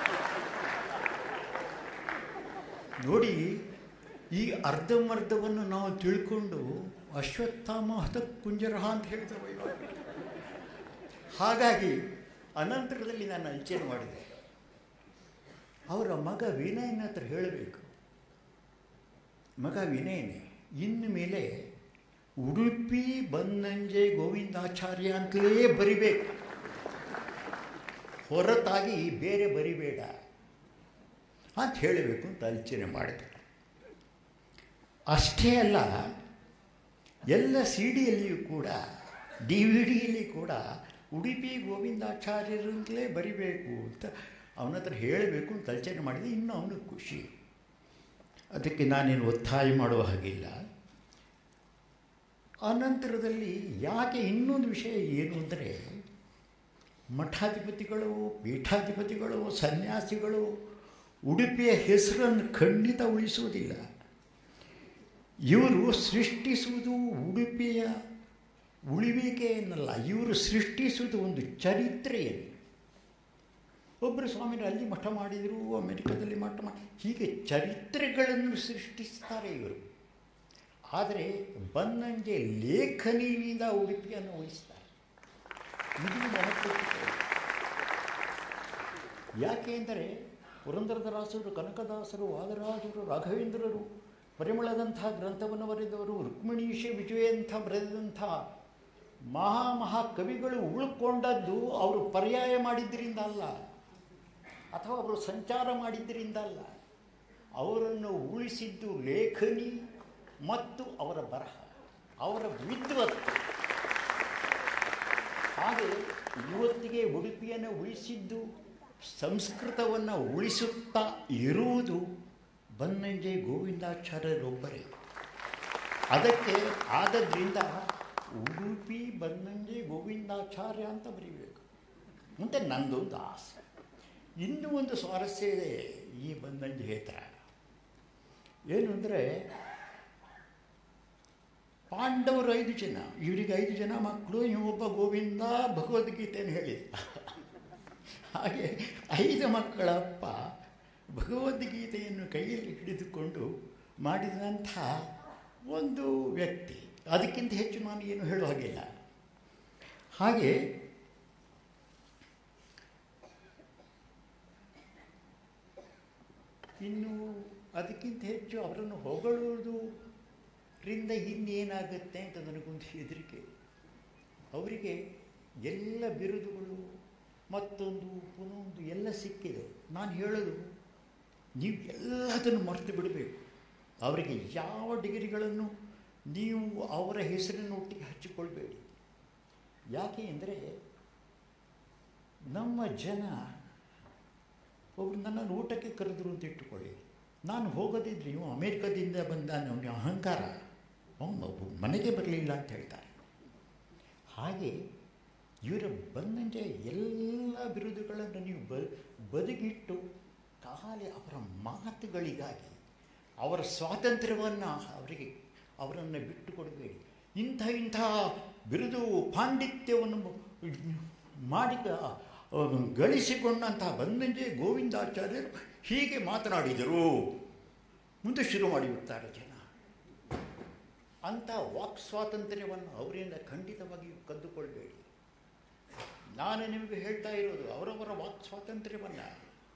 ನೋಡಿ ಈ ಅರ್ಧಮರ್ಧವನ್ನು ನಾವು ತಿಳ್ಕೊಂಡು ಅಶ್ವತ್ಥಾಮ ಹತ ಕುಂಜರಹ ಅಂತ ಹೇಳ್ತೇವೆ ಇವಾಗ ಹಾಗಾಗಿ ಅನಂತರದಲ್ಲಿ ನಾನು ಅಲ್ಚನೆ ಮಾಡಿದೆ ಅವರ ಮಗ ವಿನಯನ ಹತ್ರ ಹೇಳಬೇಕು ಮಗ ವಿನಯನೇ ಇನ್ನು ಮೇಲೆ ಉಡುಪಿ ಬನ್ನಂಜೆ ಗೋವಿಂದಾಚಾರ್ಯ ಅಂತಲೇ ಬರಿಬೇಕು ಹೊರತಾಗಿ ಬೇರೆ ಬರಿಬೇಡ ಅಂತ ಹೇಳಬೇಕು ಅಂತ ಅಲ್ಚನೆ ಮಾಡಿದೆ ಅಷ್ಟೇ ಅಲ್ಲ ಎಲ್ಲ ಸಿ ಡಿಯಲ್ಲಿಯೂ ಕೂಡ ಡಿ ವಿ ಡಿಯಲ್ಲಿ ಕೂಡ ಉಡುಪಿ ಗೋವಿಂದಾಚಾರ್ಯರಿಂದಲೇ ಬರಿಬೇಕು ಅಂತ ಅವನ ಹತ್ರ ಹೇಳಬೇಕು ಅಂತ ಅಲ್ಚನೆ ಮಾಡಿದೆ ಇನ್ನೂ ಅವನಿಗೆ ಖುಷಿ ಅದಕ್ಕೆ ನಾನೇನು ಒತ್ತಾಯ ಮಾಡುವ ಹಾಗಿಲ್ಲ ಅನಂತರದಲ್ಲಿ ಯಾಕೆ ಇನ್ನೊಂದು ವಿಷಯ ಏನು ಅಂದರೆ ಮಠಾಧಿಪತಿಗಳು ಪೀಠಾಧಿಪತಿಗಳು ಸನ್ಯಾಸಿಗಳು ಉಡುಪಿಯ ಹೆಸರನ್ನು ಖಂಡಿತ ಉಳಿಸುವುದಿಲ್ಲ ಇವರು ಸೃಷ್ಟಿಸುವುದು ಉಡುಪಿಯ ಉಳಿವಿಕೆಯನ್ನಲ್ಲ ಇವರು ಸೃಷ್ಟಿಸುವುದು ಒಂದು ಚರಿತ್ರೆಯನ್ನು ಒಬ್ಬರು ಸ್ವಾಮಿಗಳು ಅಲ್ಲಿ ಮಠ ಮಾಡಿದರು ಅಮೆರಿಕದಲ್ಲಿ ಮಠ ಮಾಡಿ ಹೀಗೆ ಚರಿತ್ರೆಗಳನ್ನು ಸೃಷ್ಟಿಸ್ತಾರೆ ಇವರು ಆದರೆ ಬನ್ನಂಜೆ ಲೇಖನಿಯಿಂದ ಉಡುಪಿಯನ್ನು ಉಳಿಸ್ತಾರೆ ಇದು ನೆನಪಿಟ್ಟುಕೊಳ್ಳಿ ಯಾಕೆ ಅಂದರೆ ಪುರಂದರದಾಸರು ಕನಕದಾಸರು ವಾದರಾಜರು ರಾಘವೇಂದ್ರರು ಪರಿಮಳದಂಥ ಗ್ರಂಥವನ್ನು ಬರೆದವರು ರುಕ್ಮಿಣೀಶ ವಿಜಯಂಥ ಬರೆದಂಥ ಮಹಾ ಮಹಾ ಕವಿಗಳು ಉಳ್ಕೊಂಡದ್ದು ಅವರು ಪರ್ಯಾಯ ಮಾಡಿದ್ದರಿಂದ ಅಲ್ಲ ಅಥವಾ ಅವರು ಸಂಚಾರ ಮಾಡಿದ್ದರಿಂದ ಅಲ್ಲ ಅವರನ್ನು ಉಳಿಸಿದ್ದು ಲೇಖನಿ ಮತ್ತು ಅವರ ಬರಹ ಅವರ ವಿದ್ವತ್ತು ಹಾಗೆ ಇವತ್ತಿಗೆ ಉಡುಪಿಯನ್ನು ಉಳಿಸಿದ್ದು ಸಂಸ್ಕೃತವನ್ನು ಉಳಿಸುತ್ತಾ ಇರುವುದು ಬನ್ನಂಜೆ ಗೋವಿಂದಾಚಾರ್ಯರೊಬ್ಬರೇ ಅದಕ್ಕೆ ಆದದ್ರಿಂದ ಉಡುಪಿ ಬನ್ನಂಜೆ ಗೋವಿಂದಾಚಾರ್ಯ ಅಂತ ಬರೀಬೇಕು ಅಂತ ನಂದೊಂದು ಆಸೆ ಇನ್ನೂ ಒಂದು ಸ್ವಾರಸ್ಯ ಇದೆ ಈ ಬನ್ನಂಜೆ ಹತ್ರ ಏನು ಅಂದರೆ ಪಾಂಡವರು ಐದು ಜನ ಇವರಿಗೆ ಐದು ಜನ ಮಕ್ಕಳು ಇವೊಬ್ಬ ಗೋವಿಂದ ಭಗವದ್ಗೀತೆಯನ್ನು ಹೇಳಿದ ಹಾಗೆ ಐದು ಮಕ್ಕಳಪ್ಪ ಭಗವದ್ಗೀತೆಯನ್ನು ಕೈಯಲ್ಲಿ ಹಿಡಿದುಕೊಂಡು ಮಾಡಿದಂಥ ಒಂದು ವ್ಯಕ್ತಿ ಅದಕ್ಕಿಂತ ಹೆಚ್ಚು ನಾನು ಏನು ಹೇಳುವ ಹಾಗಿಲ್ಲ ಹಾಗೆ ಇನ್ನು ಅದಕ್ಕಿಂತ ಹೆಚ್ಚು ಅವರನ್ನು ಹೊಗಳುವುದು ರಿಂದ ಇನ್ನೇನಾಗುತ್ತೆ ಅಂತ ನನಗೊಂದು ಹೆದರಿಕೆ ಅವರಿಗೆ ಎಲ್ಲ ಬಿರುದುಗಳು ಮತ್ತೊಂದು ಪುನೊಂದು ಎಲ್ಲ ಸಿಕ್ಕಿದೆ ನಾನು ಹೇಳೋದು ನೀವು ಎಲ್ಲದನ್ನು ಮರೆತು ಬಿಡಬೇಕು ಅವರಿಗೆ ಯಾವ ಡಿಗ್ರಿಗಳನ್ನು ನೀವು ಅವರ ಹೆಸರಿನ ಒಟ್ಟಿಗೆ ಹಚ್ಚಿಕೊಳ್ಬೇಡಿ ಯಾಕೆ ಅಂದರೆ ನಮ್ಮ ಜನ ಒಬ್ರು ನನ್ನನ್ನು ಊಟಕ್ಕೆ ಕರೆದ್ರು ಅಂತ ಇಟ್ಟುಕೊಳ್ಳಿ ನಾನು ಹೋಗೋದಿದ್ರೆ ನೀವು ಅಮೇರಿಕದಿಂದ ಬಂದ ಅವನಿಗೆ ಅಹಂಕಾರ ಅವನು ಮನೆಗೆ ಬರಲಿಲ್ಲ ಅಂತ ಹೇಳ್ತಾರೆ ಹಾಗೆ ಇವರ ಬಂದಂತೆ ಎಲ್ಲ ಬಿರುದುಗಳನ್ನು ನೀವು ಬ ಬದಿಗಿಟ್ಟು ಖಾಲಿ ಅವರ ಮಾತುಗಳಿಗಾಗಿ ಅವರ ಸ್ವಾತಂತ್ರ್ಯವನ್ನು ಅವರಿಗೆ ಅವರನ್ನು ಬಿಟ್ಟು ಕೊಡಬೇಡಿ ಇಂಥ ಇಂಥ ಬಿರುದು ಪಾಂಡಿತ್ಯವನ್ನು ಮಾಡಿ ಗಳಿಸಿಕೊಂಡಂಥ ಬಂದಂಜೆ ಗೋವಿಂದಾಚಾರ್ಯರು ಹೀಗೆ ಮಾತನಾಡಿದರು ಮುಂದೆ ಶುರು ಮಾಡಿಬಿಡ್ತಾರೆ ಜನ ಅಂಥ ವಾಕ್ ಸ್ವಾತಂತ್ರ್ಯವನ್ನು ಅವರಿಂದ ಖಂಡಿತವಾಗಿಯೂ ಕದ್ದುಕೊಳ್ಬೇಡಿ ನಾನು ನಿಮಗೆ ಹೇಳ್ತಾ ಇರೋದು ಅವರವರ ವಾಕ್ ಸ್ವಾತಂತ್ರ್ಯವನ್ನು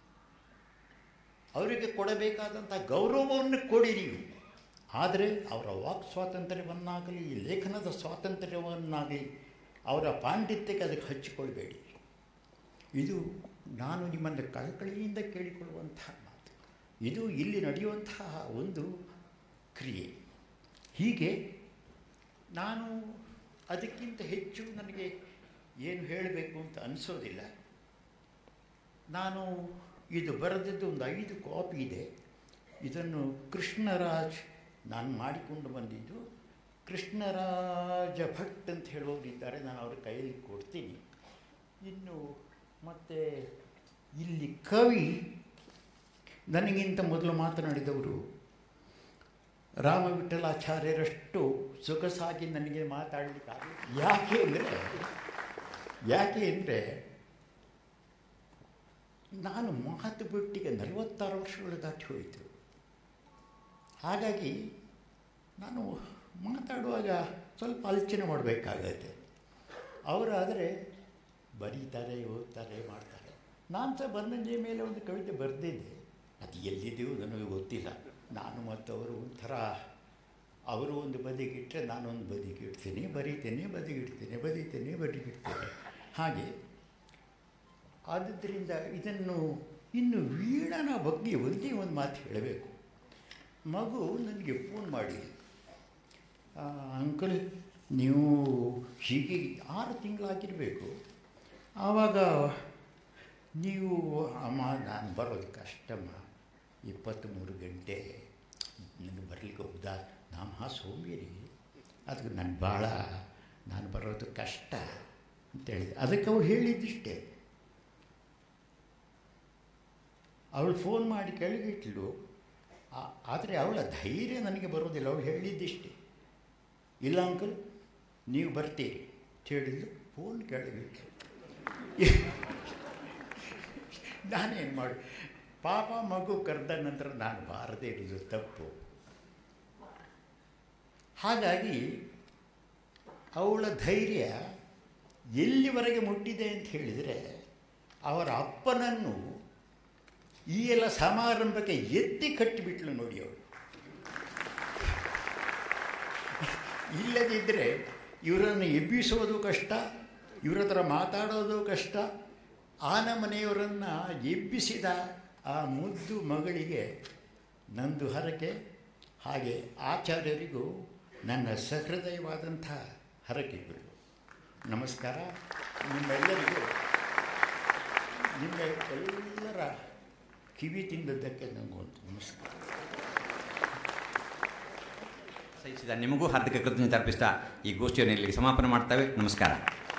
ಅವರಿಗೆ ಕೊಡಬೇಕಾದಂಥ ಗೌರವವನ್ನು ಕೊಡಿ ನೀವು ಆದರೆ ಅವರ ವಾಕ್ ಸ್ವಾತಂತ್ರ್ಯವನ್ನಾಗಲಿ ಲೇಖನದ ಸ್ವಾತಂತ್ರ್ಯವನ್ನಾಗಲಿ ಅವರ ಪಾಂಡಿತ್ಯಕ್ಕೆ ಅದಕ್ಕೆ ಹಚ್ಚಿಕೊಳ್ಬೇಡಿ ಇದು ನಾನು ನಿಮ್ಮನ್ನು ಕಳಕಳಿಯಿಂದ ಕೇಳಿಕೊಳ್ಳುವಂತಹ ಮಾತು ಇದು ಇಲ್ಲಿ ನಡೆಯುವಂತಹ ಒಂದು ಕ್ರಿಯೆ ಹೀಗೆ ನಾನು ಅದಕ್ಕಿಂತ ಹೆಚ್ಚು ನನಗೆ ಏನು ಹೇಳಬೇಕು ಅಂತ ಅನಿಸೋದಿಲ್ಲ ನಾನು ಇದು ಬರೆದದ್ದು ಒಂದು ಐದು ಕಾಪಿ ಇದೆ ಇದನ್ನು ಕೃಷ್ಣರಾಜ್ ನಾನು ಮಾಡಿಕೊಂಡು ಬಂದಿದ್ದು ಕೃಷ್ಣರಾಜ ಭಟ್ ಅಂತ ಹೇಳೋರಿದ್ದಾರೆ ನಾನು ಅವ್ರ ಕೈಯಲ್ಲಿ ಕೊಡ್ತೀನಿ ಇನ್ನು ಮತ್ತು ಇಲ್ಲಿ ಕವಿ ನನಗಿಂತ ಮೊದಲು ಮಾತನಾಡಿದವರು ರಾಮವಿಠಲಾಚಾರ್ಯರಷ್ಟು ಸೊಗಸಾಗಿ ನನಗೆ ಮಾತಾಡಲಿಕ್ಕಾಗಲಿ ಯಾಕೆ ಅಂದರೆ ಯಾಕೆ ಅಂದರೆ ನಾನು ಮಾತು ಬಿಟ್ಟಿಗೆ ನಲವತ್ತಾರು ವರ್ಷಗಳು ದಾಟಿ ಹೋಯಿತು ಹಾಗಾಗಿ ನಾನು ಮಾತಾಡುವಾಗ ಸ್ವಲ್ಪ ಆಲೋಚನೆ ಮಾಡಬೇಕಾಗತ್ತೆ ಅವರಾದರೆ ಬರೀತಾರೆ ಓದ್ತಾರೆ ಮಾಡ್ತಾರೆ ನಾನು ಸಹ ಬಂದಂಜೆ ಮೇಲೆ ಒಂದು ಕವಿತೆ ಬರೆದಿದ್ದೆ ಅದು ಎಲ್ಲಿದೆಯೋ ನನಗೆ ಗೊತ್ತಿಲ್ಲ ನಾನು ಮತ್ತು ಅವರು ಒಂಥರ ಅವರು ಒಂದು ಬದಿಗಿಟ್ಟರೆ ನಾನೊಂದು ಬದಿಗಿಡ್ತೀನಿ ಬರೀತೇನೆ ಬದಿಗಿಡ್ತೇನೆ ಬರೀತೇನೆ ಬದಿಗಿಡ್ತೇನೆ ಹಾಗೆ ಆದ್ದರಿಂದ ಇದನ್ನು ಇನ್ನು ವೀಣನ ಬಗ್ಗೆ ಒಂದೇ ಒಂದು ಮಾತು ಹೇಳಬೇಕು ಮಗು ನನಗೆ ಫೋನ್ ಮಾಡಿ ಅಂಕಲ್ ನೀವು ಹೀಗೆ ಆರು ತಿಂಗಳಾಗಿರಬೇಕು ಆವಾಗ ನೀವು ಅಮ್ಮ ನಾನು ಬರೋದು ಕಷ್ಟಮ್ಮ ಇಪ್ಪತ್ತ್ಮೂರು ಗಂಟೆ ನನಗೆ ಬರಲಿಕ್ಕೆ ಹೋಗ್ದ ನಮ್ಮ ಸೋಂಬೇರಿ ಅದಕ್ಕೆ ನಾನು ಭಾಳ ನಾನು ಬರೋದು ಕಷ್ಟ ಅಂತೇಳಿದೆ ಅದಕ್ಕೆ ಅವ್ರು ಹೇಳಿದ್ದಿಷ್ಟೇ ಅವಳು ಫೋನ್ ಮಾಡಿ ಕೆಳಗಿಟ್ಲು ಆದರೆ ಅವಳ ಧೈರ್ಯ ನನಗೆ ಬರೋದಿಲ್ಲ ಅವಳು ಹೇಳಿದ್ದಿಷ್ಟೇ ಇಲ್ಲ ಅಂಕಲ್ ನೀವು ಬರ್ತೀರಿ ಅಂತ ಹೇಳಿದ್ಲು ಫೋನ್ ಕೆಳಗಿಟ್ಲು ನಾನೇನು ಮಾಡಿ ಪಾಪ ಮಗು ಕರೆದ ನಂತರ ನಾನು ಬಾರದೇ ಇರೋದು ತಪ್ಪು ಹಾಗಾಗಿ ಅವಳ ಧೈರ್ಯ ಎಲ್ಲಿವರೆಗೆ ಮುಟ್ಟಿದೆ ಅಂತ ಹೇಳಿದರೆ ಅವರ ಅಪ್ಪನನ್ನು ಈ ಎಲ್ಲ ಸಮಾರಂಭಕ್ಕೆ ಎತ್ತಿ ಕಟ್ಟಿಬಿಟ್ಲು ನೋಡಿ ಅವರು ಇಲ್ಲದಿದ್ದರೆ ಇವರನ್ನು ಎಬ್ಬಿಸೋದು ಕಷ್ಟ ಇವರ ಹತ್ರ ಮಾತಾಡೋದು ಕಷ್ಟ ಆ ನಮ್ಮನೆಯವರನ್ನು ಎಬ್ಬಿಸಿದ ಆ ಮುದ್ದು ಮಗಳಿಗೆ ನಂದು ಹರಕೆ ಹಾಗೆ ಆಚಾರ್ಯರಿಗೂ ನನ್ನ ಸಹೃದಯವಾದಂಥ ಹರಕೆಗಳು ನಮಸ್ಕಾರ ನಿಮ್ಮೆಲ್ಲರಿಗೂ ನಿಮ್ಮ ಎಲ್ಲರ ಕಿವಿ ತಿಂದದ್ದಕ್ಕೆ ನನಗೊಂದು ನಮಸ್ಕಾರ ಸಹಿಸಿದ ನಿಮಗೂ ಹಾರ್ದಿಕ ಕೃತಜ್ಞತೆ ಅರ್ಪಿಸ್ತಾ ಈ ಗೋಷ್ಠಿಯನ್ನು ಇಲ್ಲಿಗೆ ಸಮಾಪನೆ ಮಾಡ್ತೇವೆ ನಮಸ್ಕಾರ